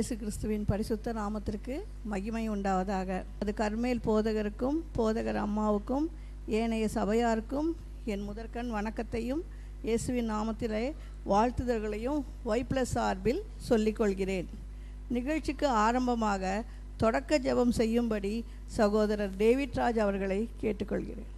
இயேசு கிறிஸ்துவின் பரிசுத்த நாமத்திற்கு மகிமை உண்டாவதாக அது கர்மேல் போதகருக்கும் போதகர் அம்மாவுக்கும் ஏனைய சபையாருக்கும் என் முதற்கண் வணக்கத்தையும் இயேசுவின் நாமத்திலே வாழ்த்துதல்களையும் ஒய்ப்ளஸ் சார்பில் சொல்லிக்கொள்கிறேன் நிகழ்ச்சிக்கு ஆரம்பமாக தொடக்க ஜெபம் செய்யும்படி சகோதரர் டேவிட் ராஜ் அவர்களை கேட்டுக்கொள்கிறேன்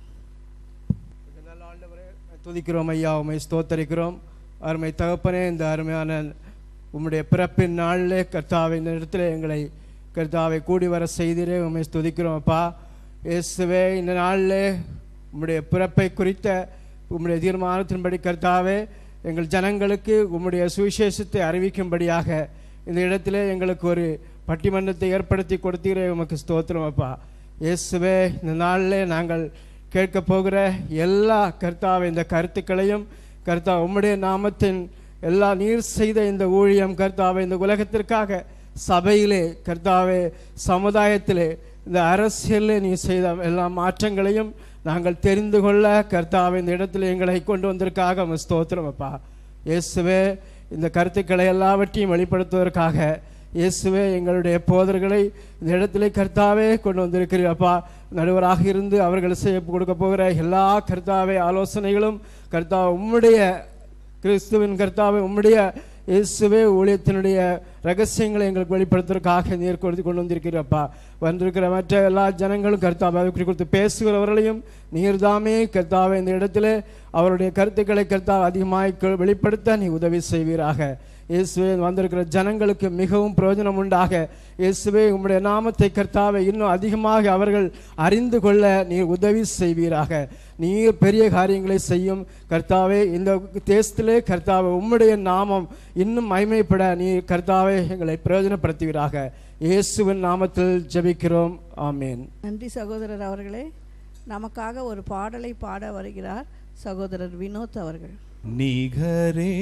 இந்த நல்ல ஆண்டவரே, துதிக்கிறோம் ஐயா உமை ஸ்தோத்தரிக்கிறோம் அருமை தகப்பனே இந்த அருமையான உம்முடைய பிறப்பின் நாளிலே கர்த்தாவை இந்த இடத்துல எங்களை கர்த்தாவை கூடி வர செய்திரே உண்மை ஸ்துதிக்கிறோம் அப்பா இயேசுவே இந்த நாளிலே உம்முடைய பிறப்பை குறித்த உம்முடைய தீர்மானத்தின்படி கர்த்தாவே எங்கள் ஜனங்களுக்கு உம்முடைய சுவிசேஷத்தை அறிவிக்கும்படியாக இந்த இடத்திலே எங்களுக்கு ஒரு பட்டிமன்றத்தை ஏற்படுத்தி கொடுத்தீரே உமக்கு ஸ்தோத்திரம் அப்பா இயேசுவே இந்த நாளிலே நாங்கள் கேட்க போகிற எல்லா கர்த்தாவை இந்த கருத்துக்களையும் கர்த்தா உம்முடைய நாமத்தின் எல்லா நீர் செய்த இந்த ஊழியம் கர்த்தாவை இந்த உலகத்திற்காக சபையிலே கர்த்தாவே சமுதாயத்திலே இந்த அரசியலில் நீ செய்த எல்லா மாற்றங்களையும் நாங்கள் தெரிந்து கொள்ள கர்த்தாவை இந்த இடத்துல எங்களை கொண்டு வந்திருக்காக உமக்கு ஸ்தோத்திரம் அப்பா இயேசுவே இந்த கருத்துக்களை எல்லாவற்றையும் வெளிப்படுத்துவதற்காக இயேசுவே எங்களுடைய போதர்களை இந்த இடத்திலே கர்த்தாவே கொண்டு வந்திருக்கிறீர் அப்பா நடுவராக இருந்து அவர்கள் செய்ய கொடுக்க போகிற எல்லா கர்த்தாவே ஆலோசனைகளும் கர்த்தா உம்முடைய கிறிஸ்துவின் கர்த்தாவை உம்முடைய இயேசுவே ஊழியத்தினுடைய ரகசியங்களை எங்களுக்கு வெளிப்படுத்துவதற்காக நீர் கொடுத்து கொண்டு வந்திருக்கிறப்பா வந்திருக்கிற மற்ற எல்லா ஜனங்களும் கர்த்தாவை அதை குறித்து பேசுகிறவர்களையும் நீர்தாமே கர்த்தாவை இந்த இடத்துல அவருடைய கருத்துக்களை கர்த்தா அதிகமாய் க- வெளிப்படுத்த நீ உதவி செய்வீராக இயேசுவே வந்திருக்கிற ஜனங்களுக்கு மிகவும் பிரயோஜனம் உண்டாக இயேசுவே உம்முடைய நாமத்தை கர்த்தாவை இன்னும் அதிகமாக அவர்கள் அறிந்து கொள்ள நீர் உதவி செய்வீராக நீர் பெரிய காரியங்களை செய்யும் கர்த்தாவே இந்த தேசத்திலே கர்த்தாவே உம்முடைய நாமம் இன்னும் மகிமைப்பட நீர் கர்த்தாவே எங்களை பிரயோஜனப்படுத்துவீராக இயேசுவின் நாமத்தில் ஜெபிக்கிறோம் ஆமேன் நன்றி சகோதரர் அவர்களே நமக்காக ஒரு பாடலை பாட வருகிறார் சகோதரர் வினோத் அவர்கள் நிகரே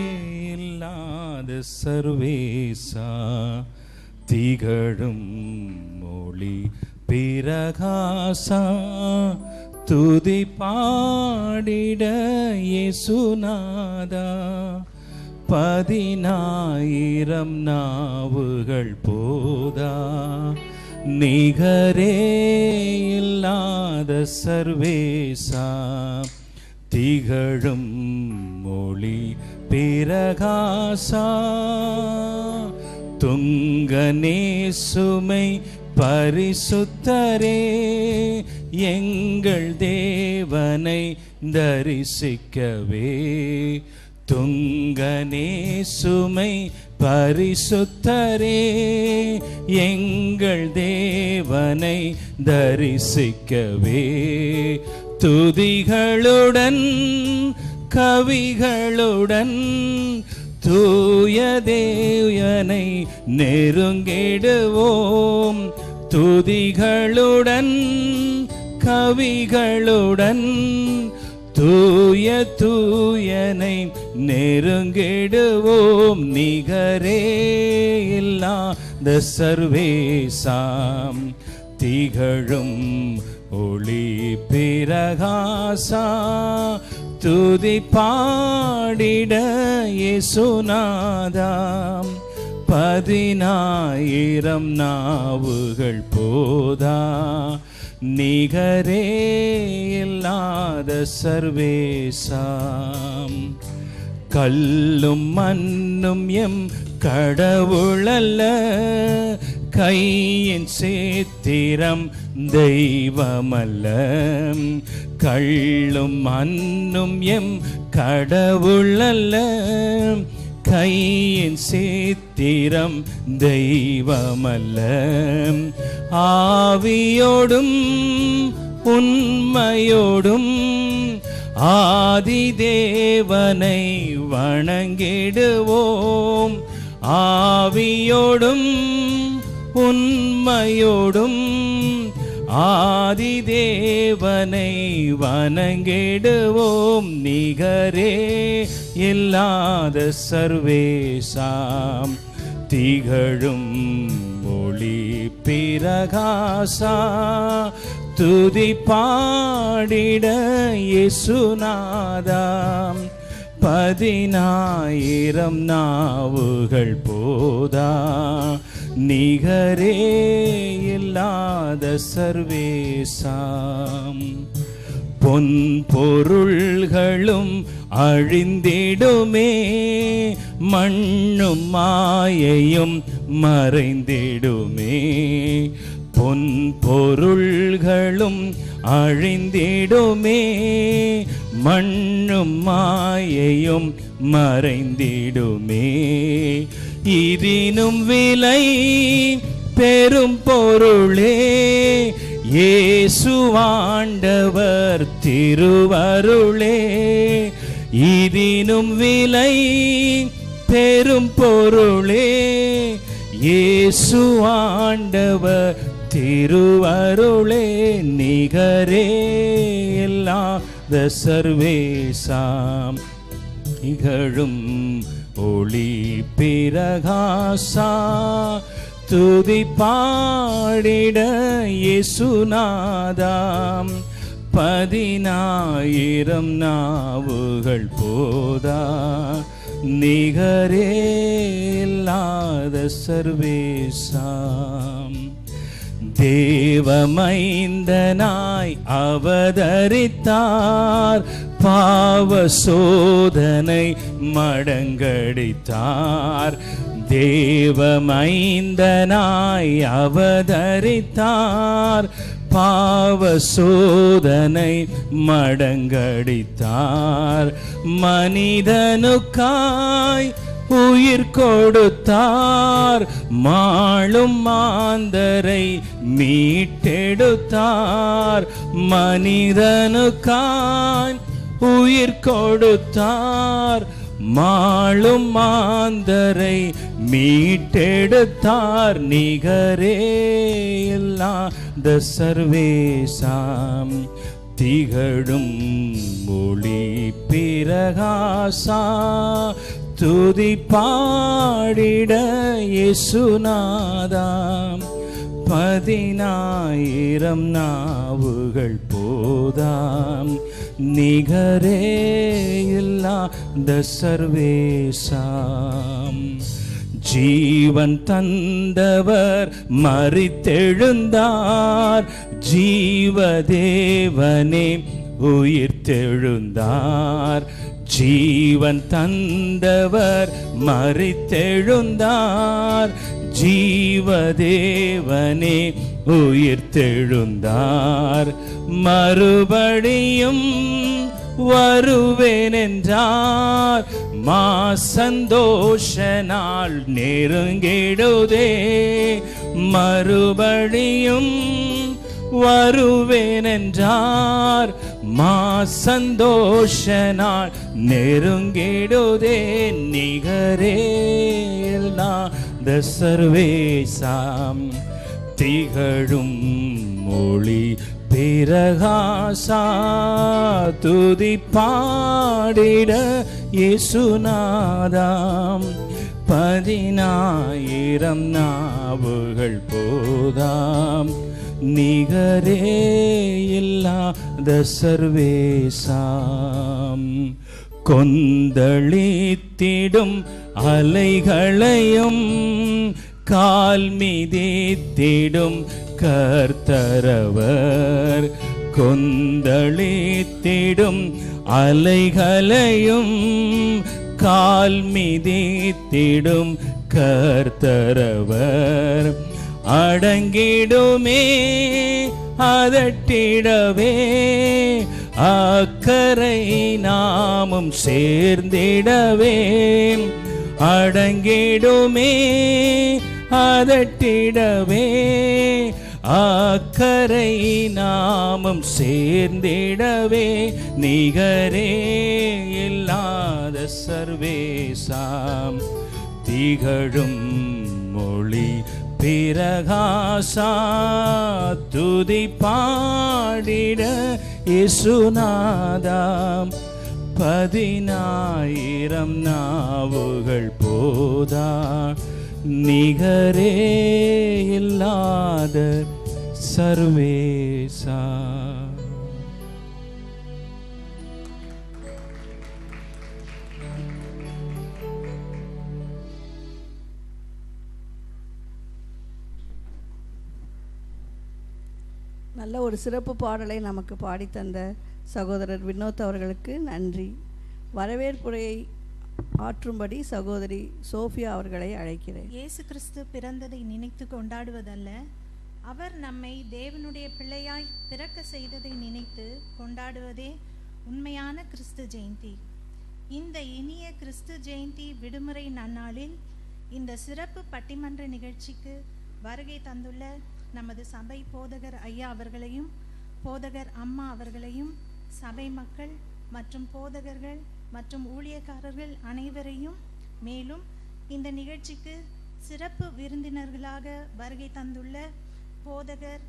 இல்லாத சர்வேசா திகழும் மொழி பிரகாசா துதி பாடிட இயேசுநாதா பதினாயிரம் நாவுகள் போதா நிகரே இல்லாத சர்வேசா திகழும் மொழி பிரகாசா துங்கனே சுமை பரிசுத்தரே எங்கள் தேவனை தரிசிக்கவே துங்கனே சுமை பரிசுத்தரே எங்கள் தேவனை தரிசிக்கவே துதிகளுடன் கவிகளுடன் தூய தேவனை நெருங்கிடுவோம் துதிகளுடன் கவிகளுடன் தூய தூயனை நெருங்கிடுவோம் நிகரே இல்லாத சர்வேசாம் திகழும் ஒளி பிரகாசா துதி பாடிட இயேசுநாதாம் பதினாயிரம் நாவுகள் போதா நிகரே இல்லாத சர்வேசாம் கல்லும் மண்ணும் எம் கடவுளல்ல கையின் சேத்திரம் தெய்வமல்ல கள்ளும் மண்ணும் எம் கடவுளல்ல கையின் சேத்திரம் தெய்வமல்ல ஆவியோடும் உண்மையோடும் ஆதி தேவனை வணங்கிடுவோம் ஆவியோடும் உண்மையோடும் ஆதி தேவனை வணங்கிடுவோம் நிகரே இல்லாத சர்வேசாம் திகழும் ஒளி பிரகாசா துதி பாடிட இயேசுநாதாம் பதினாயிரம் நாவுகள் போதா நிகரே இல்லாத சர்வேசாம் பொன் பொருள்களும் அழிந்திடுமே மண்ணும் மாயையும் மறைந்திடுமே பொன் பொருள்களும் அழிந்திடுமே மண்ணும் மாயையும் மறைந்திடுமே இதனும் விலை பெரும் பொருளே இயேசுவாண்டவர் திருவருளே இதனும் விலை பெரும் பொருளே இயேசுவாண்டவர் திருவருளே நிகரே இல்லாத சர்வேசாம் இகழும் ஒளி பிரகாசா துதி பாடிட இயேசுநாதாம் பதினாயிரம் நாவுகள் போதா நிகரே இல்லாத சர்வேசாம் தேவமைந்தனாய் அவதரித்தார் பாவ சோதனை மடங்கடித்தார் தேவமைந்தனாய் அவதரித்தார் பாவ சோதனை மடங்கடித்தார் மனிதனுக்காய் உயிர் கொடுத்தார் மாளும் மாந்தரை மீட்டெடுத்தார் மனிதனுக்காய் உயிர் கொடுத்தார் மாளும் மாந்தரை மீட்டெடுத்தார் நிகரே இல்லாத சர்வேசாம் திகழும் மொழி பிரகாசா துதி பாடிட இயேசுநாதாம் பதினாயிரம் நாவுகள் போதாம் நிகரே இல்லாத சர்வேசாம் ஜீவன் தந்தவர் மறித்தெழுந்தார் ஜீவதேவனே உயிர்த்தெழுந்தார் ஜீவன் தந்தவர் மறித்தெழுந்தார் ஜீவதேவனே உயிர்த்தெழுந்தார் மறுபடியும் வருவேன் என்றார் மா சந்தோஷ நாள் நெருங்கிடுதே மறுபடியும் வருவேன் என்றார் மா சந்தோஷ நாள் நெருங்கிடுதே நிகரே இல்லாத சர்வேசாம் திகழும் மொழி பிரகாசா துதி பாடிட இயேசுநாதாம் பதினாயிரம் நாவுகள் போதாம் நிகரே இல்லாத சர்வேசாம் கொந்தளித்திடும் அலைகளையும் கால் மிதித்திடும் கர்த்தரவர் கொந்தளித்திடும் அலைகளையும் கால் மிதித்திடும் கர்த்தரவர் அடங்கிடுமே அதட்டிடவே அக்கறை நாமும் சேர்ந்திடவே அடங்கிடுமே அதட்டிடவே அக்கறை நாமும் சேர்ந்திடவே நிகரே இல்லாத சர்வேசாம் திகழும் மொழி பிரகாசா துதி பாடிட இசுநாதாம் பதினாயிரம் நாவுகள் போதா நிகரே இல்லாத சர்வேசா நல்ல ஒரு சிறப்பு பாடலை நமக்கு பாடித்தந்த சகோதரர் வினோத் அவர்களுக்கு நன்றி வரவேற்புரையை ஆற்றும்படி சகோதரி சோஃபியா அவர்களை அழைக்கிறேன் இயேசு கிறிஸ்து பிறந்ததை நினைத்து கொண்டாடுவதல்ல அவர் நம்மை தேவனுடைய பிள்ளையாய் பிறக்க செய்ததை நினைத்து கொண்டாடுவதே உண்மையான கிறிஸ்து ஜெயந்தி இந்த இனிய கிறிஸ்து ஜெயந்தி விடுமுறை நன்னாளில் இந்த சிறப்பு பட்டிமன்ற நிகழ்ச்சிக்கு வருகை தந்துள்ள நமது சபை போதகர் ஐயா அவர்களையும் போதகர் அம்மா அவர்களையும் சபை மக்கள் மற்றும் போதகர்கள் மற்றும் ஊழியக்காரர்கள் அனைவரையும் மேலும் இந்த நிகழ்ச்சிக்கு சிறப்பு விருந்தினர்களாக வருகை தந்துள்ள போதகர்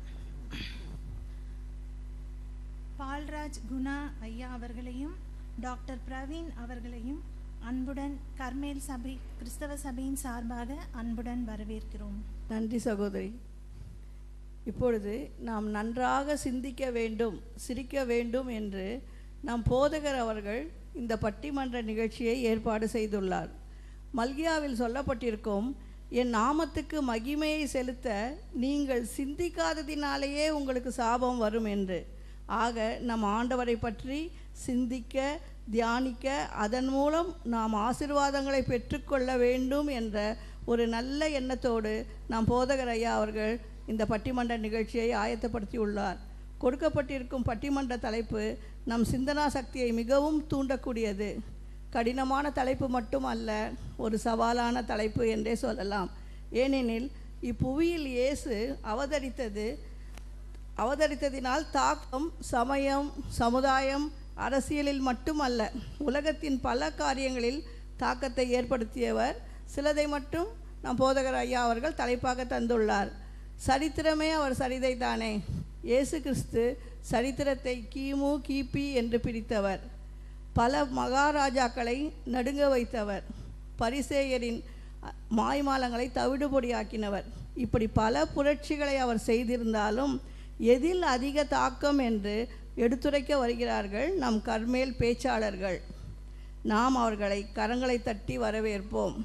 பால்ராஜ் குணா ஐயா அவர்களையும் டாக்டர் பிரவீன் அவர்களையும் அன்புடன் கர்மேல் சபை கிறிஸ்தவ சபையின் சார்பாக அன்புடன் வரவேற்கிறோம் நன்றி சகோதரி இப்பொழுது நாம் நன்றாக சிந்திக்க வேண்டும் சிரிக்க வேண்டும் என்று நம் போதகர் அவர்கள் இந்த பட்டிமன்ற நிகழ்ச்சியை ஏற்பாடு செய்துள்ளார் மல்கியாவில் சொல்லப்பட்டிருக்கும் என் நாமத்துக்கு மகிமையை செலுத்த நீங்கள் சிந்திக்காததினாலேயே உங்களுக்கு சாபம் வரும் என்று ஆக நம் ஆண்டவரை பற்றி சிந்திக்க தியானிக்க அதன் மூலம் நாம் ஆசீர்வாதங்களை பெற்றுக்கொள்ள வேண்டும் என்ற ஒரு நல்ல எண்ணத்தோடு நாம் போதகர் ஐயா அவர்கள் இந்த பட்டிமன்ற நிகழ்ச்சியை ஆயத்தப்படுத்தியுள்ளார் கொடுக்கப்பட்டிருக்கும் பட்டிமன்ற தலைப்பு நம் சிந்தனா சக்தியை மிகவும் தூண்டக்கூடியது கடினமான தலைப்பு மட்டும் அல்ல ஒரு சவாலான தலைப்பு என்றே சொல்லலாம் ஏனெனில் இப்புவியில் இயேசு அவதரித்தது அவதரித்ததினால் தாக்கம் சமயம் சமுதாயம் அரசியலில் மட்டுமல்ல உலகத்தின் பல காரியங்களில் தாக்கத்தை ஏற்படுத்தியவர் சிலதை மட்டும் நம் போதகர் ஐயா அவர்கள் தலைப்பாக தந்துள்ளார் சரித்திரமே அவர் சரிதை தானே இயேசு கிறிஸ்து சரித்திரத்தை கிமு கிபி என்று பிரித்தவர் பல மகாராஜாக்களை நடுங்க வைத்தவர் பரிசேயரின் அ- மாய்மாலங்களை தவிடுபொடியாக்கினவர் இப்படி பல புரட்சிகளை அவர் செய்திருந்தாலும் எதில் அதிக தாக்கம் என்று எடுத்துரைக்க வருகிறார்கள் நம் கர்மேல் பேச்சாளர்கள் நாம் அவர்களை கரங்களை தட்டி வரவேற்போம்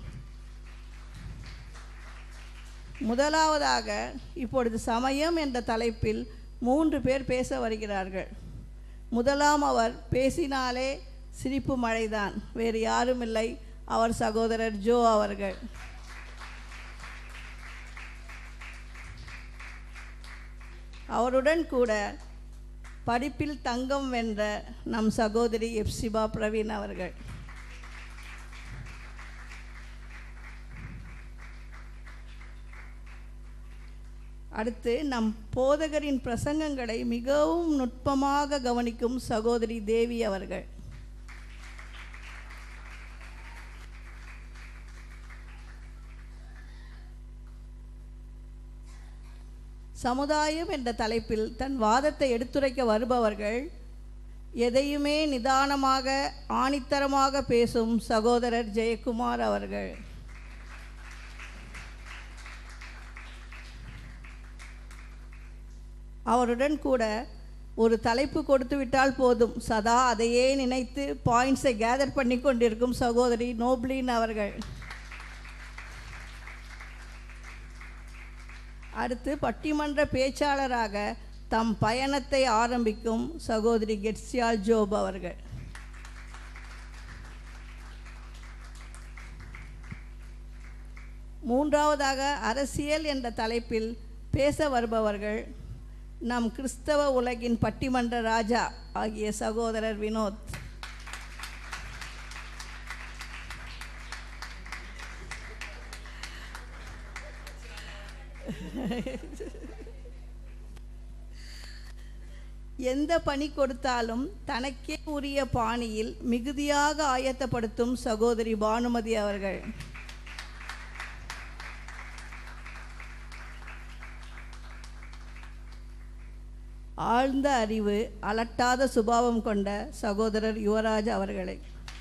முதலாவதாக இப்பொழுது சமயம் என்ற தலைப்பில் மூன்று பேர் பேச வருகிறார்கள் முதலாம் அவர் பேசினாலே சிரிப்பு மழைதான் வேறு யாரும் இல்லை அவர் சகோதரர் ஜோ அவர்கள் அவருடன் கூட படிப்பில் தங்கம் வென்ற நம் சகோதரி எப்சிபா பிரவீன் அவர்கள் அடுத்து நம் போதகரின் பிரசங்கங்களை மிகவும் நுட்பமாக கவனிக்கும் சகோதரி தேவி அவர்கள் சமுதாயம் என்ற தலைப்பில் தன் வாதத்தை எடுத்துரைக்க வருபவர்கள் எதையுமே நிதானமாக ஆணித்தரமாக பேசும் சகோதரர் ஜெயக்குமார் அவர்கள் அவருடன் கூட ஒரு தலைப்பு கொடுத்து விட்டால் போதும் சதா அதையே நினைத்து பாயிண்ட்ஸை கேதர் பண்ணி கொண்டிருக்கும் சகோதரி நோப்லின் அவர்கள் அடுத்து பட்டிமன்ற பேச்சாளராக தம் பயணத்தை ஆரம்பிக்கும் சகோதரி கெட்சியால் ஜோப் அவர்கள் மூன்றாவதாக அரசியல் என்ற தலைப்பில் பேச வருபவர்கள் நம் கிறிஸ்தவ உலகின் பட்டிமன்ற ராஜா ஆகிய சகோதரர் வினோத் எந்த பணி கொடுத்தாலும் தனக்கே உரிய பாணியில் மிகுதியாக ஆயத்தப்படுத்தும் சகோதரி பானுமதி அவர்கள் ஆழ்ந்த அறிவு அலட்டாத சுபாவம் கொண்ட சகோதரர் யுவராஜ் அவர்களை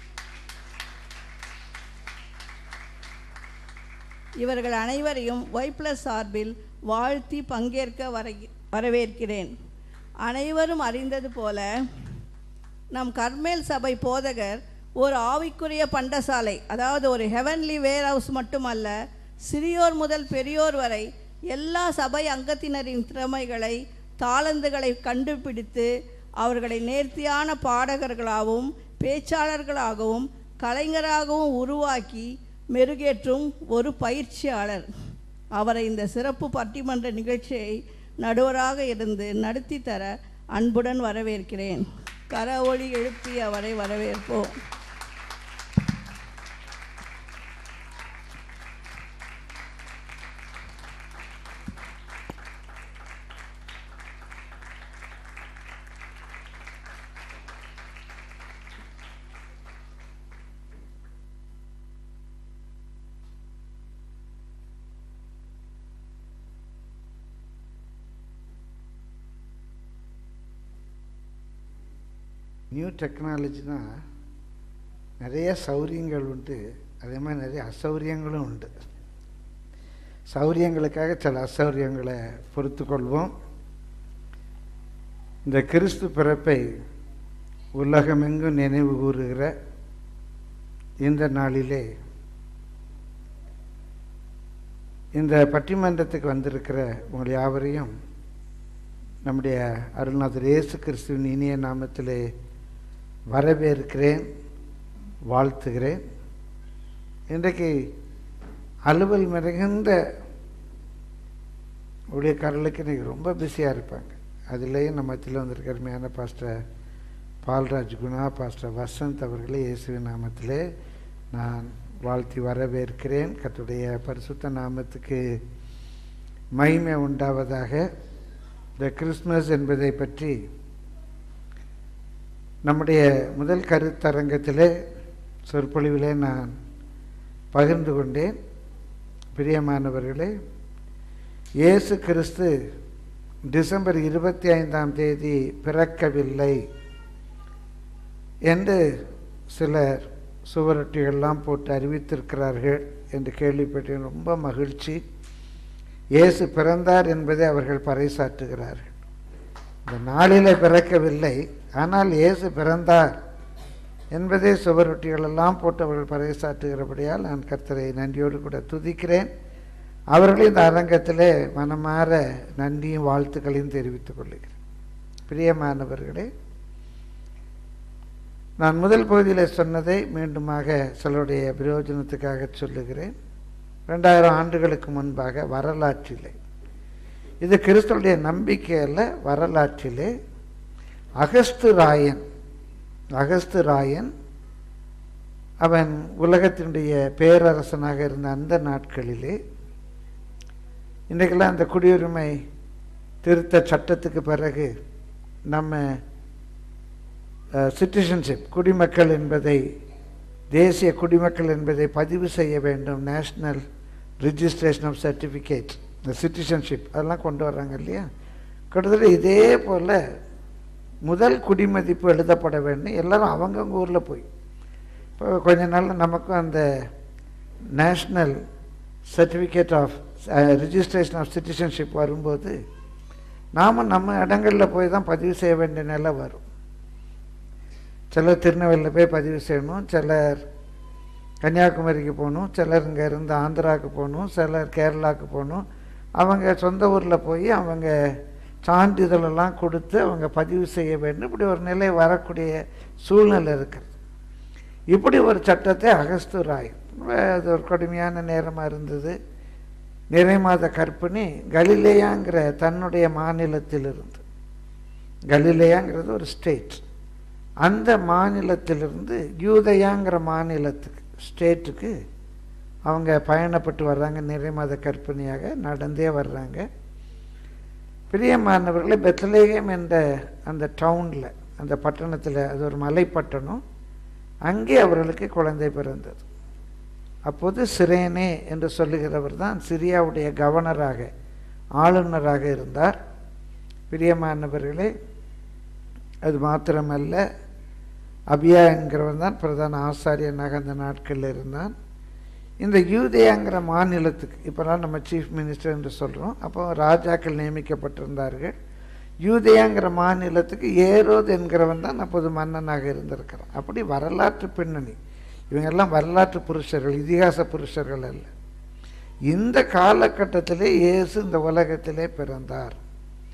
இவர்கள் அனைவரையும் ஒய் பிளஸ் சார்பில் வாழ்த்தி பங்கேற்க வர வரவேற்கிறேன் அனைவரும் அறிந்தது போல நம் கர்மேல் சபை போதகர் ஒரு ஆவிக்குரிய பண்டசாலை அதாவது ஒரு ஹெவன்லி வேர் ஹவுஸ் மட்டுமல்ல சிறியோர் முதல் பெரியோர் வரை எல்லா சபை அங்கத்தினரின் திறமைகளை தாளந்துகளை கண்டுபிடித்து அவர்களை நேர்த்தியான பாடகர்களாகவும் பேச்சாளர்களாகவும் கலைஞராகவும் உருவாக்கி மெருகேற்றும் ஒரு பயிற்சியாளர் அவரை இந்த சிறப்பு பட்டிமன்ற நிகழ்ச்சியை நடுவராக இருந்து நடத்தி தர அன்புடன் வரவேற்கிறேன் கர ஒளி எழுப்பி அவரை வரவேற்போம் நியூ டெக்னாலஜினா நிறைய சௌரியங்கள் உண்டு அதே மாதிரி நிறைய அசௌரியங்களும் உண்டு சௌரியங்களுக்காக சில அசௌரியங்களை பொறுத்து கொள்வோம் இந்த கிறிஸ்து பிறப்பை உலகமெங்கும் நினைவு கூறுகிற இந்த நாளிலே இந்த பட்டிமன்றத்துக்கு வந்திருக்கிற உங்கள் யாவரையும் நம்முடைய அருள்நாதர் இயேசு கிறிஸ்துவின் இனிய நாமத்திலே வரவேற்கிறேன் வாழ்த்துகிறேன் இன்றைக்கு அலுவல் மிகுந்த ஊழியக்காரர்களுக்கு இன்றைக்கி ரொம்ப பிஸியாக இருப்பாங்க அதுலேயும் நம்ம மத்தியில் வந்திருக்க அருமையான பாஸ்டர் பால்ராஜ் குணா பாஸ்டர் வசந்த் அவர்களே இயேசுவின் நாமத்திலே நான் வாழ்த்தி வரவேற்கிறேன் கர்த்தருடைய பரிசுத்த நாமத்துக்கு மகிமை உண்டாவதாக இந்த கிறிஸ்மஸ் என்பதை பற்றி நம்முடைய முதல் கருத்தரங்கத்திலே சொற்பொழிவிலே நான் பகிர்ந்து கொண்டேன் பிரியமானவர்களே இயேசு கிறிஸ்து டிசம்பர் இருபத்தி ஐந்தாம் தேதி பிறக்கவில்லை என்று சிலர் சுவரொட்டிகள்லாம் போட்டு அறிவித்திருக்கிறார்கள் என்று கேள்விப்பட்டேன் ரொம்ப மகிழ்ச்சி இயேசு பிறந்தார் என்பதை அவர்கள் பறைசாற்றுகிறார்கள் இந்த நாளிலே பிறக்கவில்லை ஆனால் இயேசு பிறந்தார் என்பதே சுவரொட்டிகளெல்லாம் போட்டு அவர்கள் பறைசாற்றுகிறபடியால் நான் கர்த்தரை நன்றியோடு கூட துதிக்கிறேன் அவர்கள் இந்த அரங்கத்திலே மனமாற நன்றியும் வாழ்த்துக்களையும் தெரிவித்துக் கொள்கிறேன் பிரியமானவர்களே நான் முதல் பகுதியில் சொன்னதை மீண்டுமாக சிலருடைய பிரயோஜனத்துக்காக சொல்லுகிறேன் ரெண்டாயிரம் ஆண்டுகளுக்கு முன்பாக வரலாற்றிலே இது கிறிஸ்தவனுடைய நம்பிக்கை அல்ல வரலாற்றிலே அகஸ்து ராயன் அகஸ்து ராயன் அவன் உலகத்தினுடைய பேரரசனாக இருந்த அந்த நாட்களிலே இன்றைக்கெல்லாம் அந்த குடியுரிமை திருத்த சட்டத்துக்கு பிறகு நம்ம சிட்டிசன்ஷிப் குடிமக்கள் என்பதை தேசிய குடிமக்கள் என்பதை பதிவு செய்ய வேண்டும் நேஷ்னல் ரிஜிஸ்ட்ரேஷன் ஆஃப் சர்டிஃபிகேட் இந்த சிட்டிசன்ஷிப் அதெல்லாம் கொண்டு வர்றாங்க இல்லையா கிட்டத்தட்ட இதே போல் முதல் குடிமதிப்பு எழுதப்பட வேண்டும் எல்லாரும் அவங்கவுங்க ஊரில் போய் இப்போ கொஞ்ச நாள் நமக்கும் அந்த national certificate of registration of citizenship வரும்போது நாம் நம்ம இடங்களில் போய் தான் பதிவு செய்ய வேண்டிய நிலை வரும் சிலர் திருநெல்வேலியில் போய் பதிவு செய்யணும் சிலர் கன்னியாகுமரிக்கு போகணும் சிலர் இங்கே இருந்து ஆந்திராவுக்கு போகணும் சிலர் கேரளாவுக்கு போகணும் அவங்க சொந்த ஊரில் போய் அவங்க சான்றிதழெல்லாம் கொடுத்து அவங்க பதிவு செய்ய வேண்டும் இப்படி ஒரு நிலை வரக்கூடிய சூழ்நிலை இருக்குது இப்படி ஒரு சட்டத்தை அகஸ்து ராய் அது ஒரு கடுமையான நேரமாக இருந்தது நிறை மாத கற்பிணி கலிலேயாங்கிற தன்னுடைய மாநிலத்திலிருந்து கலிலேயாங்கிறது ஒரு ஸ்டேட் அந்த மாநிலத்திலிருந்து யூதயாங்கிற மாநிலத்துக்கு ஸ்டேட்டுக்கு அவங்க பயணப்பட்டு வர்றாங்க நிறை மாத கற்பிணியாக நடந்தே வர்றாங்க பிரியமானவர்களே பெத்லேகம் என்ற அந்த டவுனில் அந்த பட்டணத்தில் அது ஒரு மலைப்பட்டணம் அங்கே அவர்களுக்கு குழந்தை பிறந்தது அப்போது சிரேனே என்று சொல்லுகிறவர் தான் சிரியாவுடைய கவர்னராக ஆளுநராக இருந்தார் பிரியமானவர்களே அது மாத்திரமல்ல அபியா என்கிறவன் தான் பிரதான ஆசாரியனாக அந்த நாட்களில் இருந்தான் இந்த யூதேயாங்கிற மாநிலத்துக்கு இப்போலாம் நம்ம சீஃப் மினிஸ்டர் என்று சொல்கிறோம் அப்போ ராஜாக்கள் நியமிக்கப்பட்டிருந்தார்கள் யூதேயாங்கிற மாநிலத்துக்கு ஏரோது என்கிறவன் தான் அப்போது மன்னனாக இருந்திருக்கிறான் அப்படி வரலாற்று பின்னணி இவங்கெல்லாம் வரலாற்று புருஷர்கள் இதிகாச புருஷர்கள் அல்ல இந்த காலகட்டத்திலே இயேசு இந்த உலகத்திலே பிறந்தார்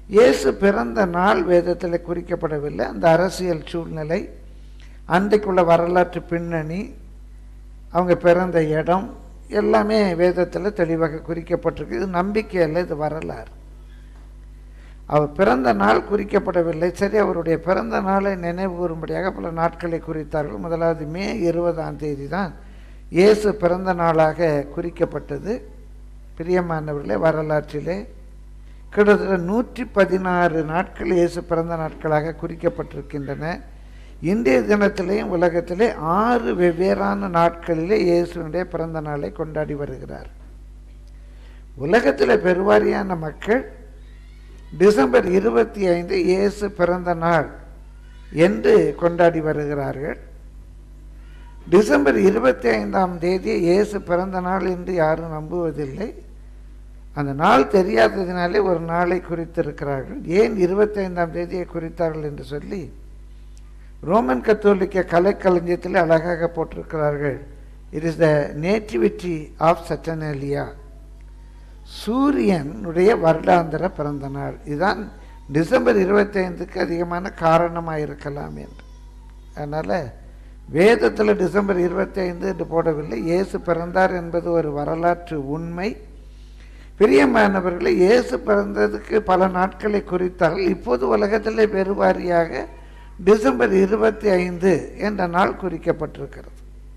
இயேசு பிறந்த நாள் வேதத்தில் குறிக்கப்படவில்லை அந்த அரசியல் சூழ்நிலை அன்றைக்குள்ள வரலாற்று பின்னணி அவங்க பிறந்த இடம் எல்லாமே வேதத்தில் தெளிவாக குறிக்கப்பட்டிருக்கு இது நம்பிக்கை அல்ல இது வரலாறு அவர் பிறந்த நாள் குறிக்கப்படவில்லை சரி அவருடைய பிறந்த நாளை நினைவு கூறும்படியாக பல நாட்களை குறித்தார்கள் முதலாவது மே இருபதாம் தேதி தான் இயேசு பிறந்த நாளாக குறிக்கப்பட்டது பிரியமானவர்களே வரலாற்றிலே கிட்டத்தட்ட நூற்றி பதினாறு நாட்கள் இயேசு பிறந்த நாட்களாக குறிக்கப்பட்டிருக்கின்றன இன்றைய தினத்திலேயும் உலகத்திலே ஆறு வெவ்வேறான நாட்களிலே இயேசுனுடைய பிறந்த நாளை கொண்டாடி வருகிறார் உலகத்தில் பெருவாரியான மக்கள் டிசம்பர் இருபத்தி ஐந்து இயேசு பிறந்த நாள் என்று கொண்டாடி வருகிறார்கள் டிசம்பர் இருபத்தி ஐந்தாம் தேதி இயேசு பிறந்த நாள் என்று யாரும் நம்புவதில்லை அந்த நாள் தெரியாததினாலே ஒரு நாளை குறித்திருக்கிறார்கள் ஏன் இருபத்தி ஐந்தாம் தேதியை குறித்தார்கள் என்று சொல்லி ரோமன் கத்தோலிக்க கலைக்களஞ்சியத்தில் அழகாக போட்டிருக்கிறார்கள் it is the nativity of Saturnalia சூரியனுடைய வருடாந்திர பிறந்த நாள் இதுதான் டிசம்பர் இருபத்தைந்துக்கு அதிகமான காரணமாக இருக்கலாம் என்று அதனால் வேதத்தில் டிசம்பர் இருபத்தைந்து என்று போடவில்லை இயேசு பிறந்தார் என்பது ஒரு வரலாற்று உண்மை பிரியமானவர்களை இயேசு பிறந்ததுக்கு பல நாட்களை குறித்தார்கள் இப்போது உலகத்திலே பெருவாரியாக டிசம்பர் இருபத்தி ஐந்து என்ற நாள் குறிக்கப்பட்டிருக்கிறது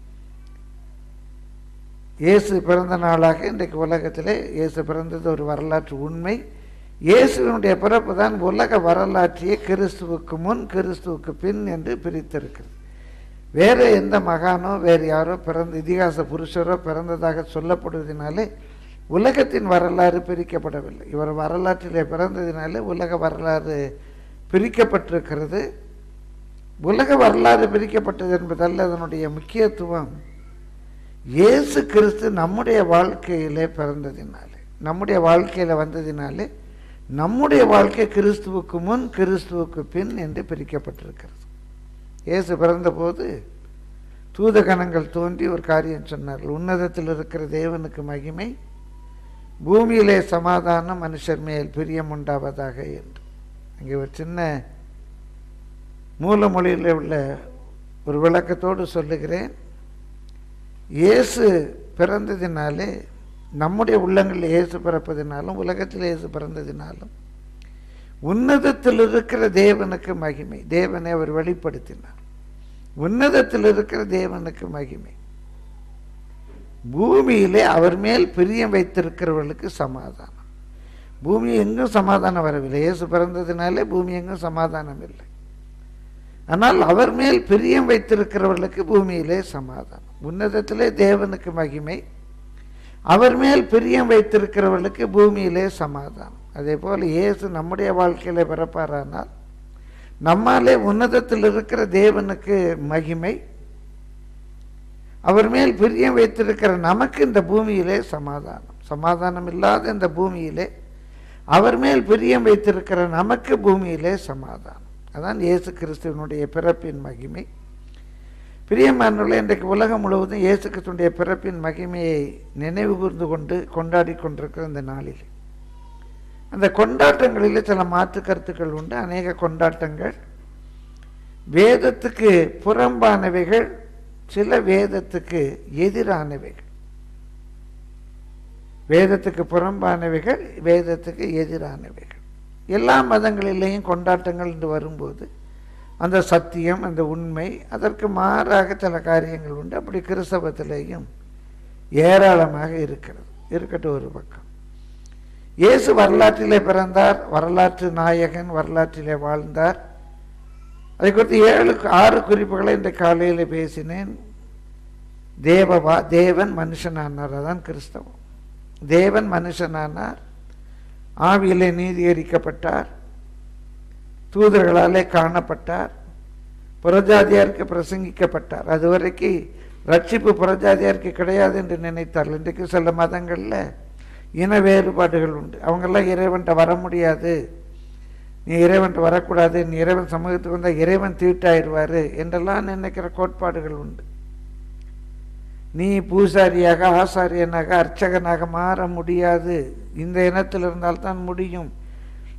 இயேசு பிறந்த நாளாக இன்றைக்கு உலகத்திலே இயேசு பிறந்தது ஒரு வரலாற்று உண்மை இயேசுவினுடைய பிறப்பு தான் உலக வரலாற்றையே கிறிஸ்துவுக்கு முன் கிறிஸ்துவுக்கு பின் என்று பிரித்திருக்கிறது வேறு எந்த மகானோ வேறு யாரோ பிறந்த இதிகாச புருஷரோ பிறந்ததாக சொல்லப்படுவதனாலே உலகத்தின் வரலாறு பிரிக்கப்படவில்லை இவர் வரலாற்றிலே பிறந்ததினாலே உலக வரலாறு பிரிக்கப்பட்டிருக்கிறது உலக வரலாறு பிரிக்கப்பட்டது என்பதல்ல அதனுடைய முக்கியத்துவம் இயேசு கிறிஸ்து நம்முடைய வாழ்க்கையிலே பிறந்ததினாலே நம்முடைய வாழ்க்கையில் வந்ததினாலே நம்முடைய வாழ்க்கை கிறிஸ்துவுக்கு முன் கிறிஸ்துவுக்கு பின் என்று பிரிக்கப்பட்டிருக்கிறது இயேசு பிறந்தபோது தூதகணங்கள் தோன்றி ஒரு காரியம் சொன்னார்கள் உன்னதத்தில் இருக்கிற தேவனுக்கு மகிமை பூமியிலே சமாதானம் மனுஷர் மேல் பிரியம் உண்டாவதாக என்று அங்கே ஒரு சின்ன மூல மொழியில் உள்ள ஒரு விளக்கத்தோடு சொல்லுகிறேன் இயேசு பிறந்ததினாலே நம்முடைய உள்ளங்களில் இயேசு பிறப்பதினாலும் உலகத்தில் இயேசு பிறந்ததினாலும் உன்னதத்தில் இருக்கிற தேவனுக்கு மகிமை தேவனை அவர் வெளிப்படுத்தினார் உன்னதத்தில் இருக்கிற தேவனுக்கு மகிமை பூமியிலே அவர் மேல் பிரியம் வைத்திருக்கிறவர்களுக்கு சமாதானம் பூமி எங்கும் சமாதானம் வரவில்லை இயேசு பிறந்ததினாலே பூமி எங்கும் சமாதானம் இல்லை ஆனால் அவர் மேல் பிரியம் வைத்திருக்கிறவர்களுக்கு பூமியிலே சமாதானம் உன்னதத்திலே தேவனுக்கு மகிமை அவர் மேல் பிரியம் வைத்திருக்கிறவர்களுக்கு பூமியிலே சமாதானம் அதே போல் இயேசு நம்முடைய வாழ்க்கையில பிறப்பாரானால் நம்மாலே உன்னதத்தில் இருக்கிற தேவனுக்கு மகிமை அவர் மேல் பிரியம் வைத்திருக்கிற நமக்கு இந்த பூமியிலே சமாதானம் சமாதானம் இல்லாத இந்த பூமியிலே அவர் மேல் பிரியம் வைத்திருக்கிற நமக்கு பூமியிலே சமாதானம் அதான் இயேசு கிறிஸ்துவனுடைய பிறப்பின் மகிமை பிரியமானவர்களே இன்றைக்கு உலகம் முழுவதும் இயேசு கிறிஸ்துடைய பிறப்பின் மகிமையை நினைவு கூர்ந்து கொண்டு கொண்டாடி கொண்டிருக்கிற இந்த நாளில் அந்த கொண்டாட்டங்களில் சில மாற்று கருத்துக்கள் உண்டு அநேக கொண்டாட்டங்கள் வேதத்துக்கு புறம்பானவைகள் சில வேதத்துக்கு எதிரானவைகள் வேதத்துக்கு புறம்பானவைகள் வேதத்துக்கு எதிரானவைகள் எல்லா மதங்களிலேயும் கொண்டாட்டங்கள் என்று வரும்போது அந்த சத்தியம் அந்த உண்மை அதற்கு மாறாக சில காரியங்கள் உண்டு அப்படி கிறிஸ்தவத்திலேயும் ஏராளமாக இருக்கிறது இருக்கட்டும் ஒரு பக்கம் இயேசு வரலாற்றிலே பிறந்தார் வரலாற்று நாயகன் வரலாற்றிலே வாழ்ந்தார் அதை குறித்து ஏழு ஆறு குறிப்புகளை இந்த காலையில் பேசினேன் தேவவா தேவன் மனுஷனானார் அதான் கிறிஸ்தவம் தேவன் மனுஷனானார் ஆவியிலே நீதியரிக்கப்பட்டார் தூதர்களாலே காணப்பட்டார் புறஜாதியாருக்கு பிரசங்கிக்கப்பட்டார் அதுவரைக்கும் ரட்சிப்பு புறஜாதியாருக்கு கிடையாது என்று நினைத்தார்கள் இன்றைக்கு சில மதங்களில் இன வேறுபாடுகள் உண்டு அவங்கெல்லாம் இறைவன்ட்ட வர முடியாது நீ இறைவன்ட்ட வரக்கூடாது நீ இறைவன் சமூகத்துக்கு வந்தால் இறைவன் தீட்டாயிருவார் என்றெல்லாம் நினைக்கிற கோட்பாடுகள் உண்டு நீ பூசாரியாக ஆசாரியனாக அர்ச்சகனாக மாற முடியாது இந்த இனத்தில் இருந்தால்தான் முடியும்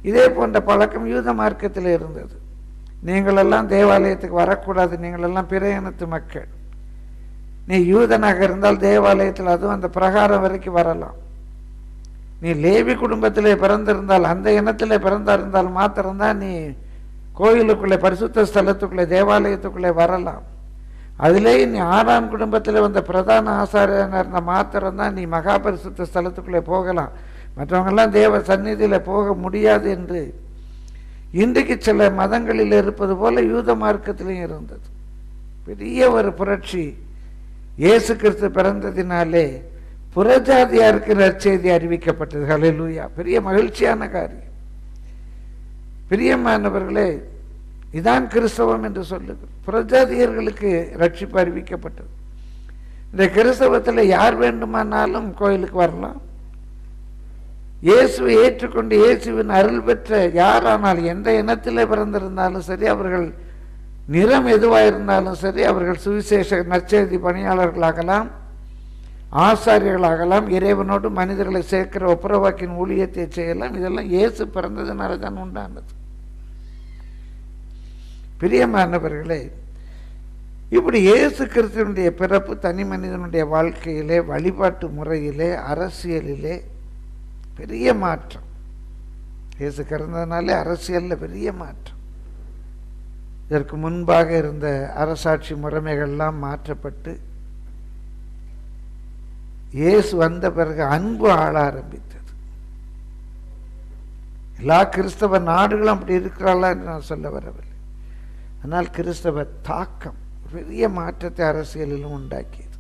இதே போன்ற பழக்கம் யூத மார்க்கத்தில் இருந்தது நீங்களெல்லாம் தேவாலயத்துக்கு வரக்கூடாது நீங்களெல்லாம் பிற இனத்து மக்கள் நீ யூதனாக இருந்தால் தேவாலயத்தில் அதுவும் அந்த பிரகாரம் வரைக்கும் வரலாம் நீ லேவி குடும்பத்திலே பிறந்திருந்தால் அந்த இனத்திலே பிறந்திருந்தால் மாத்திரம்தான் நீ கோயிலுக்குள்ளே பரிசுத்த ஸ்தலத்துக்குள்ளே தேவாலயத்துக்குள்ளே வரலாம் அதிலே நீ ஆறாம் குடும்பத்தில் வந்த பிரதான ஆசாரியனாக இருந்த மாத்திரம்தான் நீ மகா பரிசுத்த ஸ்தலத்துக்குள்ளே போகலாம் மற்றவங்கெல்லாம் தேவ சந்நிதியில் போக முடியாது என்று இன்றைக்கு சில மதங்களில் இருப்பது போல யூத மார்க்கத்திலையும் இருந்தது பெரிய ஒரு புரட்சி இயேசு கிறிஸ்து பிறந்ததினாலே புறஜாதியாருக்கு நற்செய்தி அறிவிக்கப்பட்டது ஹalleluya பெரிய மகிழ்ச்சியான காரியம் பிரியமானவர்களே இதான் கிறிஸ்தவம் என்று சொல்லுது புறஜாதியர்களுக்கு ரட்சிப்பு அறிவிக்கப்பட்டது இந்த கிறிஸ்தவத்தில் யார் வேண்டுமானாலும் கோயிலுக்கு வரலாம் இயேசுவை ஏற்றுக்கொண்டு இயேசுவின் அருள் பெற்ற யாரானால் எந்த இனத்திலே பிறந்திருந்தாலும் சரி அவர்கள் நிறம் எதுவாக இருந்தாலும் சரி அவர்கள் சுவிசேஷ நற்செய்தி பணியாளர்களாகலாம் ஆசாரியர்களாகலாம் இறைவனோடு மனிதர்களை சேர்க்கிற ஒப்புரவாக்கின் ஊழியத்தை செய்யலாம் இதெல்லாம் இயேசு பிறந்ததுனால தான் உண்டானது பிரியமானவர்களே இப்படி இயேசு கிறிஸ்துவனுடைய பிறப்பு தனி மனிதனுடைய வாழ்க்கையிலே வழிபாட்டு முறையிலே அரசியலிலே பெரிய மாற்றம் இயேசு பிறந்ததுனாலே அரசியலில் பெரிய மாற்றம் இதற்கு முன்பாக இருந்த அரசாட்சி முறைமைகள்லாம் மாற்றப்பட்டு இயேசு வந்த பிறகு அன்பு ஆள ஆரம்பித்தது எல்லா கிறிஸ்தவ நாடுகளும் அப்படி இருக்கிறாளா என்று நான் சொல்ல வரவில்லை ஆனால் கிறிஸ்தவ தாக்கம் பெரிய மாற்றத்தை அரசியலிலும் உண்டாக்கியது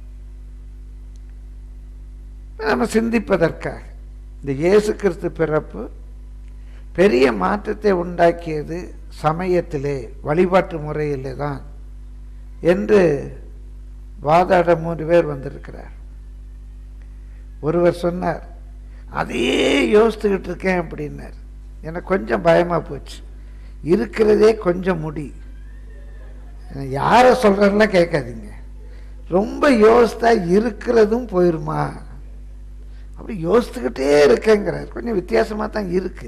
நம்ம சிந்திப்பதற்காக இந்த இயேசு கிறிஸ்து பிறப்பு பெரிய மாற்றத்தை உண்டாக்கியது சமயத்திலே வழிபாட்டு முறையிலே தான் என்று வாதாட மூன்று பேர் வந்திருக்கிறார் ஒருவர் சொன்னார் அதையே யோசித்துக்கிட்டு இருக்கேன் அப்படின்னார் எனக்கு கொஞ்சம் பயமாக போச்சு இருக்கிறதே கொஞ்சம் முடி யாரை சொல்கிறேன்லாம் கேட்காதீங்க ரொம்ப யோசித்தா இருக்கிறதும் போயிருமா அப்படி யோசித்துக்கிட்டே இருக்கேங்கிறார் கொஞ்சம் வித்தியாசமாக தான் இருக்கு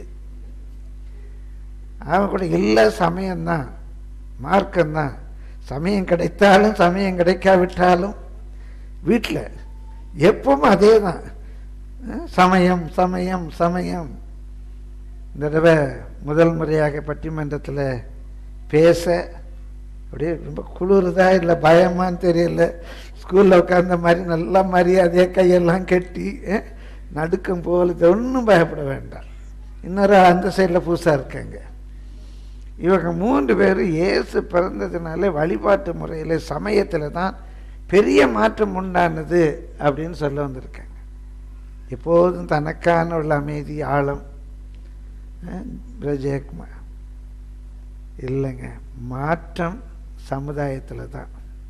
அவன் கூட இல்லை சமயம்தான் மார்க்கம்தான் சமயம் கிடைத்தாலும் சமயம் கிடைக்காவிட்டாலும் வீட்டில் எப்பவும் அதே தான் சமயம் சமயம் சமயம் இந்த தடவை முதல் முறையாக பட்டிமன்றத்தில் பேச அப்படியே ரொம்ப குளிருதா இல்லை பயமான்னு தெரியல ஸ்கூலில் உட்கார்ந்த மாதிரி நல்லா மரியாதையாக கையெல்லாம் கட்டி அஹ், நடுக்கம் போல ஒன்றும் பயப்பட வேண்டாம் இன்னொரு அந்த சைடில் புதுசாக இருக்காங்க இவங்க மூன்று பேரும் இயேசு பிறந்ததுனால வழிபாட்டு முறையில் சமயத்தில் தான் பெரிய மாற்றம் உண்டானது அப்படின்னு சொல்ல வந்திருக்காங்க எப்போதும் தனக்கான உள்ள அமைதி ஆழம் அஹ், பிரஜயகுமார் இல்லைங்க மாற்றம் சமுதாயத்தில் தான்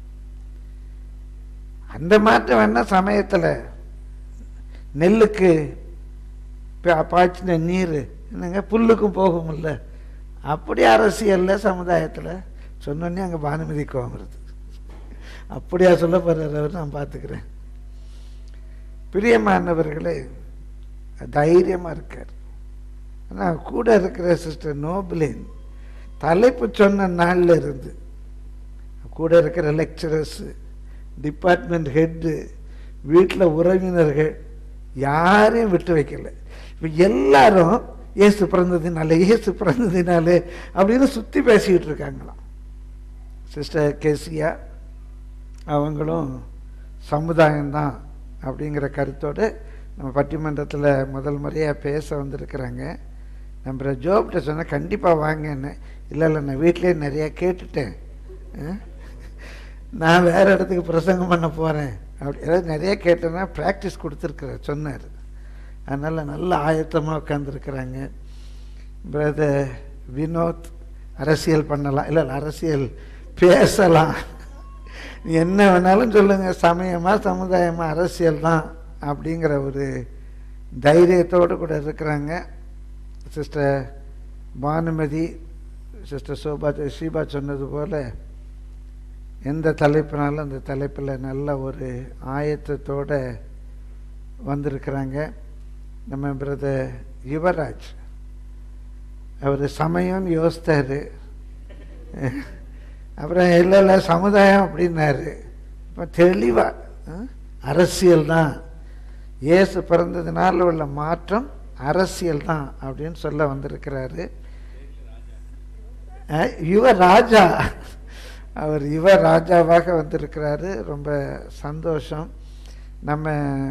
அந்த மாற்றம் வேணா சமயத்தில் நெல்லுக்கு பா- பாய்ச்சின நீர் என்னங்க புல்லுக்கும் போகும்ல அப்படி அரசியலில் சமுதாயத்தில் சொன்னோன்னே அங்கே பானுமதி கோவம் வருது அப்படியா சொல்ல போகிறார் அவர் நான் பார்த்துக்கிறேன் பிரியமானவர்களே தைரியமாக இருக்கார் ஆனால் கூட இருக்கிற சிஸ்டர் நோபிளின் தலைப்பு சொன்ன நாளில் இருந்து கூட இருக்கிற லெக்சரர்ஸு டிபார்ட்மெண்ட் ஹெட்டு வீட்டில் உறவினர்கள் யாரையும் விட்டு வைக்கல இப்போ எல்லாரும் இயேசு பிறந்ததினாலே இயேசு பிறந்ததினாலே அப்படின்னு சுற்றி பேசிக்கிட்டு இருக்காங்களாம் சிஸ்டர் கெசியா அவங்களும் சமுதாயம்தான் அப்படிங்கிற கருத்தோடு நம்ம பட்டிமன்றத்தில் முதல் முறையாக பேச வந்திருக்கிறாங்க நம்ம ஜோப்கிட்ட சொன்னால் கண்டிப்பாக வாங்கன்னு இல்லை இல்லை நான் வீட்டிலே நிறையா கேட்டுட்டேன் அஹ், நான் வேறு இடத்துக்கு பிரசங்கம் பண்ண போகிறேன் அப்படி ஏதாவது நிறைய கேட்டேன்னா ப்ராக்டிஸ் கொடுத்துருக்குறார் சொன்னார் அதனால் நல்ல ஆயத்தமாக உட்காந்துருக்குறாங்க பிரதர் வினோத் அரசியல் பண்ணலாம் இல்லை இல்லை, அரசியல் பேசலாம் நீ என்ன வேணாலும் சொல்லுங்கள் சமயமாக சமுதாயமாக அரசியல் தான் அப்படிங்கிற ஒரு தைரியத்தோடு கூட இருக்கிறாங்க சிஸ்டர் பானுமதி சிஸ்டர் சோபா ஷீபா சொன்னது போல் எந்த தலைப்புனாலும் அந்த தலைப்பில் நல்ல ஒரு ஆயத்தத்தோடு வந்திருக்கிறாங்க நம்ம பிரதர் யுவராஜ் அவர் சமயம்னு யோசித்தாரு அப்புறம் இல்லை இல்லை சமுதாயம் அப்படின்னாரு இப்போ தெளிவாக அரசியல் தான் இயேசு பிறந்ததுனால உள்ள மாற்றம் அரசியல் தான் அப்படின்னு சொல்ல வந்திருக்கிறாரு அஹ், யுவ ராஜா அவர் யுவ ராஜாவாக வந்திருக்கிறாரு ரொம்ப சந்தோஷம் நம்ம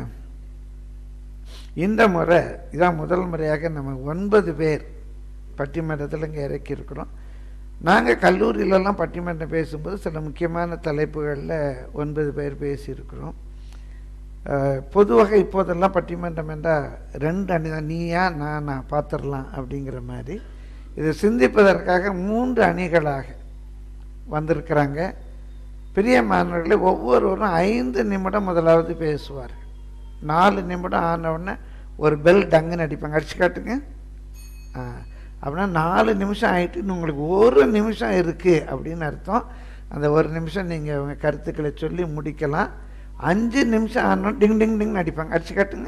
இந்த முறை இதான் முதல் முறையாக நம்ம ஒன்பது பேர் பட்டிமன்றத்தில் இங்கே இறக்கியிருக்கிறோம் நாங்கள் கல்லூரியிலலாம் பட்டிமன்றம் பேசும்போது சில முக்கியமான தலைப்புகளில் ஒன்பது பேர் பேசியிருக்கிறோம் அஹ், பொதுவாக இப்போதெல்லாம் பட்டிமன்றம் என்றால் ரெண்டு அணி தான் நீயா நானா பார்த்துடலாம் அப்படிங்கிற மாதிரி இதை சிந்திப்பதற்காக மூன்று அணிகளாக வந்திருக்கிறாங்க பெரிய மாணவர்களே ஒவ்வொருவரும் ஐந்து நிமிடம் முதலாவது பேசுவார்கள் நாலு நிமிடம் ஆன உடனே ஒரு பெல் டங்குன்னு அடிப்பாங்க அடிச்சு காட்டுங்க ஆ அப்படின்னா நாலு நிமிஷம் ஆயிட்டு இன்னும் உங்களுக்கு ஒரு நிமிஷம் இருக்குது அப்படின்னு அர்த்தம் அந்த ஒரு நிமிஷம் நீங்கள் உங்கள் கருத்துக்களை சொல்லி முடிக்கலாம் அஞ்சு நிமிஷம் ஆனோம் டிங் டிங் டிங்னு அடிப்பாங்க அடிச்சு காட்டுங்க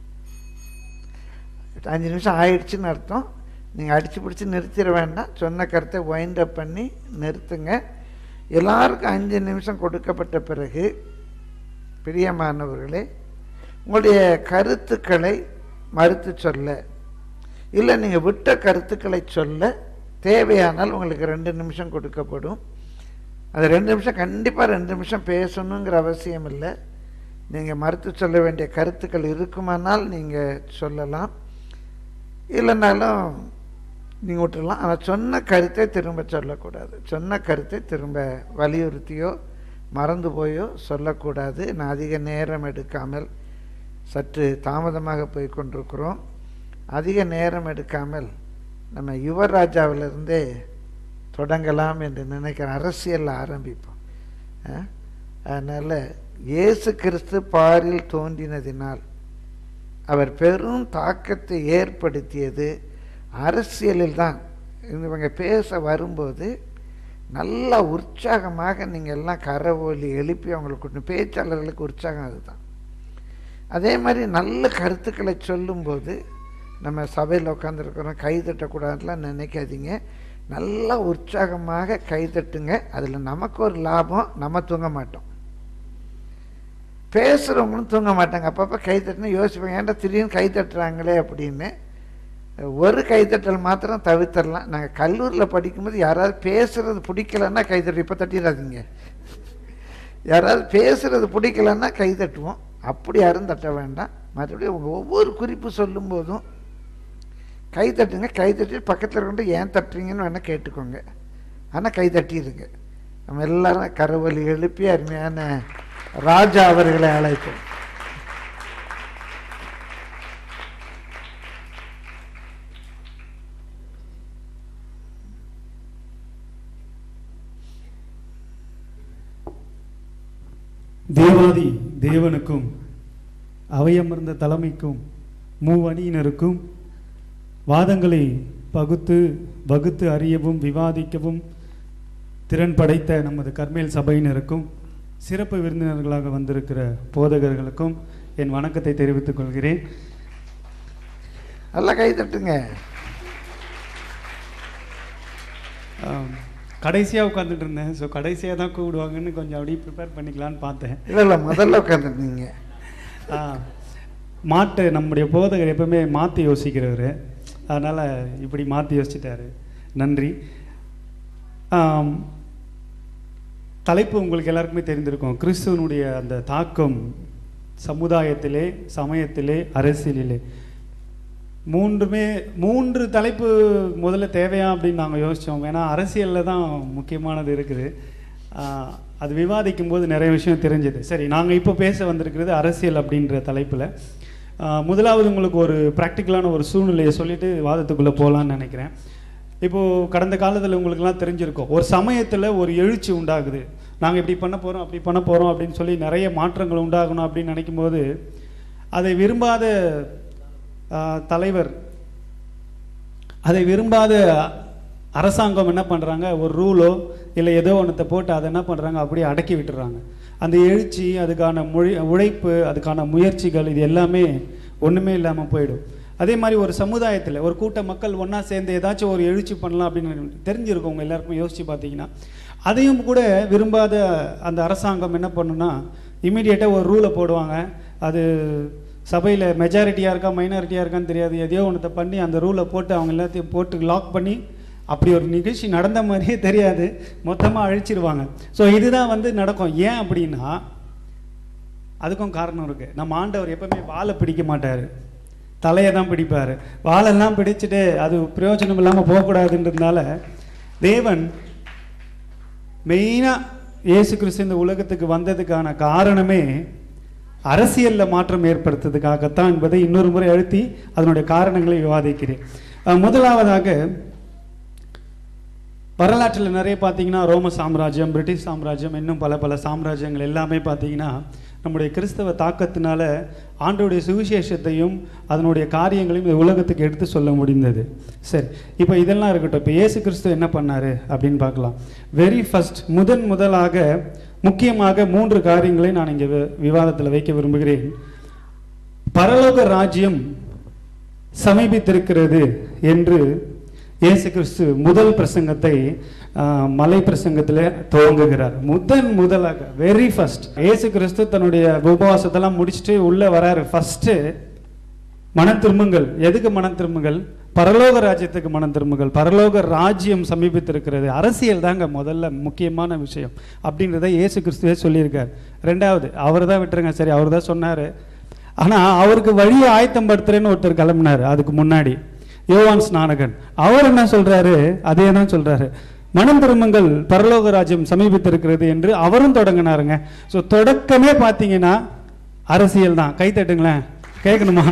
அஞ்சு நிமிஷம் ஆயிடுச்சுன்னு அர்த்தம் நீங்கள் அடித்து பிடிச்சி நிறுத்திட வேண்டாம் சொன்ன கருத்தை வைண்ட் அப் பண்ணி நிறுத்துங்க எல்லாருக்கும் அஞ்சு நிமிஷம் கொடுக்கப்பட்ட பிறகு பிரியமானவர்களே உங்களுடைய கருத்துக்களை மறுத்து சொல்ல இல்லை நீங்கள் விட்ட கருத்துக்களை சொல்ல தேவையானால் உங்களுக்கு ரெண்டு நிமிஷம் கொடுக்கப்படும் அது ரெண்டு நிமிஷம் கண்டிப்பாக ரெண்டு நிமிஷம் பேசணுங்கிற அவசியம் இல்லை நீங்கள் மறுத்து சொல்ல வேண்டிய கருத்துக்கள் இருக்குமானால் நீங்கள் சொல்லலாம் இல்லைனாலும் நீங்கள் விட்டுறலாம் ஆனால் சொன்ன கருத்தை திரும்ப சொல்லக்கூடாது சொன்ன கருத்தை திரும்ப வலியுறுத்தியோ மறந்து போயோ சொல்லக்கூடாது நான் அதிக நேரம் எடுக்காமல் சற்று தாமதமாக போய் கொண்டிருக்கிறோம் அதிக நேரம் எடுக்காமல் நம்ம யுவராஜாவிலிருந்தே தொடங்கலாம் என்று நினைக்கிறேன் அரசியலில் ஆரம்பிப்போம் அஹ், அதனால் இயேசு கிறிஸ்து பாரில் தோன்றினதினால் அவர் பெரும் தாக்கத்தை ஏற்படுத்தியது அரசியலில் தான் இவங்க பேச வரும்போது நல்லா உற்சாகமாக நீங்கள் எல்லாம் கரவொலி எழுப்பி அவங்களுக்கு கொண்டு பேச்சாளர்களுக்கு உற்சாகம் அதுதான் அதே மாதிரி நல்ல கருத்துக்களை சொல்லும்போது நம்ம சபையில் உட்காந்துருக்கிறோம் கை தட்டக்கூடாதுலாம் நினைக்காதீங்க நல்லா உற்சாகமாக கை தட்டுங்க அதில் நமக்கு ஒரு லாபம் நம்ம தூங்க மாட்டோம் பேசுகிறவங்களும் தூங்க மாட்டாங்க அப்பப்போ கை தட்டினா யோசிப்பாங்க ஏன்டா திடீர்னு கை தட்டுறாங்களே அப்படின்னு ஒரு கைத்தட்டல் மாத்திரம் தவிர்த்தரலாம் நாங்கள் கல்லூரியில் படிக்கும்போது யாராவது பேசுறது பிடிக்கலன்னா கை தட்டு இப்போ தட்டிடாதீங்க யாராவது பேசுறது பிடிக்கலன்னா கை தட்டுவோம் அப்படி யாரும் தட்ட வேண்டாம் மற்றபடி உங்கள் ஒவ்வொரு குறிப்பு சொல்லும்போதும் கை தட்டுங்க கை தட்டி பக்கத்தில் இருக்கொண்டு ஏன் தட்டுறீங்கன்னு வேணால் கேட்டுக்கோங்க ஆனால் கை தட்டிடுங்க நம்ம எல்லாரும் கரவொலி எழுப்பி அருமையான ராஜா அவர்களை அழைப்போம் தேவாதி தேவனுக்கும் அவையமர்ந்த தலைமைக்கும் மூவணியினருக்கும் வாதங்களை பகுத்து வகுத்து அறியவும் விவாதிக்கவும் திறன் படைத்த நமது கர்மேல் சபையினருக்கும் சிறப்பு விருந்தினர்களாக வந்திருக்கிற போதகர்களுக்கும் என் வணக்கத்தை தெரிவித்துக் கொள்கிறேன் நல்லா கை தட்டுங்க கடைசியாக உட்காந்துட்டு இருந்தேன் ஸோ கடைசியாக தான் கூப்பிடுவாங்கன்னு கொஞ்சம் அப்படியே ப்ரிப்பேர் பண்ணிக்கலான்னு பார்த்தேன் இல்லை இல்லை முதல்ல உட்காந்துருந்தீங்க ஆ, மாட்டு நம்முடைய போதகர் எப்பவுமே மாற்றி யோசிக்கிறவர் அதனால் இப்படி மாற்றி யோசிச்சிட்டாரு நன்றி ஆம், தலைப்பு உங்களுக்கு எல்லாருக்குமே தெரிந்திருக்கும் கிறிஸ்துவனுடைய அந்த தாக்கம் சமுதாயத்திலே சமயத்திலே அரசியலிலே மூன்றுமே மூன்று தலைப்பு முதல்ல தேவையா அப்படின்னு நாங்கள் யோசித்தோம் ஏன்னா அரசியலில் தான் முக்கியமானது இருக்குது ஆஹ் அது விவாதிக்கும் போது நிறைய விஷயம் தெரிஞ்சது சரி நாங்கள் இப்போ பேச வந்திருக்கிறது அரசியல் அப்படின்ற தலைப்பில் முதலாவது உங்களுக்கு ஒரு ப்ராக்டிக்கலான ஒரு சூழ்நிலையை சொல்லிட்டு வாதத்துக்குள்ளே போகலான்னு நினைக்கிறேன் இப்போது கடந்த காலத்தில் உங்களுக்குலாம் தெரிஞ்சிருக்கும் ஒரு சமயத்தில் ஒரு எழுச்சி உண்டாகுது நாங்கள் இப்படி பண்ண போகிறோம் அப்படி பண்ண போகிறோம் அப்படின்னு சொல்லி நிறைய மாற்றங்கள் உண்டாகணும் அப்படின்னு நினைக்கும் போது அதை விரும்பாத ஆஹ், தலைவர் அதை விரும்பாத அரசாங்கம் என்ன பண்ணுறாங்க ஒரு ரூலோ இல்லை ஏதோ ஒன்றத்தை போட்டு அதை என்ன பண்ணுறாங்க அப்படியே அடக்கி விட்டுறாங்க அந்த எழுச்சி அதுக்கான மொழி உழைப்பு அதுக்கான முயற்சிகள் இது எல்லாமே ஒன்றுமே இல்லாமல் போயிடும் அதே மாதிரி ஒரு சமுதாயத்தில் ஒரு கூட்ட மக்கள் ஒன்றா சேர்ந்து ஏதாச்சும் ஒரு எழுச்சி பண்ணலாம் அப்படின்னு தெரிஞ்சிருக்கும் உங்க எல்லாருக்கும் யோசிச்சு பார்த்தீங்கன்னா அதையும் கூட விரும்பாத அந்த அரசாங்கம் என்ன பண்ணுன்னா இமீடியட்டாக ஒரு ரூலை போடுவாங்க அது சபையில் மெஜாரிட்டியாக இருக்கா மைனாரிட்டியாக இருக்கான்னு தெரியாது எதையோ ஒன்றத்தை பண்ணி அந்த ரூலை போட்டு அவங்க எல்லாத்தையும் போட்டு லாக் பண்ணி அப்படி ஒரு நிகழ்ச்சி நடந்த மாதிரியே தெரியாது மொத்தமாக அழிச்சிருவாங்க ஸோ இதுதான் வந்து நடக்கும் ஏன் அப்படின்னா அதுக்கும் காரணம் இருக்கு நம்ம ஆண்டவர் எப்பவுமே வாழை பிடிக்க மாட்டார் தலையை தான் பிடிப்பார் வாழெல்லாம் பிடிச்சிட்டு அது பிரயோஜனம் இல்லாமல் போகக்கூடாதுன்றதுனால தேவன் மெயினாக இயேசு கிறிஸ்து இந்த உலகத்துக்கு வந்ததுக்கான காரணமே அரசியலில் மாற்றம் ஏற்படுத்துறதுக்காகத்தான் என்பதை இன்னொரு முறை அழுத்தி அதனுடைய காரணங்களை விவாதிக்கிறேன் அஹ் முதலாவதாக வரலாற்றில் நிறைய பார்த்தீங்கன்னா ரோம சாம்ராஜ்யம் பிரிட்டிஷ் சாம்ராஜ்யம் இன்னும் பல பல சாம்ராஜ்யங்கள் எல்லாமே பார்த்தீங்கன்னா நம்முடைய கிறிஸ்தவ தாக்கத்தினால ஆண்டோடைய சுவிசேஷத்தையும் அதனுடைய காரியங்களையும் இந்த உலகத்துக்கு எடுத்து சொல்ல முடிந்தது சரி இப்போ இதெல்லாம் இருக்கட்டும் இப்போ இயேசு கிறிஸ்து என்ன பண்ணாரு அப்படின்னு பார்க்கலாம் வெரி ஃபர்ஸ்ட் முதன் முதலாக முக்கியமாக மூன்று காரியங்களை நான் இங்கே விவாதத்தில் வைக்க விரும்புகிறேன் பரலோக ராஜ்யம் சமீபித்திருக்கிறது என்று இயேசு கிறிஸ்து முதல் பிரசங்கத்தை ஆஹ், மலை பிரசங்கத்தில் துவங்குகிறார் முதன் முதலாக வெரி ஃபர்ஸ்ட் இயேசு கிறிஸ்து தன்னுடைய உபவாசத்தெல்லாம் முடிச்சுட்டு உள்ள வராரு ஃபர்ஸ்ட் மனம் திரும்புங்கள் எதுக்கு மனம் திரும்புங்கள் பரலோக ராஜ்யத்துக்கு மனம் திரும்புங்கள் பரலோக ராஜ்யம் சமீபித்திருக்கிறது அரசியல் தாங்க முதல்ல முக்கியமான விஷயம் அப்படின்றத இயேசு கிறிஸ்துவே சொல்லியிருக்கார் ரெண்டாவது அவர் தான் விட்டுருங்க சரி அவர் தான் சொன்னார் ஆனால் அவருக்கு வழியை ஆயத்தப்படுத்துறேன்னு ஒருத்தர் கிளம்புனார் அதுக்கு முன்னாடி யோவான் ஸ்நானகன் அவர் என்ன சொல்றாரு அதே தான் சொல்றாரு மனம் திரும்புங்கள் பரலோக ராஜ்யம் சமீபித்திருக்கிறது என்று அவரும் தொடங்கினாருங்க ஸோ தொடக்கமே பார்த்தீங்கன்னா அரசியல் தான் கை தட்டுங்களேன் கேட்கணுமா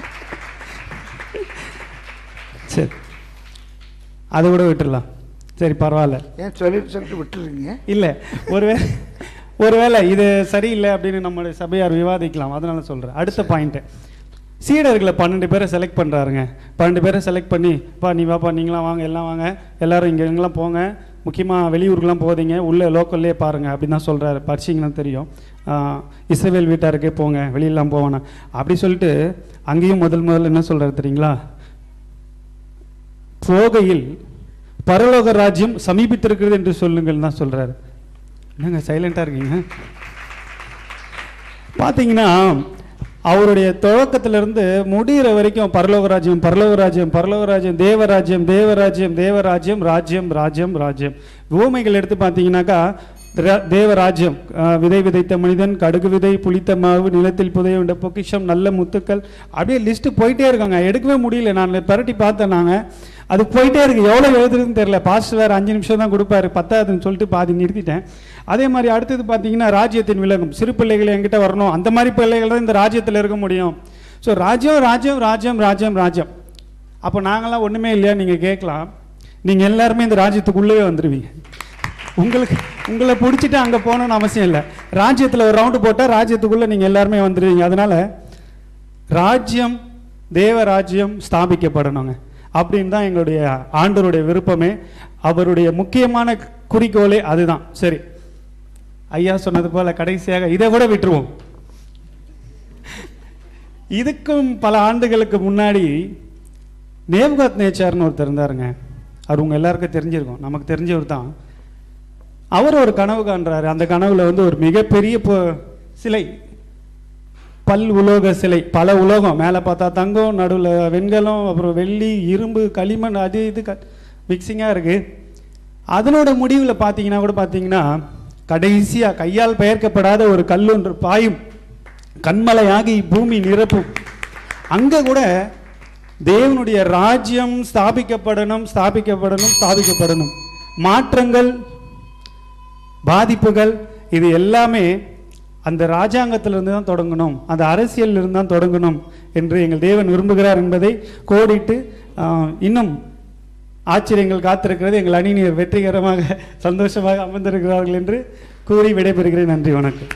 சரி அதை கூட விட்டுடலாம் சரி பரவாயில்ல ஏன் சொல்லிட்டு சொல்லிட்டு விட்டுறீங்க இல்லை ஒருவேளை ஒருவேளை இது சரியில்லை அப்படின்னு நம்மளுடைய சபையார் விவாதிக்கலாம் அதனால சொல்கிறேன் அடுத்த பாயிண்ட்டு சீடர்களை பன்னெண்டு பேரை செலக்ட் பண்ணுறாருங்க பன்னெண்டு பேரை செலக்ட் பண்ணி பா நீ வாப்பா நீங்களாம் வாங்க எல்லாம் வாங்க எல்லாரும் இங்கே எங்கெல்லாம் போங்க முக்கியமாக வெளியூருக்குலாம் போதீங்க உள்ளே லோக்கல்லே பாருங்க அப்படின்னு தான் சொல்கிறாரு படிச்சிங்கன்னா தெரியும் ஆஹ், இஸ்ரவேல் வீட்டாருக்கே போங்க வெளியெல்லாம் போவானா அப்படி சொல்லிட்டு அங்கேயும் முதல் முதல்ல என்ன சொல்கிறாரு தெரியுங்களா போகையில் பரலோக ராஜ்யம் சமீபித்திருக்கிறது என்று சொல்லுங்கள் தான் சொல்றாரு என்னங்க சைலண்டா இருக்கீங்க பாத்தீங்கன்னா அவருடைய துவக்கத்திலிருந்து முடிகிற வரைக்கும் பரலோக ராஜ்யம் பரலோக ராஜ்யம் பரலோக ராஜ்யம் தேவராஜ்யம் தேவராஜ்யம் தேவராஜ்யம் ராஜ்யம் ராஜ்யம் ராஜ்யம் பூமைகள் எடுத்து பார்த்தீங்கன்னாக்கா ர- தேவராஜ்யம் அஹ், விதை விதைத்த மனிதன் கடுகு விதை புளித்த மாவு நிலத்தில் புதைய வேண்ட பொக்கிஷம் நல்ல முத்துக்கள் அப்படியே லிஸ்ட் போயிட்டே இருக்காங்க எடுக்கவே முடியல நான் பரட்டி பார்த்தேன் நாங்க அது போயிட்டே இருக்கு எவ்வளோ எழுதுறதுன்னு தெரியல பாஸ்டர் வேறு அஞ்சு நிமிஷம் தான் கொடுப்பாரு பத்தாதுன்னு சொல்லிட்டு பாதி நிறுத்திட்டேன் அதே மாதிரி அடுத்தது பார்த்தீங்கன்னா ராஜ்யத்தின் விலகும் சிறு பிள்ளைகள் என்கிட்ட வரணும் அந்த மாதிரி பிள்ளைகள் தான் இந்த ராஜ்யத்தில் இருக்க முடியும் ஸோ ராஜ்யம் ராஜ்யம் ராஜ்யம் ராஜ்யம் ராஜ்யம் அப்போ நாங்களாம் ஒன்றுமே இல்லையா நீங்கள் கேட்கலாம் நீங்கள் எல்லாருமே இந்த ராஜ்யத்துக்குள்ளேயே வந்துடுவீங்க உங்களுக்கு உங்களை பிடிச்சிட்டு அங்கே போகணும்னு அவசியம் இல்லை ராஜ்யத்தில் ஒரு ரவுண்டு போட்டால் ராஜ்யத்துக்குள்ளே நீங்கள் எல்லாருமே வந்துடுவீங்க அதனால ராஜ்யம் தேவ ராஜ்யம் ஸ்தாபிக்கப்படணுங்க அப்படின்னு தான் எங்களுடைய ஆண்டவருடைய விருப்பமே அவருடைய முக்கியமான குறிக்கோளே அதுதான் சரி ஐயா சொன்னது போல கடைசியாக இதை கூட விட்டுருவோம் இதுக்கும் பல ஆண்டுகளுக்கு முன்னாடி நேவ்காத் நேச்சார்னு ஒருத்தர் இருந்தாருங்க அவர் உங்க எல்லாருக்கும் தெரிஞ்சிருக்கும் நமக்கு தெரிஞ்சவர் தான் அவர் ஒரு கனவு காண்றாரு அந்த கனவுல வந்து ஒரு மிகப்பெரிய பொ- சிலை பல் உலோக சிலை பல உலோகம் மேலே பார்த்தா தங்கம் நடுவில் வெண்கலம் அப்புறம் வெள்ளி இரும்பு களிமண் அது இது க மிக்சிங்காக இருக்கு அதனோட முடிவில் பார்த்தீங்கன்னா கூட பார்த்தீங்கன்னா கடைசியாக கையால் பெயர்க்கப்படாத ஒரு கல் ஒன்று பாயும் கண்மலையாகி பூமி நிரப்பும் அங்கே கூட தேவனுடைய ராஜ்யம் ஸ்தாபிக்கப்படணும் ஸ்தாபிக்கப்படணும் ஸ்தாபிக்கப்படணும் மாற்றங்கள் பாதிப்புகள் இது எல்லாமே அந்த ராஜாங்கத்திலிருந்து தான் தொடங்கணும் அந்த அரசியலில் இருந்து தான் தொடங்கணும் என்று எங்கள் தேவன் விரும்புகிறார் என்பதை கோடிட்டு ஆஹ், இன்னும் ஆச்சரியங்கள் காத்திருக்கிறது எங்கள் அணியினர் வெற்றிகரமாக சந்தோஷமாக அமர்ந்திருக்கிறார்கள் என்று கூறி விடைபெறுகிறேன் நன்றி வணக்கம்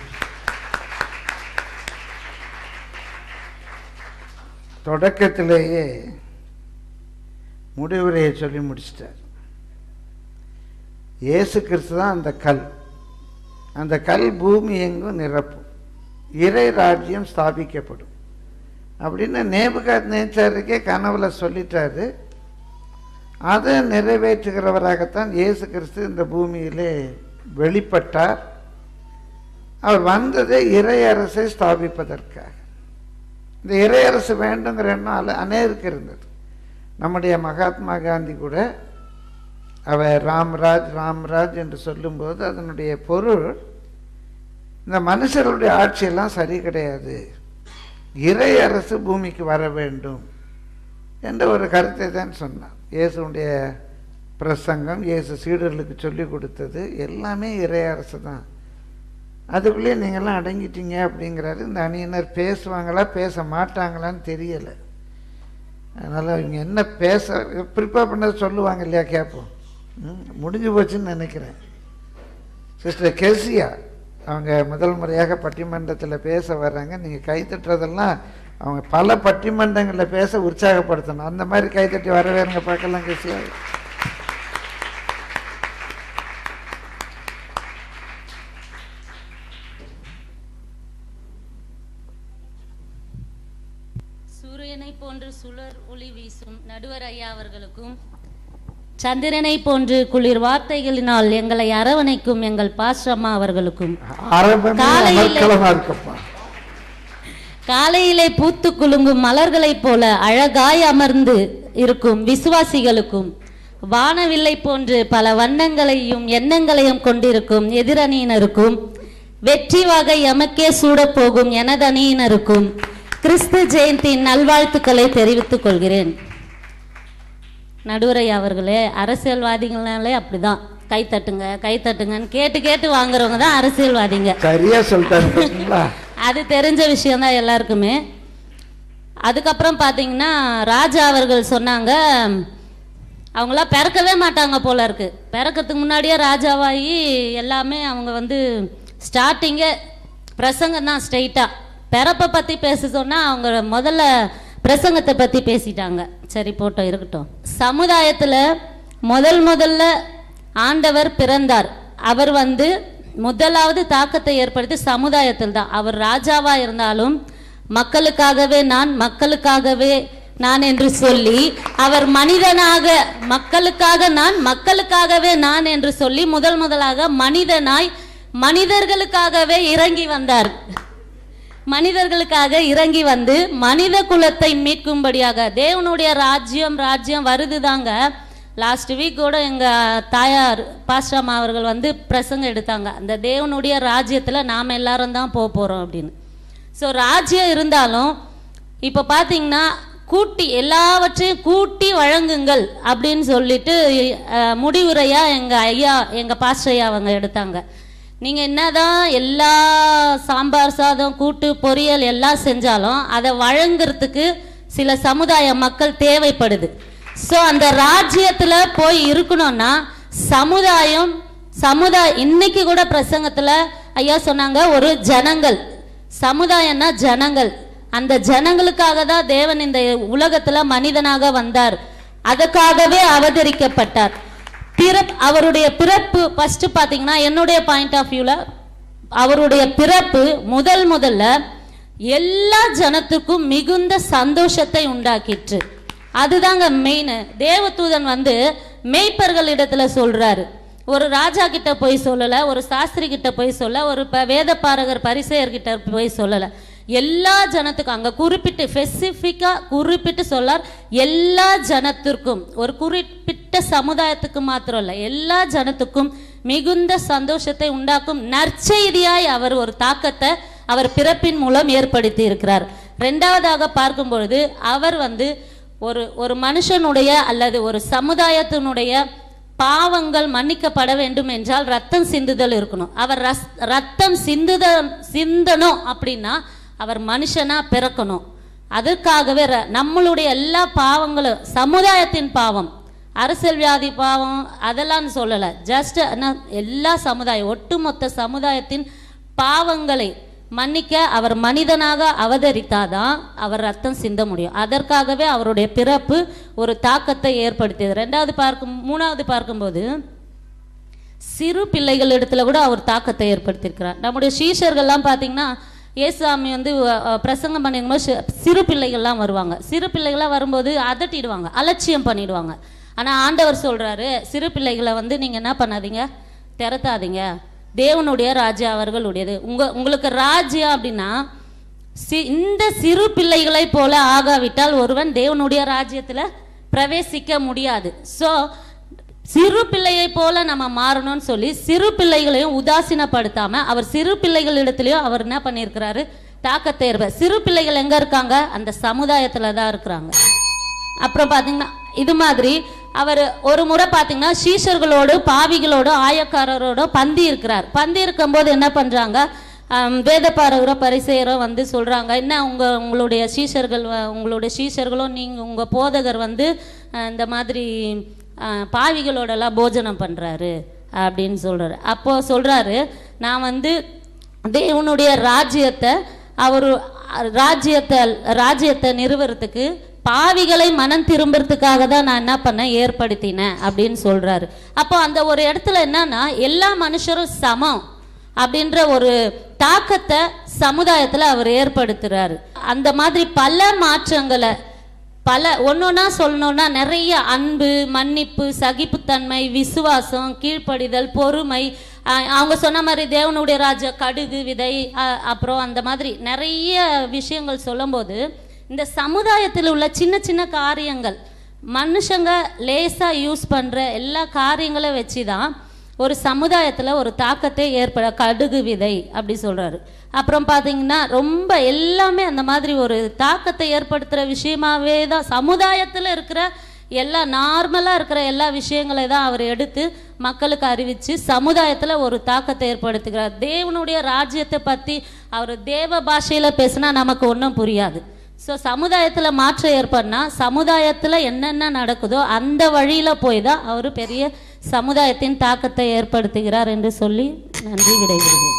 தொடக்கத்திலேயே முடிவுரையை சொல்லி முடிச்சிட்டார் இயேசு கிறிஸ்து தான் அந்த கல் அந்த கல் பூமி எங்கும் நிரப்பும் இறை ராஜ்யம் ஸ்தாபிக்கப்படும் அப்படின்னு நேபுகாத் நேச்சாருக்கே கனவுல சொல்லிட்டாரு அதை நிறைவேற்றுகிறவராகத்தான் இயேசு கிறிஸ்து இந்த பூமியிலே வெளிப்பட்டார் அவர் வந்ததே இறையரசை ஸ்தாபிப்பதற்காக இந்த இறையரசு வேண்டுங்கிற எண்ணம் அல அநேருக்கு இருந்தது நம்முடைய மகாத்மா காந்தி கூட அவர் ராம்ராஜ் ராம்ராஜ் என்று சொல்லும்போது அதனுடைய பொருள் இந்த மனுஷர்களுடைய ஆட்சியெல்லாம் சரி கிடையாது இறை அரசு பூமிக்கு வர வேண்டும் என்ற ஒரு கருத்தை தான் சொன்னார் இயேசுடைய பிரசங்கம் இயேசு சீடர்களுக்கு சொல்லி கொடுத்தது எல்லாமே இறை அரசு தான் அதுக்குள்ளேயே நீங்கள்லாம் அடங்கிட்டீங்க அப்படிங்கிறாரு இந்த அணியினர் பேசுவாங்களா பேச மாட்டாங்களான்னு தெரியலை அதனால் இவங்க என்ன பேச ப்ரிப்பேர் பண்ணதை சொல்லுவாங்க இல்லையா கேட்போம் ம், முடிஞ்சு போச்சுன்னு நினைக்கிறேன் சிஸ்டர் கெசியா அவங்க முதல் முறையாக பட்டிமன்றத்தில் பேச வர்றாங்க நீங்கள் கைத்தட்டுறதெல்லாம் அவங்க பல பட்டிமன்றங்களில் பேச உற்சாகப்படுத்தணும் அந்த மாதிரி கைத்தட்டி வரவேறுங்க பார்க்கலாம் கெசியா சூரியனை போன்று சுழர் ஒளி வீசும் நடுவர் ஐயா அவர்களுக்கும் சந்திரனை போன்று குளிர் வார்த்தைகளினால் எங்களை அரவணைக்கும் எங்கள் பாஸ்ரம்மா அவர்களுக்கும் ஆரம்பமே காலையிலே- அமர்க்கலமாக இருக்கப்பா காலையிலே பூத்து குலுங்கும் மலர்களைப் போல அழகாய் அமர்ந்து இருக்கும் விசுவாசிகளுக்கும் வானவில்லை போன்று பல வண்ணங்களையும் எண்ணங்களையும் கொண்டிருக்கும் எதிரணியினருக்கும் வெற்றி வகை எமக்கே சூடப் போகும் எனதணியினருக்கும் கிறிஸ்து ஜெயந்தியின் நல்வாழ்த்துக்களை தெரிவித்துக் கொள்கிறேன் நடுவரை அவர்களே அரசியல்வாதிகள்னாலே அப்படிதான் கை தட்டுங்க கை தட்டுங்கன்னு கேட்டு கேட்டு வாங்குறவங்க தான் அரசியல்வாதிங்க சரியா சொல்லிட்டாரு பார்த்தீங்களா அது தெரிஞ்ச விஷயம்தான் எல்லாருக்குமே அதுக்கப்புறம் பார்த்தீங்கன்னா ராஜா அவர்கள் சொன்னாங்க அவங்களாம் பிறக்கவே மாட்டாங்க போல இருக்கு பிறக்கிறதுக்கு முன்னாடியே ராஜாவாகி எல்லாமே அவங்க வந்து ஸ்டார்டிங்கே பிரசங்கம் தான் ஸ்ட்ரெயிட்டாக பிறப்பை பற்றி பேச சொன்னால் அவங்க முதல்ல பிரசங்கத்தை பற்றி பேசிட்டாங்க சரி போட்டோம் இருக்கட்டும் சமுதாயத்தில் முதல் முதல்ல ஆண்டவர் பிறந்தார் அவர் வந்து முதலாவது தாக்கத்தை ஏற்படுத்தி சமுதாயத்தில் தான் அவர் ராஜாவா இருந்தாலும் மக்களுக்காகவே நான் மக்களுக்காகவே நான் என்று சொல்லி அவர் மனிதனாக மக்களுக்காக நான் மக்களுக்காகவே நான் என்று சொல்லி முதல் முதலாக மனிதனாய் மனிதர்களுக்காகவே இறங்கி வந்தார் மனிதர்களுக்காக இறங்கி வந்து மனித குலத்தை மீட்கும்படியாக தேவனுடைய ராஜ்யம் ராஜ்யம் வருதுதாங்க லாஸ்ட் வீக் கூட எங்க தாயார் பாஸ்டாமா அவர்கள் வந்து பிரசங்கம் எடுத்தாங்க அந்த தேவனுடைய ராஜ்யத்துல நாம எல்லாரும் தான் போக போறோம் அப்படின்னு ஸோ ராஜ்யம் இருந்தாலும் இப்போ பார்த்தீங்கன்னா கூட்டி எல்லாவற்றையும் கூட்டி வழங்குங்கள் அப்படின்னு சொல்லிட்டு அஹ், முடிவுரையா எங்க ஐயா எங்க பாஸ்டர் ஐயா அவங்க எடுத்தாங்க நீங்க என்னதான் எல்லா சாம்பார் சாதம் கூட்டு பொரியல் எல்லாம் செஞ்சாலும் அதை வழங்குறதுக்கு சில சமுதாய மக்கள் தேவைப்படுது ஸோ அந்த ராஜ்யத்துல போய் இருக்கணும்னா சமுதாயம் சமுதாய இன்னைக்கு கூட பிரசங்கத்துல ஐயா சொன்னாங்க ஒரு ஜனங்கள் சமுதாயம்னா ஜனங்கள் அந்த ஜனங்களுக்காக தான் தேவன் இந்த உலகத்துல மனிதனாக வந்தார் அதுக்காகவே அவதரிக்கப்பட்டார் பிறப் அவருடைய பிறப்பு ஃபர்ஸ்ட் பாத்தீங்கன்னா என்னுடைய பாயிண்ட் ஆஃப் வியூல அவருடைய பிறப்பு முதல் முதல்ல எல்லா ஜனத்துக்கும் மிகுந்த சந்தோஷத்தை உண்டாக்கிற்று அதுதாங்க மெயின் தேவதூதன் வந்து மேய்ப்பர்களிடத்துல சொல்றாரு ஒரு ராஜா கிட்ட போய் சொல்லல ஒரு சாஸ்திரி கிட்ட போய் சொல்ல ஒரு ப- வேதபாரகர் பரிசெயர் கிட்ட போய் சொல்லல எல்லா ஜனத்துக்கும் அங்க குறிப்பிட்டு ஸ்பெசிஃபிக்கா குறிப்பிட்டு சொல்லார் எல்லா ஜனத்திற்கும் ஒரு குறிப்பிட்ட சமுதாயத்துக்கு மாத்திரம் இல்ல எல்லா ஜனத்துக்கும் மிகுந்த சந்தோஷத்தை உண்டாக்கும் நற்செய்தியாய் அவர் ஒரு தாக்கத்தை அவர் பிறப்பின் மூலம் ஏற்படுத்தி இருக்கிறார் ரெண்டாவதாக பார்க்கும் பொழுது அவர் வந்து ஒரு ஒரு மனுஷனுடைய அல்லது ஒரு சமுதாயத்தினுடைய பாவங்கள் மன்னிக்கப்பட வேண்டும் என்றால் ரத்தம் சிந்துதல் இருக்கணும் அவர் ரஸ் ரத்தம் சிந்துத சிந்தணும் அப்படின்னா அவர் மனுஷனா பிறக்கணும் அதற்காகவே ர- நம்மளுடைய எல்லா பாவங்களும் சமுதாயத்தின் பாவம் அரசியல் வியாதி பாவம் அதெல்லாம் சொல்லலை ஜஸ்ட் எல்லா சமுதாயம் ஒட்டுமொத்த சமுதாயத்தின் பாவங்களை மன்னிக்க அவர் மனிதனாக அவதரித்தாதான் அவர் ரத்தம் சிந்த முடியும் அதற்காகவே அவருடைய பிறப்பு ஒரு தாக்கத்தை ஏற்படுத்தியது ரெண்டாவது பார்க்கும் மூணாவது பார்க்கும்போது சிறு பிள்ளைகள் இடத்துல கூட அவர் தாக்கத்தை ஏற்படுத்தியிருக்கிறார் நம்முடைய சீஷர்கள்லாம் பார்த்தீங்கன்னா இயேசுசாமி வந்து அஹ், அஹ், பிரசங்கம் பண்ணிருக்கும்போது சி- சிறு பிள்ளைகள்லாம் வருவாங்க சிறு பிள்ளைகள்லாம் வரும்போது அதட்டிடுவாங்க அலட்சியம் பண்ணிடுவாங்க ஆனால் ஆண்டவர் சொல்றாரு சிறு பிள்ளைகளை வந்து நீங்கள் என்ன பண்ணாதீங்க திரத்தாதீங்க தேவனுடைய ராஜ்யம் அவர்களுடையது உங்க உங்களுக்கு ராஜ்யம் அப்படின்னா சி இந்த சிறு பிள்ளைகளைப் போல ஆகாவிட்டால் ஒருவன் தேவனுடைய ராஜ்யத்துல பிரவேசிக்க முடியாது ஸோ சிறு பிள்ளையை போல நம்ம மாறணும்னு சொல்லி சிறு பிள்ளைகளையும் உதாசீனப்படுத்தாம அவர் சிறு பிள்ளைகளிடத்துலயும் அவர் என்ன பண்ணியிருக்கிறாரு தாக்கத்தை ஏற்ப சிறு பிள்ளைகள் எங்க இருக்காங்க அந்த சமுதாயத்துல தான் இருக்கிறாங்க அப்புறம் பார்த்தீங்கன்னா இது மாதிரி அவர் ஒரு முறை பார்த்தீங்கன்னா சீஷர்களோடு பாவிகளோடு ஆயக்காரரோட பந்தி இருக்கிறார் பந்தி இருக்கும்போது என்ன பண்ணுறாங்க வேதப்பாரகரோ பரிசெயரோ வந்து சொல்கிறாங்க என்ன உங்கள் உங்களுடைய சீஷர்கள் வ- உங்களுடைய சீஷர்களும் நீங்கள் உங்கள் போதகர் வந்து அஹ், இந்த மாதிரி அஹ், பாவிகளோடலாம் போஜனம் பண்ணுறாரு அப்படின்னு சொல்கிறாரு அப்போது சொல்கிறாரு நான் வந்து தேவனுடைய ராஜ்யத்தை அவர் ராஜ்யத்தை ராஜ்யத்தை நிறுவறதுக்கு பாவிகளை மனம் திரும்புறதுக்காக தான் நான் என்ன பண்ணேன் ஏற்படுத்தினேன் அப்படின்னு சொல்றாரு அப்போ அந்த ஒரு இடத்துல என்னன்னா எல்லா மனுஷரும் சமம் அப்படின்ற ஒரு தாக்கத்தை சமுதாயத்துல அவர் ஏற்படுத்துறாரு அந்த மாதிரி பல மாற்றங்களை பல ஒன்னொன்னா சொல்லணும்னா நிறைய அன்பு மன்னிப்பு சகிப்புத்தன்மை விசுவாசம் கீழ்ப்படிதல் பொறுமை அஹ் அவங்க சொன்ன மாதிரி தேவனுடைய ராஜ கடுகு விதை அஹ் அப்புறம் அந்த மாதிரி நிறைய விஷயங்கள் சொல்லும்போது இந்த சமுதாயத்தில் உள்ள சின்ன சின்ன காரியங்கள் மனுஷங்க லேசா யூஸ் பண்ற எல்லா காரியங்களும் வச்சு தான் ஒரு சமுதாயத்தில் ஒரு தாக்கத்தை ஏற்பட கடுகு விதை அப்படி சொல்றாரு அப்புறம் பார்த்தீங்கன்னா ரொம்ப எல்லாமே அந்த மாதிரி ஒரு தாக்கத்தை ஏற்படுத்துகிற விஷயமாவே தான் சமுதாயத்தில் இருக்கிற எல்லா நார்மலாக இருக்கிற எல்லா விஷயங்களை தான் அவர் எடுத்து மக்களுக்கு அறிவித்து சமுதாயத்தில் ஒரு தாக்கத்தை ஏற்படுத்துகிறார் தேவனுடைய ராஜ்யத்தை பற்றி அவர் தேவ பாஷையில் பேசினா நமக்கு ஒன்றும் புரியாது ஸோ சமுதாயத்தில் மாற்றம் ஏற்படனா சமுதாயத்தில் என்னென்ன நடக்குதோ அந்த வழியில் போய் தான் அவர் பெரிய சமுதாயத்தின் தாக்கத்தை ஏற்படுத்துகிறார் என்று சொல்லி நன்றி விடைபெறுகிறேன்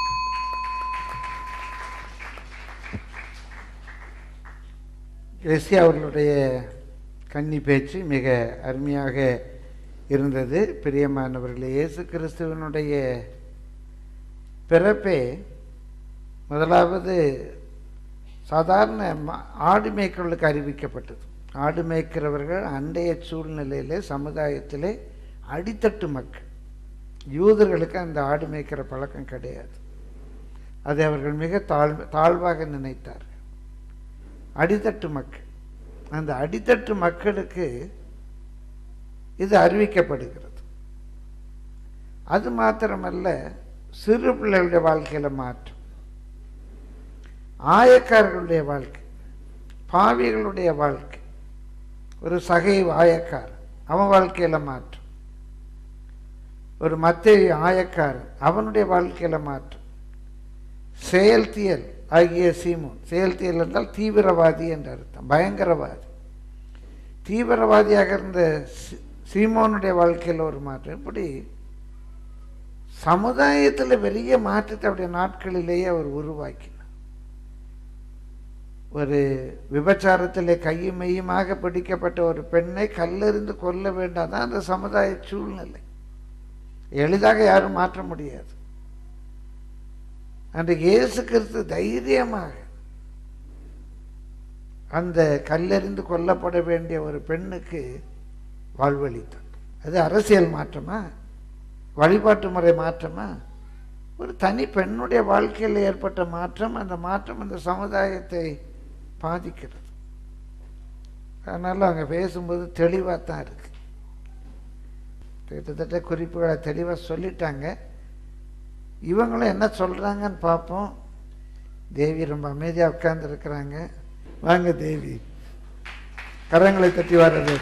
கிறிஸ்டி அவர்களுடைய கன்னி பேச்சு மிக அருமையாக இருந்தது பிரியமானவர்களே இயேசு கிறிஸ்துவனுடைய பிறப்பே முதலாவது சாதாரண ம- ஆடு மேய்க்கிறவர்களுக்கு அறிவிக்கப்பட்டது ஆடு மேய்க்கிறவர்கள் அண்டைய சூழ்நிலையிலே சமுதாயத்திலே அடித்தட்டு மக்கள் யூதர்களுக்கு அந்த ஆடு மேய்க்கிற பழக்கம் கிடையாது அதை அவர்கள் மிக தாழ் தாழ்வாக நினைத்தார்கள் அடித்தட்டு மக்கள் அந்த அடித்தட்டு மக்களுக்கு இது அறிவிக்கப்படுகிறது அது மாத்திரமல்ல சிறு பிள்ளைகளுடைய வாழ்க்கையில மாற்றம் ஆயக்காரர்களுடைய வாழ்க்கை பாவிகளுடைய வாழ்க்கை ஒரு சகை ஆயக்கார் அவன் வாழ்க்கையில மாற்றம் ஒரு மத்தேயு ஆயக்காரன் அவனுடைய வாழ்க்கையில மாற்றம் செயல்தியல் ஆகிய சீமோன் செயல்தியல் என்றால் தீவிரவாதி என்று அர்த்தம் பயங்கரவாதி தீவிரவாதியாக இருந்த சீ- சீமோனுடைய வாழ்க்கையில் ஒரு மாற்றம் இப்படி சமுதாயத்தில் பெரிய மாற்றத்தை அவருடைய நாட்களிலேயே அவர் உருவாக்கினார் ஒரு விபச்சாரத்திலே கையும் மெய்யுமாக பிடிக்கப்பட்ட ஒரு பெண்ணை கல்லெறிந்து கொல்ல வேண்டாதான் அந்த சமுதாய சூழ்நிலை எளிதாக யாரும் மாற்ற முடியாது அன்றைக்கு இயேசு கிறிஸ்து தைரியமாக அந்த கல்லெறிந்து கொல்லப்பட வேண்டிய ஒரு பெண்ணுக்கு வாழ்வளித்தார் அது அரசியல் மாற்றமா வழிபாட்டு முறை மாற்றமா ஒரு தனி பெண்ணுடைய வாழ்க்கையில் ஏற்பட்ட மாற்றம் அந்த மாற்றம் அந்த சமுதாயத்தை பாதிக்கிறது அதனால அவங்க பேசும்போது தெளிவாக தான் இருக்கு கிட்டத்தட்ட குறிப்புகளை தெளிவாக சொல்லிட்டாங்க இவங்களும் என்ன சொல்றாங்கன்னு பார்ப்போம் தேவி ரொம்ப அமைதியா உட்கார்ந்து இருக்கிறாங்க வாங்க தேவி கரங்களை தட்டி வர்றது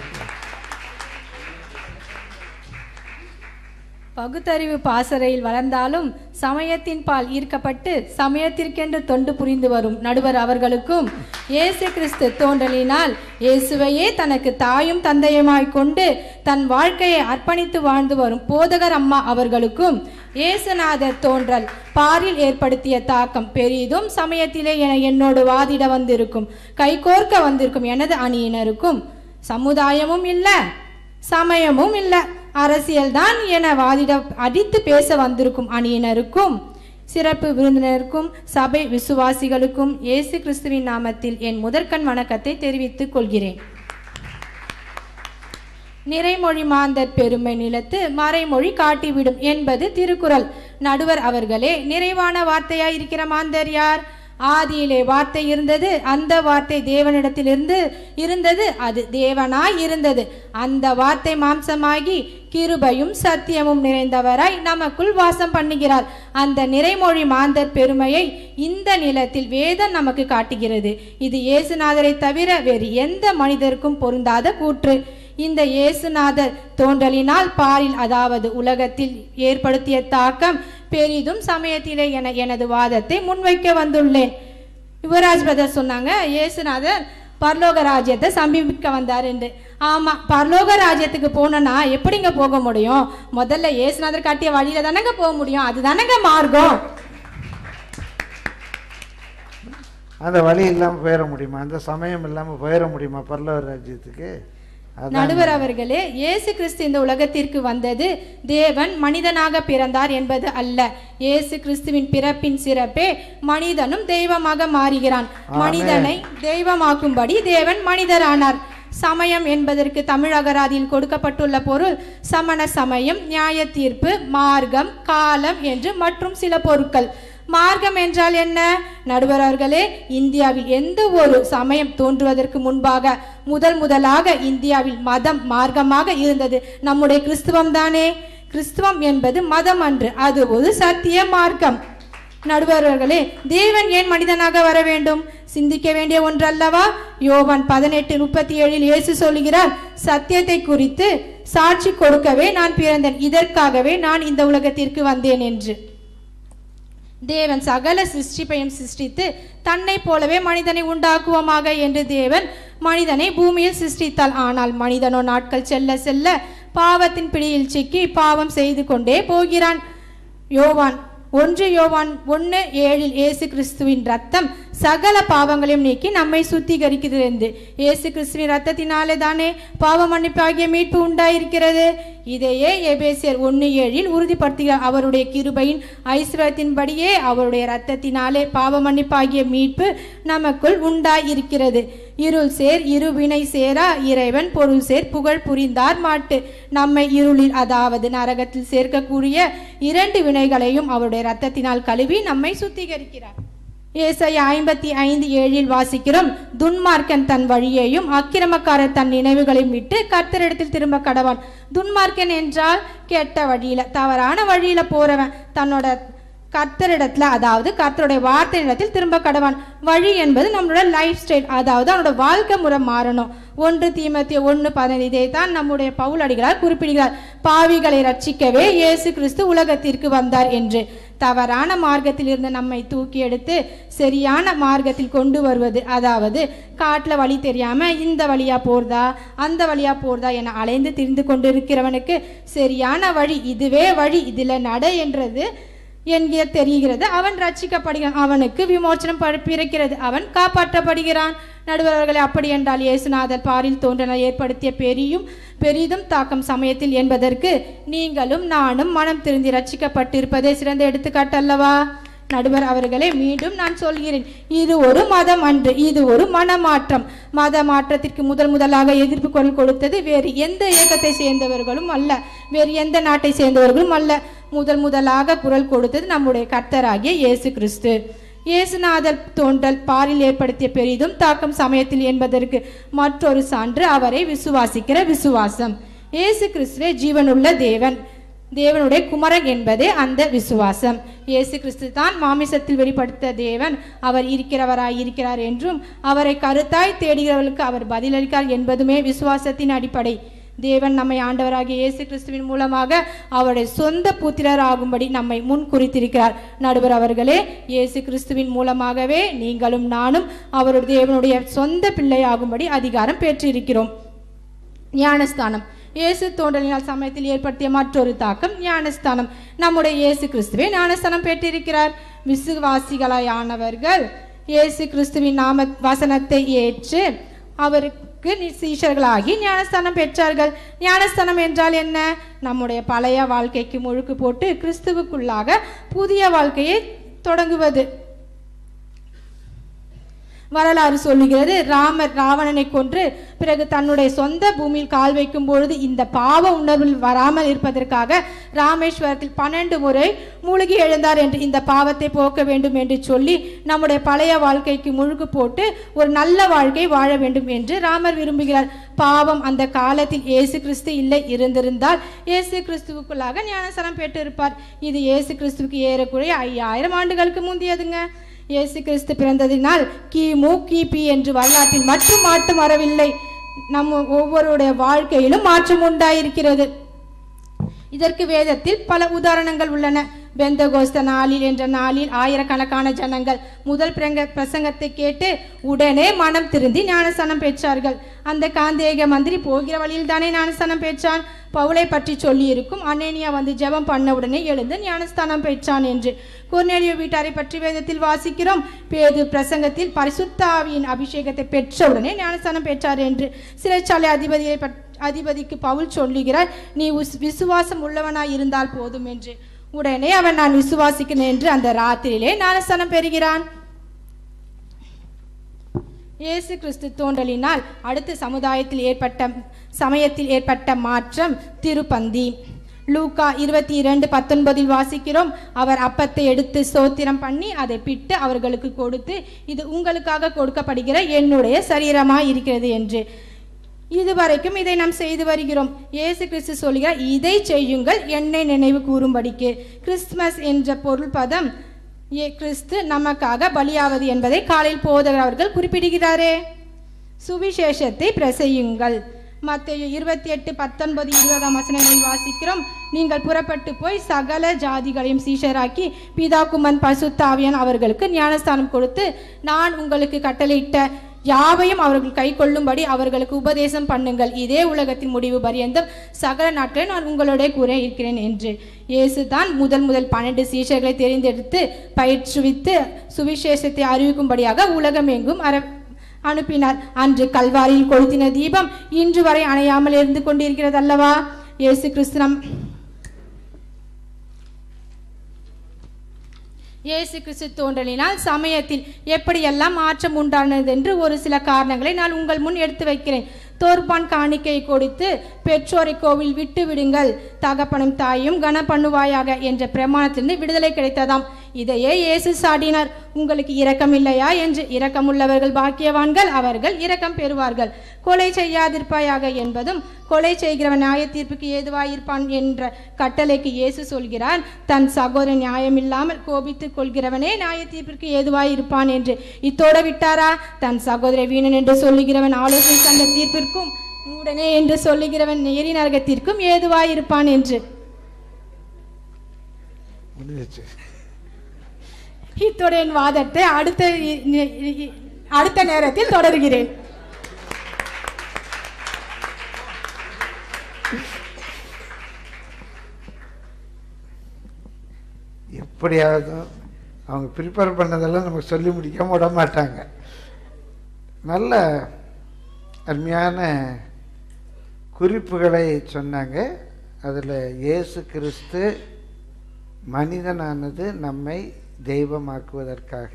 பகுத்தறிவு பாசறையில் வளர்ந்தாலும் சமயத்தின் பால் ஈர்க்கப்பட்டு சமயத்திற்கென்று தொண்டு புரிந்து வரும் நடுவர் அவர்களுக்கும் இயேசு கிறிஸ்து தோன்றலினால் இயேசுவையே தனக்கு தாயும் தந்தையுமாய் கொண்டு தன் வாழ்க்கையை அர்ப்பணித்து வாழ்ந்து வரும் போதகர் அம்மா அவர்களுக்கும் இயேசுநாதர் தோன்றல் பாரில் ஏற்படுத்திய தாக்கம் பெரிதும் சமயத்திலே என என்னோடு வாதிட வந்திருக்கும் கைகோர்க்க வந்திருக்கும் எனது அணியினருக்கும் சமுதாயமும் இல்லை சமயமும் இல்லை அரசியல்தான் என வாதிட அடித்து பேச வந்திருக்கும் அணியினருக்கும் சிறப்பு விருந்தினருக்கும் சபை விசுவாசிகளுக்கும் இயேசு கிறிஸ்துவின் நாமத்தில் என் முதற்கண் வணக்கத்தை தெரிவித்துக் கொள்கிறேன் நிறைமொழி மாந்தர் பெருமை நிலத்து மறைமொழி காட்டிவிடும் என்பது திருக்குறள் நடுவர் அவர்களே நிறைவான வார்த்தையாய் இருக்கிற மாந்தர் யார் ஆதியிலே வார்த்தை இருந்தது அந்த வார்த்தை தேவனிடத்திலிருந்து இருந்தது அது தேவனாய் இருந்தது அந்த வார்த்தை மாம்சமாகி கிருபையும் சத்தியமும் நிறைந்தவராய் நமக்குள் வாசம் பண்ணுகிறார் அந்த நிறைமொழி மாந்தர் பெருமையை இந்த நிலத்தில் வேதம் நமக்கு காட்டுகிறது இது இயேசுநாதரை தவிர வேறு எந்த மனிதருக்கும் பொருந்தாத கூற்று இந்த இயேசுநாதர் தோன்றலினால் பாரில் அதாவது உலகத்தில் ஏற்படுத்திய தாக்கம் பெரிதும் சமயத்திலே என எனது வாதத்தை முன்வைக்க வந்துள்ளேன் யுவராஜ் பிரதர் சொன்னாங்க இயேசுநாதர் பரலோக ராஜ்யத்தை சமீபிக்க வந்தார் என்று ஆமா பரலோக ராஜ்யத்துக்கு போனோன்னா எப்படிங்க போக முடியும் முதல்ல இயேசுநாதர் காட்டிய வழியில தானங்க போக முடியும் அதுதானங்க மார்க்கம் அந்த வழி இல்லாமல் போயிட முடியுமா அந்த சமயம் இல்லாமல் போயிட முடியுமா பரலவர் ராஜ்யத்துக்கு அதான் நடுவர் அவர்களே இயேசு கிறிஸ்து இந்த உலகத்திற்கு வந்தது தேவன் மனிதனாக பிறந்தார் என்பது அல்ல இயேசு கிறிஸ்துவின் பிறப்பின் சிறப்பே மனிதனும் தெய்வமாக மாறுகிறான் மனிதனை தெய்வமாக்கும்படி தேவன் மனிதரானார் சமயம் என்பதற்கு தமிழ் அகராதியில் கொடுக்கப்பட்டுள்ள பொருள் சமண சமயம் நியாய தீர்ப்பு மார்க்கம் காலம் என்று மற்றும் சில பொருட்கள் மார்க்கம் என்றால் என்ன நடுவர் அவர்களே இந்தியாவில் எந்த ஒரு சமயம் தோன்றுவதற்கு முன்பாக முதல் முதலாக இந்தியாவில் மதம் மார்க்கமாக இருந்தது நம்முடைய கிறிஸ்துவம் தானே கிறிஸ்துவம் என்பது மதம் அன்று அது ஒரு சத்திய மார்க்கம் நடுவர்களே தேவன் ஏன் மனிதனாக வர வேண்டும் சிந்திக்க வேண்டிய ஒன்றல்லவா யோவான் பதினெட்டு முப்பத்தி ஏழில் இயேசு சொல்லுகிறார் சத்தியத்தை குறித்து சாட்சி கொடுக்கவே நான் பிறந்தேன் இதற்காகவே நான் இந்த உலகத்திற்கு வந்தேன் என்று தேவன் சகல சிருஷ்டிப்பையும் சிருஷ்டித்து தன்னை போலவே மனிதனை உண்டாக்குவோமாக என்று தேவன் மனிதனை பூமியில் சிருஷ்டித்தாள் ஆனால் மனிதனோ நாட்கள் செல்ல செல்ல பாவத்தின் பிடியில் சிக்கி பாவம் செய்து கொண்டே போகிறான் யோவான் ஒன்று யோவான் ஒன்று ஏழில் இயேசு கிறிஸ்துவின் ரத்தம் சகல பாவங்களையும் நீக்கி நம்மை சுத்திகரிக்கிறது இயேசு கிறிஸ்துவின் ரத்தத்தினாலே தானே பாவ மன்னிப்பாகிய மீட்பு உண்டாயிருக்கிறது இதையே எபேசியர் ஒன்று ஏழில் உறுதிப்படுத்துகிறார் அவருடைய கிருபையின் ஐஸ்வரத்தின்படியே அவருடைய இரத்தத்தினாலே பாவ மன்னிப்பாகிய மீட்பு நமக்குள் உண்டாயிருக்கிறது இருள் சேர் இருவினை சேரா இறைவன் பொருள் சேர் புகழ் புரிந்தார் மாட்டு நம்மை இருளில் அதாவது நரகத்தில் சேர்க்கக்கூடிய இரண்டு வினைகளையும் அவருடைய இரத்தத்தினால் கழுவி நம்மை சுத்திகரிக்கிறார் ஏசாயா ஐம்பத்தி ஐந்து ஏழில் வாசிக்கிறோம் துன்மார்க்கன் தன் வழியையும் அக்கிரமக்காரர் தன் நினைவுகளையும் விட்டு கர்த்தரிடத்தில் திரும்ப கடவான் துன்மார்க்கன் என்றால் கெட்ட வழியில தவறான வழியில போறவன் தன்னோட கர்த்தரிடத்துல அதாவது கர்த்தருடைய வார்த்தையிடத்தில் திரும்ப கடவான் வழி என்பது நம்மளோட லைஃப் ஸ்டைல் அதாவது அவனோட வாழ்க்கை முறை மாறணும் ஒன்று தீமத்திய ஒன்று பதினைந்து இதை தான் நம்முடைய பவுல் அடிகளார் குறிப்பிடுகிறார் பாவிகளை ரட்சிக்கவே இயேசு கிறிஸ்து உலகத்திற்கு வந்தார் என்று தவறான மார்க்கத்தில் இருந்து நம்மை தூக்கி எடுத்து சரியான மார்க்கத்தில் கொண்டு வருவது அதாவது காட்டில் வழி தெரியாம இந்த வழியா போறதா அந்த வழியா போறதா என அலைந்து திரிந்து கொண்டிருக்கிறவனுக்கு சரியான வழி இதுவே வழி இதுல நட என்றது என்கிற தெரிகிறது அவன் ரட்சிக்கப்படுகிறான் அவனுக்கு விமோச்சனம் ப- பிறக்கிறது அவன் காப்பாற்றப்படுகிறான் நடுவர்களே அப்படி என்றால் இயேசுநாதர் பாரில் தோன்றன ஏற்படுத்திய பெரியும் பெரிதும் தாக்கம் சமயத்தில் என்பதற்கு நீங்களும் நானும் மனம் திருந்தி ரட்சிக்கப்பட்டிருப்பதே சிறந்த எடுத்துக்காட்டல்லவா நடுவர் அவர்களே மீண்டும் நான் சொல்கிறேன் இது ஒரு மதம் அன்று இது ஒரு மனமாற்றம் மத மாற்றத்திற்கு முதல் முதலாக எதிர்ப்பு குரல் கொடுத்தது வேறு எந்த இயக்கத்தை சேர்ந்தவர்களும் அல்ல வேறு எந்த நாட்டை சேர்ந்தவர்களும் அல்ல முதல் முதலாக குரல் கொடுத்தது நம்முடைய கர்த்தராகிய இயேசு கிறிஸ்து இயேசுநாதர் தோன்றல் பாரில் ஏற்படுத்திய பெரிதும் தாக்கம் சமயத்தில் என்பதற்கு மற்றொரு சான்று அவரை விசுவாசிக்கிற விசுவாசம் இயேசு கிறிஸ்துவே ஜீவனுள்ள தேவன் தேவனுடைய குமரன் என்பதே அந்த விசுவாசம் இயேசு கிறிஸ்து தான் மாமிசத்தில் வெளிப்படுத்த தேவன் அவர் இருக்கிறவராய் இருக்கிறார் என்றும் அவரை கருத்தாய் தேடுகிறவர்களுக்கு அவர் பதிலளிக்கார் என்பதுமே விசுவாசத்தின் அடிப்படை தேவன் நம்மை ஆண்டவராகிய இயேசு கிறிஸ்துவின் மூலமாக அவருடைய சொந்த புத்திரர் ஆகும்படி நம்மை முன் குறித்திருக்கிறார் நடுவர் அவர்களே இயேசு கிறிஸ்துவின் மூலமாகவே நீங்களும் நானும் அவருடைய தேவனுடைய சொந்த பிள்ளை ஆகும்படி அதிகாரம் பெற்றிருக்கிறோம் ஞானஸ்தானம் இயேசு தோன்றலினால் சமயத்தில் ஏற்படுத்திய மற்றொரு தாக்கம் ஞானஸ்தானம் நம்முடைய இயேசு கிறிஸ்துவே ஞானஸ்தானம் பெற்றிருக்கிறார் விசுவாசிகளாயானவர்கள் இயேசு கிறிஸ்துவின் நாம வசனத்தை ஏற்று அவருக்கு நி- சீஷர்களாகி ஞானஸ்தானம் பெற்றார்கள் ஞானஸ்தானம் என்றால் என்ன நம்முடைய பழைய வாழ்க்கைக்கு முழுக்கு போட்டு கிறிஸ்துவுக்குள்ளாக புதிய வாழ்க்கையை தொடங்குவது வரலாறு சொல்லுகிறது ராமர் ராவணனை கொன்று பிறகு தன்னுடைய சொந்த பூமியில் கால் வைக்கும் பொழுது இந்த பாவ உணர்வில் வராமல் இருப்பதற்காக ராமேஸ்வரத்தில் பன்னெண்டு முறை மூழ்கி எழுந்தார் என்று இந்த பாவத்தை போக்க வேண்டும் என்று சொல்லி நம்முடைய பழைய வாழ்க்கைக்கு முழுகு போட்டு ஒரு நல்ல வாழ்க்கை வாழ வேண்டும் என்று ராமர் விரும்புகிறார் பாவம் அந்த காலத்தில் இயேசு கிறிஸ்து இல்லை இருந்திருந்தால் இயேசு கிறிஸ்துவுக்குள்ளாக ஞானசனம் பெற்றிருப்பார் இது இயேசு கிறிஸ்துவுக்கு ஏறக்குறைய ஐயாயிரம் ஆண்டுகளுக்கு முந்தியதுங்க இயேசு கிறிஸ்து பிறந்ததினால் கிமு கிபி என்று வரலாற்றில் மட்டும் மாற்றம் வரவில்லை நம்ம ஒவ்வொருடைய வாழ்க்கையிலும் மாற்றம் உண்டாயிருக்கிறது இதற்கு வேதத்தில் பல உதாரணங்கள் உள்ளன பெந்தகோஸ்த நாளில் என்ற நாளில் ஆயிரக்கணக்கான ஜனங்கள் முதல் பிரங்க பிரசங்கத்தை கேட்டு உடனே மனம் திருந்தி ஞானஸ்தானம் பெற்றார்கள் அந்த காந்தேக மந்திரி போகிற வழியில் தானே ஞானஸ்தானம் பெற்றான் பவுலை பற்றி சொல்லியிருக்கும் அனேனியா வந்து ஜெபம் பண்ண உடனே எழுந்து ஞானஸ்தானம் பெற்றான் என்று குர்நேலியோ வீட்டாரை பற்றி வேதத்தில் வாசிக்கிறோம் பேது பிரசங்கத்தில் பரிசுத்தாவியின் அபிஷேகத்தை பெற்ற உடனே ஞானஸ்தானம் பெற்றார் என்று சிறைச்சாலை அதிபதியை பற் அதிபதிக்கு பவுல் சொல்லுகிறார் நீ உஸ் விசுவாசம் உள்ளவனாய் இருந்தால் போதும் என்று உடனே அவன் நான் விசுவாசிக்கிறேன் என்று அந்த ராத்திரியிலே ஞானஸ்தானம் பெறுகிறான் இயேசு கிறிஸ்து தோன்றலினால் அடுத்த சமுதாயத்தில் ஏற்பட்ட சமயத்தில் ஏற்பட்ட மாற்றம் திருப்பந்தி லூக்கா இருபத்தி இரண்டு பத்தொன்பதில் வாசிக்கிறோம் அவர் அப்பத்தை எடுத்து சோத்திரம் பண்ணி அதை பிட்டு அவர்களுக்கு கொடுத்து இது உங்களுக்காக கொடுக்கப்படுகிற என்னுடைய சரீரமாய் இருக்கிறது என்று இதுவரைக்கும் இதை நாம் செய்து வருகிறோம் இயேசு கிறிஸ்து சொல்கிறார் இதை செய்யுங்கள் என்னை நினைவு கூறும்படிக்கு கிறிஸ்துமஸ் என்ற பொருள் பதம் ஏ கிறிஸ்து நமக்காக பலியாவது என்பதை காலையில் போதகர் அவர்கள் குறிப்பிடுகிறாரே சுவிசேஷத்தை பிரசையுங்கள் மத்திய இருபத்தி எட்டு பத்தொன்பது இருபதாம் வசனங்களில் வாசிக்கிறோம் நீங்கள் புறப்பட்டு போய் சகல ஜாதிகளையும் சீஷராக்கி பிதா குமன் பசுத்தாவியன் அவர்களுக்கு ஞானஸ்தானம் கொடுத்து நான் உங்களுக்கு கட்டளையிட்ட யாவையும் அவர்கள் கை கொள்ளும்படி அவர்களுக்கு உபதேசம் பண்ணுங்கள் இதே உலகத்தின் முடிவு பரியந்தம் சகல நாட்களில் நான் உங்களோட கூற இருக்கிறேன் என்று இயேசு தான் முதல் முதல் பன்னெண்டு சீஷர்களை தெரிந்தெடுத்து பயிற்றுவித்து சுவிசேஷத்தை அறிவிக்கும்படியாக உலகமெங்கும் அர அனுப்பினார் அன்று கல்வாரியில் கொளுத்தின தீபம் இன்று வரை அணையாமல் இருந்து கொண்டிருக்கிறது அல்லவா இயேசு கிறிஸ்து நம் இயேசு கிறிஸ்து தோன்றலினால் சமயத்தில் எப்படியெல்லாம் மாற்றம் உண்டானது என்று ஒரு சில காரணங்களை நான் உங்கள் முன் எடுத்து வைக்கிறேன் தோர்பான் காணிக்கை கொடுத்து பெற்றோரை கோவில் விட்டு விடுங்கள் தகப்பனும் தாயும் கன பண்ணுவாயாக என்ற பிரமாணத்திலிருந்து விடுதலை கிடைத்ததாம் இதையே இயேசு சாடினார் உங்களுக்கு இரக்கம் இல்லையா என்று இரக்கமுள்ளவர்கள் பாக்கியவான்கள் அவர்கள் இரக்கம் பெறுவார்கள் கொலை செய்யாதிருப்பாயாக என்பதும் கொலை செய்கிறவன் நியாய தீர்ப்புக்கு ஏதுவாயிருப்பான் என்ற கட்டளைக்கு இயேசு சொல்கிறார் தன் சகோதரன் நியாயமில்லாமல் கோபித்துக் கொள்கிறவனே நியாய தீர்ப்பிற்கு ஏதுவாயிருப்பான் என்று இத்தோட விட்டாரா தன் சகோதர வீணன் என்று சொல்லுகிறவன் ஆலோசனை சங்க தீர்ப்பிற்கும் மூடனே என்று சொல்லுகிறவன் எரி நரகத்திற்கும் ஏதுவாயிருப்பான் என்று முடிஞ்சிச்சு இத்துடன் வாதத்தை அடுத்த இ- இ- இ- அடுத்த நேரத்தில் தொடர்கிறேன் எப்படியாவது அவங்க ப்ரிப்பேர் பண்ணதெல்லாம் நமக்கு சொல்லி முடிக்காம விட மாட்டாங்க நல்ல அருமையான குறிப்புகளை சொன்னாங்க அதில் இயேசு கிறிஸ்து மனிதனானது நம்மை தெய்வமாக்குவதற்காக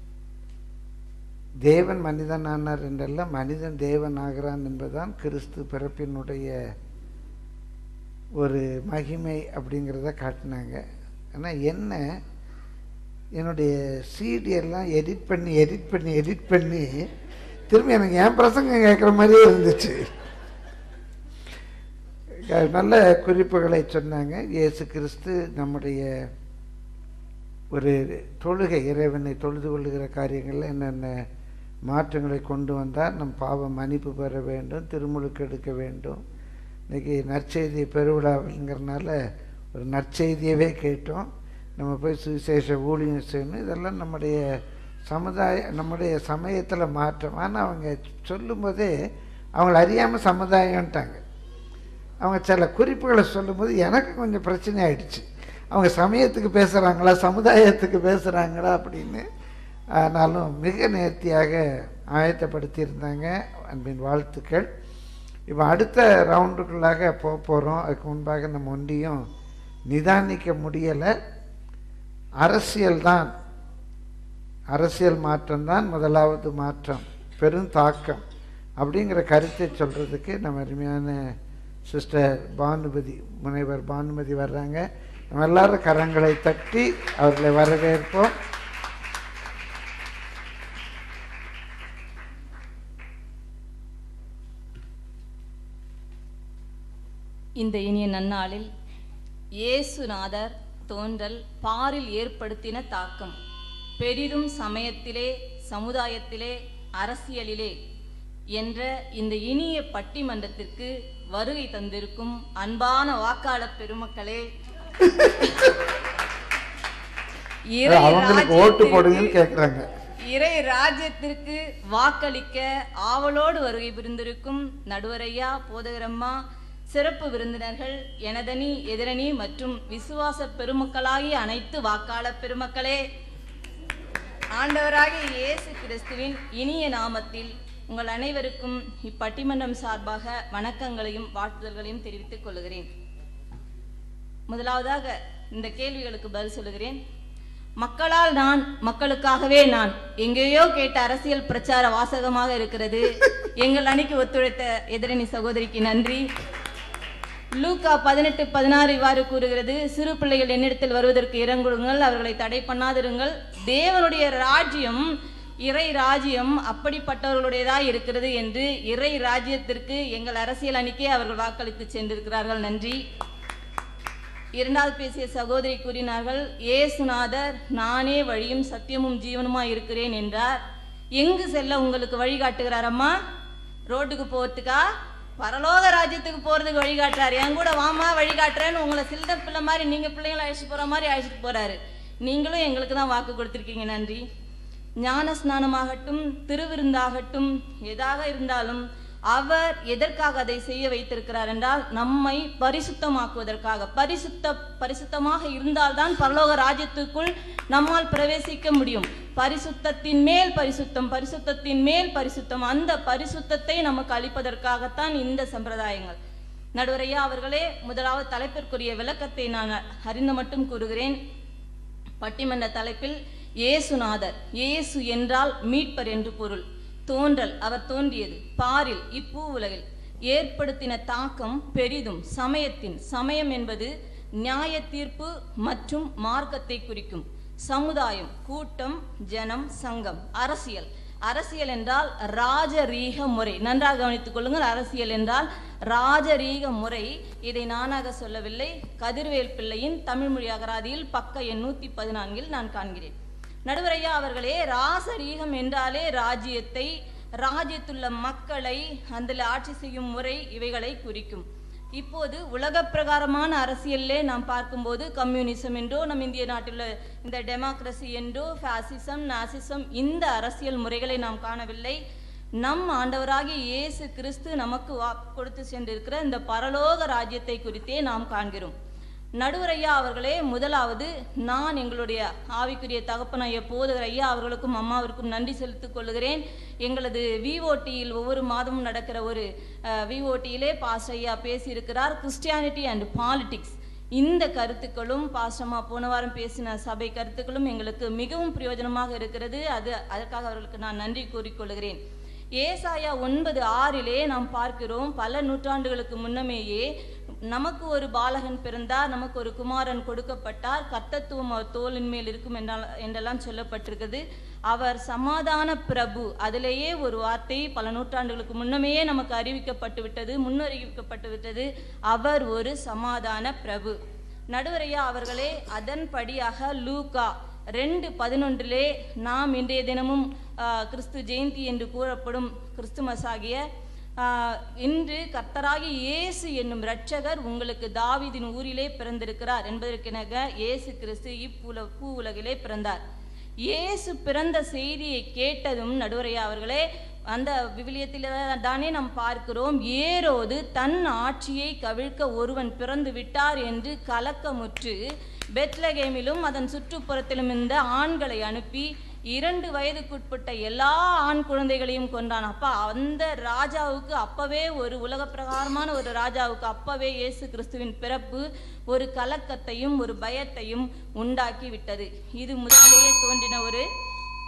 தேவன் மனிதனானார் என்றல்ல மனிதன் தேவன் ஆகிறான் என்பதுதான் கிறிஸ்து பிறப்பினுடைய ஒரு மகிமை அப்படிங்கிறத காட்டினாங்க ஆனால் என்ன என்னுடைய CD எல்லாம் எடிட் பண்ணி எடிட் பண்ணி எடிட் பண்ணி திரும்பி எனக்கு என் பிரசங்கம் கேட்குற மாதிரியே இருந்துச்சு க- நல்ல குறிப்புகளை சொன்னாங்க இயேசு கிறிஸ்து நம்முடைய ஒரு தொழுகை இறைவனை தொழுது கொள்ளுகிற காரியங்களில் என்னென்ன மாற்றங்களை கொண்டு வந்தால் நம் பாவம் மன்னிப்பு பெற வேண்டும் திருமுழுக்கு எடுக்க வேண்டும் இன்னைக்கு நற்செய்தி பெருவிழாங்கிறனால ஒரு நற்செய்தியவே கேட்டோம் நம்ம போய் சுவிசேஷ ஊழியம் செய்யணும் இதெல்லாம் நம்முடைய சமுதாய நம்முடைய சமயத்தில் மாற்றம் ஆனால் அவங்க சொல்லும்போதே அவங்கள அறியாமல் சமுதாயம்ட்டாங்க அவங்க சில குறிப்புகளை சொல்லும்போது எனக்கு கொஞ்சம் பிரச்சனை ஆயிடுச்சு அவங்க சமயத்துக்கு பேசுகிறாங்களா சமுதாயத்துக்கு பேசுகிறாங்களா அப்படின்னு ஆனாலும் மிக நேர்த்தியாக ஆயத்தப்படுத்தியிருந்தாங்க அன்பின் வாழ்த்துக்கள் இப்போ அடுத்த ரவுண்டுக்குள்ளாக போக போகிறோம் அதுக்கு முன்பாக நம்ம ஒன்றியும் நிதானிக்க முடியலை அரசியல் தான் அரசியல் மாற்றம்தான் முதலாவது மாற்றம் பெரும் தாக்கம் அப்படிங்கிற கருத்தை சொல்கிறதுக்கு நம்ம அருமையான சிஸ்டர் பானுமதி முனைவர் பானுமதி வர்றாங்க நம்ம எல்லாரும் கரங்களை தட்டி அவர்களை வரவேற்போம் இந்த இனிய நன்னாளில் இயேசுநாதர் தோன்றல் பாரில் ஏற்படுத்தின தாக்கம் பெரிதும் சமயத்திலே சமுதாயத்திலே அரசியலிலே என்ற இந்த இனிய பட்டிமன்றத்திற்கு வருகை தந்திருக்கும் அன்பான வாக்காளர் பெருமக்களே இறை அவங்களுக்கு ஓட்டு போடுங்கன்னு கேட்குறாங்க இறை ராஜ்யத்திற்கு வாக்களிக்க ஆவலோடு வருகை புரிந்திருக்கும் நடுவரையா போதகரம்மா சிறப்பு விருந்தினர்கள் எனதனி எதிரணி மற்றும் விசுவாச பெருமக்களாகிய அனைத்து வாக்காளர் பெருமக்களே ஆண்டவராகிய இயேசு கிறிஸ்துவின் இனிய நாமத்தில் உங்கள் அனைவருக்கும் இப்பட்டிமன்றம் சார்பாக வணக்கங்களையும் வாழ்த்துதல்களையும் தெரிவித்துக் கொள்கிறேன் முதலாவதாக இந்த கேள்விகளுக்கு பதில் சொல்லுகிறேன் மக்களால் நான் மக்களுக்காகவே நான் எங்கேயோ கேட்ட அரசியல் பிரச்சார வாசகமாக இருக்கிறது எங்கள் அணிக்கு ஒத்துழைத்த எதிரணி சகோதரிக்கு நன்றி லூக்கா பதினெட்டு பதினாறு இவ்வாறு கூறுகிறது சிறு பிள்ளைகள் என்னிடத்தில் வருவதற்கு இறங்குடுங்கள் அவர்களை தடை பண்ணாதிருங்கள் தேவனுடைய ராஜ்யம் இறை ராஜ்யம் அப்படிப்பட்டவர்களுடையதாய் இருக்கிறது என்று இறை ராஜ்யத்திற்கு எங்கள் அரசியல் அணிக்கே அவர்கள் வாக்களித்து சென்றிருக்கிறார்கள் நன்றி இரண்டாவது பேசிய சகோதரி கூறினார்கள் ஏசுநாதர் நானே வழியும் சத்தியமும் ஜீவனுமாய் இருக்கிறேன் என்றார் எங்கு செல்ல உங்களுக்கு வழிகாட்டுகிறார் அம்மா ரோட்டுக்கு போறதுக்கா பரலோக ராஜ்யத்துக்கு போறதுக்கு வழிகாட்டுறாரு என் கூட வாமா வழிகாட்டுறேன்னு உங்களை சில்ற பிள்ளை மாதிரி நீங்க பிள்ளைங்களை அழைச்சிட்டு போற மாதிரி அழைச்சிட்டு போறாரு நீங்களும் எங்களுக்கு தான் வாக்கு கொடுத்துருக்கீங்க நன்றி ஞான ஸ்நானமாகட்டும் திருவிருந்தாகட்டும் எதாக இருந்தாலும் அவர் எதற்காக அதை செய்ய வைத்திருக்கிறார் என்றால் நம்மை பரிசுத்தமாக்குவதற்காக பரிசுத்த பரிசுத்தமாக இருந்தால்தான் பரலோக ராஜ்யத்துக்குள் நம்மால் பிரவேசிக்க முடியும் பரிசுத்தத்தின் மேல் பரிசுத்தம் பரிசுத்தத்தின் மேல் பரிசுத்தம் அந்த பரிசுத்தத்தை நமக்கு அளிப்பதற்காகத்தான் இந்த சம்பிரதாயங்கள் நடுவரையா அவர்களே முதலாவது தலைப்பிற்குரிய விளக்கத்தை நான் அறிந்து மட்டும் கூறுகிறேன் பட்டிமன்ற தலைப்பில் இயேசுநாதர் இயேசு என்றால் மீட்பர் என்று பொருள் தோன்றல் அவர் தோன்றியது பாரில் இப்பூ உலகில் ஏற்படுத்தின தாக்கம் பெரிதும் சமயத்தின் சமயம் என்பது நியாய தீர்ப்பு மற்றும் மார்க்கத்தை குறிக்கும் சமுதாயம் கூட்டம் ஜனம் சங்கம் அரசியல் அரசியல் என்றால் ராஜரீக முறை நன்றாக கவனித்துக் கொள்ளுங்கள் அரசியல் என்றால் ராஜரீக முறை இதை நானாக சொல்லவில்லை கதிர்வேல் பிள்ளையின் தமிழ்மொழி அகராதியில் பக்க எண் நூத்தி பதினான்கில் நான் காண்கிறேன் நடுவரையா அவர்களே ராசரீகம் என்றாலே ராஜ்யத்தை ராஜ்யத்துள்ள மக்களை அதில் ஆட்சி செய்யும் முறை இவைகளை குறிக்கும் இப்போது உலக பிரகாரமான அரசியலிலே நாம் பார்க்கும்போது கம்யூனிசம் என்றோ நம் இந்திய நாட்டில் இந்த டெமோக்ரஸி என்றோ ஃபாசிசம் நாசிசம் இந்த அரசியல் முறைகளை நாம் காணவில்லை நம் ஆண்டவராகிய இயேசு கிறிஸ்து நமக்கு வாக்கு கொடுத்து சென்றிருக்கிற இந்த பரலோக ராஜ்யத்தை குறித்தே நாம் காண்கிறோம் நடுவரையா அவர்களே முதலாவது நான் எங்களுடைய ஆவிக்குரிய தகப்பனாய போதகர் ஐயா அவர்களுக்கும் அம்மாவிற்கும் நன்றி செலுத்திக் கொள்கிறேன் எங்களது விஓடியில் ஒவ்வொரு மாதமும் நடக்கிற ஒரு விஓடியிலே பாஸ் ஐயா பேசியிருக்கிறார் கிறிஸ்டியானிட்டி அண்ட் பாலிடிக்ஸ் இந்த கருத்துக்களும் பாசமா போன வாரம் பேசின சபை கருத்துக்களும் எங்களுக்கு மிகவும் பிரயோஜனமாக இருக்கிறது அது அதற்காக அவர்களுக்கு நான் நன்றி கூறிக்கொள்கிறேன் ஏசாயா ஒன்பது ஆறிலே நாம் பார்க்கிறோம் பல நூற்றாண்டுகளுக்கு முன்னமேயே நமக்கு ஒரு பாலகன் பிறந்தார் நமக்கு ஒரு குமாரன் கொடுக்கப்பட்டார் கர்த்தத்துவம் அவர் தோளின் மேல் இருக்கும் என்றால் என்றெல்லாம் சொல்லப்பட்டிருக்கிறது அவர் சமாதான பிரபு அதிலேயே ஒரு வார்த்தை பல நூற்றாண்டுகளுக்கு முன்னமேயே நமக்கு அறிவிக்கப்பட்டு விட்டது முன்னறிவிக்கப்பட்டு விட்டது அவர் ஒரு சமாதான பிரபு நடுவரையா அவர்களே அதன்படியாக லூகா ரெண்டு பதினொன்றிலே நாம் இன்றைய தினமும் கிறிஸ்து ஜெயந்தி என்று கூறப்படும் கிறிஸ்துமஸ் ஆகிய இன்று கர்த்தராகி இயேசு என்னும் இரட்சகர் உங்களுக்கு தாவிதின் ஊரிலே பிறந்திருக்கிறார் என்பதற்கெனக இயேசு கிறிஸ்து இப்புல பூ உலகிலே பிறந்தார் இயேசு பிறந்த செய்தியை கேட்டதும் நடுவரையா அவர்களே அந்த விவிலியத்தில் தானே நாம் பார்க்கிறோம் ஏரோது தன் ஆட்சியை கவிழ்க்க ஒருவன் பிறந்து விட்டார் என்று கலக்கமுற்று பெத்லகேமிலும் அதன் சுற்றுப்புறத்திலும் இருந்த ஆண்களை அனுப்பி இரண்டு வயதுக்குட்பட்ட எல்லா ஆண் குழந்தைகளையும் கொன்றான் அப்பா அந்த ராஜாவுக்கு அப்பவே ஒரு உலக பிரகாரமான ஒரு ராஜாவுக்கு அப்பவே இயேசு கிறிஸ்துவின் பிறப்பு ஒரு கலக்கத்தையும் ஒரு பயத்தையும் உண்டாக்கி விட்டது இது முதலிலேயே தோன்றின ஒரு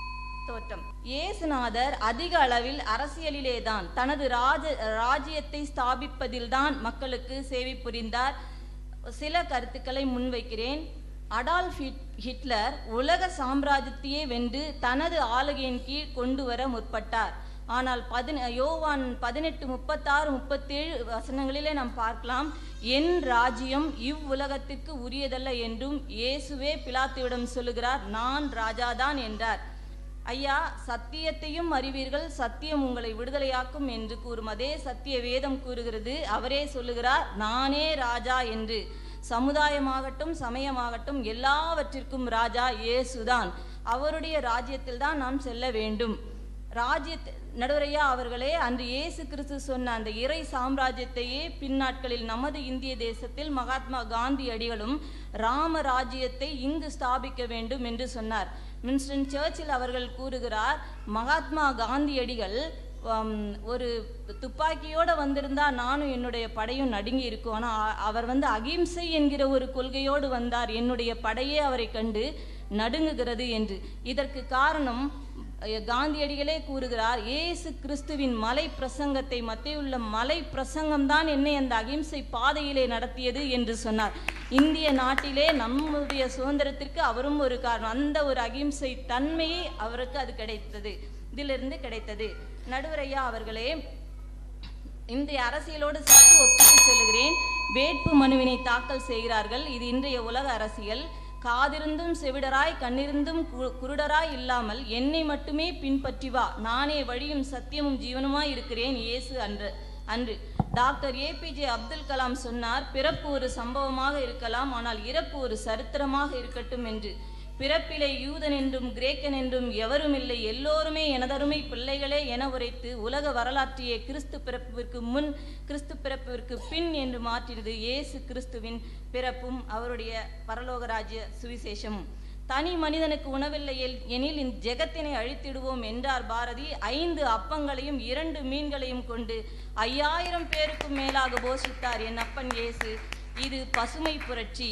தோற்றம் இயேசுநாதர் அதிக அளவில் அரசியலிலேதான் தனது ராஜ ராஜ்யத்தை ஸ்தாபிப்பதில்தான் மக்களுக்கு சேவை புரிந்தார் சில கருத்துக்களை முன்வைக்கிறேன் அடால்ஃப் ஹிட்- ஹிட்லர் உலக சாம்ராஜ்யத்தையே வென்று தனது ஆளுகையின் கீழ் கொண்டு வர முற்பட்டார் ஆனால் பதின யோவான் பதினெட்டு முப்பத்தாறு முப்பத்தேழு வசனங்களிலே நாம் பார்க்கலாம் என் ராஜ்யம் இவ்வுலகத்திற்கு உரியதல்ல என்றும் இயேசுவே பிலாத்துவிடம் சொல்லுகிறார் நான் ராஜாதான் என்றார் ஐயா சத்தியத்தையும் அறிவீர்கள் சத்தியம் உங்களை விடுதலையாக்கும் என்று கூறும் அதே சத்திய வேதம் கூறுகிறது அவரே சொல்லுகிறார் நானே ராஜா என்று சமுதாயமாகட்டும் சமயமாகட்டும் எல்லாவற்றிற்கும் ராஜா இயேசுதான் அவருடைய ராஜ்யத்தில் தான் நாம் செல்ல வேண்டும் ராஜ்யத் நடுவரையா அவர்களே அன்று இயேசு கிறிஸ்து சொன்ன அந்த இறை சாம்ராஜ்யத்தையே பின்னாட்களில் நமது இந்திய தேசத்தில் மகாத்மா காந்தி அடிகளும் ராம ராஜ்யத்தை இங்கு ஸ்தாபிக்க வேண்டும் என்று சொன்னார் வின்ஸ்டன் சர்ச்சில் அவர்கள் கூறுகிறார் மகாத்மா காந்தியடிகள் ஹம், ஒரு துப்பாக்கியோட வந்திருந்தா நானும் என்னுடைய படையும் நடுங்கி இருக்கும் ஆனா அ- அவர் வந்து அகிம்சை என்கிற ஒரு கொள்கையோடு வந்தார் என்னுடைய படையே அவரை கண்டு நடுங்குகிறது என்று இதற்கு காரணம் அஹ், காந்தியடிகளே கூறுகிறார் இயேசு கிறிஸ்துவின் மலை பிரசங்கத்தை மத்தியுள்ள மலை பிரசங்கம்தான் என்னை அந்த அகிம்சை பாதையிலே நடத்தியது என்று சொன்னார் இந்திய நாட்டிலே நம்முடைய சுதந்திரத்திற்கு அவரும் ஒரு காரணம் அந்த ஒரு அகிம்சை தன்மையை அவருக்கு அது கிடைத்தது இதிலிருந்து கிடைத்தது நடுவரையா அவர்களே இன்றைய அரசியலோடு சற்று ஒப்பிட்டு சொல்லுகிறேன் வேட்பு மனுவினை தாக்கல் செய்கிறார்கள் இது இன்றைய உலக அரசியல் காதிருந்தும் செவிடராய் கண்ணிருந்தும் கு- குருடராய் இல்லாமல் என்னை மட்டுமே பின்பற்றி வா நானே வழியும் சத்தியமும் ஜீவனுமாய் இருக்கிறேன் இயேசு அன்று அன்று டாக்டர் ஏபிஜே அப்துல் கலாம் சொன்னார் பிறப்பு ஒரு சம்பவமாக இருக்கலாம் ஆனால் இறப்பு ஒரு சரித்திரமாக இருக்கட்டும் என்று பிறப்பிலே யூதன் என்றும் கிரேக்கன் என்றும் எவரும் இல்லை எல்லோருமே எனதருமை பிள்ளைகளே என உரைத்து உலக வரலாற்றையே கிறிஸ்து பிறப்பிற்கு முன் கிறிஸ்து பிறப்பிற்கு பின் என்று மாற்றினது இயேசு கிறிஸ்துவின் பிறப்பும் அவருடைய பரலோக ராஜ்ய சுவிசேஷமும் தனி மனிதனுக்கு உணவில்லை எல்- எனில் இந்த ஜெகத்தினை அழித்திடுவோம் என்றார் பாரதி ஐந்து அப்பங்களையும் இரண்டு மீன்களையும் கொண்டு ஐயாயிரம் பேருக்கும் மேலாக போஷித்தார் என் அப்பன் இயேசு இது பசுமை புரட்சி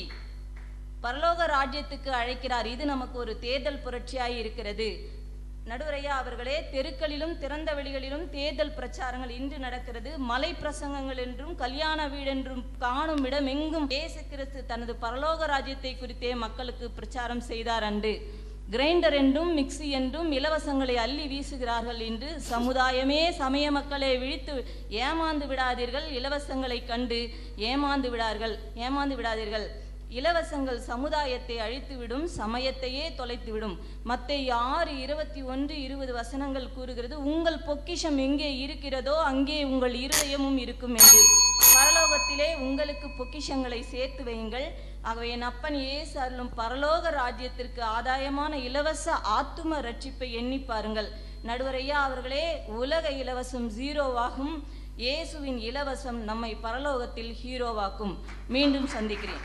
பரலோக ராஜ்யத்துக்கு அழைக்கிறார் இது நமக்கு ஒரு தேர்தல் புரட்சியாய் இருக்கிறது நடுவரையா அவர்களே தெருக்களிலும் திறந்த வெளிகளிலும் தேர்தல் பிரச்சாரங்கள் இன்று நடக்கிறது மலை பிரசங்கங்கள் என்றும் கல்யாண வீடென்றும் காணும் இடம் எங்கும் இயேசு கிறிஸ்து தனது பரலோக ராஜ்யத்தை குறித்தே மக்களுக்கு பிரச்சாரம் செய்தார் அன்று கிரைண்டர் என்றும் மிக்ஸி என்றும் இலவசங்களை அள்ளி வீசுகிறார்கள் என்று சமுதாயமே சமய மக்களை விழித்து ஏமாந்து விடாதீர்கள் இலவசங்களை கண்டு ஏமாந்து விடார்கள் ஏமாந்து விடாதீர்கள் இலவசங்கள் சமுதாயத்தை அழித்துவிடும் சமயத்தையே தொலைத்துவிடும் மத்தேயு ஆறு இருபத்தி ஒன்று இருபது வசனங்கள் கூறுகிறது உங்கள் பொக்கிஷம் எங்கே இருக்கிறதோ அங்கே உங்கள் இருதயமும் இருக்கும் என்று பரலோகத்திலே உங்களுக்கு பொக்கிஷங்களை சேர்த்து வையுங்கள் ஆகவே என் அப்பன் இயேசு அருளும் பரலோக ராஜ்யத்திற்கு ஆதாயமான இலவச ஆத்தும ரட்சிப்பை எண்ணி பாருங்கள் நடுவரையா அவர்களே உலக இலவசம் ஜீரோவாகும் இயேசுவின் இலவசம் நம்மை பரலோகத்தில் ஹீரோவாக்கும் மீண்டும் சந்திக்கிறேன்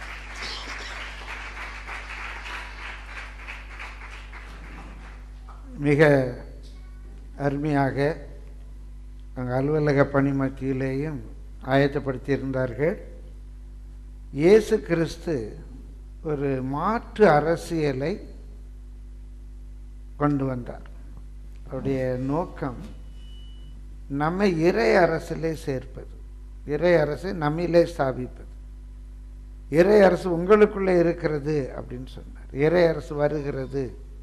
மிக அருமையாக அங்கே அலுவலக பணி மத்தியிலேயும் ஆயத்தப்படுத்தியிருந்தார்கள் இயேசு கிறிஸ்து ஒரு மாற்று அரசியலை கொண்டு வந்தார் அவருடைய நோக்கம் நம்மை இறை அரசிலே சேர்ப்பது இறை அரசை நம்மிலே ஸ்தாபிப்பது இறை அரசு உங்களுக்குள்ளே இருக்கிறது அப்படின்னு சொன்னார் இறை அரசு வருகிறது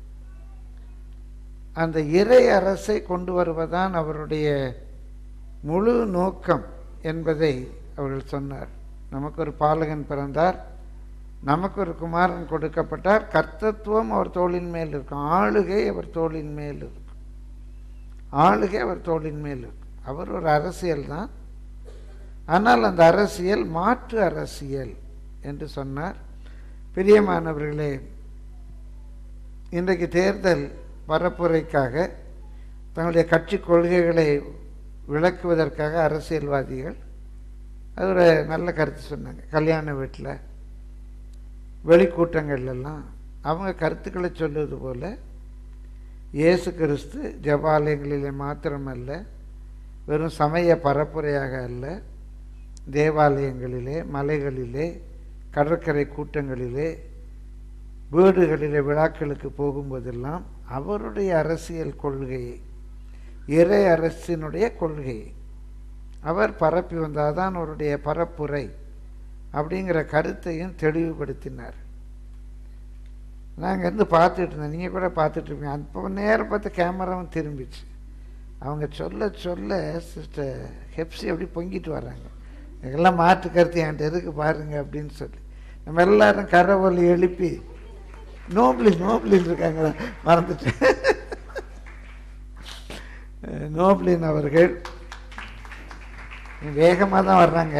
அந்த இறை அரசை கொண்டு வருவதுதான் அவருடைய முழு நோக்கம் என்பதை அவர்கள் சொன்னார் நமக்கு ஒரு பாலகன் பிறந்தார் நமக்கு ஒரு குமாரன் கொடுக்கப்பட்டார் கர்த்தத்துவம் அவர் தோளின் மேல் இருக்கும் ஆளுகை அவர் தோளின் மேல் இருக்கும் ஆளுகை அவர் தோளின் மேல் இருக்கும் அவர் ஒரு அரசியல் தான் ஆனால் அந்த அரசியல் மாற்று அரசியல் என்று சொன்னார் பிரியமானவர்களே இன்றைக்கு தேர்தல் பரப்புரைக்காக தங்களுடைய கட்சி கொள்கைகளை விளக்குவதற்காக அரசியல்வாதிகள் அது ஒரு நல்ல கருத்து சொன்னாங்க கல்யாண வீட்டில் வெளிக்கூட்டங்கள்லாம் அவங்க கருத்துக்களை சொல்லுவது போல இயேசு கிறிஸ்து ஜபாலயங்களிலே மாத்திரமல்ல வெறும் சமய பரப்புரையாக அல்ல தேவாலயங்களிலே மலைகளிலே கடற்கரை கூட்டங்களிலே வீடுகளிலே விழாக்களுக்கு போகும்போதெல்லாம் அவருடைய அரசியல் கொள்கை இறை அரசினுடைய கொள்கை அவர் பரப்பி வந்தாதான் அவருடைய பரப்புரை அப்படிங்கிற கருத்தையும் தெளிவுபடுத்தினார் நாங்கள் இருந்து பார்த்துட்டு இருந்தோம் நீங்கள் கூட பார்த்துட்டு இருப்பீங்க அப்போ நேரம் பார்த்து கேமராவும் திரும்பிச்சு அவங்க சொல்ல சொல்ல சிஸ்டர் ஹெப்சி அப்படி பொங்கிட்டு வராங்க இதெல்லாம் மாற்று கருத்து என்கிட்ட இருக்கு பாருங்க அப்படின்னு சொல்லி நம்ம எல்லாரும் கரவொலி எழுப்பி நோப்ளி நோப்ளின் இருக்காங்களா மறந்துட்டேன் நோப்ளின் அவர்கள் வேகமாக தான் வர்றாங்க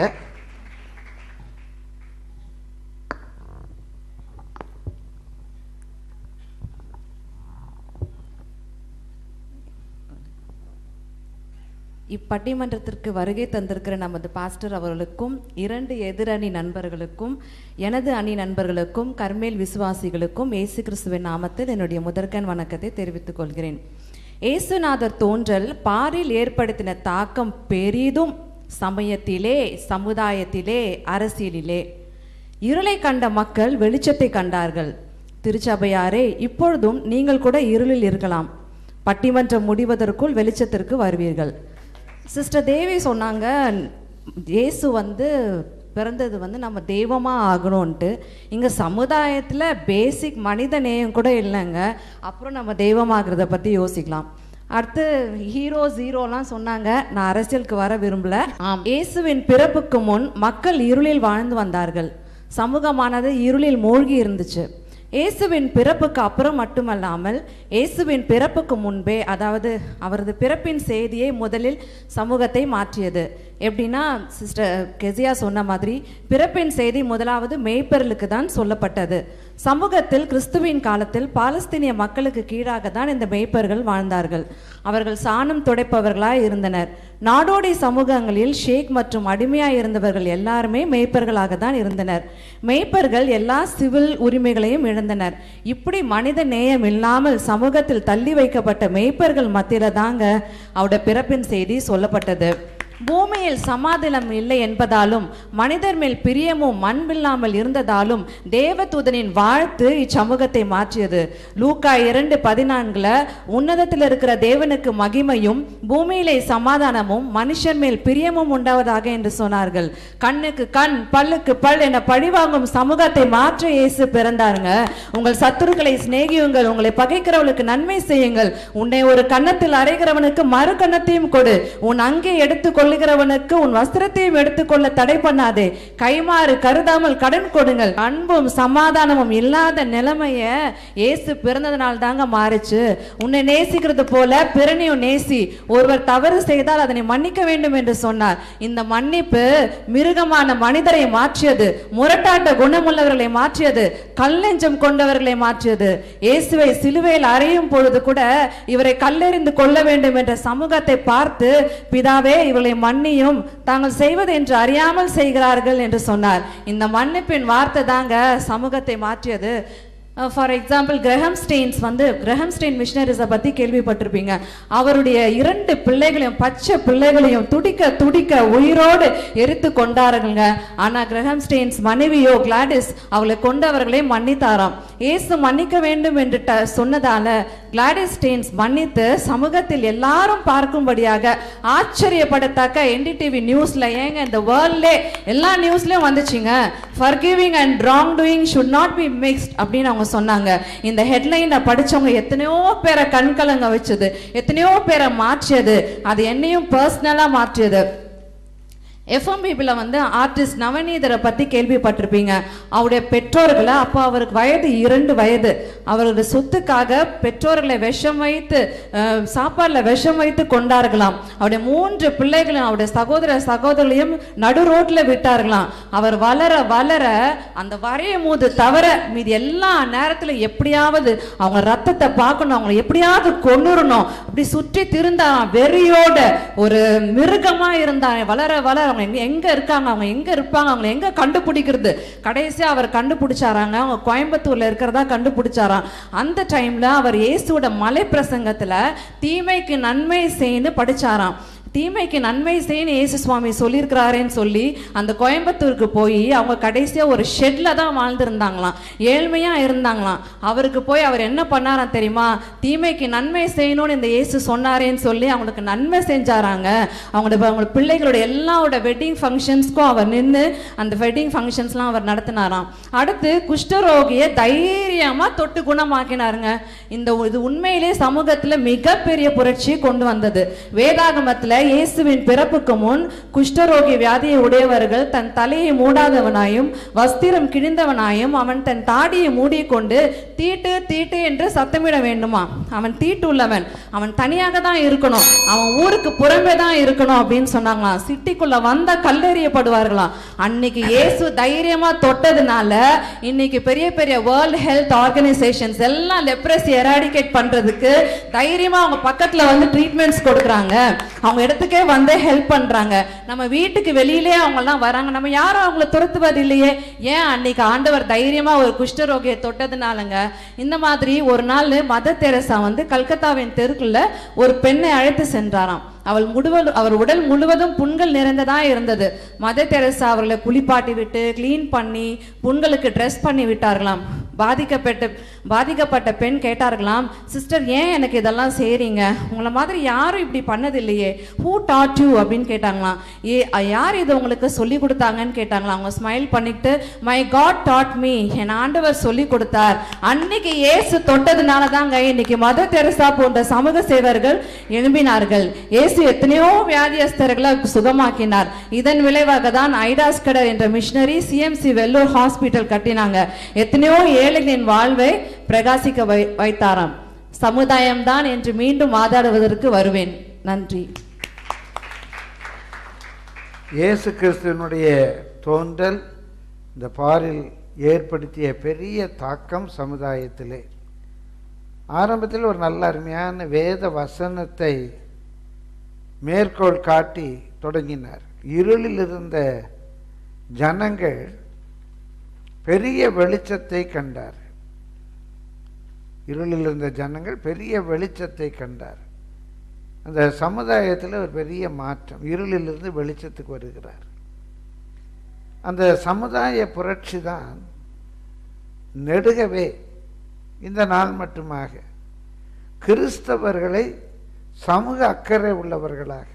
இப்பட்டிமன்றத்திற்கு வருகை தந்திருக்கிற நமது பாஸ்டர் அவர்களுக்கும் இரண்டு எதிரணி நண்பர்களுக்கும் எனது அணி நண்பர்களுக்கும் கர்மேல் விசுவாசிகளுக்கும் இயேசு கிறிஸ்துவின் நாமத்தில் என்னுடைய முதற்கண் வணக்கத்தை தெரிவித்துக் கொள்கிறேன் இயேசுநாதர் தோன்றல் பாரில் ஏற்படுத்தின தாக்கம் பெரிதும் சமயத்திலே சமுதாயத்திலே அரசியலிலே இருளை கண்ட மக்கள் வெளிச்சத்தை கண்டார்கள் திருச்சபையாரே இப்பொழுதும் நீங்கள் கூட இருளில் இருக்கலாம் பட்டிமன்றம் முடிவதற்குள் வெளிச்சத்திற்கு வருவீர்கள் சிஸ்டர் தேவி சொன்னாங்க இயேசு வந்து பிறந்தது வந்து நம்ம தெய்வமாக ஆகணும்ன்ட்டு இங்கே சமுதாயத்தில் பேசிக் மனித நேயம் கூட இல்லைங்க அப்புறம் நம்ம தெய்வமாகிறத பற்றி யோசிக்கலாம் அடுத்து ஹீரோ ஜீரோலாம் சொன்னாங்க நான் அரசியலுக்கு வர விரும்பல ஆம் இயேசுவின் பிறப்புக்கு முன் மக்கள் இருளில் வாழ்ந்து வந்தார்கள் சமூகமானது இருளில் மூழ்கி இருந்துச்சு இயேசுவின் பிறப்புக்கு அப்புறம் மட்டுமல்லாமல் இயேசுவின் பிறப்புக்கு முன்பே அதாவது அவரது பிறப்பின் செய்தியை முதலில் சமூகத்தை மாற்றியது எப்படின்னா சிஸ்டர் கெசியா சொன்ன மாதிரி பிறப்பின் செய்தி முதலாவது மேய்ப்பர்களுக்கு தான் சொல்லப்பட்டது சமூகத்தில் கிறிஸ்துவின் காலத்தில் பாலஸ்தீனிய மக்களுக்கு கீழாக தான் இந்த மேய்ப்பர்கள் வாழ்ந்தார்கள் அவர்கள் சாணம் துடைப்பவர்களாய் இருந்தனர் நாடோடி சமூகங்களில் ஷேக் மற்றும் அடிமையாய் இருந்தவர்கள் எல்லாருமே மேய்ப்பர்களாக தான் இருந்தனர் மேய்ப்பர்கள் எல்லா சிவில் உரிமைகளையும் இழந்தனர் இப்படி மனித நேயம் இல்லாமல் சமூகத்தில் தள்ளி வைக்கப்பட்ட மேய்ப்பர்கள் மத்தியில தாங்க அவருடைய பிறப்பின் செய்தி சொல்லப்பட்டது பூமியில் சமாதானம் இல்லை என்பதாலும் மனிதர் மேல் பிரியமும் அன்பில்லாமல் இருந்ததாலும் தேவதூதனின் வாழ்த்து இச்சமூகத்தை மாற்றியது லூக்கா இரண்டு பதினான்குல உன்னதத்தில் இருக்கிற தேவனுக்கு மகிமையும் பூமியிலே சமாதானமும் மனுஷர் மேல் பிரியமும் உண்டாவதாக என்று சொன்னார்கள் கண்ணுக்கு கண் பல்லுக்கு பல் என பழிவாங்கும் சமூகத்தை மாற்ற இயேசு பிறந்தாருங்க உங்கள் சத்துருக்களை சிநேகியுங்கள் உங்களை பகைக்கிறவளுக்கு நன்மை செய்யுங்கள் உன்னை ஒரு கன்னத்தில் அறைகிறவனுக்கு மறு கன்னத்தையும் கொடு உன் அங்கே எடுத்து கொள்ளுகிறவனுக்கு உன் வஸ்திரத்தையும் எடுத்துக்கொள்ள தடை பண்ணாதே கைமாறு கருதாமல் கடன் கொடுங்கள் அன்பும் சமாதானமும் இல்லாத நிலைமைய இயேசு பிறந்ததுனால தாங்க மாறுச்சு உன்னை நேசிக்கிறது போல பிறனையும் நேசி ஒருவர் தவறு செய்தால் அதனை மன்னிக்க வேண்டும் என்று சொன்னார் இந்த மன்னிப்பு மிருகமான மனிதரை மாற்றியது முரட்டாட்ட குணமுள்ளவர்களை மாற்றியது கல்லெஞ்சம் கொண்டவர்களை மாற்றியது இயேசுவை சிலுவையில் அறையும் பொழுது கூட இவரை கல்லெறிந்து கொள்ள வேண்டும் என்ற சமூகத்தை பார்த்து பிதாவே இவர்களை மன்னியும் தாங்கள் செய்வது என்று அறியாமல் செய்கிறார்கள் என்று சொன்னார் இந்த மன்னிப்பின் வார்த்தை தாங்க சமூகத்தை மாற்றியது ஃபார் எக்ஸாம்பிள் கிரஹம் ஸ்டெயின்ஸ் வந்து கிரஹம் ஸ்டெயின் மிஷனரிஸை பற்றி கேள்விப்பட்டிருப்பீங்க அவருடைய இரண்டு பிள்ளைகளையும் பச்சை பிள்ளைகளையும் துடிக்க துடிக்க உயிரோடு எரித்து கொண்டாருங்க ஆனால் கிரஹம் ஸ்டெயின்ஸ் மனைவியோ கிளாடிஸ் அவளை கொண்டவர்களே மன்னித்தாராம் இயேசு மன்னிக்க வேண்டும் என்று ட சொன்னதால கிளாடிஸ் ஸ்டெயின்ஸ் மன்னித்து சமூகத்தில் எல்லாரும் பார்க்கும்படியாக ஆச்சரியப்படத்தக்க என்டிடிவி நியூஸ்ல ஏங்க இந்த வேர்ல்ட்லே எல்லா நியூஸ்லயும் வந்துச்சுங்க forgiving and wrongdoing should not be mixed அப்படின்னு அவங்க சொன்னாங்க இந்த ஹெட்லைனை படிச்சவங்க எத்தனையோ பேரை கண்கலங்க வச்சது எத்தனையோ பேரை மாற்றியது அது என்னையும் பர்சனலா மாற்றியது எஃப்எம்பிபியில் வந்து ஆர்டிஸ்ட் நவநீதரை பற்றி கேள்விப்பட்டிருப்பீங்க அவருடைய பெற்றோர்களை அப்போ அவருக்கு வயது இரண்டு வயது அவருடைய சொத்துக்காக பெற்றோர்களை விஷம் வைத்து அஹ், சாப்பாடில் விஷம் வைத்து கொண்டார்களாம் அவருடைய மூன்று பிள்ளைகளையும் அவருடைய சகோதர சகோதரிகளையும் நடு ரோட்டில் விட்டார்களாம் அவர் வளர வளர அந்த வரையும் போது தவிர மீதி எல்லா நேரத்தில் எப்படியாவது அவங்க ரத்தத்தை பார்க்கணும் அவங்களை எப்படியாவது கொண்டுறணும் அப்படி சுற்றி திருந்தான் வெறியோட ஒரு மிருகமா இருந்தான் வளர வளர அவங்க எங்க எங்க இருக்காங்க அவங்க எங்க இருப்பாங்க அவங்க எங்க கண்டுபிடிக்கிறது கடைசியா அவர் கண்டுபிடிச்சாராங்க அவங்க கோயம்புத்தூர்ல இருக்கிறதா கண்டுபிடிச்சாராம் அந்த டைம்ல அவர் இயேசுவோட மலை பிரசங்கத்துல தீமைக்கு நன்மை செய்து படிச்சாராம் தீமைக்கு நன்மை செய்யணும் இயேசு சுவாமி சொல்லியிருக்கிறாரேன்னு சொல்லி அந்த கோயம்புத்தூருக்கு போய் அவங்க கடைசியா ஒரு ஷெட்ல தான் வாழ்ந்துருந்தாங்களாம் ஏழ்மையா இருந்தாங்களாம் அவருக்கு போய் அவர் என்ன பண்ணாராம் தெரியுமா தீமைக்கு நன்மை செய்யணும்னு இந்த இயேசு சொன்னாரேன்னு சொல்லி அவங்களுக்கு நன்மை செஞ்சாராங்க அவங்களோட அவங்க பிள்ளைகளோட எல்லாரோட வெட்டிங் ஃபங்க்ஷன்ஸ்க்கும் அவர் நின்று அந்த வெட்டிங் ஃபங்க்ஷன்ஸ்லாம் அவர் நடத்தினாராம் அடுத்து குஷ்டரோகியை தைரியமா தொட்டு குணமாக்கினாருங்க இந்த இது உண்மையிலே சமூகத்துல மிகப்பெரிய புரட்சி கொண்டு வந்தது வேதாகமத்துல இயேசுவின் பிறப்புக்கு முன் குஷ்டரோகி வியாதியை உடையவர்கள் தன் தலையை மூடாதவனாயும் வஸ்திரம் கிழிந்தவனாயும் அவன் தன் தாடியை மூடிக்கொண்டு தீட்டு தீட்டு என்று சத்தமிட வேண்டுமா அவன் தீட்டு உள்ளவன் அவன் தனியாக தான் இருக்கணும் அவன் ஊருக்கு புறம்பே தான் இருக்கணும் அப்படின்னு சொன்னாங்களாம் சிட்டிக்குள்ள வந்த கல்லெறியப்படுவார்களாம் அன்னைக்கு இயேசு தைரியமா தொட்டதுனால இன்னைக்கு பெரிய பெரிய வேர்ல்ட் ஹெல்த் ஆர்கனைசேஷன்ஸ் எல்லாம் லெப்ரசி எராடிகேட் பண்றதுக்கு தைரியமா அவங்க பக்கத்துல வந்து ட்ரீட்மெண்ட்ஸ் கொடுக்குறாங்க அவங்க இடத்துக்கே வந்து ஹெல்ப் பண்றாங்க நம்ம வீட்டுக்கு வெளியிலே அவங்க எல்லாம் வராங்க நம்ம யாரும் அவங்கள துரத்துவது இல்லையே ஏன் அன்னைக்கு ஆண்டவர் தைரியமா ஒரு குஷ்டரோகியை தொட்டதுனாலங்க இந்த மாதிரி ஒரு நாள் மதர் தெரசா வந்து கல்கத்தாவின் தெருக்குள்ள ஒரு பெண்ணை அழைத்து சென்றாராம் அவள் முழுவதும் அவர் உடல் முழுவதும் புண்கள் நிறைந்ததா இருந்தது மதர் தெரசா அவர்களை குளிப்பாட்டி விட்டு க்ளீன் பண்ணி புண்களுக்கு ட்ரெஸ் பண்ணி விட்டார்களாம் பாதிக்கப்பட்ட பாதிக்கப்பட்ட பெண் கேட்டார்களாம் சிஸ்டர் ஏன் எனக்கு இதெல்லாம் செய்றீங்க உங்களை மாதிரி யாரும் இப்படி பண்ணதில்லையே ஹூ டாட் யூ அப்படின்னு கேட்டாங்களாம் ஏ அ, யார் இது உங்களுக்கு சொல்லி கொடுத்தாங்கன்னு கேட்டாங்களாம் அவங்க ஸ்மைல் பண்ணிட்டு மை காட் டாட் மீ என் ஆண்டவர் சொல்லி கொடுத்தார் அன்னைக்கு இயேசு தொட்டதுனால தாங்க இன்னைக்கு மத தெரசா போன்ற சமூக சேவர்கள் எழும்பினார்கள் இயேசு எத்தனையோ வியாதியஸ்தர்களை சுகமாக்கினார் இதன் விளைவாக தான் ஐடாஸ்கடர் என்ற மிஷனரி சிஎம்சி வெள்ளூர் ஹாஸ்பிட்டல் கட்டினாங்க எத்தனையோ ஏழைகளின் வாழ்வை பிரகாசிக்க வை வைத்தாராம் சமுதாயம்தான் என்று மீண்டும் வாதாடுவதற்கு வருவேன் நன்றி இயேசு கிறிஸ்துவனுடைய தோன்றல் இந்த பாரில் ஏற்படுத்திய பெரிய தாக்கம் சமுதாயத்திலே ஆரம்பத்தில் ஒரு நல்ல அருமையான வேத வசனத்தை மேற்கோள் காட்டி தொடங்கினார் இருளில் இருந்த ஜனங்கள் பெரிய வெளிச்சத்தை கண்டார் இருளில் இருந்த ஜனங்கள் பெரிய வெளிச்சத்தை கண்டார் அந்த சமுதாயத்தில் ஒரு பெரிய மாற்றம் இருளிலிருந்து வெளிச்சத்துக்கு வருகிறார் அந்த சமுதாய புரட்சி தான் நெடுகவே இந்த நாள் மட்டுமாக கிறிஸ்தவர்களை சமூக அக்கறை உள்ளவர்களாக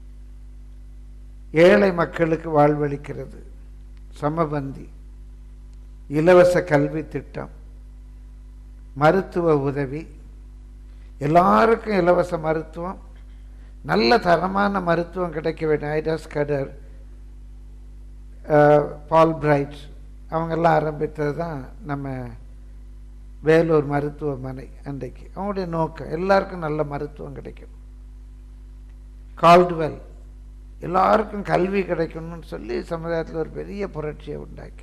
ஏழை மக்களுக்கு வாழ்வளிக்கிறது சமபந்தி இலவச கல்வி திட்டம் மருத்துவ உதவி எல்லாருக்கும் இலவச மருத்துவம் நல்ல தரமான மருத்துவம் கிடைக்க வேண்டும் ஐடாஸ் கடர் பால் பிரைட் அவங்கெல்லாம் ஆரம்பித்தது தான் நம்ம வேலூர் மருத்துவமனை அன்றைக்கு அவங்களுடைய நோக்கம் எல்லாருக்கும் நல்ல மருத்துவம் கிடைக்கும் கால்டுவெல் எல்லாருக்கும் கல்வி கிடைக்கணும்னு சொல்லி சமுதாயத்தில் ஒரு பெரிய புரட்சியை உண்டாக்கினார்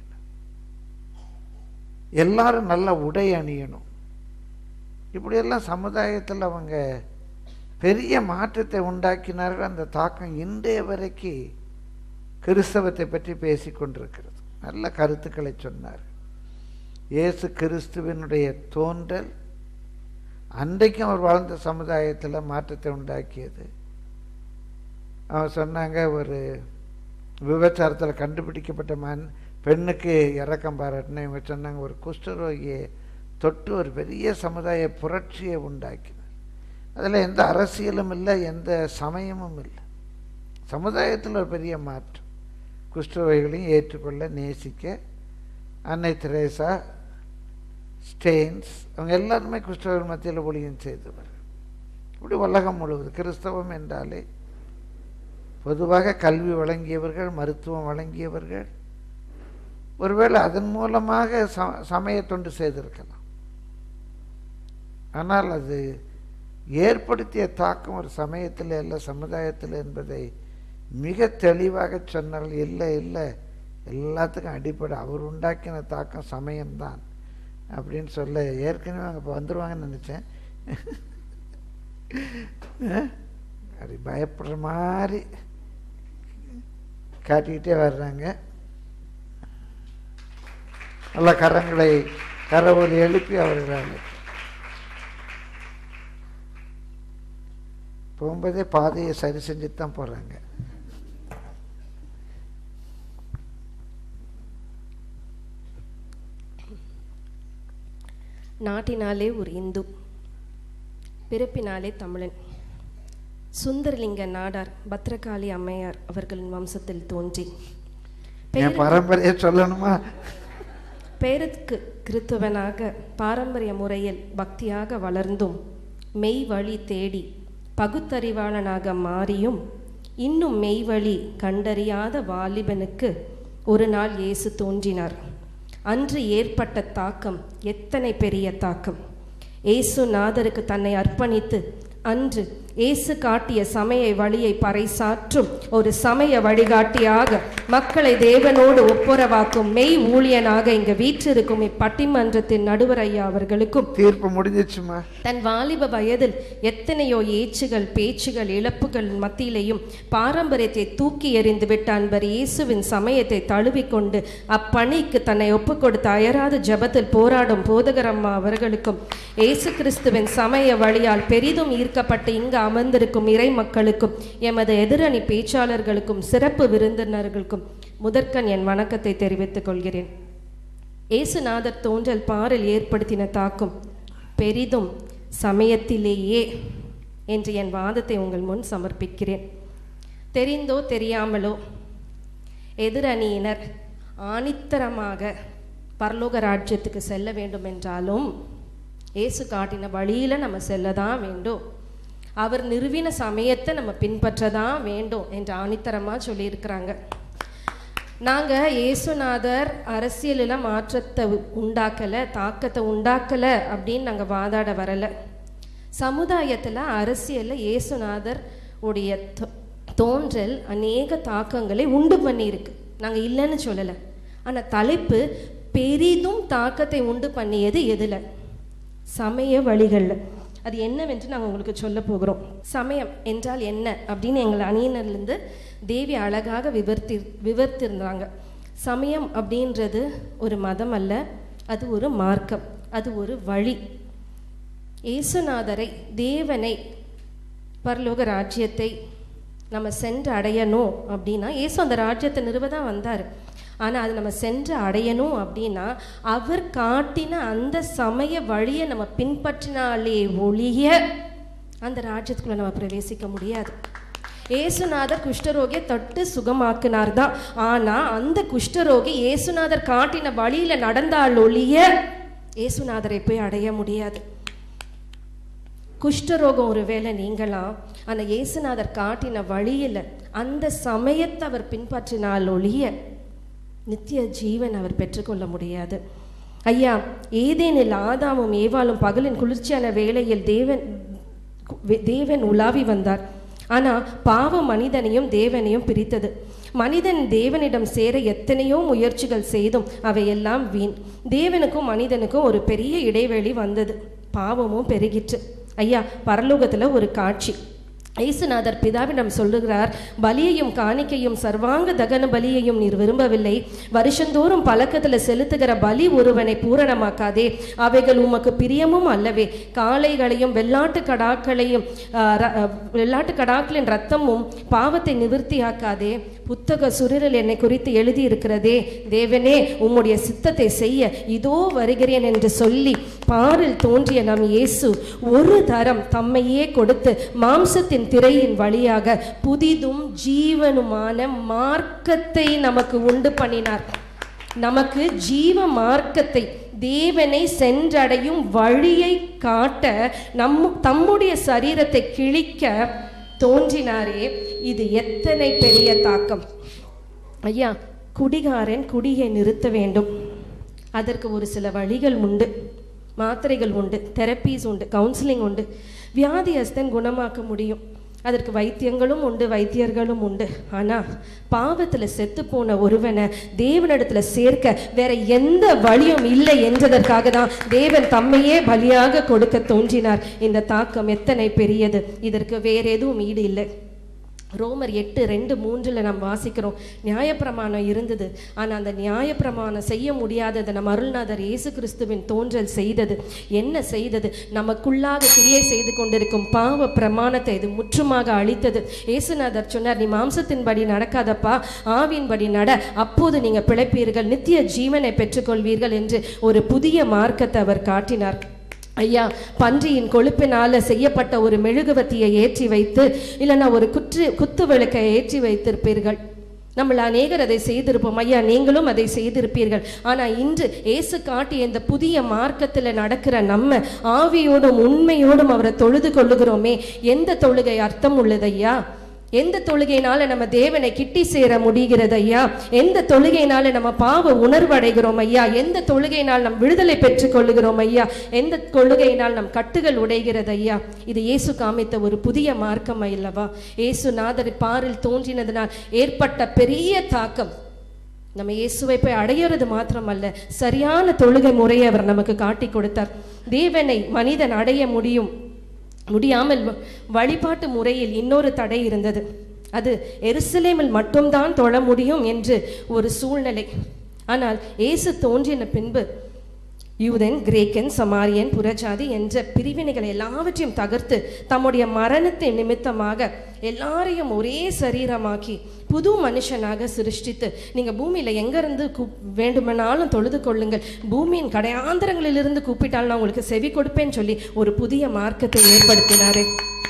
எல்லாரும் நல்ல உடை அணியணும் இப்படியெல்லாம் சமுதாயத்தில் அவங்க பெரிய மாற்றத்தை உண்டாக்கினார்கள் அந்த தாக்கம் இன்றைய வரைக்கும் கிறிஸ்தவத்தை பற்றி பேசி கொண்டிருக்கிறது நல்ல கருத்துக்களை சொன்னார் இயேசு கிறிஸ்துவனுடைய தோன்றல் அன்றைக்கும் அவர் வாழ்ந்த சமுதாயத்தில் மாற்றத்தை உண்டாக்கியது அவன் சொன்னாங்க ஒரு விபச்சாரத்தில் கண்டுபிடிக்கப்பட்ட மண் பெண்ணுக்கு இறக்கம் பாராட்டின இவங்க சொன்னாங்க ஒரு குஷ்டரோகியை தொட்டு ஒரு பெரிய சமுதாய புரட்சியை உண்டாக்கினார் அதில் எந்த அரசியலும் இல்லை எந்த சமயமும் இல்லை சமுதாயத்தில் ஒரு பெரிய மாற்றம் குஷ்டரோகிகளையும் ஏற்றுக்கொள்ள நேசிக்க அன்னை தெரேசா ஸ்டெயின்ஸ் அவங்க எல்லாருமே கிறிஸ்தவர்கள் மத்தியில் ஒளியம் செய்தவர் இப்படி உலகம் முழுவதும் கிறிஸ்தவம் என்றாலே பொதுவாக கல்வி வழங்கியவர்கள் மருத்துவம் வழங்கியவர்கள் ஒருவேளை அதன் மூலமாக ச சமய தொண்டு செய்திருக்கலாம் ஆனால் அது ஏற்படுத்திய தாக்கம் ஒரு சமயத்தில் இல்லை சமுதாயத்தில் என்பதை மிக தெளிவாக சொன்னார்கள் இல்லை இல்லை எல்லாத்துக்கும் அடிப்படை அவர் உண்டாக்கின தாக்கம் சமயம்தான் அப்படின்னு சொல்ல ஏற்கனவே அங்கே இப்போ வந்துடுவாங்கன்னு நினச்சேன் அப்படி பயப்படுற மாதிரி காட்டிக்கிட்டே வர்றாங்க நல்ல கரங்களை கரவொலி எழுப்பி அவர்கள் போகும்போதே பாதையை சரி செஞ்சுட்டு தான் போகிறாங்க நாட்டினாலே ஒரு இந்து பிறப்பினாலே தமிழன் சுந்தரலிங்க நாடார் பத்ரகாளி அம்மையார் அவர்களின் வம்சத்தில் தோன்றி என் பரம்பரையை சொல்லணுமா பேருக்கு கிறித்துவனாக பாரம்பரிய முறையில் பக்தியாக வளர்ந்தும் மெய் வழி தேடி பகுத்தறிவாளனாக மாறியும் இன்னும் மெய் வழி கண்டறியாத வாலிபனுக்கு ஒரு நாள் இயேசு தோன்றினார் அன்று ஏற்பட்ட தாக்கம் எத்தனை பெரிய தாக்கம் இயேசு நாதருக்கு தன்னை அர்ப்பணித்து அன்று இயேசு காட்டிய சமய வழியை பறைசாற்றும் ஒரு சமய வழிகாட்டியாக மக்களை தேவனோடு ஒப்புரவாக்கும் மெய் ஊழியனாக இங்கு வீற்றிருக்கும் இப்பட்டிமன்றத்தின் நடுவர் ஐயா அவர்களுக்கும் தீர்ப்பு முடிஞ்சிச்சுமா தன் வாலிப வயதில் எத்தனையோ ஏச்சுகள் பேச்சுகள் இழப்புகள் மத்தியிலேயும் பாரம்பரியத்தை தூக்கி எறிந்து விட்ட அன்பர் இயேசுவின் சமயத்தை தழுவிக்கொண்டு அப்பணிக்கு தன்னை ஒப்புக் கொடுத்து அயராத ஜெபத்தில் போராடும் போதகரம்மா அவர்களுக்கும் இயேசு கிறிஸ்துவின் சமய வழியால் பெரிதும் ஈர்க்கப்பட்டு இங்கு அமர்ந்திருக்கும் இறை மக்களுக்கும் எமது எதிரணி பேச்சாளர்களுக்கும் சிறப்பு விருந்தினர்களுக்கும் முதற்கண் என் வணக்கத்தை தெரிவித்துக் கொள்கிறேன் இயேசுநாதர் தோன்றல் பாரில் ஏற்படுத்தின தாக்கம் பெரிதும் சமயத்திலேயே என்று என் வாதத்தை உங்கள் முன் சமர்ப்பிக்கிறேன் தெரிந்தோ தெரியாமலோ எதிரணியினர் ஆணித்தரமாக பரலோக ராஜ்யத்துக்கு செல்ல வேண்டும் என்றாலும் இயேசு காட்டின வழியில் நம்ம செல்ல தான் வேண்டும் அவர் நிறுவின சமயத்தை நம்ம பின்பற்ற தான் வேண்டும் என்று ஆணித்தரமாக சொல்லியிருக்கிறாங்க நாங்கள் இயேசுநாதர் அரசியலில் மாற்றத்தை உண்டாக்கலை தாக்கத்தை உண்டாக்கலை அப்படின்னு நாங்கள் வாதாட வரலை சமுதாயத்தில் அரசியலில் இயேசுநாதர் உடைய தோ- தோன்றல் அநேக தாக்கங்களை உண்டு பண்ணியிருக்கு நாங்கள் இல்லைன்னு சொல்லலை ஆனால் தலைப்பு பெரிதும் தாக்கத்தை உண்டு பண்ணியது எதில் சமய வழிகளில் அது என்னவென்று நாங்கள் உங்களுக்கு சொல்ல போகிறோம் சமயம் என்றால் என்ன அப்படின்னு எங்கள் அணியினர்லேருந்து தேவி அழகாக விவர்த்தி விவர்த்திருந்தாங்க சமயம் அப்படின்றது ஒரு மதம் அல்ல அது ஒரு மார்க்கம் அது ஒரு வழி இயேசுநாதரை தேவனை பரலோக ராஜ்யத்தை நம்ம சென்று அடையணும் அப்படின்னா இயேசு அந்த ராஜ்யத்தை நிறுவ தான் வந்தார் ஆனால் அது நம்ம சென்று அடையணும் அப்படின்னா அவர் காட்டின அந்த சமய வழியை நம்ம பின்பற்றினாலே ஒழிய அந்த ராஜ்யத்துக்குள்ள நம்ம பிரவேசிக்க முடியாது ஏசுநாதர் குஷ்டரோகியை தொட்டு சுகமாக்குனார் தான் ஆனால் அந்த குஷ்டரோகி ஏசுநாதர் காட்டின வழியில் நடந்தால் ஒழிய ஏசுநாதரை போய் அடைய முடியாது குஷ்டரோகம் ஒருவேளை நீங்களாம் ஆனால் இயேசுநாதர் காட்டின வழியில் அந்த சமயத்தை அவர் பின்பற்றினால் ஒழிய நித்திய ஜீவன் அவர் பெற்றுக்கொள்ள முடியாது ஐயா ஏதேனில் ஆதாமும் ஏவாளும் பகலின் குளிர்ச்சியான வேளையில் தேவன் தேவன் உலாவி வந்தார் ஆனால் பாவம் மனிதனையும் தேவனையும் பிரித்தது மனிதன் தேவனிடம் சேர எத்தனையோ முயற்சிகள் செய்தும் அவையெல்லாம் வீண் தேவனுக்கும் மனிதனுக்கும் ஒரு பெரிய இடைவெளி வந்தது பாவமும் பெருகிற்று ஐயா பரலோகத்தில் ஒரு காட்சி இயேசுநாதர் பிதாவிடம் சொல்லுகிறார் பலியையும் காணிக்கையும் சர்வாங்க தகன பலியையும் நீர் விரும்பவில்லை வருஷந்தோறும் பழக்கத்தில் செலுத்துகிற பலி ஒருவனை பூரணமாக்காதே அவைகள் உமக்கு பிரியமும் அல்லவே காளைகளையும் வெள்ளாட்டு கடாக்களையும் ஆஹ், ர- ஆஹ், வெள்ளாட்டு கடாக்களின் ரத்தமும் பாவத்தை நிவர்த்தியாக்காதே புத்தக சுருளில் என்னை குறித்து எழுதியிருக்கிறதே தேவனே உம்முடைய சித்தத்தை செய்ய இதோ வருகிறேன் என்று சொல்லி பாரில் தோன்றிய நம் இயேசு ஒரு தரம் தம்மையே கொடுத்து மாம்சத்தின் திரையின் வழியாக புதிதும் ஜீவனுமான மார்க்கத்தை நமக்கு உண்டு பண்ணினார் நமக்கு ஜீவ மார்க்கத்தை தேவனை சென்றடையும் வழியை காட்ட நம் தம்முடைய சரீரத்தை கிழிக்க தோன்றினாரே இது எத்தனை பெரிய தாக்கம் ஐயா குடிகாரன் குடியை நிறுத்த வேண்டும் அதற்கு ஒரு சில வழிகள் உண்டு மாத்திரைகள் உண்டு தெரப்பீஸ் உண்டு கவுன்சிலிங் உண்டு வியாதியஸ்தன் குணமாக்க முடியும் அதற்கு வைத்தியங்களும் உண்டு வைத்தியர்களும் உண்டு ஆனால் பாவத்தில் செத்து போன ஒருவனை தேவனிடத்தில் சேர்க்க வேற எந்த வழியும் இல்லை என்றதற்காக தான் தேவன் தம்மையே பலியாக கொடுக்க தோன்றினார் இந்த தாக்கம் எத்தனை பெரியது இதற்கு வேற எதுவும் ஈடு இல்லை ரோமர் எட்டு ரெண்டு மூன்றில் நம்ம வாசிக்கிறோம் நியாயப்பிரமாணம் இருந்தது ஆனால் அந்த நியாயப்பிரமாணம் செய்ய முடியாததை நம்ம அருள்நாதர் இயேசு கிறிஸ்துவின் தோன்றல் செய்தது என்ன செய்தது நமக்குள்ளாக கிரியை செய்து கொண்டிருக்கும் பாவ பிரமாணத்தை இது முற்றுமாக அழித்தது இயேசுநாதர் சொன்னார் நீ மாம்சத்தின்படி நடக்காதப்பா ஆவியின்படி நட அப்போது நீங்க பிழைப்பீர்கள் நித்திய ஜீவனை பெற்றுக்கொள்வீர்கள் என்று ஒரு புதிய மார்க்கத்தை அவர் காட்டினார் ஐயா பன்றியின் கொழுப்பினால செய்யப்பட்ட ஒரு மெழுகுவத்தியை ஏற்றி வைத்து இல்லைன்னா ஒரு குற்று குத்து விளக்கை ஏற்றி வைத்திருப்பீர்கள் நம்மள அநேகர் அதை செய்திருப்போம் ஐயா நீங்களும் அதை செய்திருப்பீர்கள் ஆனா இன்று இயேசு காட்டிய இந்த புதிய மார்க்கத்துல நடக்கிற நம்ம ஆவியோடும் உண்மையோடும் அவரை தொழுது கொள்ளுகிறோமே எந்த தொழுகை அர்த்தம் உள்ளது ஐயா எந்த தொழுகையினால நம்ம தேவனை கிட்டி சேர முடிகிறது ஐயா எந்த தொழுகையினால நம்ம பாவ உணர்வடைகிறோம் ஐயா எந்த தொழுகையினால் நம் விடுதலை பெற்றுக் கொள்ளுகிறோம் ஐயா எந்த தொழுகையினால் நம் கட்டுகள் உடைகிறது ஐயா இது இயேசு காமித்த ஒரு புதிய மார்க்கம் அல்லவா இயேசு நாதர் பாரில் தோன்றினதினால் ஏற்பட்ட பெரிய தாக்கம் நம்ம இயேசுவை போய் அடையிறது மாத்திரமல்ல சரியான தொழுகை முறையை அவர் நமக்கு காட்டி கொடுத்தார் தேவனை மனிதன் அடைய முடியும் முடியாமல் வ- வழிபாட்டு முறையில் இன்னொரு தடை இருந்தது அது எருசலேமில் மட்டும்தான் தொழ முடியும் என்று ஒரு சூழ்நிலை ஆனால் இயேசு தோன்றின பின்பு யூதன் கிரேக்கன் சமாரியன் புறஜாதி என்ற பிரிவினைகள் எல்லாவற்றையும் தகர்த்து தம்முடைய மரணத்தின் நிமித்தமாக எல்லாரையும் ஒரே சரீரமாக்கி புது மனுஷனாக சிருஷ்டித்து நீங்க பூமியில எங்க இருந்து கூப் வேண்டுமானாலும் தொழுது கொள்ளுங்கள் பூமியின் கடையாந்திரங்களிலிருந்து கூப்பிட்டால் நான் உங்களுக்கு செவி கொடுப்பேன்னு சொல்லி ஒரு புதிய மார்க்கத்தை ஏற்படுத்தினாரு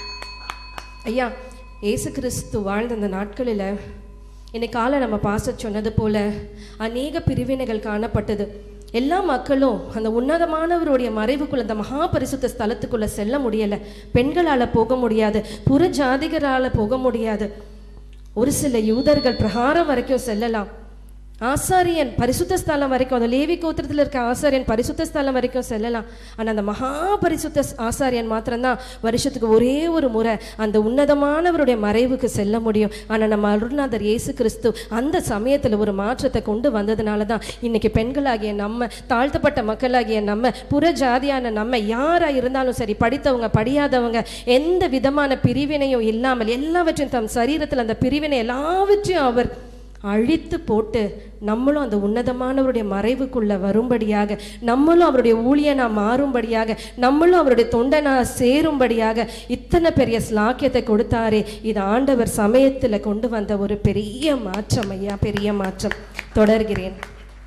ஐயா இயேசு கிறிஸ்து வாழ்ந்த அந்த நாட்களில் இன்னைக்கு காலை நம்ம பாச சொன்னது போல அநேக பிரிவினைகள் காணப்பட்டது எல்லா மக்களும் அந்த உன்னதமானவருடைய மறைவுக்குள்ள அந்த மகா பரிசுத்த ஸ்தலத்துக்குள்ள செல்ல முடியல பெண்களால போக முடியாது புற ஜாதிகரால போக முடியாது ஒரு சில யூதர்கள் பிரகாரம் வரைக்கும் செல்லலாம் ஆசாரியன் பரிசுத்த ஸ்தலம் வரைக்கும் அந்த லேவி கோத்திரத்தில் இருக்க ஆசாரியன் பரிசுத்த ஸ்தலம் வரைக்கும் செல்லலாம் ஆனால் அந்த மகா பரிசுத்த ஸ்- ஆசாரியன் மாத்திரம்தான் வருஷத்துக்கு ஒரே ஒரு முறை அந்த உன்னதமானவருடைய மறைவுக்கு செல்ல முடியும் ஆனால் நம்ம அருள்நாதர் இயேசு கிறிஸ்து அந்த சமயத்தில் ஒரு மாற்றத்தை கொண்டு வந்ததுனால தான் இன்னைக்கு பெண்களாகிய நம்ம தாழ்த்தப்பட்ட மக்களாகிய நம்ம புற ஜாதியான நம்ம யாரா இருந்தாலும் சரி படித்தவங்க படியாதவங்க எந்த விதமான பிரிவினையும் இல்லாமல் எல்லாவற்றையும் தம் சரீரத்தில் அந்த பிரிவினை எல்லாவற்றையும் அவர் அழித்து போட்டு நம்மளும் அந்த உன்னதமானவருடைய மறைவுக்குள்ள வரும்படியாக நம்மளும் அவருடைய ஊழியனா மாறும்படியாக நம்மளும் அவருடைய தொண்டனா சேரும்படியாக இத்தனை பெரிய ஸ்லாக்கியத்தை கொடுத்தாரே இது ஆண்டவர் சமயத்துல கொண்டு வந்த ஒரு பெரிய மாற்றம் ஐயா பெரிய மாற்றம் தொடர்கிறேன்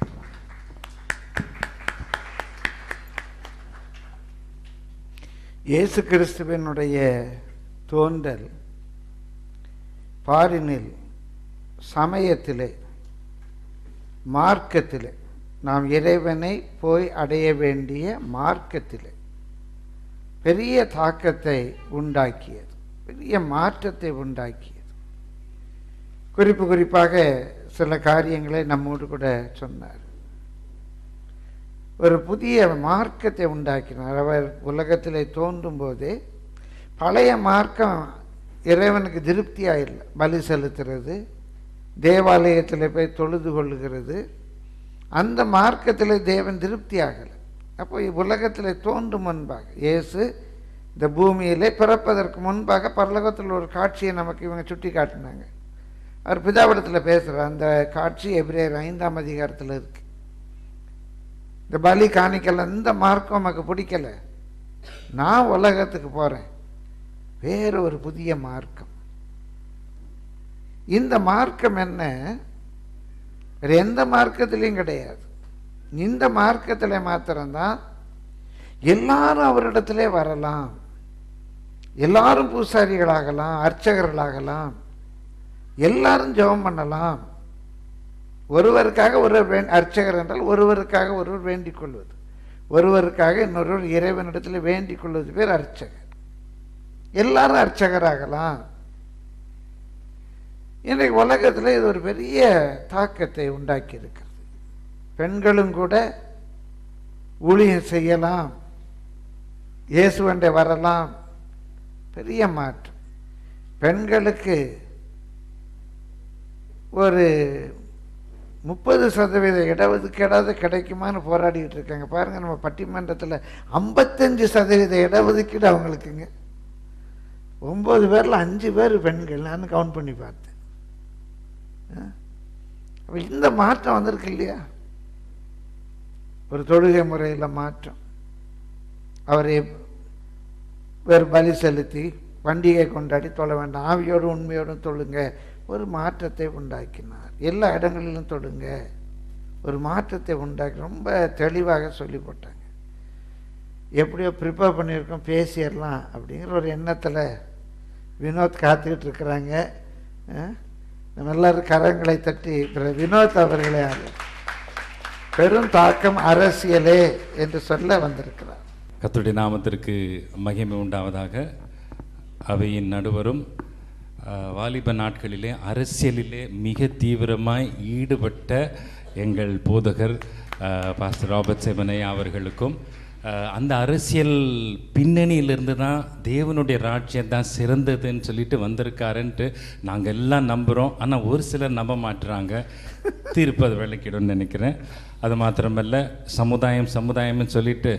இயேசு கிறிஸ்துவினுடைய தோன்றல் பாரினில் சமயத்திலே மார்க்கத்திலே நாம் இறைவனை போய் அடைய வேண்டிய மார்க்கத்திலே பெரிய தாக்கத்தை உண்டாக்கியது பெரிய மாற்றத்தை உண்டாக்கியது குறிப்பு குறிப்பாக சில காரியங்களை நம்மோடு கூட சொன்னார் ஒரு புதிய மார்க்கத்தை உண்டாக்கினார் அவர் உலகத்திலே தோன்றும் போதே பழைய மார்க்கம் இறைவனுக்கு திருப்தியாக இல்லை பலி செலுத்துறது தேவாலயத்தில் போய் தொழுது கொள்ளுகிறது அந்த மார்க்கத்தில் தேவன் திருப்தி ஆகலை அப்போ உலகத்தில் தோன்றும் முன்பாக இயேசு இந்த பூமியிலே பிறப்பதற்கு முன்பாக பரலோகத்தில் ஒரு காட்சியை நமக்கு இவங்க சுட்டி காட்டினாங்க அவர் பிதாவிடத்தில் பேசுகிறார் அந்த காட்சி எபிரேயர் ஐந்தாம் அதிகாரத்தில் இருக்கு இந்த பலி காணிக்கல இந்த மார்க்கம் நமக்கு பிடிக்கல நான் உலகத்துக்கு போகிறேன் வேறு ஒரு புதிய மார்க்கம் இந்த மார்க்கம் என்ன வேற எந்த மார்க்கத்திலையும் கிடையாது இந்த மார்க்கத்தில் மாத்திரம்தான் எல்லாரும் அவரிடத்திலே வரலாம் எல்லாரும் பூசாரிகளாகலாம் அர்ச்சகர்களாகலாம் எல்லாரும் ஜெபம் பண்ணலாம் ஒருவருக்காக ஒருவர் வேண் அர்ச்சகர் என்றால் ஒருவருக்காக ஒருவர் வேண்டிக் கொள்வது ஒருவருக்காக இன்னொருவர் இறைவனிடத்தில் வேண்டிக் கொள்வது பேர் அர்ச்சகர் எல்லாரும் அர்ச்சகராகலாம் இன்றைக்கு உலகத்தில் இது ஒரு பெரிய தாக்கத்தை உண்டாக்கி இருக்கிறது பெண்களும் கூட ஊழியம் செய்யலாம் இயேசுவண்டை வரலாம் பெரிய மாற்றம் பெண்களுக்கு ஒரு முப்பது சதவீத இடஒதுக்கீடாவது கிடைக்குமான்னு போராடிக்கிட்டு இருக்காங்க பாருங்க நம்ம பட்டிமன்றத்தில் ஐம்பத்தஞ்சு சதவீத இடஒதுக்கீடு அவங்களுக்குங்க ஒம்பது பேரில் அஞ்சு பேர் பெண்கள் நான் கவுண்ட் பண்ணி பார்த்தேன் அப்போ இந்த மாற்றம் வந்திருக்கு இல்லையா ஒரு தொழுகை முறையில் மாற்றம் அவரை வேறு பலி செலுத்தி பண்டிகை கொண்டாடி தொழ வேண்டாம் ஆவியோடும் உண்மையோடும் தொழுங்க ஒரு மாற்றத்தை உண்டாக்கினார் எல்லா இடங்களிலும் தொழுங்க ஒரு மாற்றத்தை உண்டாக்கி ரொம்ப தெளிவாக சொல்லி போட்டாங்க எப்படியோ ப்ரிப்பேர் பண்ணியிருக்கோம் பேசிடலாம் அப்படிங்கிற ஒரு எண்ணத்தில் வினோத் காத்துக்கிட்டு இருக்கிறாங்க அஹ், நம்ம எல்லாரும் கரங்களை தட்டி திரு வினோத் அவர்களே பெரும் தாக்கம் அரசியலே என்று சொல்ல வந்திருக்கிறார் கர்த்தருடைய நாமத்திற்கு மகிமை உண்டாவதாக அவையின் நடுவரும் அஹ், வாலிப நாட்களிலே அரசியலிலே மிக தீவிரமாய் ஈடுபட்ட எங்கள் போதகர் அஹ், பாஸ்டர் ராபர்ட் செவனை அவர்களுக்கும் அஹ், அந்த அரசியல் பின்னணியிலிருந்து தான் தேவனுடைய ராஜ்யம் தான் சிறந்ததுன்னு சொல்லிட்டு வந்திருக்காருன்ட்டு நாங்கள் எல்லாம் நம்புகிறோம் ஆனால் ஒரு சிலர் நம்ப மாட்டுறாங்க தீர்ப்பு அது விளக்கிடும்னு நினைக்கிறேன் அது மாத்திரமல்ல சமுதாயம் சமுதாயம்னு சொல்லிட்டு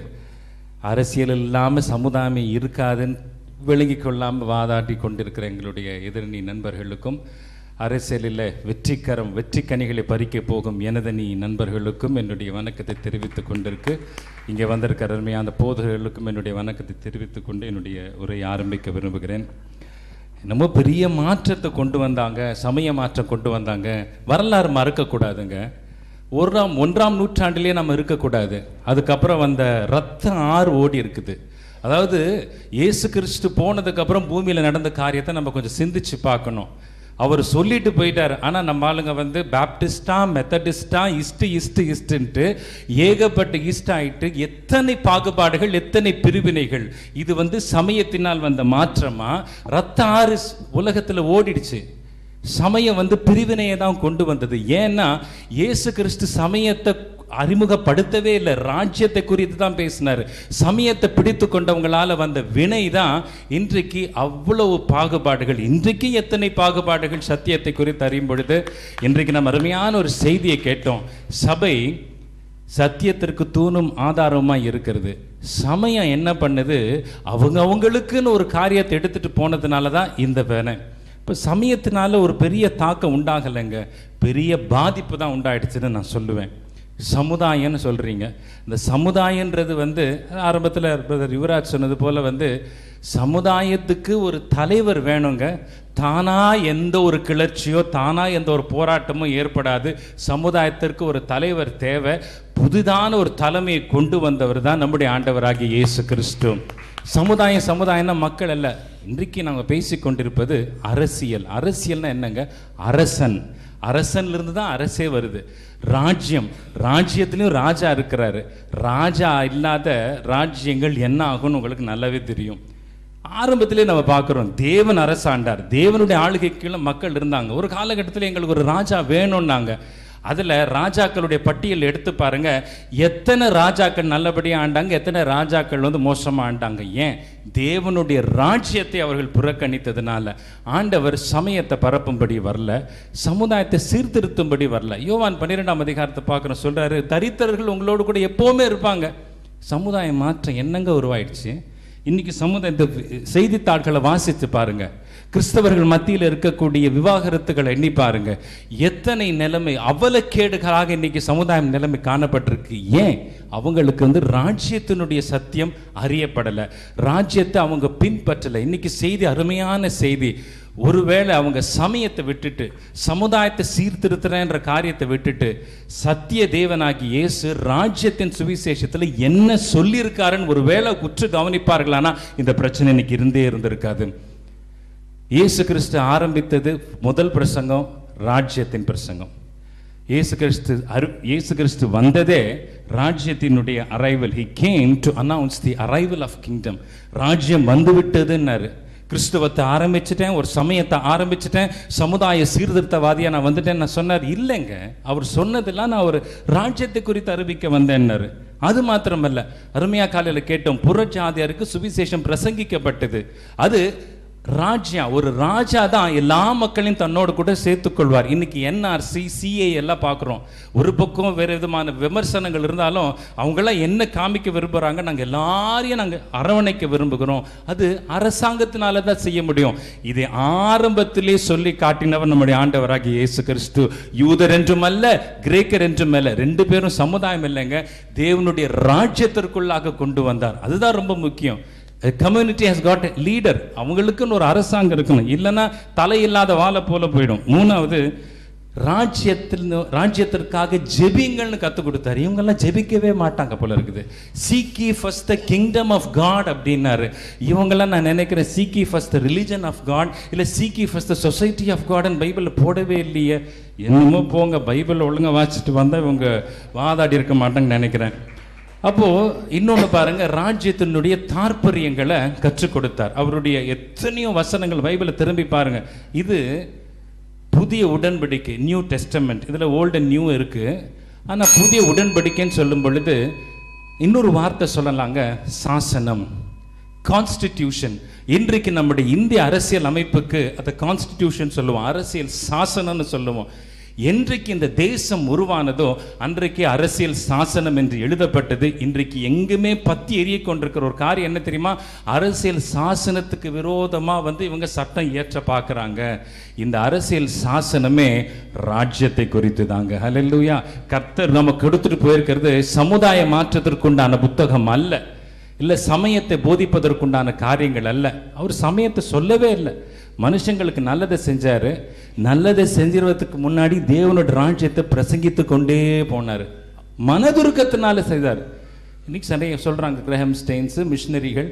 அரசியல் இல்லாமல் சமுதாயம் இருக்காதுன்னு விளங்கி கொள்ளாமல் வாதாடி கொண்டிருக்கிற எங்களுடைய எதிரணி நண்பர்களுக்கும் அரசியலில் வெற்றிக்கரம் வெற்றி கனிகளை பறிக்க போகும் எனதனி நண்பர்களுக்கும் என்னுடைய வணக்கத்தை தெரிவித்துக் கொண்டிருக்கு இங்கே வந்திருக்கிற அருமையான போதகர்களுக்கும் என்னுடைய வணக்கத்தை தெரிவித்துக் கொண்டு என்னுடைய உரையை ஆரம்பிக்க விரும்புகிறேன் என்னமோ பெரிய மாற்றத்தை கொண்டு வந்தாங்க சமய மாற்றம் கொண்டு வந்தாங்க வரலாறு மறக்கக்கூடாதுங்க ஒன்றாம் ஒன்றாம் நூற்றாண்டிலே நம்ம இருக்கக்கூடாது அதுக்கப்புறம் வந்த ரத்த ஆறு ஓடி இருக்குது அதாவது இயேசு கிறிஸ்து போனதுக்கு அப்புறம் பூமியில் நடந்த காரியத்தை நம்ம கொஞ்சம் சிந்திச்சு பார்க்கணும் அவர் சொல்லிட்டு போயிட்டார் ஆனால் நம்ம ஆளுங்க வந்து பேப்டிஸ்டா மெத்தடிஸ்டா இஸ்ட் இஸ்ட் இஸ்ட்டுன்ட்டு ஏகப்பட்ட இஸ்ட் ஆயிட்டு எத்தனை பாகுபாடுகள் எத்தனை பிரிவினைகள் இது வந்து சமயத்தினால் வந்த மாற்றமா ரத்த ஆறு உலகத்தில் ஓடிடுச்சு சமயம் வந்து பிரிவினையை தான் கொண்டு வந்தது ஏன்னா இயேசு கிறிஸ்து சமயத்தை அறிமுகப்படுத்தவே இல்லை ராஜ்யத்தை குறித்து தான் பேசினார் சமயத்தை பிடித்து கொண்டவங்களால வந்த வினை தான் இன்றைக்கு அவ்வளவு பாகுபாடுகள் இன்றைக்கு எத்தனை பாகுபாடுகள் சத்தியத்தை குறித்து அறியும் பொழுது இன்றைக்கு நம்ம அருமையான ஒரு செய்தியை கேட்டோம் சபை சத்தியத்திற்கு தூணும் ஆதாரமாக இருக்கிறது சமயம் என்ன பண்ணுது அவங்க அவங்களுக்குன்னு ஒரு காரியத்தை எடுத்துட்டு போனதுனால தான் இந்த வேலை இப்போ சமயத்தினால ஒரு பெரிய தாக்கம் உண்டாகலைங்க பெரிய பாதிப்பு தான் உண்டாயிடுச்சுன்னு நான் சொல்லுவேன் சமுதாயம்னு சொல்கிறீங்க இந்த சமுதாயன்றது வந்து ஆரம்பத்தில் பிரதர் யுவராஜ் சொன்னது போல் வந்து சமுதாயத்துக்கு ஒரு தலைவர் வேணுங்க தானா எந்த ஒரு கிளர்ச்சியோ தானா எந்த ஒரு போராட்டமோ ஏற்படாது சமுதாயத்திற்கு ஒரு தலைவர் தேவை புதிதான ஒரு தலைமையை கொண்டு வந்தவர் தான் நம்முடைய ஆண்டவராகிய இயேசு கிறிஸ்து சமுதாயம் சமுதாயம்னா மக்கள் அல்ல இன்றைக்கு நாங்கள் பேசி கொண்டிருப்பது அரசியல் அரசியல்னா என்னங்க அரசன் அரசன்ல இருந்து தான் அரசே வருது ராஜ்யம் ராஜ்யத்திலையும் ராஜா இருக்கிறாரு ராஜா இல்லாத ராஜ்யங்கள் என்ன ஆகும்னு உங்களுக்கு நல்லாவே தெரியும் ஆரம்பத்திலே நம்ம பார்க்குறோம் தேவன் அரசாண்டார் தேவனுடைய ஆளுகைக்கு கீழே மக்கள் இருந்தாங்க ஒரு காலகட்டத்தில் எங்களுக்கு ஒரு ராஜா வேணும்னாங்க அதில் ராஜாக்களுடைய பட்டியல் எடுத்து பாருங்க எத்தனை ராஜாக்கள் நல்லபடியாக ஆண்டாங்க எத்தனை ராஜாக்கள் வந்து மோசமாக ஆண்டாங்க ஏன் தேவனுடைய ராஜ்யத்தை அவர்கள் புறக்கணித்ததுனால ஆண்டவர் சமயத்தை பரப்பும்படி வரல சமுதாயத்தை சீர்திருத்தும்படி வரல யோவான் பன்னிரெண்டாம் அதிகாரத்தை பார்க்குறோம் சொல்றாரு தரித்திரர்கள் உங்களோடு கூட எப்போவுமே இருப்பாங்க சமுதாய மாற்றம் என்னங்க உருவாயிடுச்சு இன்னைக்கு சமுதாய இந்த செய்தித்தாள்களை வாசித்து பாருங்க கிறிஸ்தவர்கள் மத்தியில் இருக்கக்கூடிய விவாகரத்துகளை எண்ணி பாருங்க எத்தனை நிலைமை அவலக்கேடுகளாக இன்னைக்கு சமுதாயம் நிலைமை காணப்பட்டிருக்கு ஏன் அவங்களுக்கு வந்து ராஜ்யத்தினுடைய சத்தியம் அறியப்படலை ராஜ்யத்தை அவங்க பின்பற்றலை இன்னைக்கு செய்தி அருமையான செய்தி ஒருவேளை அவங்க சமயத்தை விட்டுட்டு சமுதாயத்தை சீர்திருத்துறேன்ற காரியத்தை விட்டுட்டு சத்திய தேவனாகி இயேசு ராஜ்யத்தின் சுவிசேஷத்தில் என்ன சொல்லியிருக்காருன்னு ஒருவேளை உற்று கவனிப்பார்களானா இந்த பிரச்சனை இன்னைக்கு இருந்தே இருந்திருக்காது இயேசு கிறிஸ்து ஆரம்பித்தது முதல் பிரசங்கம் ராஜ்யத்தின் பிரசங்கம் இயேசு கிறிஸ்து அரு இயேசு கிறிஸ்து வந்ததே ராஜ்யத்தினுடைய arrival he came to announce the arrival of kingdom ராஜ்யம் வந்து விட்டதுன்னாரு கிறிஸ்துவத்தை ஆரம்பிச்சிட்டேன் ஒரு சமயத்தை ஆரம்பிச்சிட்டேன் சமுதாய சீர்திருத்தவாதியா நான் வந்துட்டேன் நான் சொன்னார் இல்லைங்க அவர் சொன்னதெல்லாம் நான் ஒரு ராஜ்யத்தை குறித்து அறிவிக்க வந்தேன்னாரு அது மாத்திரமல்ல அருமையா காலையில் கேட்டோம் புறஜாதியாருக்கு சுவிசேஷம் பிரசங்கிக்கப்பட்டது அது ராஜ்யா ஒரு ராஜா தான் எல்லா மக்களையும் தன்னோடு கூட சேர்த்துக்கொள்வார் இன்னைக்கு என்ஆர்சி சிஏ எல்லாம் பார்க்குறோம் ஒரு பக்கம் வேறு விதமான விமர்சனங்கள் இருந்தாலும் அவங்களாம் என்ன காமிக்க விரும்புகிறாங்க நாங்கள் எல்லாரையும் நாங்கள் அரவணைக்க விரும்புகிறோம் அது அரசாங்கத்தினால தான் செய்ய முடியும் இதை ஆரம்பத்திலே சொல்லி காட்டினவர் நம்முடைய ஆண்டவராகிய இயேசு கிறிஸ்து யூதர் என்றும் அல்ல கிரேக்கர் என்றும் அல்ல ரெண்டு பேரும் சமுதாயம் இல்லைங்க தேவனுடைய ராஜ்யத்திற்குள்ளாக கொண்டு வந்தார் அதுதான் ரொம்ப முக்கியம் கம்யூனிட்டி ஹஸ் காட் லீடர் அவங்களுக்குன்னு ஒரு அரசாங்கம் இருக்கணும் இல்லைன்னா தலையில்லாத வாழை போல போயிடும் மூணாவது ராஜ்யத்தில் ராஜ்யத்திற்காக ஜெபிங்கள்னு கற்றுக் கொடுத்தாரு இவங்கெல்லாம் ஜெபிக்கவே மாட்டாங்க போல இருக்குது seek ye first the kingdom of God அப்படின்னாரு இவங்கெல்லாம் நான் நினைக்கிறேன் seek ye first the religion of God இல்லை seek ye first the society of காட்னு பைபிளில் போடவே இல்லையே என்னமோ போங்க பைபிள் ஒழுங்கா வாசிச்சுட்டு வந்தால் இவங்க வாதாடி இருக்க மாட்டாங்கன்னு நினைக்கிறேன் அப்போ இன்னொன்னு பாருங்க ராஜ்யத்தினுடைய தாற்பரியங்களை கற்றுக் கொடுத்தார் அவருடைய எத்தனையோ வசனங்கள் பைபிளை திரும்பி பாருங்க இது புதிய உடன்படிக்கை நியூ டெஸ்டமெண்ட் இதுல ஓல்டு அண்ட் நியூ இருக்கு ஆனா புதிய உடன்படிக்கைன்னு சொல்லும் பொழுது இன்னொரு வார்த்தை சொல்லலாங்க சாசனம் கான்ஸ்டிடியூஷன் இன்றைக்கு நம்முடைய இந்திய அரசியல் அமைப்புக்கு அதை கான்ஸ்டிடியூஷன் சொல்லுவோம் அரசியல் சாசனம்னு சொல்லுவோம் என்றைக்கு இந்த தேசம் உருவானதோ அன்றைக்கு அரசியல் சாசனம் என்று எழுதப்பட்டது இன்றைக்கு எங்குமே பத்தி எரிய கொண்டிருக்கிற ஒரு காரியம் என்ன தெரியுமா அரசியல் சாசனத்துக்கு விரோதமா வந்து இவங்க சட்டம் இயற்ற பார்க்கறாங்க இந்த அரசியல் சாசனமே ராஜ்யத்தை குறித்து தாங்க ஹalleluya கர்த்தர் நமக்கு எடுத்துட்டு போயிருக்கிறது சமுதாய மாற்றத்திற்குண்டான புத்தகம் அல்ல இல்ல சமயத்தை போதிப்பதற்குண்டான காரியங்கள் அல்ல அவர் சமயத்தை சொல்லவே இல்லை மனுஷங்களுக்கு நல்லதை செஞ்சாரு நல்லதை செஞ்சிருவதுக்கு முன்னாடி தேவனோட ராஜ்யத்தை பிரசங்கித்து கொண்டே போனார் மனதுருக்கத்தினால செய்தார் இன்னைக்கு நிறைய சொல்றாங்க கிரஹம் ஸ்டெயின்ஸ் மிஷினரிகள்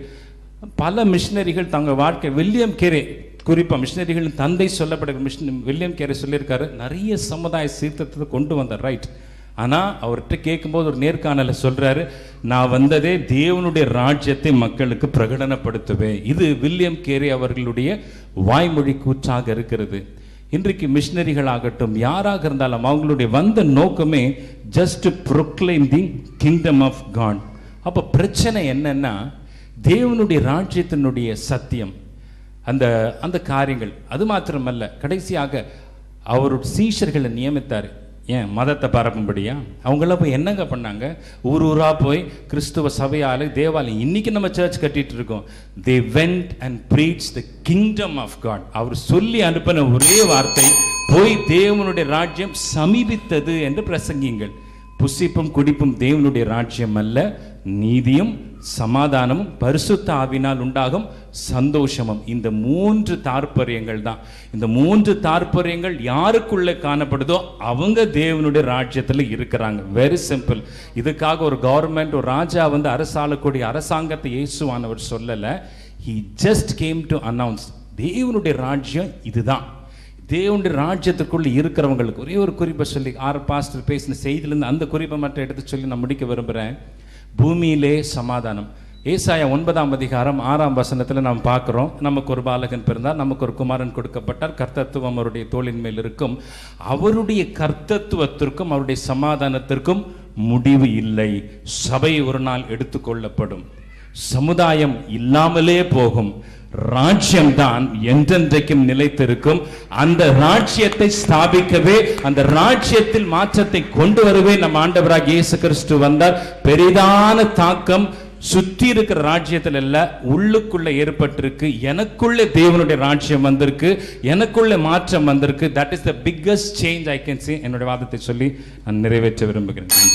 பல மிஷினரிகள் தங்க வாழ்க்கை வில்லியம் கேரே குறிப்பா மிஷினரிகளின் தந்தை சொல்லப்படுகிற மிஷின் வில்லியம் கேரே சொல்லியிருக்காரு நிறைய சமுதாய சீர்திருத்தத்தை கொண்டு வந்தார் ரைட் ஆனா அவர்கிட்ட கேட்கும்போது ஒரு நேர்காணல சொல்றாரு நான் வந்ததே தேவனுடைய ராஜ்யத்தை மக்களுக்கு பிரகடனப்படுத்துவேன் இது வில்லியம் கேரே அவர்களுடைய வாய்மொழி கூற்றாக இருக்கிறது இன்றைக்கு மிஷினரிகள் ஆகட்டும் யாராக இருந்தாலும் அவங்களுடைய வந்த நோக்கமே just proclaim the kingdom of God அப்போ பிரச்சனை என்னன்னா தேவனுடைய ராஜ்யத்தினுடைய சத்தியம் அந்த அந்த காரியங்கள் அது மாத்திரமல்ல கடைசியாக அவருடைய சீஷர்களை நியமித்தார் ஏன் மதத்தை பரப்பும்படியா அவங்களாம் போய் என்னங்க பண்ணாங்க ஊர் ஊரா போய் கிறிஸ்துவ சபையால தேவாலயம் இன்னைக்கு நம்ம சர்ச் கட்டிட்டு இருக்கோம் they went and preach the kingdom of God அவர் சொல்லி அனுப்பின ஒரே வார்த்தை போய் தேவனுடைய ராஜ்யம் சமீபித்தது என்று பிரசங்கிங்கள் புசிப்பும் குடிப்பும் தேவனுடைய ராஜ்யம் அல்ல நீதியும் சமாதானமும் பரிசுத்த ஆவினால் உண்டாகும் சந்தோஷமும் இந்த மூன்று தாற்பயங்கள் தான் இந்த மூன்று தாற்பயங்கள் யாருக்குள்ள காணப்படுதோ அவங்க தேவனுடைய ராஜ்யத்தில் இருக்கிறாங்க வெரி சிம்பிள் இதுக்காக ஒரு கவர்மெண்ட் ஒரு ராஜா வந்து அரசாளக்கூடிய அரசாங்கத்தை இயேசுவானவர் சொல்லலை he just came to announce தேவனுடைய ராஜ்யம் இதுதான் தேவனுடைய ராஜ்யத்துக்குள்ள இருக்கிறவங்களுக்கு ஒரே ஒரு குறிப்பை சொல்லி ஆறு பாஸ்டர் பேசின செய்தியிலேருந்து அந்த குறிப்பை மட்டும் எடுத்து சொல்லி நான் முடிக்க விரும்புகிறேன் பூமியிலே சமாதானம் ஏசாயா ஒன்பதாம் அதிகாரம் ஆறாம் வசனத்தில் நாம் பார்க்குறோம் நமக்கு ஒரு பாலகன் பிறந்தார் நமக்கு ஒரு குமாரன் கொடுக்கப்பட்டார் கர்த்தத்துவம் அவருடைய தோளின் மேல் இருக்கும் அவருடைய கர்த்தத்துவத்திற்கும் அவருடைய சமாதானத்திற்கும் முடிவு இல்லை சபை ஒரு நாள் எடுத்துக்கொள்ளப்படும் சமுதாயம் இல்லாமலே போகும் ராஜ்யம்தான் என்றென்றைக்கும் நிலைத்திருக்கும் அந்த ராஜ்யத்தை ஸ்தாபிக்கவே அந்த ராஜ்யத்தில் மாற்றத்தை கொண்டு வரவே நம் ஆண்டவராக இயேசு கிறிஸ்து வந்தார் பெரிதான தாக்கம் சுற்றி இருக்கிற ராஜ்யத்தில் இல்ல உள்ளுக்குள்ள ஏற்பட்டிருக்கு எனக்குள்ள தேவனுடைய ராஜ்யம் வந்திருக்கு எனக்குள்ள மாற்றம் வந்திருக்கு that is the biggest change I can see என்னுடைய வாதத்தை சொல்லி நான் நிறைவேற்ற விரும்புகிறேன் நன்றி.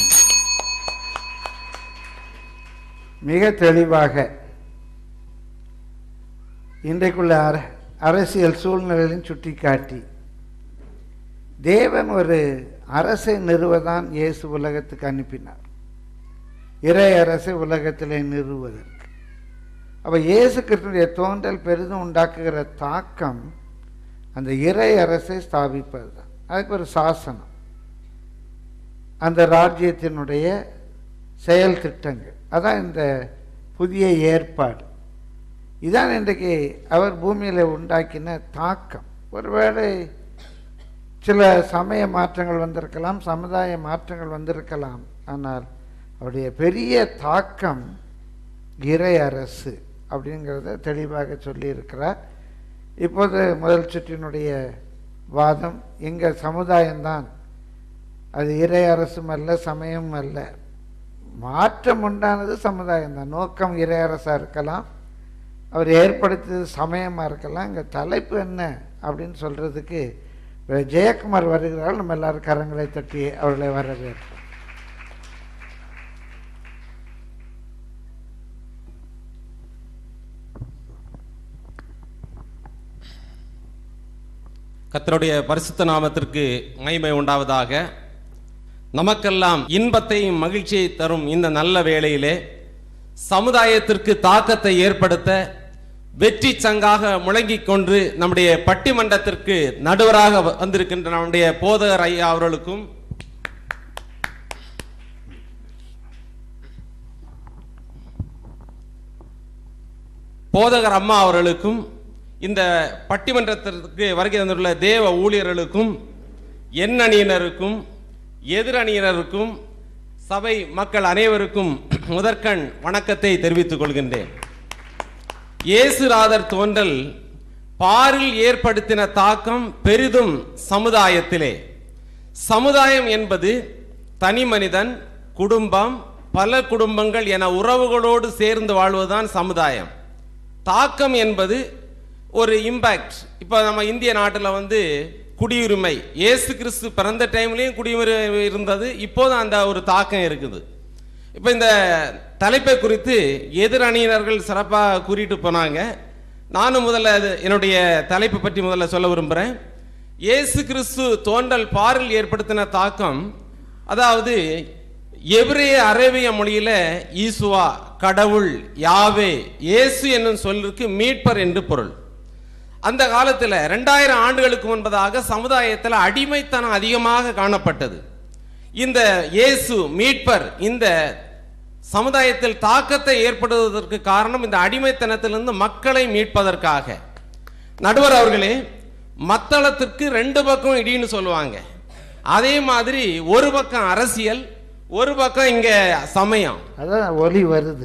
மிக தெளிவாக இன்றைக்குள்ள அர அரசியல் சூழ்நிலையிலும் சுட்டிக்காட்டி தேவன் ஒரு அரசை நிறுவதான் இயேசு உலகத்துக்கு அனுப்பினார் இறை அரசை உலகத்திலே நிறுவுவதற்கு அப்ப இயேசு கிறிஸ்துடைய தோன்றல் பெரிதும் உண்டாக்குகிற தாக்கம் அந்த இறை அரசை ஸ்தாபிப்பது தான் அதுக்கு ஒரு சாசனம் அந்த ராஜ்யத்தினுடைய செயல் திட்டங்கள் அதான் இந்த புதிய ஏற்பாடு இதான் இன்றைக்கு அவர் பூமியில் உண்டாக்கின தாக்கம் ஒருவேளை சில சமய மாற்றங்கள் வந்திருக்கலாம் சமுதாய மாற்றங்கள் வந்திருக்கலாம் ஆனால் அவருடைய பெரிய தாக்கம் இறை அரசு அப்படிங்கிறத தெளிவாக சொல்லியிருக்கிறார் இப்போது முதல் சுற்றினுடைய வாதம் எங்கள் சமுதாயம்தான் அது இறை அரசும் அல்ல சமயமும் அல்ல மாற்றம் உண்டானது சமுதாயம் தான் நோக்கம் இறை அரசாக இருக்கலாம் அவர் ஏற்படுத்தியது சமயமாக இருக்கலாம் இங்கே தலைப்பு என்ன அப்படின்னு சொல்கிறதுக்கு ஜெயக்குமார் வருகிறார் நம்ம எல்லாரும் கரங்களை தட்டி அவர்களை வரவேற்போம் கர்த்தருடைய பரிசுத்த நாமத்திற்கு மகிமை உண்டாவதாக நமக்கெல்லாம் இன்பத்தையும் மகிழ்ச்சியை தரும் இந்த நல்ல வேளையிலே சமுதாயத்திற்கு தாக்கத்தை ஏற்படுத்த வெற்றி சங்காக முழங்கிக் கொண்டு நம்முடைய பட்டிமன்றத்திற்கு நடுவராக வ- வந்திருக்கின்ற நம்முடைய போதகர் ஐயா அவர்களுக்கும் போதகர் அம்மா அவர்களுக்கும் இந்த பட்டிமன்றத்திற்கு வருகை தந்துள்ள தேவ ஊழியர்களுக்கும் எண்ணணியினருக்கும் எதிரணியினருக்கும் சபை மக்கள் அனைவருக்கும் முதற்கண் வணக்கத்தை தெரிவித்துக் கொள்கின்றேன் இயேசுராதர் தோன்றல் பாரில் ஏற்படுத்தின தாக்கம் பெரிதும் சமுதாயத்திலே சமுதாயம் என்பது தனி மனிதன் குடும்பம் பல குடும்பங்கள் என உறவுகளோடு சேர்ந்து வாழ்வதுதான் சமுதாயம் தாக்கம் என்பது ஒரு இம்பாக்ட் இப்போ நம்ம இந்திய நாட்டில் வந்து குடியுரிமை இயேசு கிறிஸ்து பிறந்த டைம்லேயும் குடியுரிமை இருந்தது இப்போதும் அந்த ஒரு தாக்கம் இருக்குது இப்போ இந்த தலைப்பை குறித்து எதிர் அணியினர்கள் சிறப்பாக கூறிட்டு போனாங்க நானும் முதல்ல அது என்னுடைய தலைப்பை பற்றி முதல்ல சொல்ல விரும்புகிறேன் இயேசு கிறிஸ்து தோன்றல் பாரில் ஏற்படுத்தின தாக்கம் அதாவது எபிரேய அரேபிய மொழியில ஈசுவா கடவுள் யாவே இயேசு என்னும் சொல்லுக்கு மீட்பர் என்று பொருள் அந்த காலத்தில் ரெண்டாயிரம் ஆண்டுகளுக்கு முன்பதாக சமுதாயத்தில் அடிமைத்தனம் அதிகமாக காணப்பட்டது இந்த இயேசு மீட்பர் இந்த சமுதாயத்தில் தாக்கத்தை ஏற்படுவதற்கு காரணம் இந்த அடிமைத்தனத்திலிருந்து மக்களை மீட்பதற்காக நடுவர் அவர்களே மத்தளத்திற்கு ரெண்டு பக்கம் இடின்னு சொல்லுவாங்க அதே மாதிரி ஒரு பக்கம் அரசியல் ஒரு பக்கம் இங்க சமயம் அதான் ஒலி வருது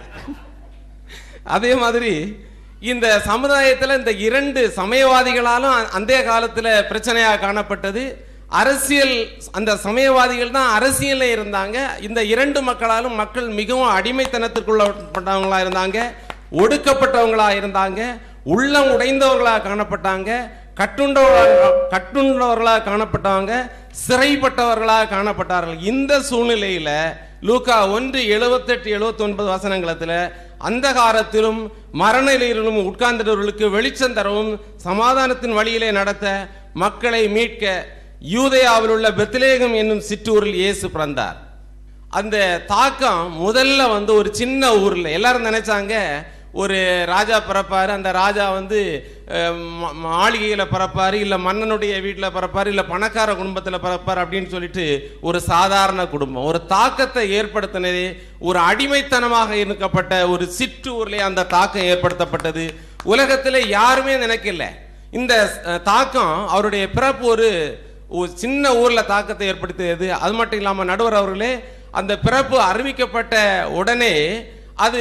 அதே மாதிரி இந்த சமுதாயத்தில் இந்த இரண்டு சமயவாதிகளாலும் அ- அந்த காலத்தில் பிரச்சனையாக காணப்பட்டது அரசியல் அந்த சமயவாதிகள் தான் அரசியலில் இருந்தாங்க இந்த இரண்டு மக்களாலும் மக்கள் மிகவும் அடிமைத்தனத்திற்குள்ளப்பட்டவங்களா இருந்தாங்க ஒடுக்கப்பட்டவங்களா இருந்தாங்க உள்ளம் உடைந்தவர்களாக காணப்பட்டாங்க கட்டுண்டவர்களாக கட்டுண்டவர்களாக காணப்பட்டவங்க சிறைப்பட்டவர்களாக காணப்பட்டார்கள் இந்த சூழ்நிலையில லூக்கா ஒன்று எழுபத்தெட்டு எழுபத்தி ஒன்பது வசனங்களத்தில் அந்தகாரத்திலும் மரணநிலையிலும் உட்கார்ந்தவர்களுக்கு வெளிச்சம் தரவும் சமாதானத்தின் வழியிலே நடத்த மக்களை மீட்க யூதேயாவில் உள்ள பெத்லேகம் என்னும் சிற்றூரில் இயேசு பிறந்தார் அந்த தாக்கம் முதல்ல வந்து ஒரு சின்ன ஊர்ல எல்லாரும் நினைச்சாங்க ஒரு ராஜா பிறப்பாரு அந்த ராஜா வந்து அஹ், ம- மாளிகையில பிறப்பாரு இல்ல மன்னனுடைய வீட்டில் பிறப்பாரு இல்ல பணக்கார குடும்பத்தில் பிறப்பாரு அப்படின்னு சொல்லிட்டு ஒரு சாதாரண குடும்பம் ஒரு தாக்கத்தை ஏற்படுத்தினதே ஒரு அடிமைத்தனமாக இருக்கப்பட்ட ஒரு சிற்றூர்ல அந்த தாக்கம் ஏற்படுத்தப்பட்டது உலகத்தில் யாருமே நினைக்கல இந்த அஹ், தாக்கம் அவருடைய பிறப்பு ஒரு ஒரு சின்ன ஊர்ல தாக்கத்தை ஏற்படுத்தியது அது மட்டும் இல்லாம நடுவர் அவர்களே அந்த பிறப்பு அறிவிக்கப்பட்ட உடனே அது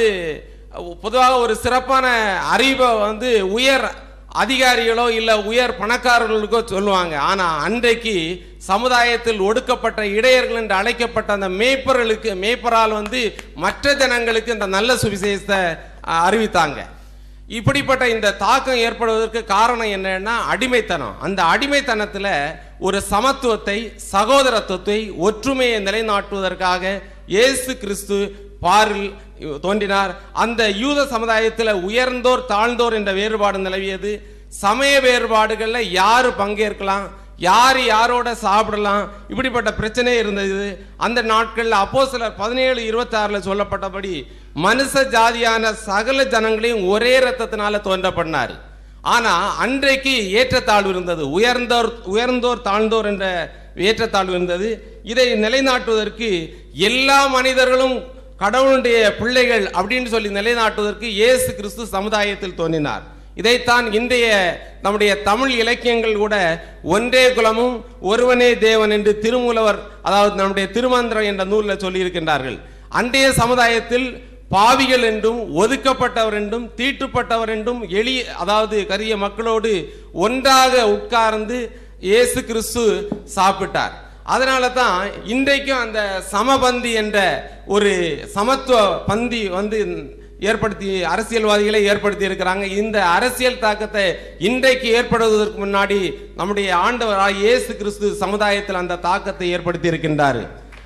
பொதுவாக ஒரு சிறப்பான அறிவை வந்து உயர் அதிகாரிகளோ இல்ல உயர் பணக்காரர்களுக்கோ சொல்லுவாங்க ஆனா அன்றைக்கு சமுதாயத்தில் ஒடுக்கப்பட்ட இடையர்கள் என்று அழைக்கப்பட்ட அந்த மேய்ப்பர்களுக்கு மேய்ப்பரால் வந்து மற்ற ஜனங்களுக்கு இந்த நல்ல சுவிசேஷத்தை அஹ், அறிவித்தாங்க இப்படிப்பட்ட இந்த தாக்கம் ஏற்படுவதற்கு காரணம் என்னன்னா அடிமைத்தனம் அந்த அடிமைத்தனத்துல ஒரு சமத்துவத்தை சகோதரத்துவத்தை ஒற்றுமையை நிலைநாட்டுவதற்காக இயேசு கிறிஸ்து பாரில் தோன்றினார் அந்த யூத சமுதாயத்தில் உயர்ந்தோர் தாழ்ந்தோர் என்ற வேறுபாடு நிலவியது சமய வேறுபாடுகள்ல யாரு பங்கேற்கலாம் யார் யாரோட சாப்பிடலாம் இப்படிப்பட்ட பிரச்சனை இருந்தது அந்த நாட்களில் அப்போ சிலர் பதினேழு இருபத்தாறுல சொல்லப்பட்டபடி மனுஷ ஜாதியான சகல ஜனங்களையும் ஒரே ரத்தத்தினால தோன்றப்படினார் ஆனா அன்றைக்கு ஏற்றத்தாழ்வு இருந்தது உயர்ந்தோர் உயர்ந்தோர் தாழ்ந்தோர் என்ற ஏற்றத்தாழ்வு இருந்தது இதை நிலைநாட்டுவதற்கு எல்லா மனிதர்களும் கடவுளுடைய பிள்ளைகள் அப்படின்னு சொல்லி நிலைநாட்டுவதற்கு இயேசு கிறிஸ்து சமுதாயத்தில் தோன்றினார் இதைத்தான் இன்றைய நம்முடைய தமிழ் இலக்கியங்கள் கூட ஒன்றே குலமும் ஒருவனே தேவன் என்று திருமூலவர் அதாவது நம்முடைய திருமந்திரம் என்ற நூலில் சொல்லியிருக்கின்றார்கள் அன்றைய சமுதாயத்தில் பாவிகள் என்றும் ஒதுக்கப்பட்டவர் என்றும் தீட்டுப்பட்டவர் என்றும் எளிய அதாவது கரிய மக்களோடு ஒன்றாக உட்கார்ந்து இயேசு கிறிஸ்து சாப்பிட்டார் அதனால தான் இன்றைக்கும் அந்த சமபந்தி என்ற ஒரு சமத்துவ பந்தி வந்து ஏற்படுத்தி அரசியல்வாதிகளை ஏற்படுத்தி இருக்கிறாங்க இந்த அரசியல் தாக்கத்தை இன்றைக்கு ஏற்படுவதற்கு முன்னாடி நம்முடைய ஆண்டவராய் இயேசு கிறிஸ்து சமுதாயத்தில் அந்த தாக்கத்தை ஏற்படுத்தி இருக்கின்றார்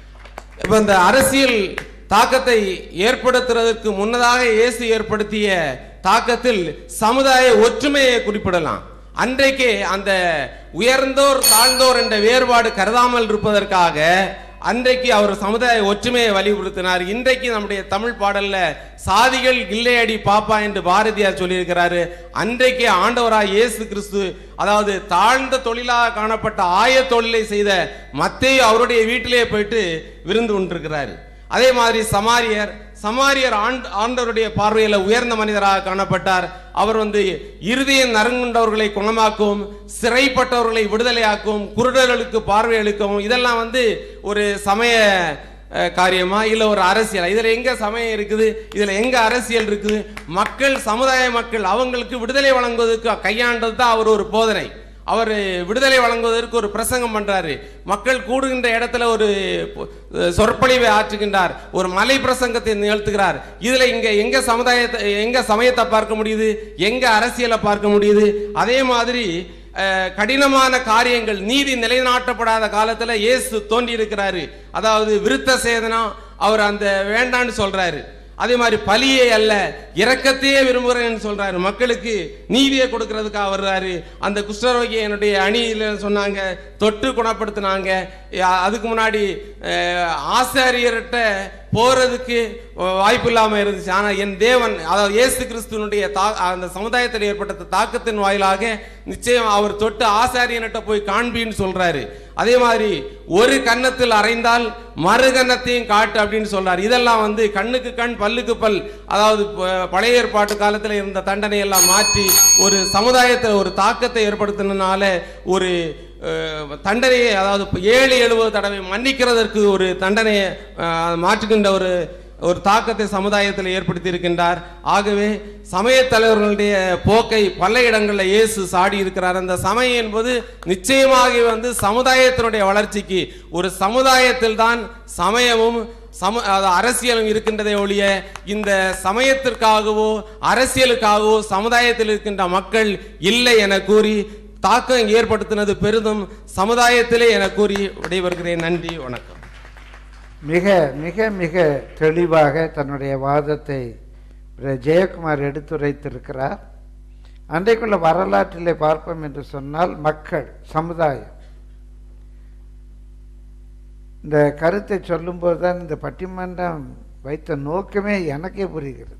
இப்ப இந்த அரசியல் தாக்கத்தை ஏற்படுத்துறதற்கு முன்னதாக இயேசு ஏற்படுத்திய தாக்கத்தில் சமுதாய ஒற்றுமையை குறிப்பிடலாம் அன்றைக்கே அந்த உயர்ந்தோர் தாழ்ந்தோர் என்ற வேறுபாடு கருதாமல் இருப்பதற்காக அன்றைக்கு அவர் சமுதாய ஒற்றுமையை வலியுறுத்தினார் இன்றைக்கு நம்முடைய தமிழ் பாடல்ல சாதிகள் இல்லையடி பாப்பா என்று பாரதியார் சொல்லியிருக்கிறாரு அன்றைக்கு ஆண்டவராய் இயேசு கிறிஸ்து அதாவது தாழ்ந்த தொழிலாக காணப்பட்ட ஆய தொழிலை செய்த மத்தேயு அவருடைய வீட்டிலே போயிட்டு விருந்து கொண்டிருக்கிறாரு அதே மாதிரி சமாரியர் சமாரியர் ஆண்ட் ஆண்டவருடைய பார்வையில் உயர்ந்த மனிதராக காணப்பட்டார் அவர் வந்து இருதயம் நறுங்குண்டவர்களை குணமாக்கவும் சிறைப்பட்டவர்களை விடுதலையாக்கவும் குருடர்களுக்கு பார்வை அளிக்கவும் இதெல்லாம் வந்து ஒரு சமய அஹ், காரியமா இல்ல ஒரு அரசியல் இதுல எங்க சமயம் இருக்குது இதுல எங்க அரசியல் இருக்குது மக்கள் சமுதாய மக்கள் அவங்களுக்கு விடுதலை வழங்குவதற்கு கையாண்டது தான் அவர் ஒரு போதனை அவர் விடுதலை வழங்குவதற்கு ஒரு பிரசங்கம் பண்றாரு மக்கள் கூடுகின்ற இடத்துல ஒரு பொ- சொற்பொழிவை ஆற்றுகின்றார் ஒரு மலை பிரசங்கத்தை நிகழ்த்துகிறார் இதுல இங்க எங்க சமுதாயத்தை எங்க சமயத்தை பார்க்க முடியுது எங்க அரசியலை பார்க்க முடியுது அதே மாதிரி அஹ், கடினமான காரியங்கள் நீதி நிலைநாட்டப்படாத காலத்துல இயேசு தோன்றி இருக்கிறாரு அதாவது விருத்த சேதனம் அவர் அந்த வேண்டான்னு சொல்றாரு அதே மாதிரி பலியை அல்ல இரக்கத்தையே விரும்புகிறேன்னு சொல்றாரு மக்களுக்கு நீதியை கொடுக்கறதுக்காக வர்றாரு அந்த குஷ்டரோகியை என்னுடைய அணியில சொன்னாங்க தொட்டு குணப்படுத்தினாங்க யா- அதுக்கு முன்னாடி அஹ், ஆசாரியர்கிட்ட போறதுக்கு வாய்ப்பு இல்லாம இருந்துச்சு ஆனா என் தேவன் அதாவது இயேசு கிறிஸ்துவனுடைய தா அந்த சமுதாயத்தில் ஏற்பட்ட தாக்கத்தின் வாயிலாக நிச்சயம் அவர் தொட்டு ஆசாரியன்கிட்ட போய் காண்பின்னு சொல்றாரு அதே மாதிரி ஒரு கன்னத்தில் அறைந்தால் மறு கன்னத்தையும் காட்டு அப்படின்னு சொல்றாரு இதெல்லாம் வந்து கண்ணுக்கு கண் பல்லுக்கு பல் அதாவது ப- பழைய ஏற்பாட்டு காலத்தில் இருந்த தண்டனை எல்லாம் மாற்றி ஒரு சமுதாயத்தில் ஒரு தாக்கத்தை ஏற்படுத்தினால ஒரு அஹ், தண்டனையை அதாவது இப்ப ஏழு எழுபது தடவை மன்னிக்கிறதற்கு ஒரு தண்டனையை அஹ், மாற்றுகின்ற ஒரு ஒரு தாக்கத்தை சமுதாயத்தில் ஏற்படுத்தி இருக்கின்றார் ஆகவே சமய தலைவர்களுடைய போக்கை பல இடங்களில் இயேசு சாடி இருக்கிறார் அந்த சமயம் என்பது நிச்சயமாக வந்து சமுதாயத்தினுடைய வளர்ச்சிக்கு ஒரு சமுதாயத்தில் தான் சமயமும் சம அது அரசியலும் இருக்கின்றதே ஒழிய இந்த சமயத்திற்காகவோ அரசியலுக்காகவோ சமுதாயத்தில் இருக்கின்ற மக்கள் இல்லை என கூறி தாக்கம் ஏற்படுத்தினது பெரிதும் சமுதாயத்திலே என கூறி விடைபெறுகிறேன் நன்றி வணக்கம் மிக மிக மிக தெளிவாக தன்னுடைய வாதத்தை பிர- ஜெயக்குமார் எடுத்துரைத்திருக்கிறார் அன்றைக்குள்ள வரலாற்றிலே பார்ப்போம் என்று சொன்னால் மக்கள் சமுதாயம் இந்த கருத்தை சொல்லும்போது தான் இந்த பட்டிமன்றம் வைத்த நோக்கமே எனக்கே புரிகிறது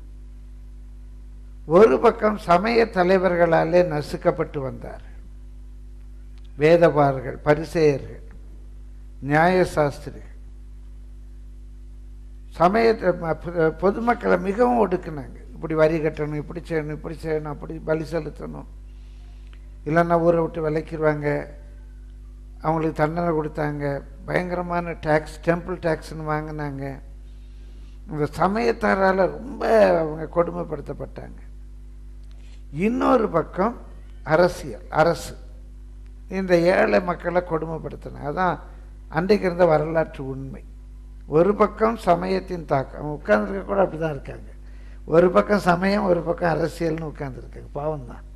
ஒரு பக்கம் சமய தலைவர்களாலே நசுக்கப்பட்டு வந்தார் வேதபார்கள் பரிசேயர்கள் நியாயசாஸ்திரிகள் சமயத்தை ம- பொ- பொதுமக்களை மிகவும் ஒடுக்குனாங்க இப்படி வரி கட்டணும் இப்படி செய்யணும் இப்படி செய்யணும் அப்படி பலி செலுத்தணும் இல்லைன்னா ஊரை விட்டு விலைக்கிடுவாங்க அவங்களுக்கு தண்டனை கொடுத்தாங்க பயங்கரமான டேக்ஸ் டெம்பிள் டேக்ஸ்னு வாங்கினாங்க இந்த சமயத்தாரால் ரொம்ப அவங்க கொடுமைப்படுத்தப்பட்டாங்க இன்னொரு பக்கம் அரசியல் அரசு இந்த ஏழை மக்களை கொடுமைப்படுத்தினாங்க அதான் அன்றைக்கு இருந்த வரலாற்று உண்மை ஒரு பக்கம் சமயத்தின் தாக்கம் அவங்க உட்கார்ந்துருக்க கூட அப்படி தான் இருக்காங்க ஒரு பக்கம் சமயம் ஒரு பக்கம் அரசியல்னு உட்கார்ந்துருக்காங்க பாவம் தான்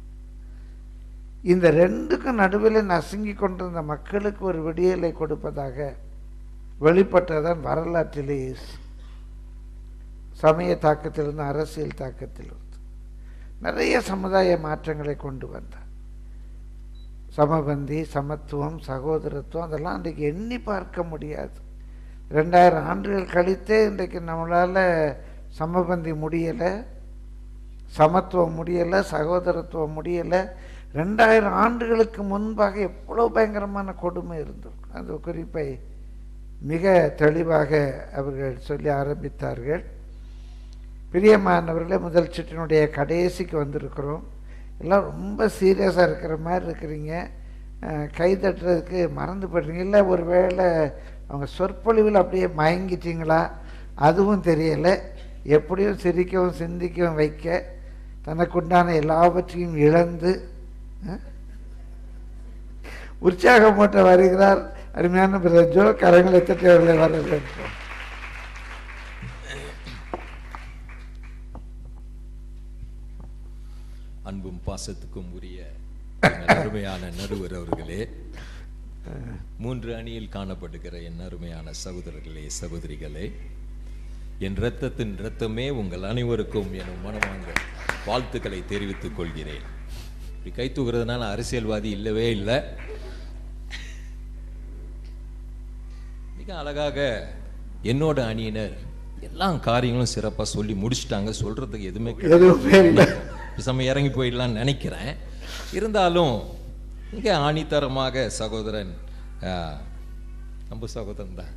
இந்த ரெண்டுக்கும் நடுவில் நசுங்கி கொண்டிருந்த மக்களுக்கு ஒரு விடியலை கொடுப்பதாக வெளிப்பட்டதான் வரலாற்றிலே இயேசு சமய தாக்கத்திலிருந்து அரசியல் தாக்கத்திலிருந்து நிறைய சமுதாய மாற்றங்களை கொண்டு வந்தார் சமபந்தி சமத்துவம் சகோதரத்துவம் அதெல்லாம் அன்றைக்கு எண்ணி பார்க்க முடியாது ரெண்டாயிரம் ஆண்டுகள் கழித்தே இன்றைக்கு நம்மளால் சமபந்தி முடியலை சமத்துவம் முடியலை சகோதரத்துவம் முடியலை ரெண்டாயிரம் ஆண்டுகளுக்கு முன்பாக எவ்வளோ பயங்கரமான கொடுமை இருந்திருக்கும் அந்த குறிப்பை மிக தெளிவாக அவர்கள் சொல்லி ஆரம்பித்தார்கள் பிரியமானவர்களே முதல் சுற்றினுடைய கடைசிக்கு வந்திருக்கிறோம் எல்லாம் ரொம்ப சீரியஸாக இருக்கிற மாதிரி இருக்கிறீங்க அஹ், கை தட்டுறதுக்கு மறந்து போயிடுறீங்க இல்லை ஒரு வேளை அவங்க சொற்பொழிவில் அப்படியே மயங்கிட்டீங்களா அதுவும் தெரியலை எப்படியும் சிரிக்கவும் சிந்திக்கவும் வைக்க தனக்குண்டான எல்லாவற்றையும் இழந்து அஹ், உற்சாகமூட்ட வருகிறார் அருமையான பிரதர் ஜோ கரங்களை தட்டி அவர்களை வரவேற்போம் அன்பும் பாசத்துக்கும் உரிய எங்கள் அருமையான நடுவர் அவர்களே மூன்று அணியில் காணப்படுகிற என் அருமையான சகோதரர்களே சகோதரிகளே என் இரத்தத்தின் இரத்தமே உங்கள் அனைவருக்கும் என் மனமாங்க வாழ்த்துக்களை தெரிவித்துக் கொள்கிறேன் இப்படி கை தூக்குறதுனால அரசியல்வாதி இல்லவே இல்லை மிக அழகாக என்னோட அணியினர் எல்லா காரியங்களும் சிறப்பாக சொல்லி முடிச்சிட்டாங்க சொல்றதுக்கு எதுவுமே எதுவுமே இல்லை. பேசாம இறங்கி போயிடலாம்னு நினைக்கிறேன் இருந்தாலும் மிக ஆணித்தரமாக சகோதரன் ஆ, நம்ம சகோதரன் தான்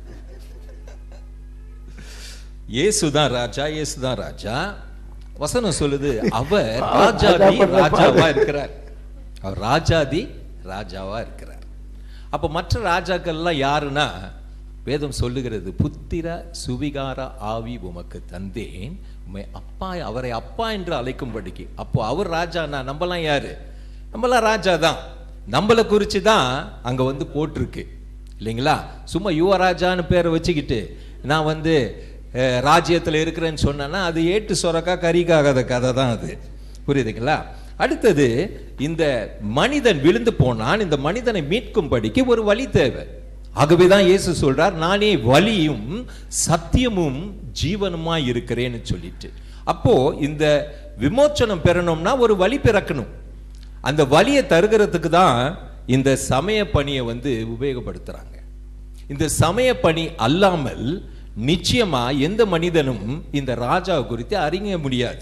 இயேசுதான் ராஜா இயேசுதான் ராஜா வசனம் சொல்லுது அவர் ராஜாதி ராஜாவா இருக்கிறார் அவர் ராஜாதி ராஜாவா இருக்கிறார் அப்ப மற்ற ராஜாக்கள்லாம் யாருன்னா வேதம் சொல்லுகிறது புத்திர சுவிகார ஆவி உமக்கு தந்தேன் உம்மை அப்பா அவரை அப்பா என்று அழைக்கும்படிக்கு அப்போ அவர் ராஜானா நம்மலாம் யாரு நம்மளாம் ராஜா தான் நம்மளை குறித்து தான் அங்க வந்து போட்டிருக்கு இல்லைங்களா சும்மா யுவராஜான்னு பேரை வச்சுக்கிட்டு நான் வந்து அஹ், ராஜ்யத்துல இருக்கிறேன்னு சொன்னேன்னா அது ஏட்டு சொரக்கா கறிக்காகாத கதை தான் அது புரியுதுங்களா அடுத்தது இந்த மனிதன் விழுந்து போனான் இந்த மனிதனை மீட்கும்படிக்கு ஒரு வழி தேவை ஆகவேதான் இயேசு சொல்றார் நானே வழியும் சத்தியமும் ஜீவனுமாய் இருக்கிறேன்னு சொல்லிட்டு அப்போ இந்த விமோச்சனம் பெறணும்னா ஒரு வழி பிறக்கணும் அந்த வழியை தருகிறதுக்கு தான் இந்த சமய பணியை வந்து உபயோகப்படுத்துறாங்க இந்த சமய பணி அல்லாமல் நிச்சயமா எந்த மனிதனும் இந்த ராஜா குறித்து அறிய முடியாது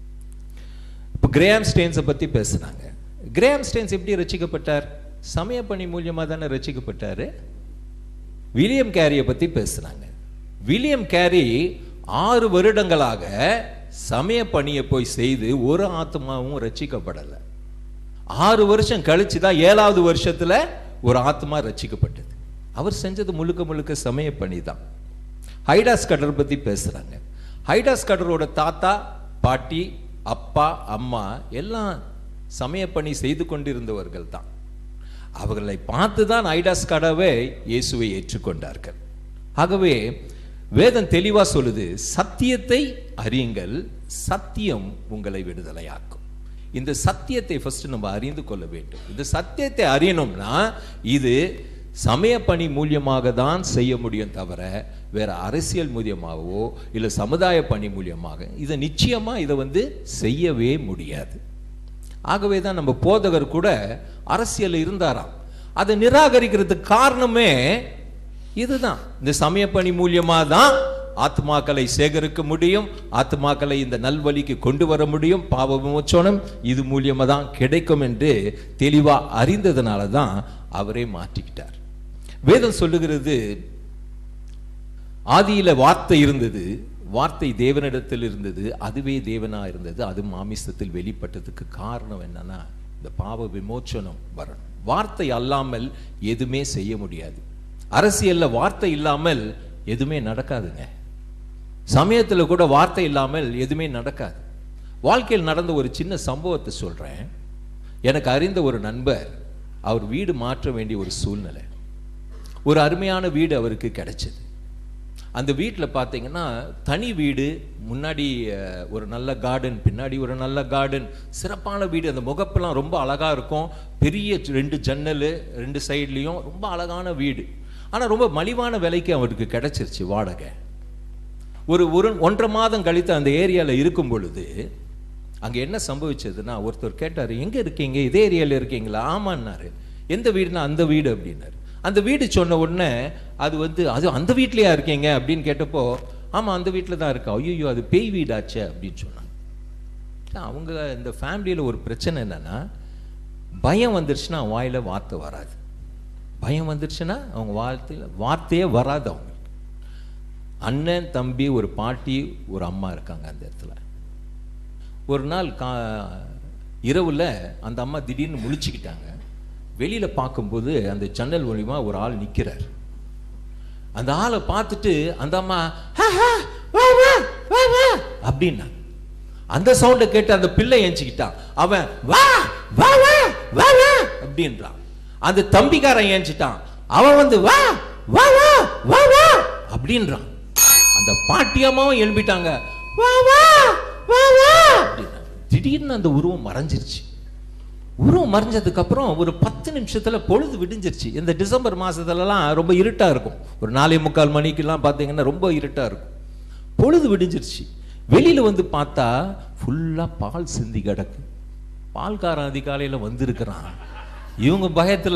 இப்போ கிரேம் ஸ்டேன்ஸை பத்தி பேசுனாங்க கிரேம் ஸ்டேன்ஸ் எப்படி ரசிக்கப்பட்டார் சமய பணி மூலியமா தானே ரசிக்கப்பட்டாரு வில்லியம் கேரியை பத்தி பேசுனாங்க வில்லியம் கேரி ஆறு வருடங்களாக சமய பணியை போய் செய்து ஒரு ஆத்மாவும் ரட்சிக்கப்படலை ஆறு வருஷம் கழிச்சு தான் ஏழாவது வருஷத்துல ஒரு ஆத்மா ரட்சிக்கப்பட்டது அவர் செஞ்சது முழுக்க முழுக்க சமய பணி தான் ஹைடாஸ் கடர் பத்தி பேசுறாங்க ஹைடாஸ் கடரோட தாத்தா பாட்டி அப்பா அம்மா எல்லாம் சமய பணி செய்து கொண்டிருந்தவர்கள் தான் அவர்களை பார்த்து தான் ஐடாஸ் கடவை இயேசுவை ஏற்றுக்கொண்டார்கள் ஆகவே வேதம் தெளிவா சொல்லுது சத்தியத்தை அறியுங்கள் சத்தியம் உங்களை விடுதலையாக்கும் இந்த சத்தியத்தை ஃபர்ஸ்ட் நம்ம அறிந்து கொள்ள வேண்டும் இந்த சத்தியத்தை அறியணும்னா இது சமய பணி மூலியமாக தான் செய்ய முடியும் தவிர வேற அரசியல் மூலியமாகவோ இல்லை சமுதாய பணி மூலியமாக இதை நிச்சயமா இதை வந்து செய்யவே முடியாது ஆகவே தான் நம்ம போதகர் கூட அரசியல் இருந்தாராம் அதை நிராகரிக்கிறதுக்கு காரணமே இதுதான் இந்த சமய பணி மூலியமா தான் ஆத்மாக்களை சேகரிக்க முடியும் ஆத்மாக்களை இந்த நல்வழிக்கு கொண்டு வர முடியும் பாவ விமோச்சனம் இது மூலியமா தான் கிடைக்கும் என்று தெளிவா அறிந்ததுனால தான் அவரே மாற்றிக்கிட்டார் வேதம் சொல்லுகிறது ஆதியில வார்த்தை இருந்தது வார்த்தை தேவனிடத்தில் இருந்தது அதுவே தேவனா இருந்தது அது மாமிசத்தில் வெளிப்பட்டதுக்கு காரணம் என்னன்னா இந்த பாவ விமோச்சனம் வரணும் வார்த்தை அல்லாமல் எதுவுமே செய்ய முடியாது அரசியல்ல வார்த்தை இல்லாமல் எதுவுமே நடக்காதுங்க சமயத்துல கூட வார்த்தை இல்லாமல் எதுவுமே நடக்காது வாழ்க்கையில் நடந்த ஒரு சின்ன சம்பவத்தை சொல்றேன் எனக்கு அறிந்த ஒரு நண்பர் அவர் வீடு மாற்ற வேண்டிய ஒரு சூழ்நிலை ஒரு அருமையான வீடு அவருக்கு கிடைச்சது அந்த வீட்டில் பார்த்தீங்கன்னா தனி வீடு முன்னாடி அஹ், ஒரு நல்ல கார்டன் பின்னாடி ஒரு நல்ல கார்டன் சிறப்பான வீடு அந்த முகப்பெல்லாம் ரொம்ப அழகா இருக்கும் பெரிய ரெண்டு ஜன்னல் ரெண்டு சைட்லேயும் ரொம்ப அழகான வீடு ஆனால் ரொம்ப மலிவான விலைக்கு அவருக்கு கிடைச்சிருச்சு வாடகை ஒரு ஒரு ஒன்றரை மாதம் கழித்து அந்த ஏரியாவில் இருக்கும் பொழுது அங்கே என்ன சம்பவிச்சதுன்னா ஒருத்தர் கேட்டார் எங்கே இருக்கீங்க இதே ஏரியாவில் இருக்கீங்களா ஆமான்னாரு எந்த வீடுனா அந்த வீடு அப்படின்னாரு அந்த வீடு சொன்ன உடனே அது வந்து அது அந்த வீட்லயா இருக்கீங்க அப்படின்னு கேட்டப்போ ஆமாம் அந்த வீட்டில் தான் இருக்கா ஐயோ அது பேய் வீடாச்சே அப்படின்னு சொன்னாங்க அவங்க இந்த ஃபேமிலியில் ஒரு பிரச்சனை என்னன்னா பயம் வந்துருச்சுன்னா அவன் வாயில வார்த்தை வராது பயம் வந்துருச்சுன்னா அவங்க வார்த்தையில் வார்த்தையே வராது அவங்க அண்ணன் தம்பி ஒரு பாட்டி ஒரு அம்மா இருக்காங்க அந்த இடத்துல ஒரு நாள் கா இரவுல அந்த அம்மா திடீர்னு முழிச்சுக்கிட்டாங்க வெளியில பார்க்கும்போது அந்த ஜன்னல் மூலியமா ஒரு ஆள் நிக்கிறார் அந்த ஆளை பார்த்துட்டு அந்த அம்மா "ஆ, ஆ, வா, வா, வா, வா அப்படின்னா அந்த சவுண்டை கேட்டு அந்த பிள்ளை ஏஞ்சிக்கிட்டான் அவன் வா வா வா வா வா அப்படின்றான் அந்த தம்பிக்காரன் ஏஞ்சிட்டான் அவன் வந்து வா வா வா வா வா அப்படின்றான் அந்த பாட்டியம்மாவும் எழுப்பிட்டாங்க வா வா வா வா அப்படின்னா. திடீர்னு அந்த உருவம் மறைஞ்சிருச்சு உருவம் மறைஞ்சதுக்கு அப்புறம் ஒரு பத்து நிமிஷத்துல பொழுது விடிஞ்சிருச்சு இந்த டிசம்பர் மாசத்துலலாம் ரொம்ப இருட்டா இருக்கும் ஒரு நாலே முக்கால் மணிக்கெல்லாம் பார்த்தீங்கன்னா ரொம்ப இருட்டா இருக்கும் பொழுது விடிஞ்சிருச்சு வெளியில வந்து பார்த்தா ஃபுல்லா பால் சிந்தி கிடக்கு பால்காரன் அதிகாலையில வந்திருக்கிறான் இவங்க பயத்துல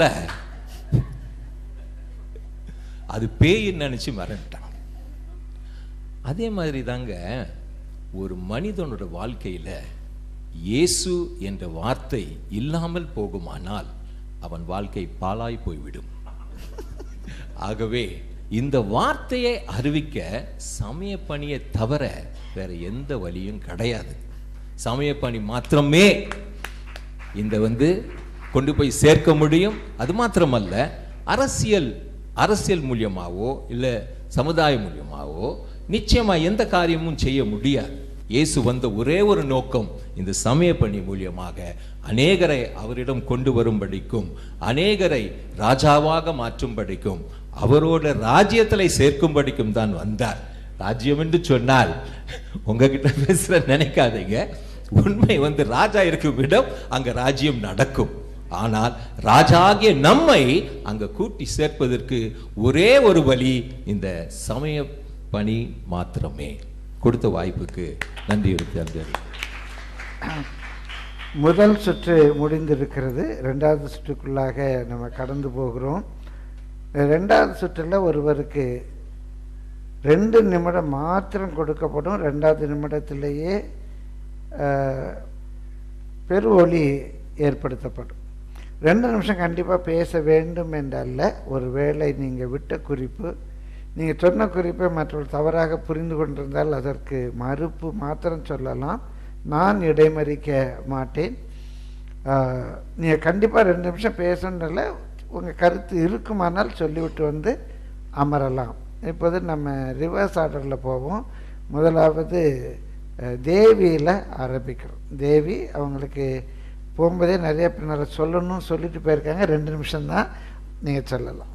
அது பேயின்னு நினைச்சு மறந்துட்டான் அதே மாதிரி தாங்க ஒரு மனிதனோட வாழ்க்கையில இயேசு என்ற வார்த்தை இல்லாமல் போகுமானால் அவன் வாழ்க்கை பாழாய் போய்விடும் ஆகவே இந்த வார்த்தையை அறிவிக்க சமய பணியை தவிர வேற எந்த வழியும் கிடையாது சமய பணி மாத்திரமே இந்த வந்து கொண்டு போய் சேர்க்க முடியும் அது மாத்திரமல்ல அரசியல் அரசியல் மூலியமாவோ இல்லை சமுதாய மூலியமாவோ நிச்சயமா எந்த காரியமும் செய்ய முடியாது இயேசு வந்த ஒரே ஒரு நோக்கம் இந்த சமய பணி மூலியமாக அநேகரை அவரிடம் கொண்டு வரும்படிக்கும் அநேகரை ராஜாவாக மாற்றும்படிக்கும் அவரோட ராஜ்யத்திலே சேர்க்கும்படிக்கும் தான் வந்தார் ராஜ்யம் என்று சொன்னால் உங்ககிட்ட பேசுற நினைக்காதீங்க உண்மை வந்து ராஜா இருக்கும் இடம் அங்க ராஜ்யம் நடக்கும் ஆனால் ராஜாகிய நம்மை அங்க கூட்டி சேர்ப்பதற்கு ஒரே ஒரு வழி இந்த சமய பணி மாத்திரமே கொடுத்த வாய்ப்புக்கு நன்றி எடுத்து முதல் சுற்று முடிந்திருக்கிறது ரெண்டாவது சுற்றுக்குள்ளாக நம்ம கடந்து போகிறோம் ரெண்டாவது சுற்றில் ஒருவருக்கு ரெண்டு நிமிடம் மாத்திரம் கொடுக்கப்படும் ரெண்டாவது நிமிடத்திலேயே அஹ், பெரு ஒளி ஏற்படுத்தப்படும் ரெண்டு நிமிஷம் கண்டிப்பாக பேச வேண்டும் என்றல்ல ஒருவேளை நீங்கள் விட்ட குறிப்பு நீங்கள் சொன்ன குறிப்பை மற்றவர்கள் தவறாக புரிந்து கொண்டிருந்தால் அதற்கு மறுப்பு மாத்திரம் சொல்லலாம் நான் இடைமறிக்க மாட்டேன் நீங்கள் கண்டிப்பாக ரெண்டு நிமிஷம் பேசணும்ல உங்கள் கருத்து இருக்குமானால் சொல்லிவிட்டு வந்து அமரலாம் இப்போது நம்ம ரிவர்ஸ் ஆர்டரில் போவோம் முதலாவது அஹ், தேவியில் ஆரம்பிக்கிறோம் தேவி அவங்களுக்கு போகும்போதே நிறைய பின்னர் சொல்லணும்னு சொல்லிட்டு போயிருக்காங்க ரெண்டு நிமிஷம்தான் நீங்கள் சொல்லலாம்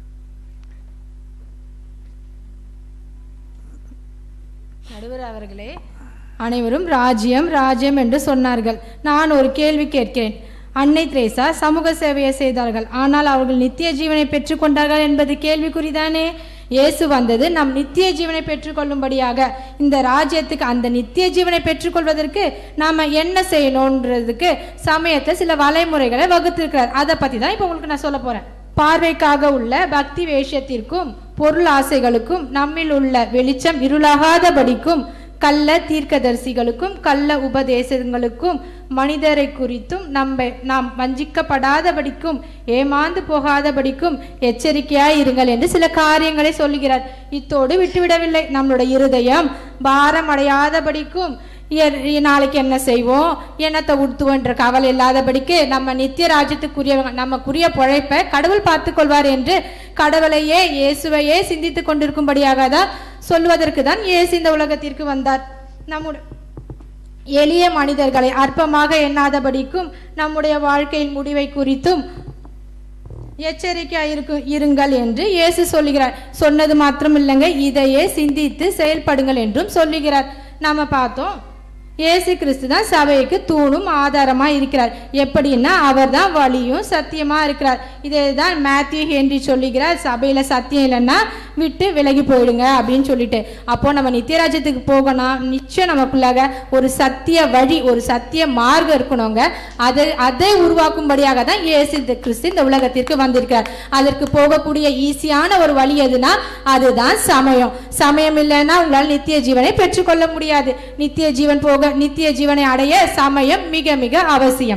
நடுவர் அவர்களே அனைவரும் ராஜ்யம் ராஜ்யம் என்று சொன்னார்கள் நான் ஒரு கேள்வி கேட்கிறேன் அன்னை திரேசா சமூக சேவையை செய்தார்கள் ஆனால் அவர்கள் நித்திய ஜீவனை பெற்றுக்கொண்டார்கள் என்பது கேள்விக்குறிதானே இயேசு வந்தது நம் நித்திய ஜீவனை பெற்றுக்கொள்ளும்படியாக இந்த ராஜ்யத்துக்கு அந்த நித்திய ஜீவனை பெற்றுக்கொள்வதற்கு நாம என்ன செய்யணுன்றதுக்கு சமயத்தை சில வலைமுறைகளை வகுத்திருக்கிறார் அதை பத்தி தான் இப்போ உங்களுக்கு நான் சொல்ல போறேன் பார்வைக்காக உள்ள பக்தி வேஷத்திற்கும் பொருள் ஆசைகளுக்கும் நம்மில் உள்ள வெளிச்சம் இருளாகாதபடிக்கும் கள்ள தீர்க்கதரிசிகளுக்கும் கள்ள உபதேசங்களுக்கும் மனிதரை குறித்தும் நம்ம நாம் வஞ்சிக்கப்படாதபடிக்கும் ஏமாந்து போகாதபடிக்கும் எச்சரிக்கையாய் இருங்கள் என்று சில காரியங்களை சொல்லுகிறார் இத்தோடு விட்டுவிடவில்லை நம்மளுடைய இருதயம் பாரம் அடையாதபடிக்கும் எ- நாளைக்கு என்ன செய்வோம் என்னத்தை உடுத்துவோன்ற கவலை இல்லாதபடிக்கு நம்ம நித்திய ராஜ்யத்துக்குரியவங்க நமக்குரிய பொழைப்பை கடவுள் பார்த்துக் கொள்வார் என்று கடவுளையே இயேசுவையே சிந்தித்து கொண்டிருக்கும்படியாக தான் சொல்வதற்கு தான் இயேசு இந்த உலகத்திற்கு வந்தார் நம்முடைய எளிய மனிதர்களை அற்பமாக எண்ணாதபடிக்கும் நம்முடைய வாழ்க்கையின் முடிவை குறித்தும் எச்சரிக்கையா இருக்கு இருங்கள் என்று இயேசு சொல்லுகிறார் சொன்னது மாத்திரம் இல்லைங்க இதையே சிந்தித்து செயல்படுங்கள் என்றும் சொல்லுகிறார் நாம பார்த்தோம் இயேசு கிறிஸ்து தான் சபைக்கு தூணும் ஆதாரமா இருக்கிறார் எப்படின்னா அவர் தான் வழியும் சத்தியமா இருக்கிறார் இதே தான் மேத்யூ ஹென்றி சொல்லுகிறார் சபையில சத்தியம் இல்லைன்னா விட்டு விலகி போயிடுங்க அப்படின்னு சொல்லிட்டு அப்போ நம்ம நித்தியராஜ்யத்துக்கு போகணும் நிச்சயம் நமக்குள்ளாக ஒரு சத்திய வழி ஒரு சத்திய மார்க்கம் இருக்கணுங்க அதை அதை உருவாக்கும்படியாக தான் இயேசு இந்த கிறிஸ்து இந்த உலகத்திற்கு வந்திருக்கார் அதற்கு போகக்கூடிய ஈஸியான ஒரு வழி எதுனா அதுதான் சமயம் சமயம் இல்லைன்னா உங்களால் நித்திய ஜீவனை பெற்றுக்கொள்ள முடியாது நித்திய ஜீவன் போக நித்திய ஜீவனை அடைய சமயம் மிக மிக அவசியம்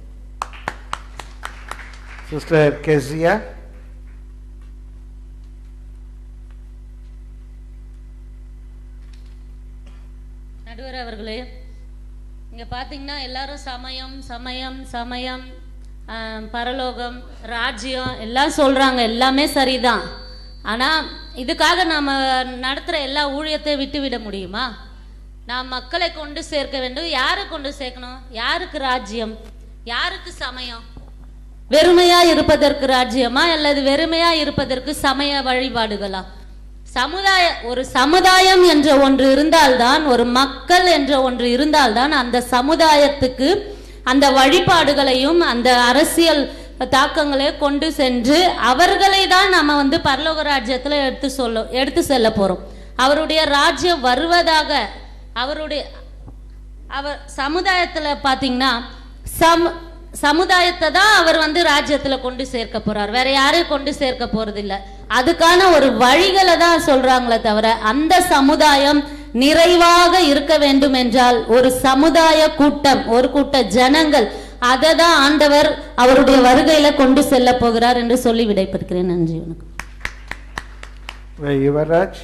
சிஸ்டர் கெசியா நடுவர் அவர்களே இங்க பாத்தீங்கன்னா எல்லாரும் சமயம் சமயம் சமயம் ஆம், பரலோகம் ராஜ்யம் எல்லாம் சொல்றாங்க எல்லாமே சரிதான் ஆனா இதுக்காக நாம நடத்துற எல்லா ஊழியத்தை விட்டு விட முடியுமா நாம் மக்களை கொண்டு சேர்க்க வேண்டும் யாரை கொண்டு சேர்க்கணும் யாருக்கு ராஜ்யம் யாருக்கு சமயம் வெறுமையா இருப்பதற்கு ராஜ்யமா அல்லது வெறுமையா இருப்பதற்கு சமய வழிபாடுகளா சமுதாய ஒரு சமுதாயம் என்ற ஒன்று இருந்தால்தான் ஒரு மக்கள் என்ற ஒன்று இருந்தால்தான் அந்த சமுதாயத்துக்கு அந்த வழிபாடுகளையும் அந்த அரசியல் தாக்கங்களை கொண்டு சென்று அவர்களை தான் நம்ம வந்து பரலோக ராஜ்யத்துல எடுத்து சொல்ல எடுத்து செல்ல போறோம் அவருடைய ராஜ்யம் வருவதாக அவருடைய அவர் சமுதாயத்துல பாத்தீங்கன்னா சம் சமுதாயத்தை தான் அவர் வந்து ராஜ்யத்துல கொண்டு சேர்க்க போறார் வேற யாரையும் கொண்டு சேர்க்க போறது இல்ல அதுக்கான ஒரு வழிகளை தான் சொல்றாங்களே தவிர அந்த சமுதாயம் நிறைவாக இருக்க வேண்டும் என்றால் ஒரு சமுதாய கூட்டம் ஒரு கூட்ட ஜனங்கள் அதை தான் ஆண்டவர் அவருடைய வருகையில கொண்டு செல்ல போகிறார் என்று சொல்லி விடைபெறுகிறேன் நன்றி வணக்கம் யுவராஜ்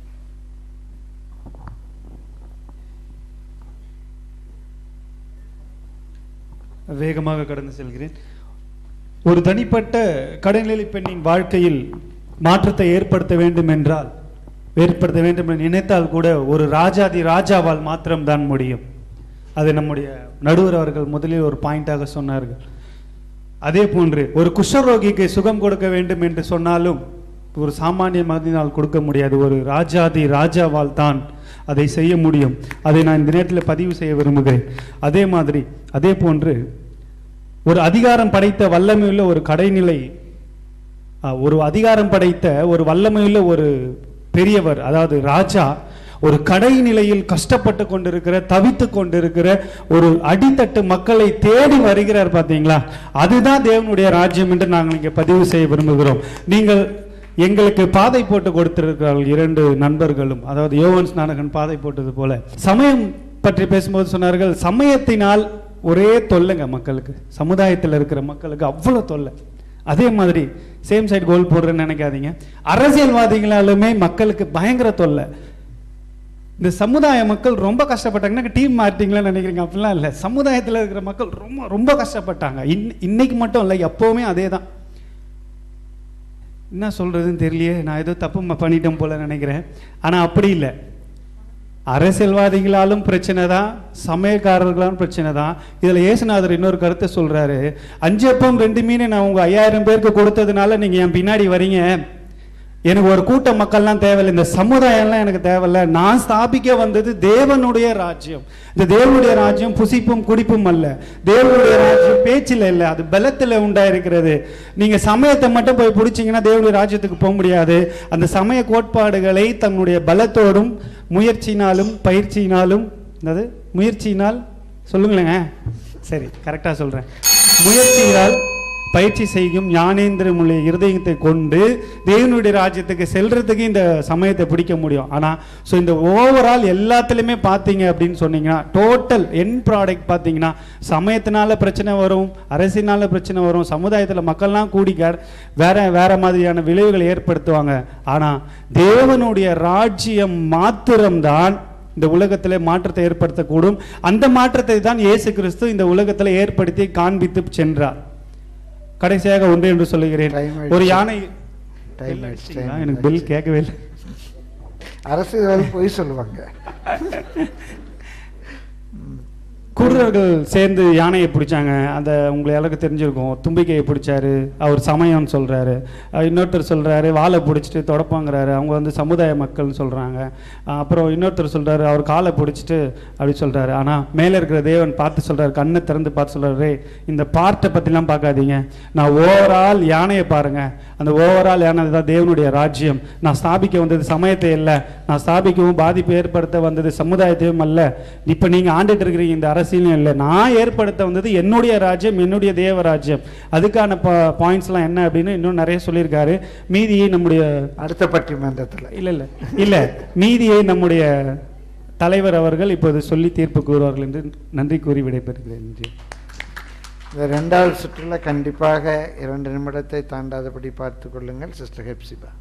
வேகமாக கடந்து செல்கிறேன் ஒரு தனிப்பட்ட கடைநிலை பெண்ணின் வாழ்க்கையில் மாற்றத்தை ஏற்படுத்த வேண்டும் என்றால் ஏற்படுத்த வேண்டும் என்று நினைத்தால் கூட ஒரு ராஜாதி ராஜாவால் மாத்திரம்தான் முடியும் அது நம்முடைய நடுவர் அவர்கள் முதலில் ஒரு பாயிண்டாக சொன்னார்கள் அதே போன்று ஒரு குஷ்டரோகிக்கு சுகம் கொடுக்க வேண்டும் என்று சொன்னாலும் ஒரு சாமானிய மனிதனால் கொடுக்க முடியாது ஒரு ராஜாதி ராஜாவால் தான் அதை செய்ய முடியும் அதை நான் இந்த நேரத்தில் பதிவு செய்ய விரும்புகிறேன் அதே மாதிரி அதே போன்று ஒரு அதிகாரம் படைத்த வல்லமையுள்ள ஒரு கடைநிலை ஆ, ஒரு அதிகாரம் படைத்த ஒரு வல்லமையுள்ள ஒரு பெரியவர் அதாவது ராஜா ஒரு கடைநிலையில் கஷ்டப்பட்டு கொண்டிருக்கிற தவித்து கொண்டிருக்கிற ஒரு அடித்தட்டு மக்களை தேடி வருகிறார் பார்த்தீங்களா அதுதான் தேவனுடைய ராஜ்யம் என்று நாங்கள் இங்கே பதிவு செய்ய விரும்புகிறோம் நீங்கள் எங்களுக்கு பாதை போட்டு கொடுத்திருக்கிறார்கள் இரண்டு நண்பர்களும் அதாவது யோவன்ஸ் நானகன் பாதை போட்டது போல சமயம் பற்றி பேசும்போது சொன்னார்கள் சமயத்தினால் ஒரே தொல்லைங்க மக்களுக்கு சமுதாயத்தில் இருக்கிற மக்களுக்கு அவ்வளோ தொல்லை அதே மாதிரி சேம் சைடு கோல் போடுறேன்னு நினைக்காதீங்க அரசியல்வாதிகளாலுமே மக்களுக்கு பயங்கர தொல்லை இந்த சமுதாய மக்கள் ரொம்ப கஷ்டப்பட்டாங்கன்னா டீம் மாறிட்டீங்களான்னு நினைக்கிறீங்க அப்படிலாம் இல்லை சமுதாயத்தில் இருக்கிற மக்கள் ரொம்ப ரொம்ப கஷ்டப்பட்டாங்க இன் இன்னைக்கு மட்டும் இல்லை எப்போவுமே அதே தான் என்ன சொல்றதுன்னு தெரியலையே நான் ஏதோ தப்பு ம- பண்ணிட்டேன் போல நினைக்கிறேன் ஆனால் அப்படி இல்லை அரசியல்வாதிகளாலும் பிரச்சனை தான் சமயக்காரர்களாலும் பிரச்சனை தான் இதில் இயேசுநாதர் இன்னொரு கருத்தை சொல்றாரு அஞ்சு அப்பம் ரெண்டு மீன் நான் உங்க ஐயாயிரம் பேருக்கு கொடுத்ததுனால நீங்க என் பின்னாடி வரீங்க எனக்கு ஒரு கூட்ட மக்கள்லாம் தேவையில்லை இந்த சமுதாயம்லாம் எனக்கு தேவையில்லை நான் ஸ்தாபிக்க வந்தது தேவனுடைய ராஜ்யம் இந்த தேவனுடைய ராஜ்யம் புசிப்பும் குடிப்பும் அல்ல தேவனுடைய ராஜ்யம் பேச்சில் இல்லை அது பலத்தில் உண்டாயிருக்கிறது நீங்க சமயத்தை மட்டும் போய் பிடிச்சீங்கன்னா தேவனுடைய ராஜ்யத்துக்கு போக முடியாது அந்த சமய கோட்பாடுகளை தன்னுடைய பலத்தோடும் முயற்சியினாலும் பயிற்சியினாலும் என்னது முயற்சியினால் சொல்லுங்களேங்க சரி கரெக்டாக சொல்றேன் முயற்சியினால் பயிற்சி செய்யும் ஞானேந்திரமுடைய இருதயத்தை கொண்டு தேவனுடைய ராஜ்யத்துக்கு செல்றதுக்கு இந்த சமயத்தை பிடிக்க முடியும் ஆனா ஸோ இந்த ஓவரால் எல்லாத்துலேயுமே பார்த்தீங்க அப்படின்னு சொன்னீங்கன்னா டோட்டல் என் ப்ராடக்ட் பார்த்தீங்கன்னா சமயத்தினால பிரச்சனை வரும் அரசியனால பிரச்சனை வரும் சமுதாயத்தில் மக்கள்லாம் கூடி க- வேற வேற மாதிரியான விளைவுகளை ஏற்படுத்துவாங்க ஆனா தேவனுடைய ராஜ்யம் மாத்திரம்தான் இந்த உலகத்தில் மாற்றத்தை ஏற்படுத்தக்கூடும் அந்த மாற்றத்தை தான் இயேசு கிறிஸ்து இந்த உலகத்தில் ஏற்படுத்தி காண்பித்து சென்றார் கடைசியாக ஒன்று என்று சொல்லுகிறேன் ஒரு யானை Time Bell ஆயிடுச்சு, அடிச்சிட்டீங்களா? time எனக்கு பெல் கேட்கவே இல்லை அரசியல்வாதி பொய் சொல்லுவாங்க குருடர்கள் சேர்ந்து யானையை பிடிச்சாங்க அந்த உங்களை எல்லாருக்கும் தெரிஞ்சிருக்கும் தும்பிக்கையை பிடிச்சாரு அவர் சமயம்னு சொல்றாரு அஹ் இன்னொருத்தர் சொல்றாரு வாழை பிடிச்சிட்டு தொடப்பாங்கிறாரு அவங்க வந்து சமுதாய மக்கள்னு சொல்றாங்க அஹ் அப்புறம் இன்னொருத்தர் சொல்றாரு அவர் காலை பிடிச்சிட்டு அப்படி சொல்றாரு ஆனா மேலே இருக்கிற தேவன் பார்த்து சொல்றாரு கண்ணை திறந்து பார்த்து சொல்றாரு "ரேய், இந்த பார்ட்டை பத்திலாம் பார்க்காதீங்க நான் ஓவரால் யானையை பாருங்க அந்த ஓவரால் யானை தான் தேவனுடைய ராஜ்யம் நான் ஸ்தாபிக்க வந்தது சமயத்தை இல்லை நான் ஸ்தாபிக்கவும் பாதிப்பு ஏற்படுத்த வந்தது சமுதாயத்தையும் அல்ல இப்போ நீங்க ஆண்டுட்டு இருக்கிறீங்க இந்த அரசியலும் இல்லை நான் ஏற்படுத்த வந்தது என்னுடைய ராஜ்யம் என்னுடைய தேவ ராஜ்யம் அதுக்கான பாயிண்ட்ஸ்லாம் என்ன அப்படின்னு இன்னும் நிறைய சொல்லியிருக்காரு மீதியை நம்முடைய அடுத்த பட்டிமன்றத்தில் இல்லை இல்லை இல்லை மீதியை நம்முடைய தலைவர் அவர்கள் இப்போது சொல்லி தீர்ப்பு கூறுவார்கள் என்று நன்றி கூறி விடைபெறுகிறேன் நன்றி இந்த ரெண்டாவது சுற்றுல கண்டிப்பாக இரண்டு நிமிடத்தை தாண்டாதபடி பார்த்து கொள்ளுங்கள் சிஸ்டர் ஹெப்சிபா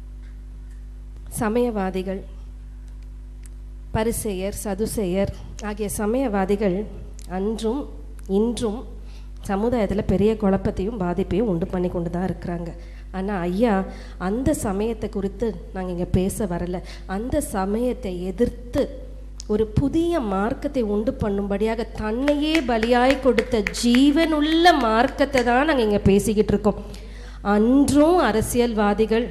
சமயவாதிகள் பரிசேயர் சதுசேயர் ஆகிய சமயவாதிகள் அன்றும் இன்றும் சமுதாயத்தில் பெரிய குழப்பத்தையும் பாதிப்பையும் உண்டு பண்ணி கொண்டு தான் இருக்கிறாங்க ஆனால் ஐயா அந்த சமயத்தை குறித்து நாங்கள் இங்கே பேச வரல அந்த சமயத்தை எதிர்த்து ஒரு புதிய மார்க்கத்தை உண்டு பண்ணும்படியாக தன்னையே பலியாய் கொடுத்த ஜீவனுள்ள மார்க்கத்தை தான் நாங்கள் இங்கே பேசிக்கிட்டு இருக்கோம் அன்றும் அரசியல்வாதிகள்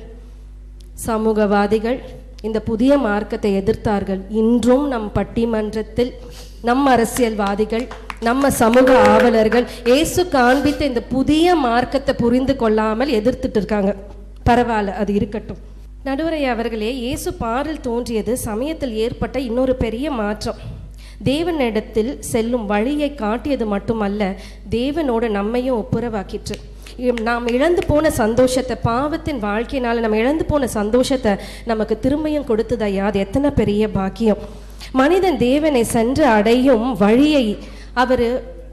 சமூகவாதிகள் இந்த புதிய மார்க்கத்தை எதிர்த்தார்கள் இன்றும் நம் பட்டிமன்றத்தில் நம் அரசியல்வாதிகள் நம்ம சமூக ஆவலர்கள் இயேசு காண்பித்த இந்த புதிய மார்க்கத்தை புரிந்து கொள்ளாமல் எதிர்த்துட்டு இருக்காங்க பரவாயில்ல அது இருக்கட்டும் நடுவரை அவர்களே இயேசு பாரில் தோன்றியது சமயத்தில் ஏற்பட்ட இன்னொரு பெரிய மாற்றம் தேவனிடத்தில் செல்லும் வழியை காட்டியது மட்டுமல்ல தேவனோடு நம்மையும் ஒப்புரவாக்கிற்று இம் நாம் இழந்து போன சந்தோஷத்தை பாவத்தின் வாழ்க்கையினால நம்ம இழந்து போன சந்தோஷத்தை நமக்கு திரும்பியும் கொடுத்ததையா அது எத்தனை பெரிய பாக்கியம் மனிதன் தேவனை சென்று அடையும் வழியை அவர்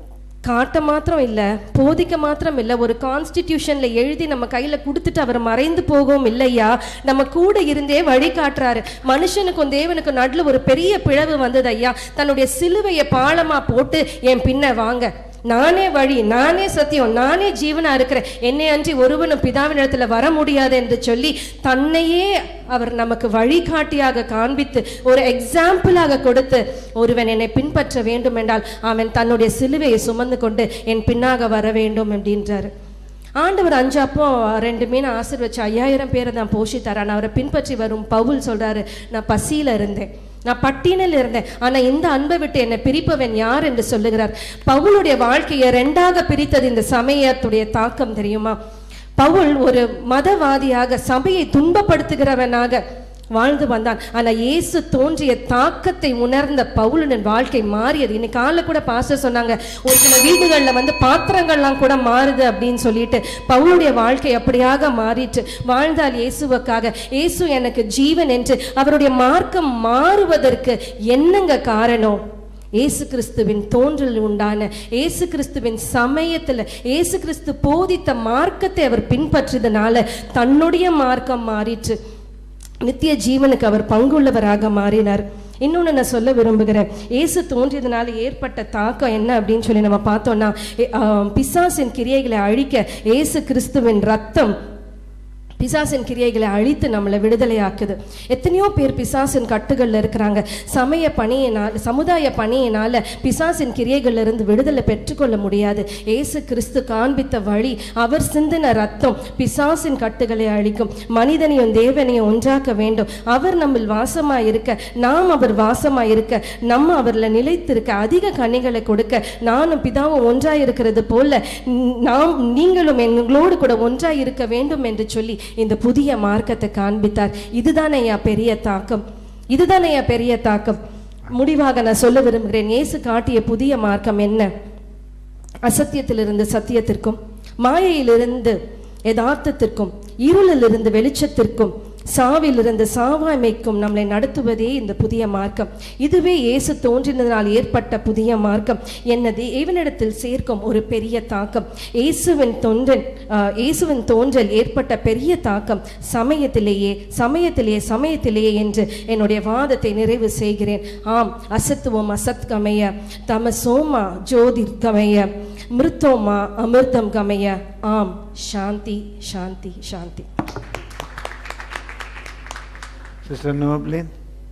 காட்ட மாத்திரம் இல்லை போதிக்க மாத்திரம் இல்லை ஒரு கான்ஸ்டிடியூஷன்ல எழுதி நம்ம கையில கொடுத்துட்டு அவர் மறைந்து போகவும் இல்லையா நம்ம கூட இருந்தே வழி காட்டுறாரு மனுஷனுக்கும் தேவனுக்கும் நடுவில் ஒரு பெரிய பிளவு வந்தது ஐயா தன்னுடைய சிலுவையை பாலமா போட்டு என் பின்ன வாங்க நானே வழி நானே சத்தியம் நானே ஜீவனா இருக்கிறேன் என்னை அன்றி ஒருவனும் பிதாவின் இடத்துல வர முடியாது என்று சொல்லி தன்னையே அவர் நமக்கு வழிகாட்டியாக காண்பித்து ஒரு எக்ஸாம்பிளாக கொடுத்து ஒருவன் என்னை பின்பற்ற வேண்டும் என்றால் அவன் தன்னுடைய சிலுவையை சுமந்து கொண்டு என் பின்னாக வர வேண்டும் அப்படின்றாரு ஆண்டவர் அஞ்சு அப்போ ரெண்டு மீன் ஆசீர்வச்சு ஐயாயிரம் பேரை தான் போஷித்தார் ஆனால் அவரை பின்பற்றி வரும் பவுல் சொல்றாரு நான் பசியில இருந்தேன் நான் பட்டியலில் இருந்தேன் ஆனா இந்த அன்பை விட்டு என்னை பிரிப்பவன் யார் என்று சொல்லுகிறார் பவுலுடைய வாழ்க்கையை ரெண்டாக பிரித்தது இந்த சமயத்துடைய தாக்கம் தெரியுமா பவுல் ஒரு மதவாதியாக சபையை துன்பப்படுத்துகிறவனாக வாழ்ந்து வந்தான் ஆனா இயேசு தோன்றிய தாக்கத்தை உணர்ந்த பவுலனின் வாழ்க்கை மாறியது இன்னைக்கு காலைல கூட பாஸ்டர் சொன்னாங்க ஒரு சில வீடுகள்ல வந்து பாத்திரங்கள்லாம் கூட மாறுது அப்படின்னு சொல்லிட்டு பவுலுடைய வாழ்க்கை அப்படியாக மாறிட்டு வாழ்ந்தால் இயேசுவுக்காக இயேசு எனக்கு ஜீவன் என்று அவருடைய மார்க்கம் மாறுவதற்கு என்னங்க காரணம் இயேசு கிறிஸ்துவின் தோன்றல் உண்டான இயேசு கிறிஸ்துவின் சமயத்துல இயேசு கிறிஸ்து போதித்த மார்க்கத்தை அவர் பின்பற்றதுனால தன்னுடைய மார்க்கம் மாறிற்று நித்திய ஜீவனுக்கு அவர் பங்குள்ளவராக மாறினார் இன்னொன்று நான் சொல்ல விரும்புகிறேன் இயேசு தோன்றியதுனால ஏற்பட்ட தாக்கம் என்ன அப்படின்னு சொல்லி நம்ம பார்த்தோம்னா எ- ஆஹ் பிசாசின் கிரியைகளை அழிக்க இயேசு கிறிஸ்துவின் ரத்தம் பிசாசின் கிரியைகளை அழித்து நம்மளை விடுதலையாக்குது எத்தனையோ பேர் பிசாசின் கட்டுகள்ல இருக்கிறாங்க சமய பணியினால் சமுதாய பணியினால பிசாசின் கிரியைகள்ல இருந்து விடுதலை பெற்றுக்கொள்ள முடியாது இயேசு கிறிஸ்து காண்பித்த வழி அவர் சிந்தின ரத்தம் பிசாசின் கட்டுகளை அழிக்கும் மனிதனையும் தேவனையும் ஒன்றாக்க வேண்டும் அவர் நம்மில் வாசமா இருக்க நாம் அவர் வாசமா இருக்க நம்ம அவர்ல நிலைத்திருக்க அதிக கனிகளை கொடுக்க நானும் பிதாவும் ஒன்றாய் இருக்கிறது போல ந- நாம் நீங்களும் எங்களோடு கூட ஒன்றாய் இருக்க வேண்டும் என்று சொல்லி இந்த புதிய மார்க்கத்தை காண்பித்தார் இதுதான் ஐயா பெரிய தாக்கம் இதுதான் ஐயா பெரிய தாக்கம் முடிவாக நான் சொல்ல விரும்புகிறேன் இயேசு காட்டிய புதிய மார்க்கம் என்ன அசத்தியத்திலிருந்து சத்தியத்திற்கும் மாயையிலிருந்து யதார்த்தத்திற்கும் இருளிலிருந்து வெளிச்சத்திற்கும் சாவிலிருந்து சாவாமைக்கும் நம்மளை நடத்துவதே இந்த புதிய மார்க்கம் இதுவே இயேசு தோன்றினதனால் ஏற்பட்ட புதிய மார்க்கம் என்னது இவனிடத்தில் சேர்க்கும் ஒரு பெரிய தாக்கம் இயேசுவின் தொன்றன் ஆஹ், இயேசுவின் தோன்றல் ஏற்பட்ட பெரிய தாக்கம் சமயத்திலேயே சமயத்திலேயே சமயத்திலேயே என்று என்னுடைய வாதத்தை நிறைவு செய்கிறேன் ஆம் அசத்துவம் அசத் கமைய தமசோமா ஜோதிர் கமைய மிருத்தோமா அமிர்தம் கமைய ஆம் சாந்தி சாந்தி சாந்தி Sister Noblin.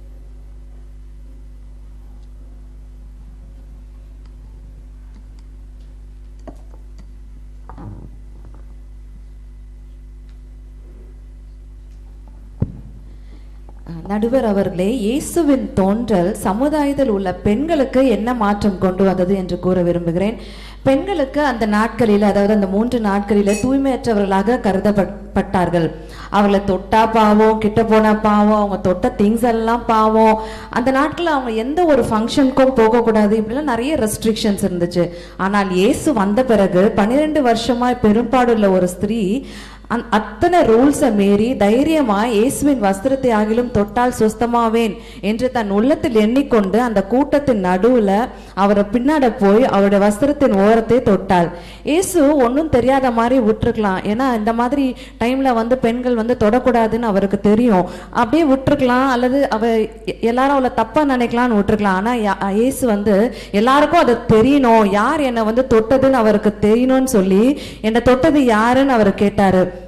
நடுவர் அவர்களே இயேசுவின் தோன்றல் சமுதாயத்தில் உள்ள பெண்களுக்கு என்ன மாற்றம் கொண்டு வந்தது என்று கூற விரும்புகிறேன் பெண்களுக்கு அந்த நாட்களில் அதாவது அந்த மூன்று நாட்களில் தூய்மையற்றவர்களாக கருதப்பட்டார்கள் அவங்கள தொட்டா பாவம் கிட்ட போனா பாவம் அவங்க தொட்ட திங்ஸ் எல்லாம் பாவம் அந்த நாட்களில் அவங்க எந்த ஒரு ஃபங்க்ஷனுக்கும் போகக்கூடாது இப்படிலாம் நிறைய ரெஸ்ட்ரிக்ஷன்ஸ் இருந்துச்சு ஆனால் இயேசு வந்த பிறகு பன்னிரெண்டு வருஷமா பெரும்பாடுள்ள ஒரு ஸ்திரீ அந்- அத்தனை ரூல்ஸை மீறி தைரியமா இயேசுவின் வஸ்திரத்தை ஆகிலும் தொட்டால் சுஸ்தமாவேன் என்று தன் உள்ளத்தில் எண்ணிக்கொண்டு அந்த கூட்டத்தின் நடுவுல அவரை பின்னாட போய் அவருடைய வஸ்திரத்தின் ஓரத்தை தொட்டாள் இயேசு ஒன்றும் தெரியாத மாதிரி விட்டுருக்கலாம் ஏன்னா இந்த மாதிரி டைம்ல வந்து பெண்கள் வந்து தொடக்கூடாதுன்னு அவருக்கு தெரியும் அப்படியே விட்டுருக்கலாம் அல்லது அவ எ- எல்லாரும் அவளை தப்பா நினைக்கலாம்னு விட்டுருக்கலாம் ஆனா யா- இயேசு வந்து எல்லாருக்கும் அது தெரியணும் யார் என்னை வந்து தொட்டதுன்னு அவருக்கு தெரியணும்னு சொல்லி என்னை தொட்டது யாருன்னு அவர் கேட்டாரு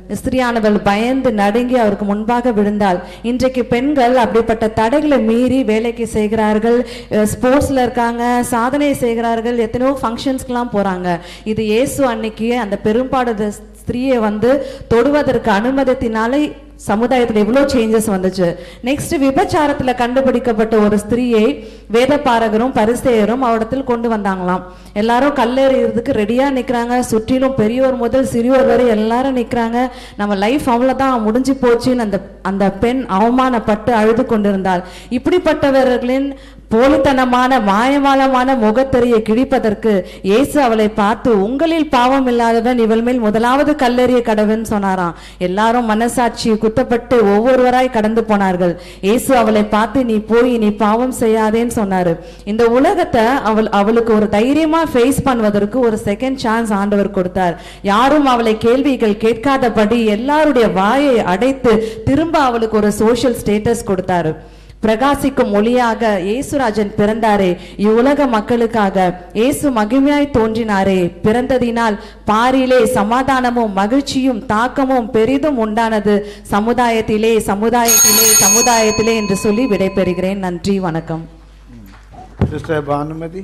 ஸ்திரியானவள் பயந்து நடுங்கி அவருக்கு முன்பாக விழுந்தாள் இன்றைக்கு பெண்கள் அப்படிப்பட்ட தடைகளை மீறி வேலைக்கு செய்கிறார்கள் ஸ்போர்ட்ஸ்ல இருக்காங்க சாதனை செய்கிறார்கள் எத்தனையோ ஃபங்க்ஷன்ஸ்க்கெல்லாம் போறாங்க இது இயேசு அன்னைக்கு அந்த பெரும்பாடு ஸ்திரீயை வந்து தொடுவதற்கு அனுமதித்தினாலே சமுதாயத்துல எவ்வளவு சேஞ்சஸ் வந்துச்சு நெக்ஸ்ட் விபச்சாரத்துல கண்டுபிடிக்கப்பட்ட ஒரு ஸ்திரீயை வேதபாரகரும் பரிசேயரும் அவரிடத்தில் கொண்டு வந்தாங்களாம் எல்லாரும் கல்லெறியறதுக்கு ரெடியா நிக்கிறாங்க சுற்றிலும் பெரியோர் முதல் சிறியோர் வரை எல்லாரும் நிக்கிறாங்க நம்ம லைஃப் அவ்வளவுதான் முடிஞ்சு போச்சுன்னு அந்த அந்த பெண் அவமானப்பட்டு அழுது கொண்டிருந்தாள் இப்படிப்பட்டவர்களின் போலித்தனமான மாயமாலமான முகத்தெறியை கிழிப்பதற்கு இயேசு அவளை பார்த்து உங்களில் பாவம் இல்லாதவன் இவள் மேல் முதலாவது கல்லெறிய கடவுன்னு சொன்னாராம் எல்லாரும் மனசாட்சி குத்தப்பட்டு ஒவ்வொருவராய் கடந்து போனார்கள் இயேசு அவளை பார்த்து நீ போய் நீ பாவம் செய்யாதேன்னு சொன்னாரு இந்த உலகத்தை அவள் அவளுக்கு ஒரு தைரியமா ஃபேஸ் பண்ணுவதற்கு ஒரு செகண்ட் சான்ஸ் ஆண்டவர் கொடுத்தார் யாரும் அவளை கேள்விகள் கேட்காதபடி எல்லாருடைய வாயை அடைத்து திரும்ப அவளுக்கு ஒரு சோஷியல் ஸ்டேட்டஸ் கொடுத்தாரு பிரகாசிக்கும் ஒளியாக இயேசுராஜன் பிறந்தாரே இவ்வுலக மக்களுக்காக இயேசு மகிமையாய் தோன்றினாரே பிறந்ததினால் பாரிலே சமாதானமும் மகிழ்ச்சியும் தாக்கமும் பெரிதும் உண்டானது சமுதாயத்திலே சமுதாயத்திலே சமுதாயத்திலே என்று சொல்லி விடைபெறுகிறேன் நன்றி வணக்கம் சிஸ்டர் பானுமதி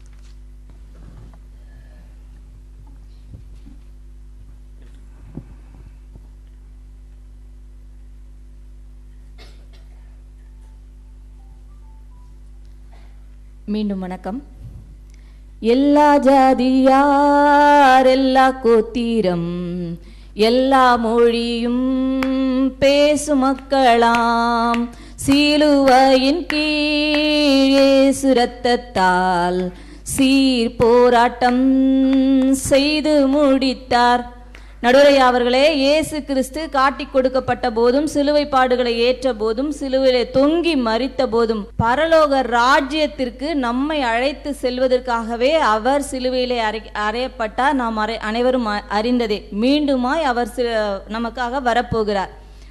மீண்டும் வணக்கம் எல்லா ஜாதியார் எல்லா கோத்திரம் எல்லா மொழியும் பேசும் மக்களாம் சீலுவையின் கீழே சுரத்தத்தால் சீர் போராட்டம் செய்து முடித்தார் நடுவரையா அவர்களே இயேசு கிறிஸ்து காட்டிக் கொடுக்கப்பட்ட போதும் சிலுவை பாடுகளை ஏற்ற போதும் சிலுவையிலே தொங்கி மறித்த போதும் பரலோக ராஜ்யத்திற்கு நம்மை அழைத்து செல்வதற்காகவே அவர் சிலுவையிலே அறை அறையப்பட்டார் நாம் அறை அனைவரும் அ- அறிந்ததே மீண்டுமாய் அவர் சி- நமக்காக வரப்போகிறார்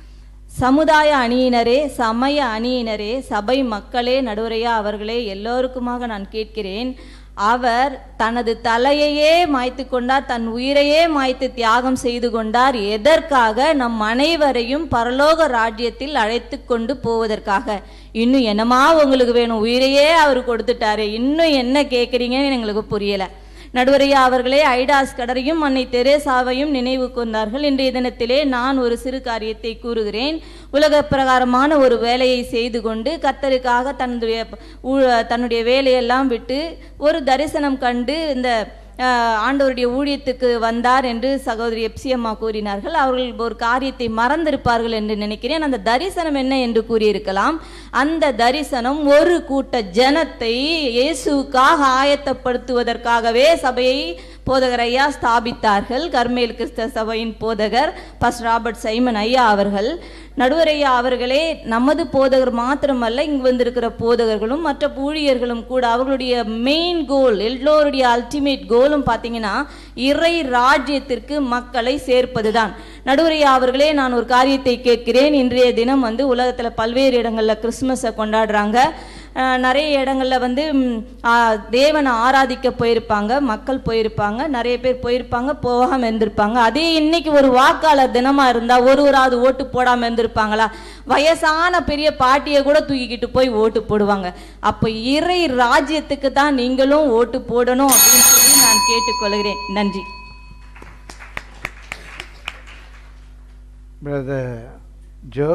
சமுதாய அணியினரே சமய அணியினரே சபை மக்களே நடுவரையா அவர்களே எல்லோருக்குமாக நான் கேட்கிறேன் அவர் தனது தலையையே மாய்த்து கொண்டார் தன் உயிரையே மாய்த்து தியாகம் செய்து கொண்டார் எதற்காக நம் அனைவரையும் பரலோக ராஜ்யத்தில் அழைத்து கொண்டு போவதற்காக இன்னும் என்னமா உங்களுக்கு வேணும் உயிரையே அவர் கொடுத்துட்டாரு இன்னும் என்ன கேட்குறீங்கன்னு எங்களுக்கு புரியல நடுவரையா அவர்களே ஐடாஸ் கடரையும் அன்னை தெரேசாவையும் நினைவு கொண்டார்கள் இன்றைய தினத்திலே நான் ஒரு சிறு காரியத்தை கூறுகிறேன் உலக பிரகாரமான ஒரு வேலையை செய்து கொண்டு கர்த்தருக்காக தன்னுடைய ஊ- தன்னுடைய வேலையெல்லாம் விட்டு ஒரு தரிசனம் கண்டு இந்த அஹ், ஆண்டவருடைய ஊழியத்துக்கு வந்தார் என்று சகோதரி எப்சியம்மா கூறினார்கள் அவர்கள் ஒரு காரியத்தை மறந்திருப்பார்கள் என்று நினைக்கிறேன் அந்த தரிசனம் என்ன என்று கூறியிருக்கலாம் அந்த தரிசனம் ஒரு கூட்ட ஜனத்தை இயேசுவுக்காக ஆயத்தப்படுத்துவதற்காகவே சபையை போதகர் ஐயா ஸ்தாபித்தார்கள் கர்மேல் கிறிஸ்த சபையின் போதகர் பஸ் ராபர்ட் சைமன் ஐயா அவர்கள் நடுவர் ஐயா அவர்களே நமது போதகர் மாத்திரமல்ல இங்கு வந்திருக்கிற போதகர்களும் மற்ற ஊழியர்களும் கூட அவர்களுடைய மெயின் கோல் எல்லோருடைய அல்டிமேட் கோலும் பார்த்தீங்கன்னா இறை ராஜ்யத்திற்கு மக்களை சேர்ப்பதுதான் நடுவர் ஐயா அவர்களே நான் ஒரு காரியத்தை கேட்கிறேன் இன்றைய தினம் வந்து உலகத்தில் பல்வேறு இடங்களில் கிறிஸ்மஸை கொண்டாடுறாங்க அஹ் நிறைய இடங்கள்ல வந்து ம், ஆ, தேவனை ஆராதிக்க போயிருப்பாங்க மக்கள் போயிருப்பாங்க நிறைய பேர் போயிருப்பாங்க போகாம இருந்திருப்பாங்க அதே இன்னைக்கு ஒரு வாக்காளர் தினமா இருந்தா ஒருவராவது ஓட்டு போடாம இருந்திருப்பாங்களா வயசான பெரிய பாட்டியை கூட தூக்கிக்கிட்டு போய் ஓட்டு போடுவாங்க அப்ப இறை ராஜ்யத்துக்கு தான் நீங்களும் ஓட்டு போடணும் அப்படின்னு சொல்லி நான் கேட்டுக்கொள்கிறேன் நன்றி பிரதர் ஜோ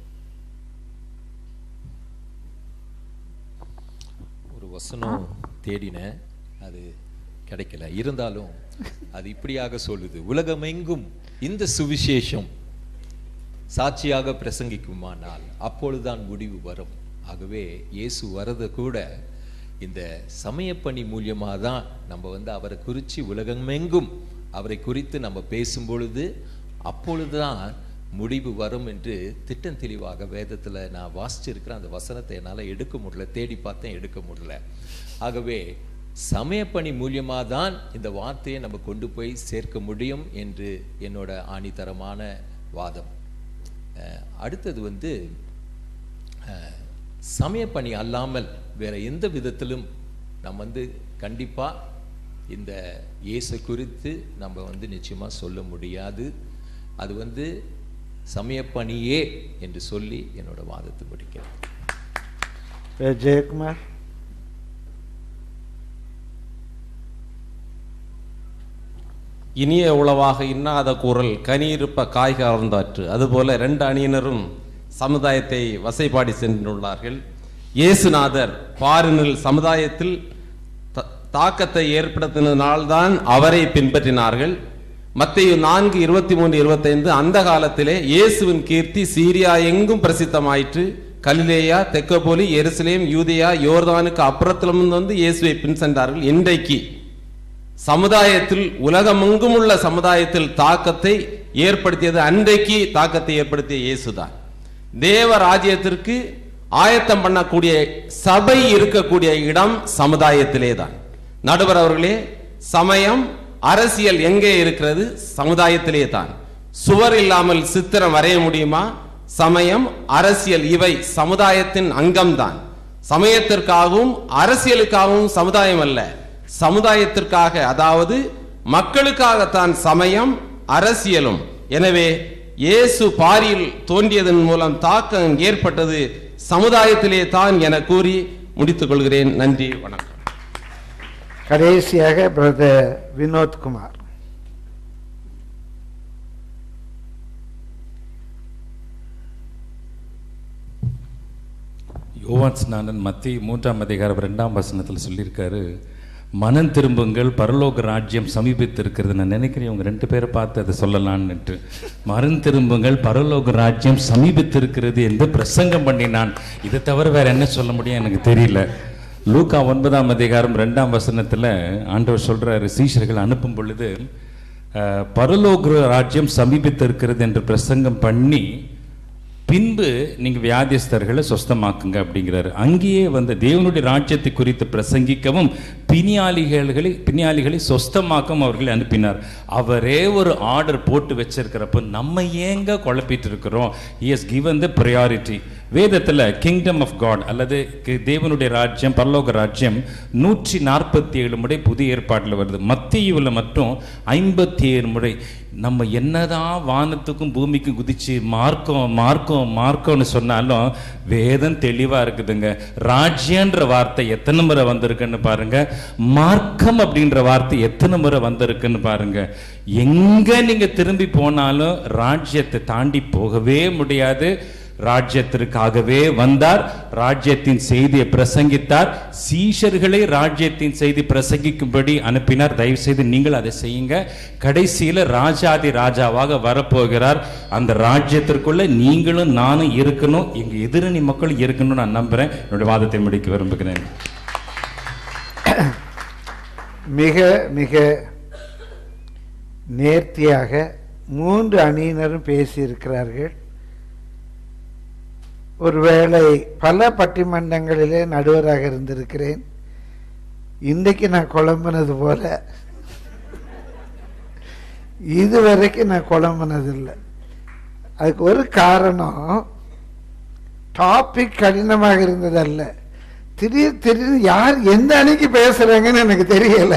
ஒரு வசனம் தேடினேன் அது கிடைக்கல இருந்தாலும் அது இப்படியாக சொல்லுது உலகமெங்கும் இந்த சுவிசேஷம் சாட்சியாக பிரசங்கிக்குமானால் அப்பொழுதுதான் முடிவு வரும் ஆகவே இயேசு வரது கூட இந்த சமயப்பணி மூலியமாக தான் நம்ம வந்து அவரை குறித்து உலகமெங்கும் அவரை குறித்து நம்ம பேசும் பொழுது அப்பொழுதுதான் முடிவு வரும் என்று திட்டம் தெளிவாக வேதத்தில் நான் வாசிச்சிருக்கிறேன் அந்த வசனத்தை என்னால் எடுக்க முடியல தேடி பார்த்தேன் எடுக்க முடியல ஆகவே சமயப்பணி மூலியமாக தான் இந்த வார்த்தையை நம்ம கொண்டு போய் சேர்க்க முடியும் என்று என்னோட ஆணித்தரமான வாதம் அஹ், அடுத்தது வந்து அஹ், சமயப்பணி அல்லாமல் வேற எந்த விதத்திலும் நம்ம வந்து கண்டிப்பாக இந்த இயேசு குறித்து நம்ம வந்து நிச்சயமாக சொல்ல முடியாது அது வந்து சமயப்பணியே என்று சொல்லி என்னோட வாதத்தை முடிக்கிறேன் Brother ஜெயக்குமார் இனிய உளவாக இன்னாத கூறல் கனியிருப்ப காய் கவர்ந்தாற்று அதுபோல ரெண்டு அணியினரும் சமுதாயத்தை வசைபாடி சென்றுள்ளார்கள் இயேசுநாதர் பாரினில் சமுதாயத்தில் த- தாக்கத்தை ஏற்படுத்தினால்தான் அவரை பின்பற்றினார்கள் மத்தேயு நான்கு இருபத்தி மூணு இருபத்தைந்து அந்த காலத்திலே இயேசுவின் கீர்த்தி சீரியா எங்கும் பிரசித்தமாயிற்று கலிலேயா தெக்கப்போலி எருசலேம் யூதேயா யோர்தானுக்கு அப்புறத்திலும் வந்து இயேசுவை பின் சென்றார்கள் இன்றைக்கு சமுதாயத்தில் உலகமெங்கும் உள்ள சமுதாயத்தில் தாக்கத்தை ஏற்படுத்தியது அன்றைக்கு தாக்கத்தை ஏற்படுத்திய இயேசுதான் தேவ ராஜ்யத்திற்கு ஆயத்தம் பண்ணக்கூடிய சபை இருக்கக்கூடிய இடம் சமுதாயத்திலே தான் நடுவர் அவர்களே சமயம் அரசியல் எங்கே இருக்கிறது சமுதாயத்திலே தான் சுவர் இல்லாமல் சித்திரம் வரைய முடியுமா சமயம் அரசியல் இவை சமுதாயத்தின் அங்கம்தான் சமயத்திற்காகவும் அரசியலுக்காகவும் சமுதாயம் அல்ல சமுதாயத்திற்காக அதாவது மக்களுக்காகத்தான் சமயம் அரசியலும் எனவே இயேசு பாரியில் தோன்றியதன் மூலம் தாக்கம் ஏற்பட்டது சமுதாயத்திலே தான் என கூறி முடித்துக் கொள்கிறேன் நன்றி வணக்கம் கடைசியாக பிரதர் வினோத்குமார் யோவான் ஸ்நானன் மத்திய மூன்றாம் அதிகாரம் ரெண்டாம் வசனத்தில் சொல்லியிருக்காரு மனம் திரும்புங்கள் பரலோக ராஜ்யம் சமீபித்திருக்கிறது நான் நினைக்கிறேன் இவங்க ரெண்டு பேரை பார்த்து அதை சொல்லலான்னுட்டு மனம் திரும்புங்கள் பரலோக ராஜ்யம் சமீபித்திருக்கிறது என்று பிரசங்கம் பண்ணினான் இதை தவிர வேற என்ன சொல்ல முடியும் எனக்கு தெரியல லூக்கா ஒன்பதாம் அதிகாரம் ரெண்டாம் வசனத்தில் ஆண்டவர் சொல்றாரு சீஷர்கள் அனுப்பும் பொழுது அஹ், பரலோக ராஜ்யம் சமீபித்திருக்கிறது என்று பிரசங்கம் பண்ணி பின்பு நீங்க வியாதிஸ்தர்களை சொஸ்தமாக்குங்க அப்படிங்கிறாரு அங்கேயே வந்து தேவனுடைய ராஜ்யத்தை குறித்து பிரசங்கிக்கவும் பிணியாளிகளை பிணியாளிகளை சொஸ்தமாக்கவும் அவர்களை அனுப்பினார் அவரே ஒரு ஆர்டர் போட்டு வச்சிருக்கிறப்ப நம்ம ஏங்க குழப்பிட்டு இருக்கிறோம் he has given the priority வேதத்துல கிங்டம் ஆஃப் காட் அல்லது கி- தேவனுடைய ராஜ்யம் பரலோக ராஜ்யம் நூற்றி நாற்பத்தி ஏழு முறை புதிய ஏற்பாட்டில் வருது மத்தியுவில் மட்டும் ஐம்பத்தி ஏழு முறை நம்ம என்னதான் வானத்துக்கும் பூமிக்கும் குதிச்சு மார்க்கம் மார்க்கம் மார்க்கம்னு சொன்னாலும் வேதம் தெளிவா இருக்குதுங்க ராஜ்யன்ற வார்த்தை எத்தனை முறை வந்திருக்குன்னு பாருங்க மார்க்கம் அப்படின்ற வார்த்தை எத்தனை முறை வந்திருக்குன்னு பாருங்க எங்க நீங்க திரும்பி போனாலும் ராஜ்யத்தை தாண்டி போகவே முடியாது ராஜ்யத்திற்காகவே வந்தார் ராஜ்யத்தின் செய்தியை பிரசங்கித்தார் சீஷர்களை ராஜ்யத்தின் செய்தி பிரசங்கிக்கும்படி அனுப்பினார் தயவு செய்து நீங்கள் அதை செய்யுங்க கடைசியில ராஜாதி ராஜாவாக வரப்போகிறார் அந்த ராஜ்யத்திற்குள்ள நீங்களும் நானும் இருக்கணும் எங்க எதிரணி மக்களும் இருக்கணும்னு நான் நம்புறேன் என்னுடைய வாதத்தை முடிக்க விரும்புகிறேன் மிக மிக நேர்த்தியாக மூன்று அணியினரும் பேசியிருக்கிறார்கள் ஒருவேளை பல பட்டிமன்றங்களிலே நடுவராக இருந்திருக்கிறேன் இன்றைக்கு நான் குழம்புனது போல இதுவரைக்கும் நான் குழம்புனதில்லை அதுக்கு ஒரு காரணம் டாபிக் கடினமாக இருந்ததல்ல திடீர் திடீர்னு யார் எந்த அணிக்கு பேசுறாங்கன்னு எனக்கு தெரியல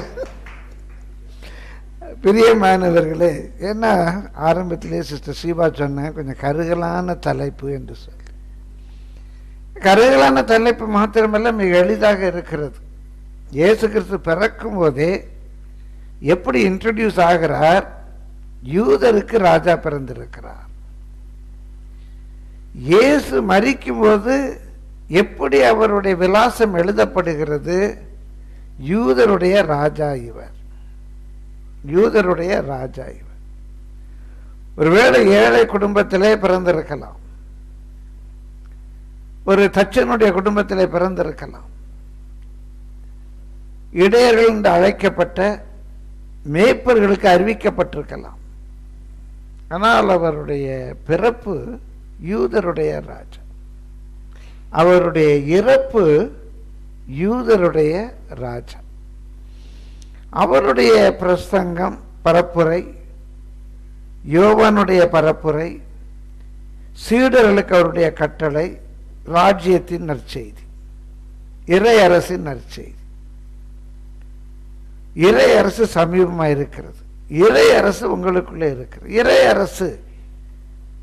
பிரியமானவர்களே ஏன்னா ஆரம்பத்திலே சிஸ்டர் சீபா சொன்னேன் கொஞ்சம் கருகலான தலைப்பு என்று சொல்லி கருகலான தலைப்பு மாத்திரமல்ல மிக எளிதாக இருக்கிறது இயேசு கிறிஸ்து பிறக்கும் போதே எப்படி இன்ட்ரடியூஸ் ஆகிறார் யூதருக்கு ராஜா பிறந்திருக்கிறார் இயேசு மரிக்கும்போது எப்படி அவருடைய விலாசம் எழுதப்படுகிறது யூதருடைய ராஜா இவர் யூதருடைய ராஜா இவர் ஒருவேளை ஏழை குடும்பத்திலே பிறந்திருக்கலாம் ஒரு தச்சனுடைய குடும்பத்திலே பிறந்திருக்கலாம் இடையர்கள் என்று அழைக்கப்பட்ட மேய்ப்பர்களுக்கு அறிவிக்கப்பட்டிருக்கலாம் ஆனால் அவருடைய பிறப்பு யூதருடைய ராஜா அவருடைய இறப்பு யூதருடைய ராஜா அவருடைய பிரசங்கம் பரப்புரை யோவானுடைய பரப்புரை சீடர்களுக்கு அவருடைய கட்டளை ராஜ்யத்தின் நற்செய்தி இறை அரசின் நற்செய்தி இறை அரசு சமீபமாக இருக்கிறது இறை அரசு உங்களுக்குள்ளே இருக்கிறது இறை அரசு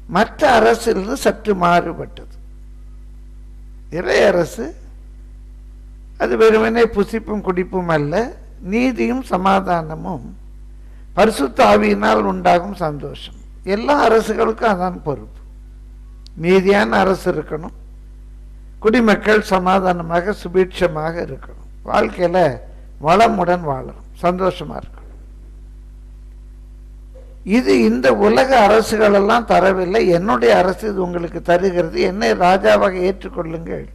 மற்ற அரசிலிருந்து சற்று மாறுபட்டது இறை அரசு அது வெறுமனே புசிப்பும் குடிப்பும் அல்ல நீதியும் சமாதானமும் பரிசுத்த ஆவியினால் உண்டாகும் சந்தோஷம் எல்லா அரசுகளுக்கும் அதான் பொறுப்பு நீதியான அரசு இருக்கணும் குடிமக்கள் சமாதானமாக சுபீட்சமாக இருக்கணும் வாழ்க்கையில வளமுடன் வாழணும் சந்தோஷமா இருக்கணும் இது இந்த உலக அரசுகள் எல்லாம் தரவில்லை என்னுடைய அரசு இது உங்களுக்கு தருகிறது என்னை ராஜாவாக ஏற்றுக்கொள்ளுங்கள்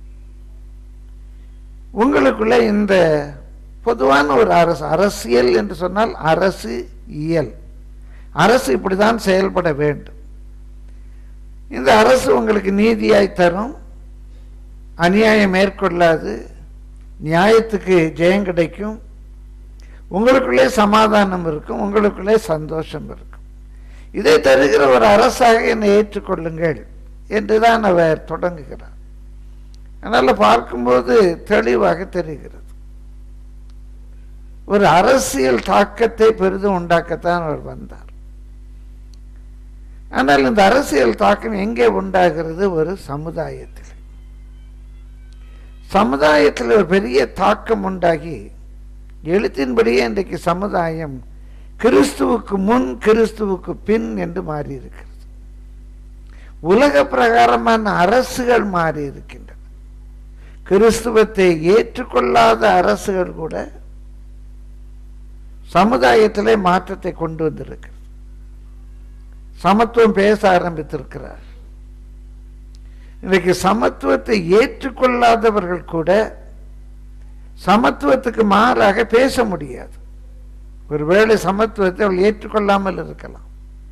உங்களுக்குள்ள இந்த பொதுவான ஒரு அரசு அரசியல் என்று சொன்னால் அரசு இயல் அரசு இப்படிதான் செயல்பட வேண்டும் இந்த அரசு உங்களுக்கு நீதியாய் தரும் அநியாயம் மேற்கொள்ளாது நியாயத்துக்கு ஜெயம் கிடைக்கும் உங்களுக்குள்ளே சமாதானம் இருக்கும் உங்களுக்குள்ளே சந்தோஷம் இருக்கும் இதை தருகிற ஒரு அரசாக என்னை ஏற்றுக்கொள்ளுங்கள் என்றுதான் அவர் தொடங்குகிறார் அதனால பார்க்கும்போது தெளிவாக தெரிகிறது ஒரு அரசியல் தாக்கத்தை பெரிதும் உண்டாக்கத்தான் அவர் வந்தார் ஆனால் இந்த அரசியல் தாக்கம் எங்கே உண்டாகிறது ஒரு சமுதாயத்தில் சமுதாயத்தில் ஒரு பெரிய தாக்கம் உண்டாகி எழுத்தின்படியே இன்றைக்கு சமுதாயம் கிறிஸ்துவுக்கு முன் கிறிஸ்துவுக்கு பின் என்று மாறி இருக்கிறது உலக பிரகாரமான அரசுகள் மாறி இருக்கின்றன கிறிஸ்துவத்தை ஏற்றுக்கொள்ளாத அரசுகள் கூட சமுதாயத்திலே மாற்றத்தை கொண்டு வந்திருக்கிறது சமத்துவம் பேச ஆரம்பித்திருக்கிறார் இன்றைக்கு சமத்துவத்தை ஏற்றுக்கொள்ளாதவர்கள் கூட சமத்துவத்துக்கு மாறாக பேச முடியாது ஒருவேளை சமத்துவத்தை அவள் ஏற்றுக்கொள்ளாமல் இருக்கலாம்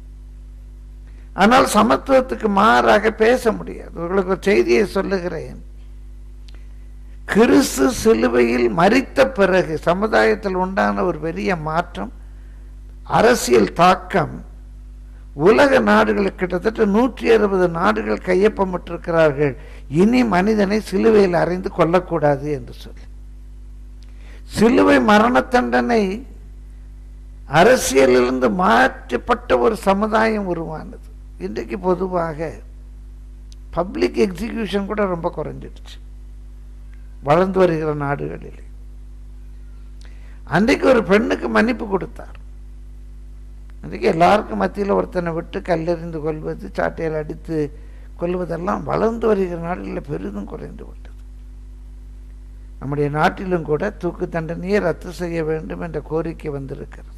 ஆனால் சமத்துவத்துக்கு மாறாக பேச முடியாது உங்களுக்கு ஒரு செய்தியை சொல்லுகிறேன் கிறிஸ்து சிலுவையில் மறித்த பிறகு சமுதாயத்தில் உண்டான ஒரு பெரிய மாற்றம் அரசியல் தாக்கம் உலக நாடுகள் கிட்டத்தட்ட நூற்றி அறுபது நாடுகள் கையொப்பமிட்டிருக்கிறார்கள் இனி மனிதனை சிலுவையில் அறைந்து கொல்லக்கூடாது என்று சொல்லி சிலுவை மரண தண்டனை அரசியலிலிருந்து மாற்றப்பட்ட ஒரு சமுதாயம் உருவானது இன்றைக்கு பொதுவாக பப்ளிக் எக்ஸிகியூஷன் கூட ரொம்ப குறைஞ்சிடுச்சு வளர்ந்து வருகிற நாடுகளில் அன்றைக்கு ஒரு பெண்ணுக்கு மன்னிப்பு கொடுத்தார் அன்றைக்கு எல்லாருக்கும் மத்தியில் ஒருத்தனை விட்டு கல்லெறிந்து கொள்வது சாட்டையில் அடித்து கொள்வதெல்லாம் வளர்ந்து வருகிற நாடுகளில் பெரிதும் குறைந்து விட்டது நம்முடைய நாட்டிலும் கூட தூக்கு தண்டனையை ரத்து செய்ய வேண்டும் என்ற கோரிக்கை வந்திருக்கிறது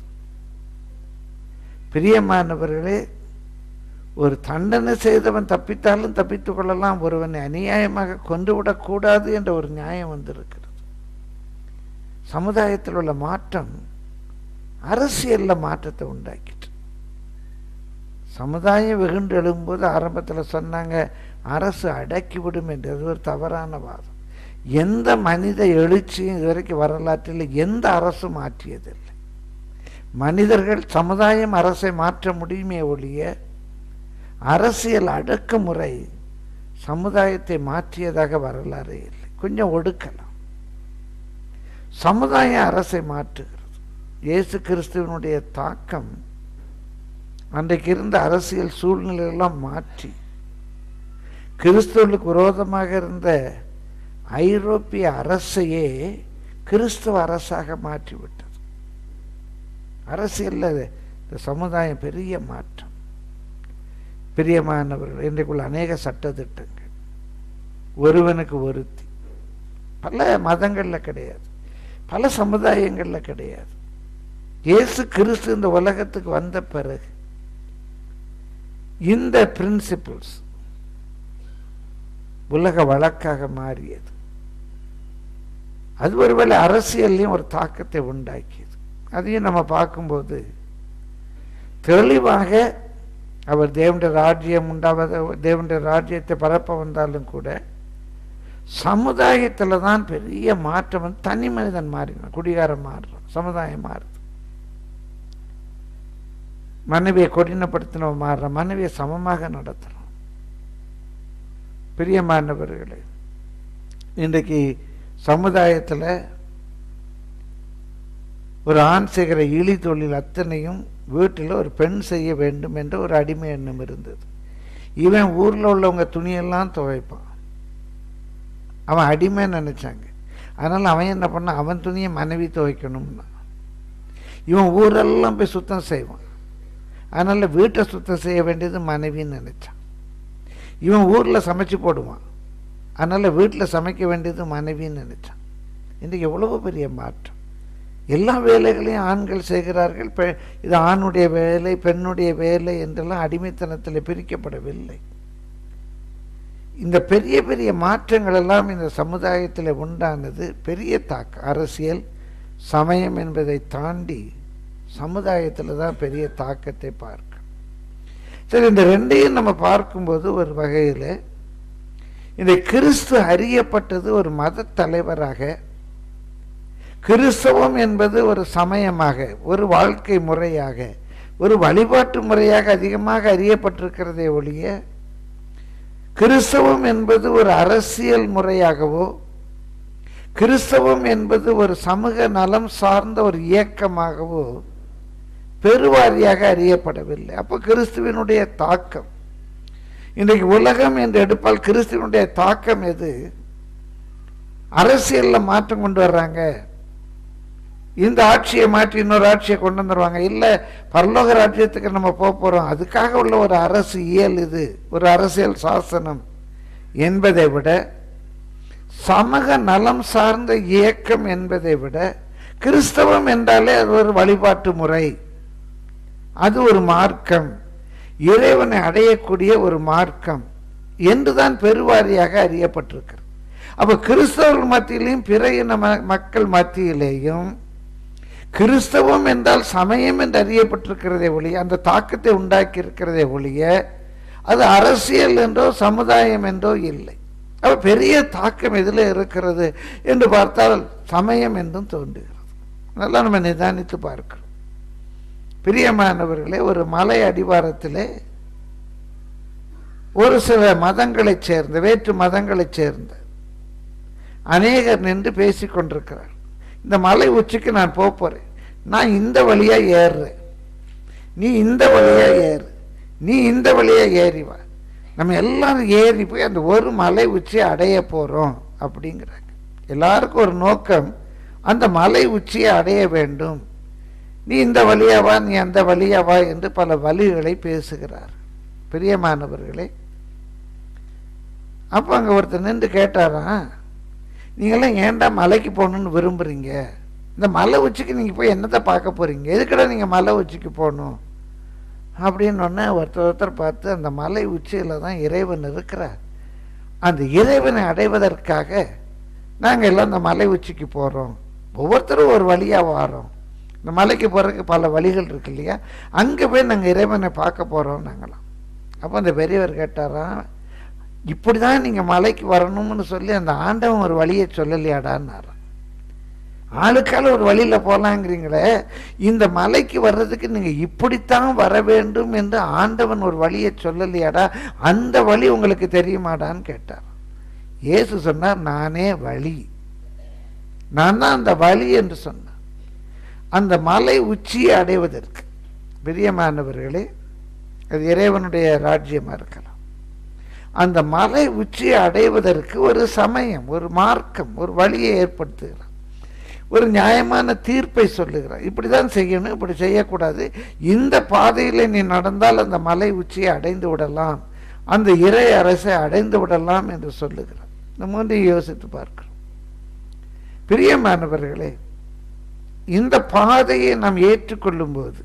பிரியமானவர்களே ஒரு தண்டனை செய்தவன் தப்பித்தாலும் தப்பித்துக் கொள்ளலாம் ஒருவனை அநியாயமாக கொண்டு விடக்கூடாது என்ற ஒரு நியாயம் வந்திருக்கிறது சமுதாயத்தில் உள்ள மாற்றம் அரசியல்ல மாற்றத்தை உண்டாக்கிட்டு சமுதாயம் வெகுண்டு எழும்போது ஆரம்பத்தில் சொன்னாங்க அரசு அடக்கிவிடும் என்று அது ஒரு தவறான வாதம் எந்த மனித எழுச்சியும் இதுவரைக்கும் வரலாற்றில் எந்த அரசும் மாற்றியதில்லை மனிதர்கள் சமுதாயம் அரசை மாற்ற முடியுமே ஒழிய அரசியல் அடக்குமுறை சமுதாயத்தை மாற்றியதாக வரலாறு இல்லை கொஞ்சம் ஒடுக்கலாம் சமுதாயம் அரசை மாற்றுகிறது இயேசு கிறிஸ்துவனுடைய தாக்கம் அன்றைக்கு இருந்த அரசியல் சூழ்நிலையெல்லாம் மாற்றி கிறிஸ்துவனுக்கு விரோதமாக இருந்த ஐரோப்பிய அரசையே கிறிஸ்துவ அரசாக மாற்றிவிட்டது அரசியல்ல இந்த சமுதாயம் பெரிய மாற்றம் பிரியமானவர்கள் இன்றைக்குள்ள அநேக சட்டத்திட்டங்கள் ஒருவனுக்கு ஒருத்தி பல மதங்களில் கிடையாது பல சமுதாயங்களில் கிடையாது இயேசு கிறிஸ்து இந்த உலகத்துக்கு வந்த பிறகு இந்த பிரின்சிபிள்ஸ் உலக வழக்காக மாறியது அது ஒருவேளை அரசியல்லையும் ஒரு தாக்கத்தை உண்டாக்கியது அதையும் நம்ம பார்க்கும்போது தெளிவாக அவர் தேவனுடைய ராஜ்யம் உண்டாவத தேவனுடைய ராஜ்யத்தை பரப்ப வந்தாலும் கூட சமுதாயத்தில் தான் பெரிய மாற்றம் வந்து தனி மனிதன் மாறினான் குடிகாரம் மாறுறான் சமுதாயம் மாறுது மனைவியை கொடினப்படுத்தினவன் மாறுறான் மனைவியை சமமாக நடத்துறான் பிரியமானவர்களே இன்றைக்கு சமுதாயத்தில் ஒரு ஆண் செய்கிற இழி தொழில் அத்தனையும் வீட்டில் ஒரு பெண் செய்ய வேண்டும் என்ற ஒரு அடிமை எண்ணம் இருந்தது இவன் ஊரில் உள்ளவங்க துணியெல்லாம் துவைப்பான் அவன் அடிமை நினைச்சாங்க அதனால் அவன் என்ன பண்ணான் அவன் துணியை மனைவி துவைக்கணும்னா இவன் ஊரெல்லாம் போய் சுத்தம் செய்வான் அதனால் வீட்டை சுத்தம் செய்ய வேண்டியது மனைவின்னு நினைச்சான் இவன் ஊரில் சமைச்சு போடுவான் அதனால் வீட்டில் சமைக்க வேண்டியது மனைவின்னு நினைச்சான் இன்றைக்கு எவ்வளவு பெரிய மாற்றம் எல்லா வேலைகளையும் ஆண்கள் செய்கிறார்கள் பெ இது ஆணுடைய வேலை பெண்ணுடைய வேலை என்றெல்லாம் அடிமைத்தனத்தில் பிரிக்கப்படவில்லை இந்த பெரிய பெரிய மாற்றங்கள் எல்லாம் இந்த சமுதாயத்தில் உண்டானது பெரிய தாக்கம் அரசியல் சமயம் என்பதை தாண்டி சமுதாயத்தில் தான் பெரிய தாக்கத்தை பார்க்க சரி இந்த ரெண்டையும் நம்ம பார்க்கும்போது ஒரு வகையில் இந்த கிறிஸ்து அறியப்பட்டது ஒரு மத தலைவராக கிறிஸ்தவம் என்பது ஒரு சமயமாக ஒரு வாழ்க்கை முறையாக ஒரு வழிபாட்டு முறையாக அதிகமாக அறியப்பட்டிருக்கிறதே ஒழிய கிறிஸ்தவம் என்பது ஒரு அரசியல் முறையாகவோ கிறிஸ்தவம் என்பது ஒரு சமூக நலம் சார்ந்த ஒரு இயக்கமாகவோ பெருவாரியாக அறியப்படவில்லை அப்போ கிறிஸ்துவனுடைய தாக்கம் இன்றைக்கு உலகம் என்று எடுப்பால் கிறிஸ்துவனுடைய தாக்கம் எது அரசியலில் மாற்றம் கொண்டு வர்றாங்க இந்த ஆட்சியை மாற்றி இன்னொரு ஆட்சியை கொண்டு வந்துடுவாங்க இல்லை பரலோக ராஜ்யத்துக்கு நம்ம போக போகிறோம் அதுக்காக உள்ள ஒரு அரசு இயல் இது ஒரு அரசியல் சாசனம் என்பதை விட சமூக நலம் சார்ந்த இயக்கம் என்பதை விட கிறிஸ்தவம் என்றாலே அது ஒரு வழிபாட்டு முறை அது ஒரு மார்க்கம் இறைவனை அடையக்கூடிய ஒரு மார்க்கம் என்றுதான் பெருவாரியாக அறியப்பட்டிருக்கிறது அப்ப கிறிஸ்தவர்கள் மத்தியிலையும் பிற இன ம- மக்கள் மத்தியிலேயும் கிறிஸ்தவம் என்றால் சமயம் என்று அறியப்பட்டிருக்கிறதே ஒழிய அந்த தாக்கத்தை உண்டாக்கி இருக்கிறதே ஒழிய அது அரசியல் என்றோ சமுதாயம் என்றோ இல்லை அப்ப பெரிய தாக்கம் எதில் இருக்கிறது என்று பார்த்தால் சமயம் என்றும் தோன்றுகிறது நல்லா நம்ம நிதானித்து பார்க்கிறோம் பிரியமானவர்களே ஒரு மலை அடிவாரத்திலே ஒரு சில மதங்களைச் சேர்ந்த வேற்று மதங்களைச் சேர்ந்த அநேகர் நின்று பேசிக் கொண்டிருக்கிறார் இந்த மலை உச்சிக்கு நான் போக போறேன் நான் இந்த வழியா ஏறுறேன் நீ இந்த வழியா ஏறு நீ இந்த வழியா ஏறி வா நம்ம எல்லாரும் ஏறி போய் அந்த ஒரு மலை உச்சியை அடைய போறோம் அப்படிங்கிறாங்க எல்லாருக்கும் ஒரு நோக்கம் அந்த மலை உச்சியை அடைய வேண்டும் நீ இந்த வழியா வா நீ அந்த வழியா வா என்று பல வழிகளை பேசுகிறார் பிரியமானவர்களே அப்போ அங்கே ஒருத்தர் நின்று கேட்டாராம் நீங்களாம் ஏன்டா மலைக்கு போகணுன்னு விரும்புகிறீங்க இந்த மலை உச்சிக்கு நீங்கள் போய் என்னத்தை பார்க்க போகிறீங்க எதுக்கடா நீங்கள் மலை உச்சிக்கு போகணும் அப்படின்னு ஒன்று ஒருத்தர் ஒருத்தர் பார்த்து அந்த மலை உச்சியில் தான் இறைவன் இருக்கிறார் அந்த இறைவனை அடைவதற்காக நாங்கள் எல்லாம் இந்த மலை உச்சிக்கு போகிறோம் ஒவ்வொருத்தரும் ஒரு வழியாக வாரோம் இந்த மலைக்கு போகிறதுக்கு பல வழிகள் இருக்கு இல்லையா அங்கே போய் நாங்கள் இறைவனை பார்க்க போகிறோம் நாங்களாம் அப்போ அந்த பெரியவர் கேட்டாராம் இப்படி தான் நீங்கள் மலைக்கு வரணும்னு சொல்லி அந்த ஆண்டவன் ஒரு வழியை சொல்லலையாடான்னாராம் ஆளுக்கால ஒரு வழியில் போகலாங்கிறீங்களே இந்த மலைக்கு வர்றதுக்கு நீங்கள் இப்படித்தான் வர வேண்டும் என்று ஆண்டவன் ஒரு வழியை சொல்லலையாடா அந்த வழி உங்களுக்கு தெரியுமாடான்னு கேட்டார் இயேசு சொன்னார் நானே வழி நான் தான் அந்த வழி என்று சொன்னேன் அந்த மலை உச்சியை அடைவதற்கு பிரியமானவர்களே அது இறைவனுடைய ராஜ்யமாக இருக்கலாம் அந்த மலை உச்சியை அடைவதற்கு ஒரு சமயம் ஒரு மார்க்கம் ஒரு வழியை ஏற்படுத்துகிறார் ஒரு நியாயமான தீர்ப்பை சொல்லுகிறார் இப்படி தான் செய்யணும் இப்படி செய்யக்கூடாது இந்த பாதையில் நீ நடந்தால் அந்த மலை உச்சியை அடைந்து விடலாம் அந்த இறை அரசை அடைந்து விடலாம் என்று சொல்லுகிறார் இந்த மூன்றையும் யோசித்து பார்க்கிறோம் பிரியமானவர்களே இந்த பாதையை நாம் ஏற்றுக்கொள்ளும் போது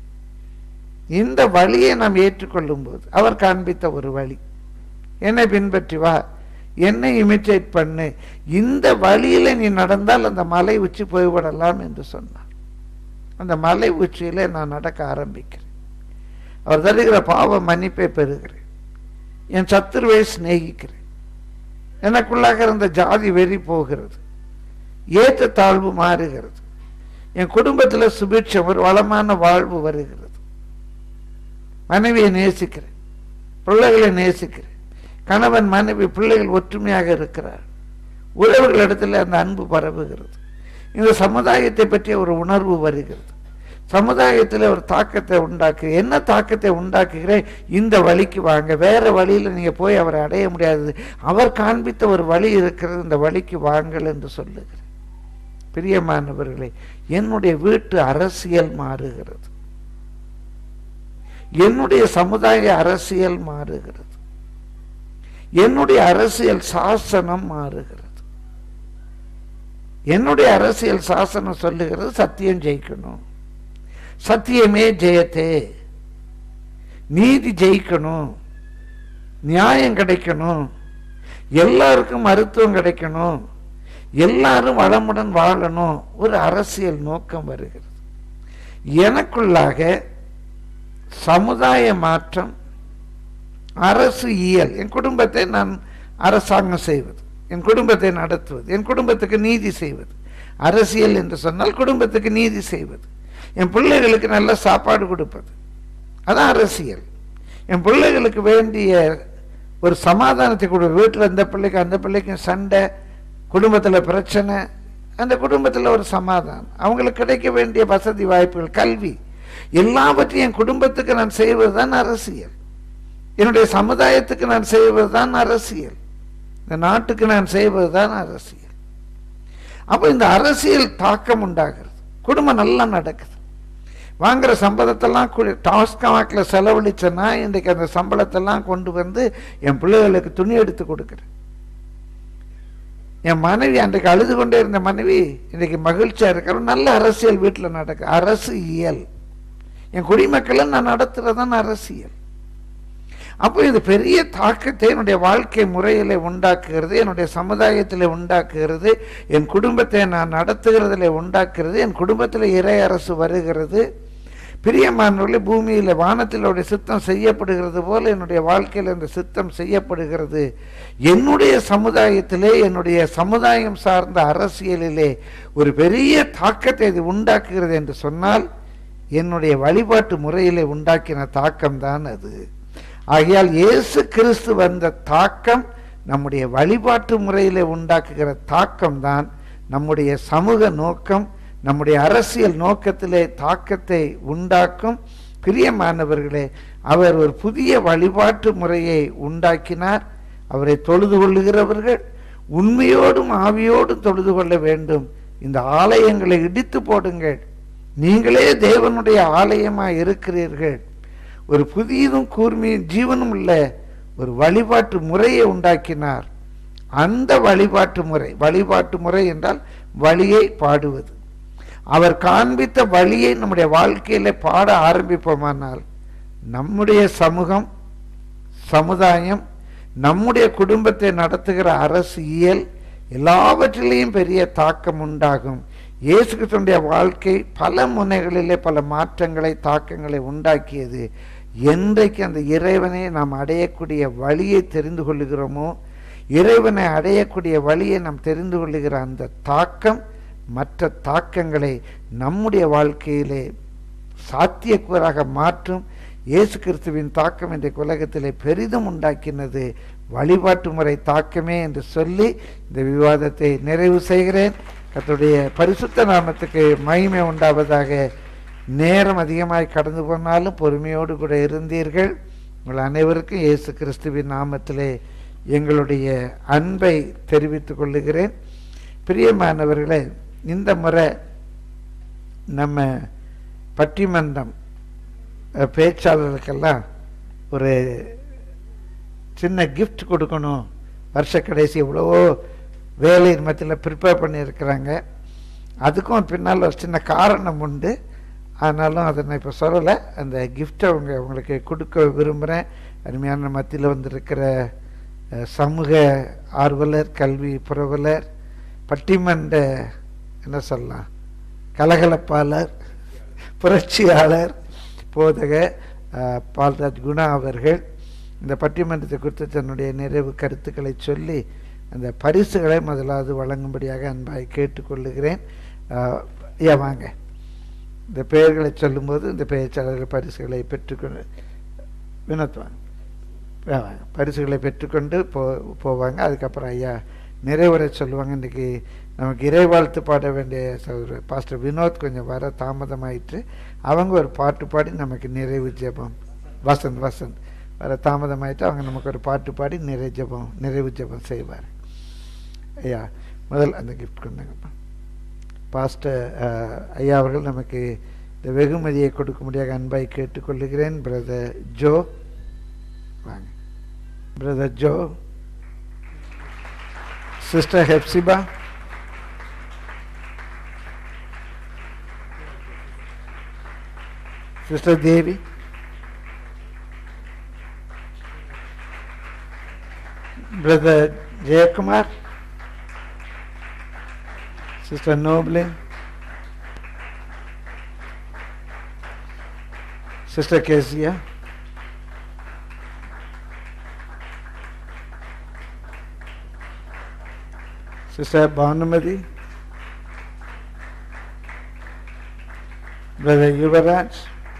இந்த வழியை நாம் ஏற்றுக்கொள்ளும் போது அவர் காண்பித்த ஒரு வழி என்னை பின்பற்றி வா என்னை இமிட்டேட் பண்ணு இந்த வழியில நீ நடந்தால் அந்த மலை உச்சி போய்விடலாம் என்று சொன்னார் அந்த மலை உச்சியில நான் நடக்க ஆரம்பிக்கிறேன் அவர் தருகிற பாவ மன்னிப்பை பெறுகிறேன் என் சத்துருவை சிநேகிக்கிறேன் எனக்குள்ளாக இருந்த ஜாதி வெறி போகிறது ஏற்ற தாழ்வு மாறுகிறது என் குடும்பத்தில் சுபிட்சம் ஒரு வளமான வாழ்வு வருகிறது மனைவியை நேசிக்கிறேன் பிள்ளைகளை நேசிக்கிறேன் கணவன் மனைவி பிள்ளைகள் ஒற்றுமையாக இருக்கிறார் உறவுகளிடத்தில் அந்த அன்பு பரவுகிறது இந்த சமுதாயத்தை பற்றிய ஒரு உணர்வு வருகிறது சமுதாயத்தில் ஒரு தாக்கத்தை உண்டாக்கு என்ன தாக்கத்தை உண்டாக்குகிறேன் இந்த வழிக்கு வாங்க வேற வழியில் நீங்கள் போய் அவரை அடைய முடியாது அவர் காண்பித்த ஒரு வழி இருக்கிறது இந்த வழிக்கு வாங்கள் என்று சொல்லுகிறேன் பிரியமானவர்களே என்னுடைய வீட்டு அரசியல் மாறுகிறது என்னுடைய சமுதாய அரசியல் மாறுகிறது என்னுடைய அரசியல் சாசனம் மாறுகிறது என்னுடைய அரசியல் சாசனம் சொல்லுகிறது சத்தியம் ஜெயிக்கணும் சத்தியமே ஜெயத்தே நீதி ஜெயிக்கணும் நியாயம் கிடைக்கணும் எல்லாருக்கும் மருத்துவம் கிடைக்கணும் எல்லாரும் வளமுடன் வாழணும் ஒரு அரசியல் நோக்கம் வருகிறது எனக்குள்ளாக சமுதாய மாற்றம் அரசு இயல் என் குடும்பத்தை நான் அரசாங்கம் செய்வது என் குடும்பத்தை நடத்துவது என் குடும்பத்துக்கு நீதி செய்வது அரசியல் என்று சொன்னால் குடும்பத்துக்கு நீதி செய்வது என் பிள்ளைகளுக்கு நல்ல சாப்பாடு கொடுப்பது அதான் அரசியல் என் பிள்ளைகளுக்கு வேண்டிய ஒரு சமாதானத்தை கொடு வீட்டில் அந்த பிள்ளைக்கு அந்த பிள்ளைக்கும் சண்டை குடும்பத்தில் பிரச்சனை அந்த குடும்பத்தில் ஒரு சமாதானம் அவங்களுக்கு கிடைக்க வேண்டிய வசதி வாய்ப்புகள் கல்வி எல்லாவற்றையும் என் குடும்பத்துக்கு நான் செய்வது தான் அரசியல் என்னுடைய சமுதாயத்துக்கு நான் செய்வது தான் அரசியல் இந்த நாட்டுக்கு நான் செய்வது தான் அரசியல் அப்போ இந்த அரசியல் தாக்கம் உண்டாகிறது குடும்பம் நல்லா நடக்குது வாங்குற சம்பளத்தெல்லாம் டாஸ்காமாக்கில் செலவழிச்சேன்னா இன்றைக்கு அந்த சம்பளத்தெல்லாம் கொண்டு வந்து என் பிள்ளைகளுக்கு துணி எடுத்து கொடுக்குறேன் என் மனைவி அன்றைக்கு அழுது கொண்டே இருந்த மனைவி இன்றைக்கு மகிழ்ச்சியா இருக்கிற நல்ல அரசியல் வீட்டில் நடக்கு அரசு இயல் என் குடிமக்களை நான் நடத்துறதான் அரசியல் அப்போ இது பெரிய தாக்கத்தை என்னுடைய வாழ்க்கை முறையில உண்டாக்குகிறது என்னுடைய சமுதாயத்தில் உண்டாக்குகிறது என் குடும்பத்தை நான் நடத்துகிறதுல உண்டாக்குறது என் குடும்பத்தில் இறை அரசு வருகிறது பிரியமானவர்களே பூமியில் வானத்திலுடைய சித்தம் செய்யப்படுகிறது போல என்னுடைய வாழ்க்கையில் இந்த சித்தம் செய்யப்படுகிறது என்னுடைய சமுதாயத்திலே என்னுடைய சமுதாயம் சார்ந்த அரசியலிலே ஒரு பெரிய தாக்கத்தை இது உண்டாக்குகிறது என்று சொன்னால் என்னுடைய வழிபாட்டு முறையிலே உண்டாக்கின தாக்கம்தான் அது ஆகையால் இயேசு கிறிஸ்து வந்த தாக்கம் நம்முடைய வழிபாட்டு முறையிலே உண்டாக்குகிற தாக்கம் தான் நம்முடைய சமூக நோக்கம் நம்முடைய அரசியல் நோக்கத்திலே தாக்கத்தை உண்டாக்கும் பிரியமானவர்களே அவர் ஒரு புதிய வழிபாட்டு முறையை உண்டாக்கினார் அவரை தொழுது கொள்ளுகிறவர்கள் உண்மையோடும் ஆவியோடும் தொழுது கொள்ள வேண்டும் இந்த ஆலயங்களை இடித்து போடுங்கள் நீங்களே தேவனுடைய ஆலயமாக இருக்கிறீர்கள் ஒரு புதியதும் கூர்மையும் ஜீவனும் உள்ள ஒரு வழிபாட்டு முறையை உண்டாக்கினார் அந்த வழிபாட்டு முறை வழிபாட்டு முறை என்றால் வழியை பாடுவது அவர் காண்பித்த வழியை நம்முடைய வாழ்க்கையில பாட ஆரம்பிப்போமானால் நம்முடைய சமூகம் சமுதாயம் நம்முடைய குடும்பத்தை நடத்துகிற அரசியல் எல்லாவற்றிலேயும் பெரிய தாக்கம் உண்டாகும் இயேசு கிறிஸ்துடைய வாழ்க்கை பல முனைகளிலே பல மாற்றங்களை தாக்கங்களை உண்டாக்கியது என்றைக்கு அந்த இறைவனை நாம் அடையக்கூடிய வழியை தெரிந்து கொள்ளுகிறோமோ இறைவனை அடையக்கூடிய வழியை நாம் தெரிந்து கொள்ளுகிற அந்த தாக்கம் மற்ற தாக்கங்களை நம்முடைய வாழ்க்கையிலே சாத்தியக்கூறாக மாற்றும் இயேசு கிறிஸ்துவின் தாக்கம் இன்றைக்கு உலகத்திலே பெரிதும் உண்டாக்கினது வழிபாட்டு முறை தாக்கமே என்று சொல்லி இந்த விவாதத்தை நிறைவு செய்கிறேன் கர்த்தருடைய பரிசுத்த நாமத்துக்கு மகிமை உண்டாவதாக நேரம் அதிகமாய் கடந்து போனாலும் பொறுமையோடு கூட இருந்தீர்கள் உங்கள் அனைவருக்கும் இயேசு கிறிஸ்துவின் நாமத்திலே எங்களுடைய அன்பை தெரிவித்துக் கொள்ளுகிறேன் பிரியமானவர்களே இந்த முறை நம்ம பட்டிமன்றம் அஹ், பேச்சாளர்களுக்கெல்லாம் ஒரு சின்ன கிஃப்ட் கொடுக்கணும் வருஷ கடைசி எவ்வளவோ வேலையின் மத்தியில் ப்ரிப்பேர் பண்ணியிருக்கிறாங்க அதுக்கும் பின்னால் ஒரு சின்ன காரணம் உண்டு ஆனாலும் அதை நான் இப்போ சொல்லலை அந்த கிஃப்டை அவங்க உங்களுக்கு கொடுக்க விரும்புகிறேன் அருமையான மத்தியில் வந்திருக்கிற அஹ், சமூக ஆர்வலர் கல்வி புரவலர் பட்டிமன்ற என்ன சொல்லலாம் கலகலப்பாளர் புரட்சியாளர் போதக அஹ், பால்ராஜ் குணா அவர்கள் இந்த பட்டிமன்றத்தை குறித்து தன்னுடைய நிறைவு கருத்துக்களை சொல்லி அந்த பரிசுகளை முதலாவது வழங்கும்படியாக அன்பாய் கேட்டுக்கொள்ளுகிறேன் அஹ், ஐயா வாங்க இந்த பெயர்களை சொல்லும்போது இந்த பேச்சாளர்கள் பரிசுகளை பெற்றுக்கொண்டு வினோத் வாங்க வா, வாங்க பரிசுகளை பெற்றுக்கொண்டு போ போவாங்க அதுக்கப்புறம் ஐயா நிறைவுரை சொல்லுவாங்க இன்றைக்கி நமக்கு இறைவாழ்த்து பாட வேண்டிய சகோதரர் பாஸ்டர் வினோத் கொஞ்சம் வர தாமதமாயிற்று அவங்க ஒரு பாட்டு பாடி நமக்கு நிறைவு ஜெபம் வசந்த் வசந்த் வர தாமதமாயிட்டு அவங்க நமக்கு ஒரு பாட்டு பாடி நிறை ஜெபம் நிறைவு ஜெபம் செய்வார் ஐயா முதல் அந்த கிஃப்ட் கொண்டாங்கப்பா பாஸ்டர் அஹ், ஐயா அவர்கள் நமக்கு இந்த வெகுமதியை கொடுக்கும்படியாக அன்பாய் கேட்டுக்கொள்கிறேன் பிரதர் ஜோ வாங்க brother Joe sister Hephzibah sister Devi brother Jayakumar sister Noblin sister Keziah sister Bhanumathi brother Yuvaraj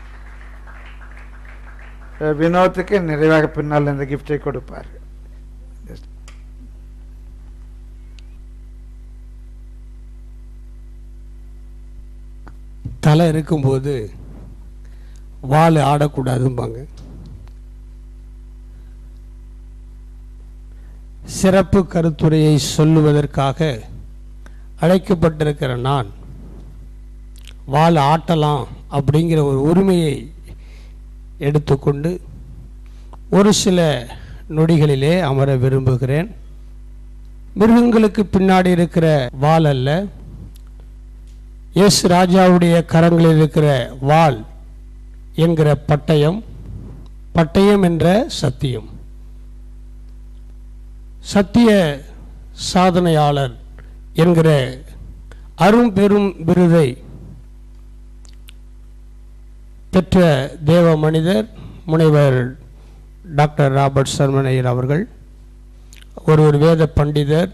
brother வினோத்துக்கு நிறைவாக பின்னால் இந்த கிஃப்டை கொடுப்பார் தலை இருக்கும்போது வால் ஆடக்கூடாதும்பாங்க சிறப்பு கருத்துரையை சொல்லுவதற்காக அழைக்கப்பட்டிருக்கிற நான் வால் ஆட்டலாம் அப்படிங்கிற ஒரு உரிமையை எடுத்துக்கொண்டு ஒரு சில நொடிகளிலே அமர விரும்புகிறேன் மிருகங்களுக்கு பின்னாடி இருக்கிற வால் அல்ல இயேசு ராஜாவுடைய கரங்களில் இருக்கிற வாள் என்கிற பட்டயம் பட்டயம் என்ற சத்தியம் சத்திய சாதனையாளர் என்கிற அரும் பெரும் விருதை பெற்ற தேவ மனிதர் முனைவர் டாக்டர் ராபர்ட் சர்மனையர் அவர்கள் ஒரு ஒரு வேத பண்டிதர்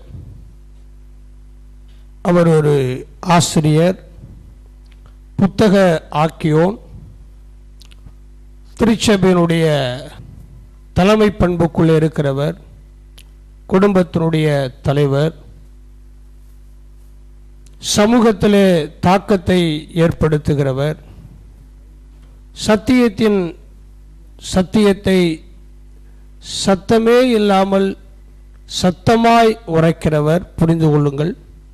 அவர் ஒரு ஆசிரியர் புத்தக ஆக்கியோன் திருச்சபையினுடைய தலைமை பண்புக்குள்ளே இருக்கிறவர் குடும்பத்தினுடைய தலைவர் சமூகத்திலே தாக்கத்தை ஏற்படுத்துகிறவர் சத்தியத்தின் சத்தியத்தை சத்தமே இல்லாமல் சத்தமாய் உரைக்கிறவர் புரிந்து கொள்ளுங்கள்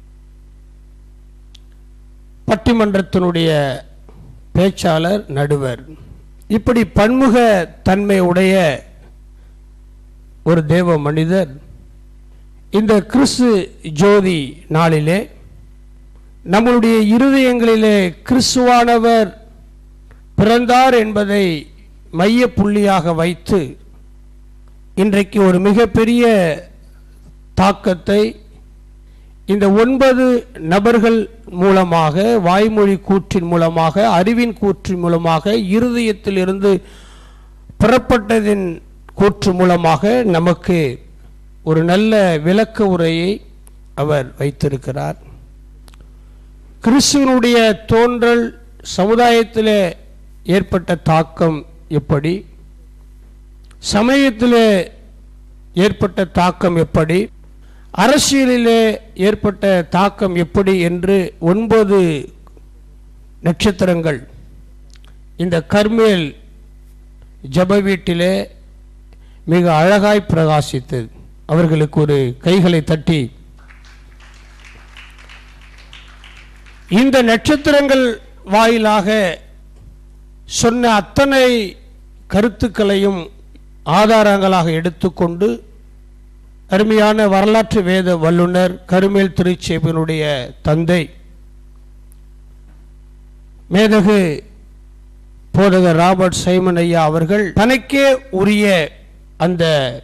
பட்டிமன்றத்தினுடைய பேச்சாளர் நடுவர் இப்படி பன்முக தன்மை உடைய ஒரு தேவ மனிதர் இந்த கிறிஸ்து ஜோதி நாளிலே நம்மளுடைய இருதயங்களிலே கிறிஸ்துவானவர் பிறந்தார் என்பதை மைய புள்ளியாக வைத்து இன்றைக்கு ஒரு மிகப்பெரிய தாக்கத்தை இந்த ஒன்பது நபர்கள் மூலமாக வாய்மொழி கூற்றின் மூலமாக அறிவின் கூற்றின் மூலமாக இருதயத்திலிருந்து புறப்பட்டதின் கூற்று மூலமாக நமக்கு ஒரு நல்ல விளக்க உரையை அவர் வைத்திருக்கிறார் கிறிஸ்துவனுடைய தோன்றல் சமுதாயத்தில் ஏற்பட்ட தாக்கம் எப்படி சமயத்தில் ஏற்பட்ட தாக்கம் எப்படி அரசியலிலே ஏற்பட்ட தாக்கம் எப்படி என்று ஒன்பது நட்சத்திரங்கள் இந்த கர்மேல் ஜப வீட்டிலே மிக அழகாய் பிரகாசித்தது அவர்களுக்கு ஒரு கைகளை தட்டி இந்த நட்சத்திரங்கள் வாயிலாக சொன்ன அத்தனை கருத்துக்களையும் ஆதாரங்களாக எடுத்துக்கொண்டு அருமையான வரலாற்று வேத வல்லுனர் கருமேல் திருச்சேபினுடைய தந்தை மேதகு போதகர் ராபர்ட் சைமன் ஐயா அவர்கள் தனக்கே உரிய அந்த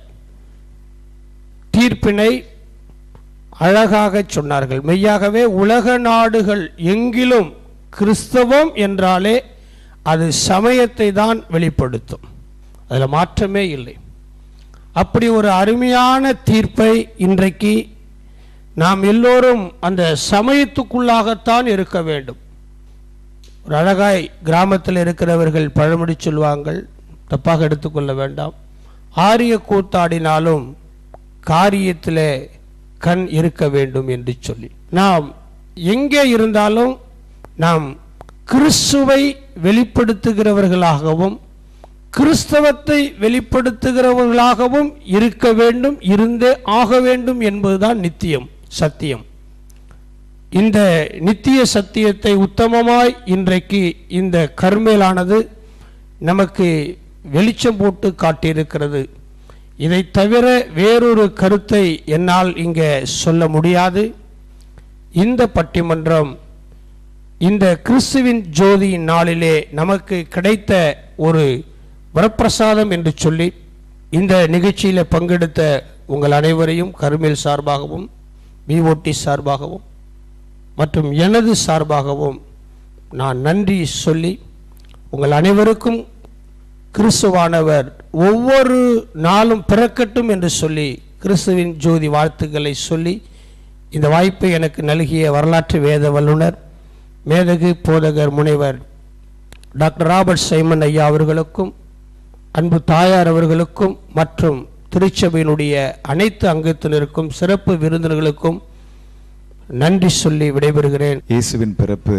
தீர்ப்பினை அழகாக சொன்னார்கள் மெய்யாகவே உலக நாடுகள் எங்கிலும் கிறிஸ்தவம் என்றாலே அது சமயத்தை தான் வெளிப்படுத்தும் அதில் மாற்றமே இல்லை அப்படி ஒரு அருமையான தீர்ப்பை இன்றைக்கு நாம் எல்லோரும் அந்த சமயத்துக்குள்ளாகத்தான் இருக்க வேண்டும் ஒரு அழகாய் கிராமத்தில் இருக்கிறவர்கள் பழமொழி சொல்வாங்கள் தப்பாக எடுத்துக்கொள்ள வேண்டாம் ஆரிய கூத்தாடினாலும் காரியத்திலே கண் இருக்க வேண்டும் என்று சொல்லி நாம் எங்கே இருந்தாலும் நாம் கிறிஸ்துவை வெளிப்படுத்துகிறவர்களாகவும் கிறிஸ்தவத்தை வெளிப்படுத்துகிறவர்களாகவும் இருக்க வேண்டும் இருந்தே ஆக வேண்டும் என்பதுதான் நித்தியம் சத்தியம் இந்த நித்திய சத்தியத்தை உத்தமமாய் இன்றைக்கு இந்த கர்மேலானது நமக்கு வெளிச்சம் போட்டு காட்டியிருக்கிறது இதை தவிர வேறொரு கருத்தை என்னால் இங்கே சொல்ல முடியாது இந்த பட்டிமன்றம் இந்த கிறிஸ்துவின் ஜோதியின் நாளிலே நமக்கு கிடைத்த ஒரு வரப்பிரசாதம் என்று சொல்லி இந்த நிகழ்ச்சியில் பங்கெடுத்த உங்கள் அனைவரையும் கருமேல் சார்பாகவும் பிஓடி சார்பாகவும் மற்றும் எனது சார்பாகவும் நான் நன்றி சொல்லி உங்கள் அனைவருக்கும் கிறிஸ்துவானவர் ஒவ்வொரு நாளும் பிறக்கட்டும் என்று சொல்லி கிறிஸ்துவின் ஜோதி வாழ்த்துக்களை சொல்லி இந்த வாய்ப்பை எனக்கு நல்கிய வரலாற்று வேத வல்லுனர் மேதகு போதகர் முனைவர் டாக்டர் ராபர்ட் சைமன் ஐயா அவர்களுக்கும் அன்பு தாயார் அவர்களுக்கும் மற்றும் திருச்சபையினுடைய அனைத்து அங்கத்தினருக்கும் சிறப்பு விருந்தினர்களுக்கும் நன்றி சொல்லி விடைபெறுகிறேன் இயேசுவின் பிறப்பு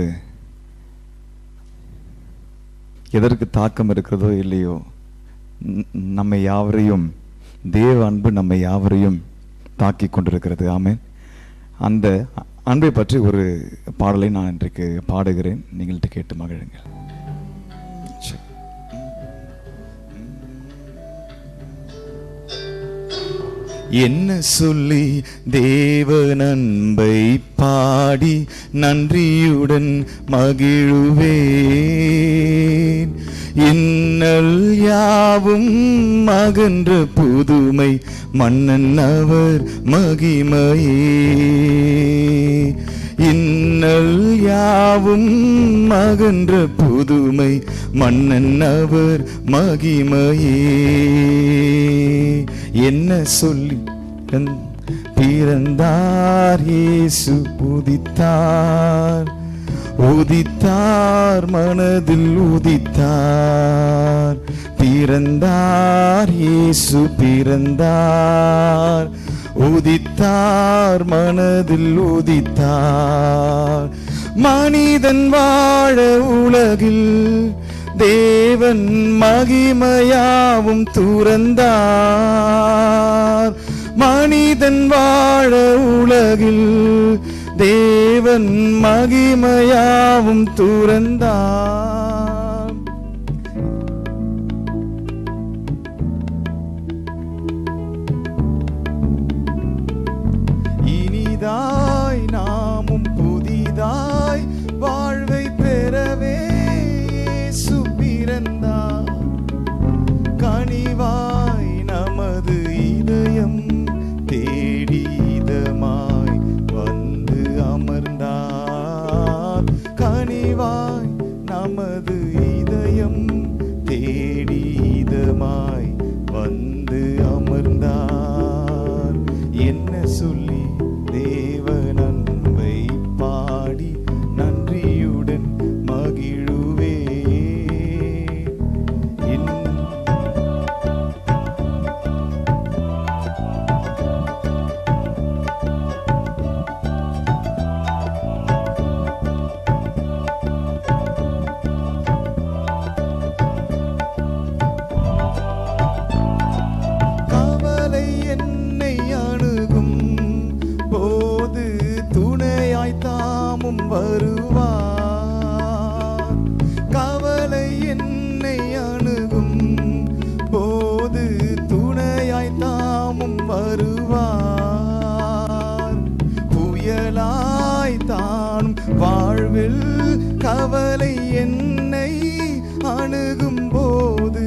எதற்கு தாக்கம் இருக்கிறதோ இல்லையோ ந- நம்மை யாவரையும் தேவ அன்பு நம்மை யாவரையும் தாக்கி கொண்டிருக்கிறது ஆமென் அந்த அன்பை பற்றி ஒரு பாடலை நான் இன்றைக்கு பாடுகிறேன் நீங்கள்ட்ட கேட்டு மகிழுங்கள் என்ன சொல்லி தேவ நண்பை பாடி நன்றியுடன் மகிழுவேன் இன்னல் யாவும் மகன்ற புதுமை மன்னன் அவர் மகிமையே இன்னல் யாவும் மகன்ற புதுமை மன்னன் அவர் மகிமையே என்ன சொல்லி பிறந்- பிறந்தார் இயேசு உதித்தார் உதித்தார் மனதில் உதித்தார் பிறந்தார் இயேசு பிறந்தார் உதித்தார் மனதில் உதித்தார் மனிதன் வாழ உலகில் தேவன் மகிமையாவும் துறந்தார் மனிதன் வாழ உலகில் தேவன் மகிமையாவும் துறந்தார் இனிதாய் நாமும் புதிதாய் வாழ்வை பெறவே இயேசு பிறந்தார் கனிவாய் நமது இதயம் தேடி இதமாய் வந்து அமர்ந்தார் கனிவாய் நமது இதயம் தேடி இதமாய் வந்து அமர்ந்தார் என்ன சொல்லி தேவ நன்மை பாடி நன்றியுடன் மகிழுவே கவலை என்னை அணுகும் போது துணையாய் தாமும் வருவார் கவலை என்னை அணுகும் போது துணையாய் தாமும் வருவார் புயலாய் தானும் வாழ்வில் கவலை என்னை அணுகும் போது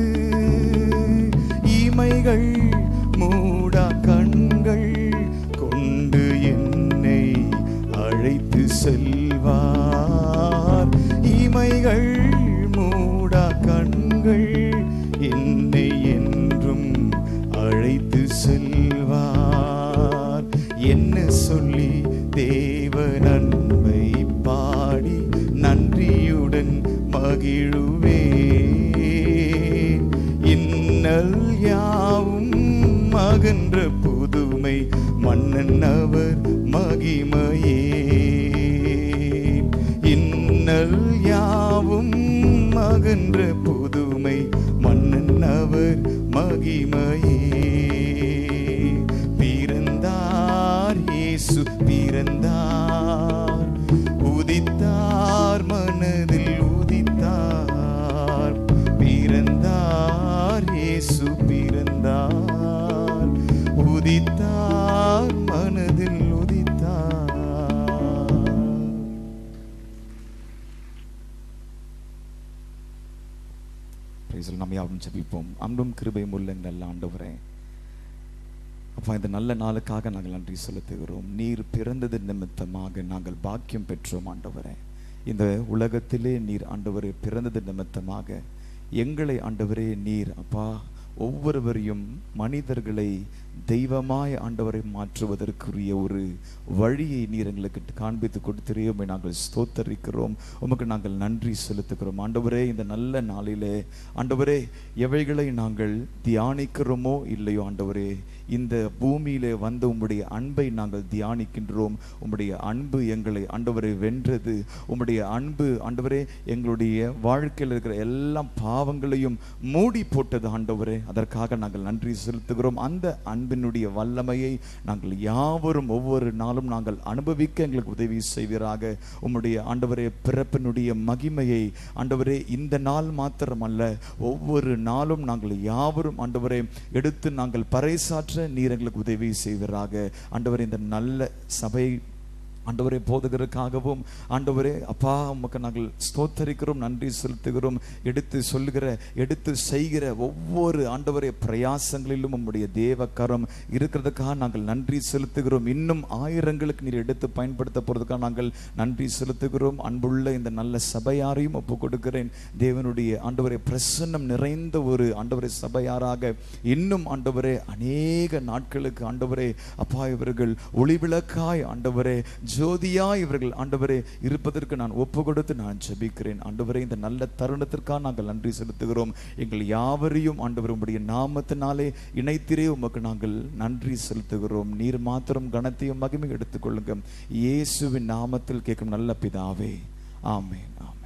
இமைகள் மூடா கண்கள் கொண்டு என்னை அழைத்து செல்வார் இமைகள் மூடா கண்கள் என்னை என்றும் அழைத்து செல்வார் என்ன சொல்லி தேவ நன்மை பாடி நன்றியுடன் மகிழுவேன் இன்னல் யாவும் மகன்ற புதுமை மன்னன் அவர் மகிமையே பிறந்தார் இயேசு பிறந்தார் உதித்தார் மனதில் உதித்தார் பிறந்தார் இயேசு பிறந்தார் உதித்தார் மனதில் உதித்தார் Praise the Lord. நம்ம யாரும் ஜெபிப்போம் அன்பும் கிருபையும் உள்ள எங்கள் நல்ல ஆண்டவரே அப்பா இந்த நல்ல நாளுக்காக நாங்கள் நன்றி செலுத்துகிறோம் நீர் பிறந்தது நிமித்தமாக நாங்கள் பாக்கியம் பெற்றோம் ஆண்டவரே இந்த உலகத்திலே நீர் ஆண்டவரே பிறந்தது நிமித்தமாக எங்களை ஆண்டவரே நீர் அப்பா ஒவ்வொருவரையும் மனிதர்களை தெய்வமாய் ஆண்டவரை மாற்றுவதற்குரிய ஒரு வழியை நீர் எங்களுக்கு காண்பித்து கொடுத்திரே உம்மை நாங்கள் ஸ்தோத்தரிக்கிறோம் உமக்கு நாங்கள் நன்றி செலுத்துகிறோம் ஆண்டவரே இந்த நல்ல நாளிலே ஆண்டவரே எவைகளை நாங்கள் தியானிக்கிறோமோ இல்லையோ ஆண்டவரே இந்த பூமியிலே வந்த உம்முடைய அன்பை நாங்கள் தியானிக்கின்றோம் உம்முடைய அன்பு எங்களை ஆண்டவரை வென்றது உம்முடைய அன்பு ஆண்டவரே எங்களுடைய வாழ்க்கையில் இருக்கிற எல்லா பாவங்களையும் மூடி போட்டது ஆண்டவரே அதற்காக நாங்கள் நன்றி செலுத்துகிறோம் அந்த அன்பினுடைய வல்லமையை நாங்கள் யாவரும் ஒவ்வொரு நாளும் நாங்கள் அனுபவிக்க எங்களுக்கு உதவி செய்வீராக உம்முடைய ஆண்டவரே பிறப்பினுடைய மகிமையை ஆண்டவரே இந்த நாள் மாத்திரமல்ல ஒவ்வொரு நாளும் நாங்கள் யாவரும் ஆண்டவரே எடுத்து நாங்கள் பறைசாற்ற நீர் எங்களுக்கு உதவி செய்வீராக ஆண்டவரே இந்த நல்ல சபை ஆண்டவரே போதகருக்காகவும் ஆண்டவரே அப்பா உமக்கு நாங்கள் ஸ்தோத்தரிக்கிறோம் நன்றி செலுத்துகிறோம் எடுத்து சொல்லுகிற எடுத்து செய்கிற ஒவ்வொரு ஆண்டவரே பிரயாசங்களிலும் உம்முடைய தேவக்கரம் இருக்கிறதுக்காக நாங்கள் நன்றி செலுத்துகிறோம் இன்னும் ஆயிரங்களுக்கு நீர் எடுத்து பயன்படுத்த போறதுக்காக நாங்கள் நன்றி செலுத்துகிறோம் அன்புள்ள இந்த நல்ல சபையாரையும் ஒப்பு கொடுக்கிறேன் தேவனுடைய ஆண்டவரே பிரசன்னம் நிறைந்த ஒரு ஆண்டவரே சபையாராக இன்னும் ஆண்டவரே அநேக நாட்களுக்கு ஆண்டவரே அப்பா இவர்கள் ஒளிவிளக்காய் ஆண்டவரே ஜோதியாய் இவர்கள் ஆண்டவரே இருப்பதற்கு நான் ஒப்பு கொடுத்து நான் ஜெபிக்கிறேன் ஆண்டவரே இந்த நல்ல தருணத்திற்காக நாங்கள் நன்றி செலுத்துகிறோம் எங்கள் யாவரையும் ஆண்டவர் உம்முடைய நாமத்தினாலே இணைத்திரே உமக்கு நாங்கள் நன்றி செலுத்துகிறோம் நீர் மாத்திரம் கனத்தையும் மகிமை எடுத்துக்கொள்ளுங்க இயேசுவின் நாமத்தில் கேட்கும் நல்ல பிதாவே ஆமென் ஆமென்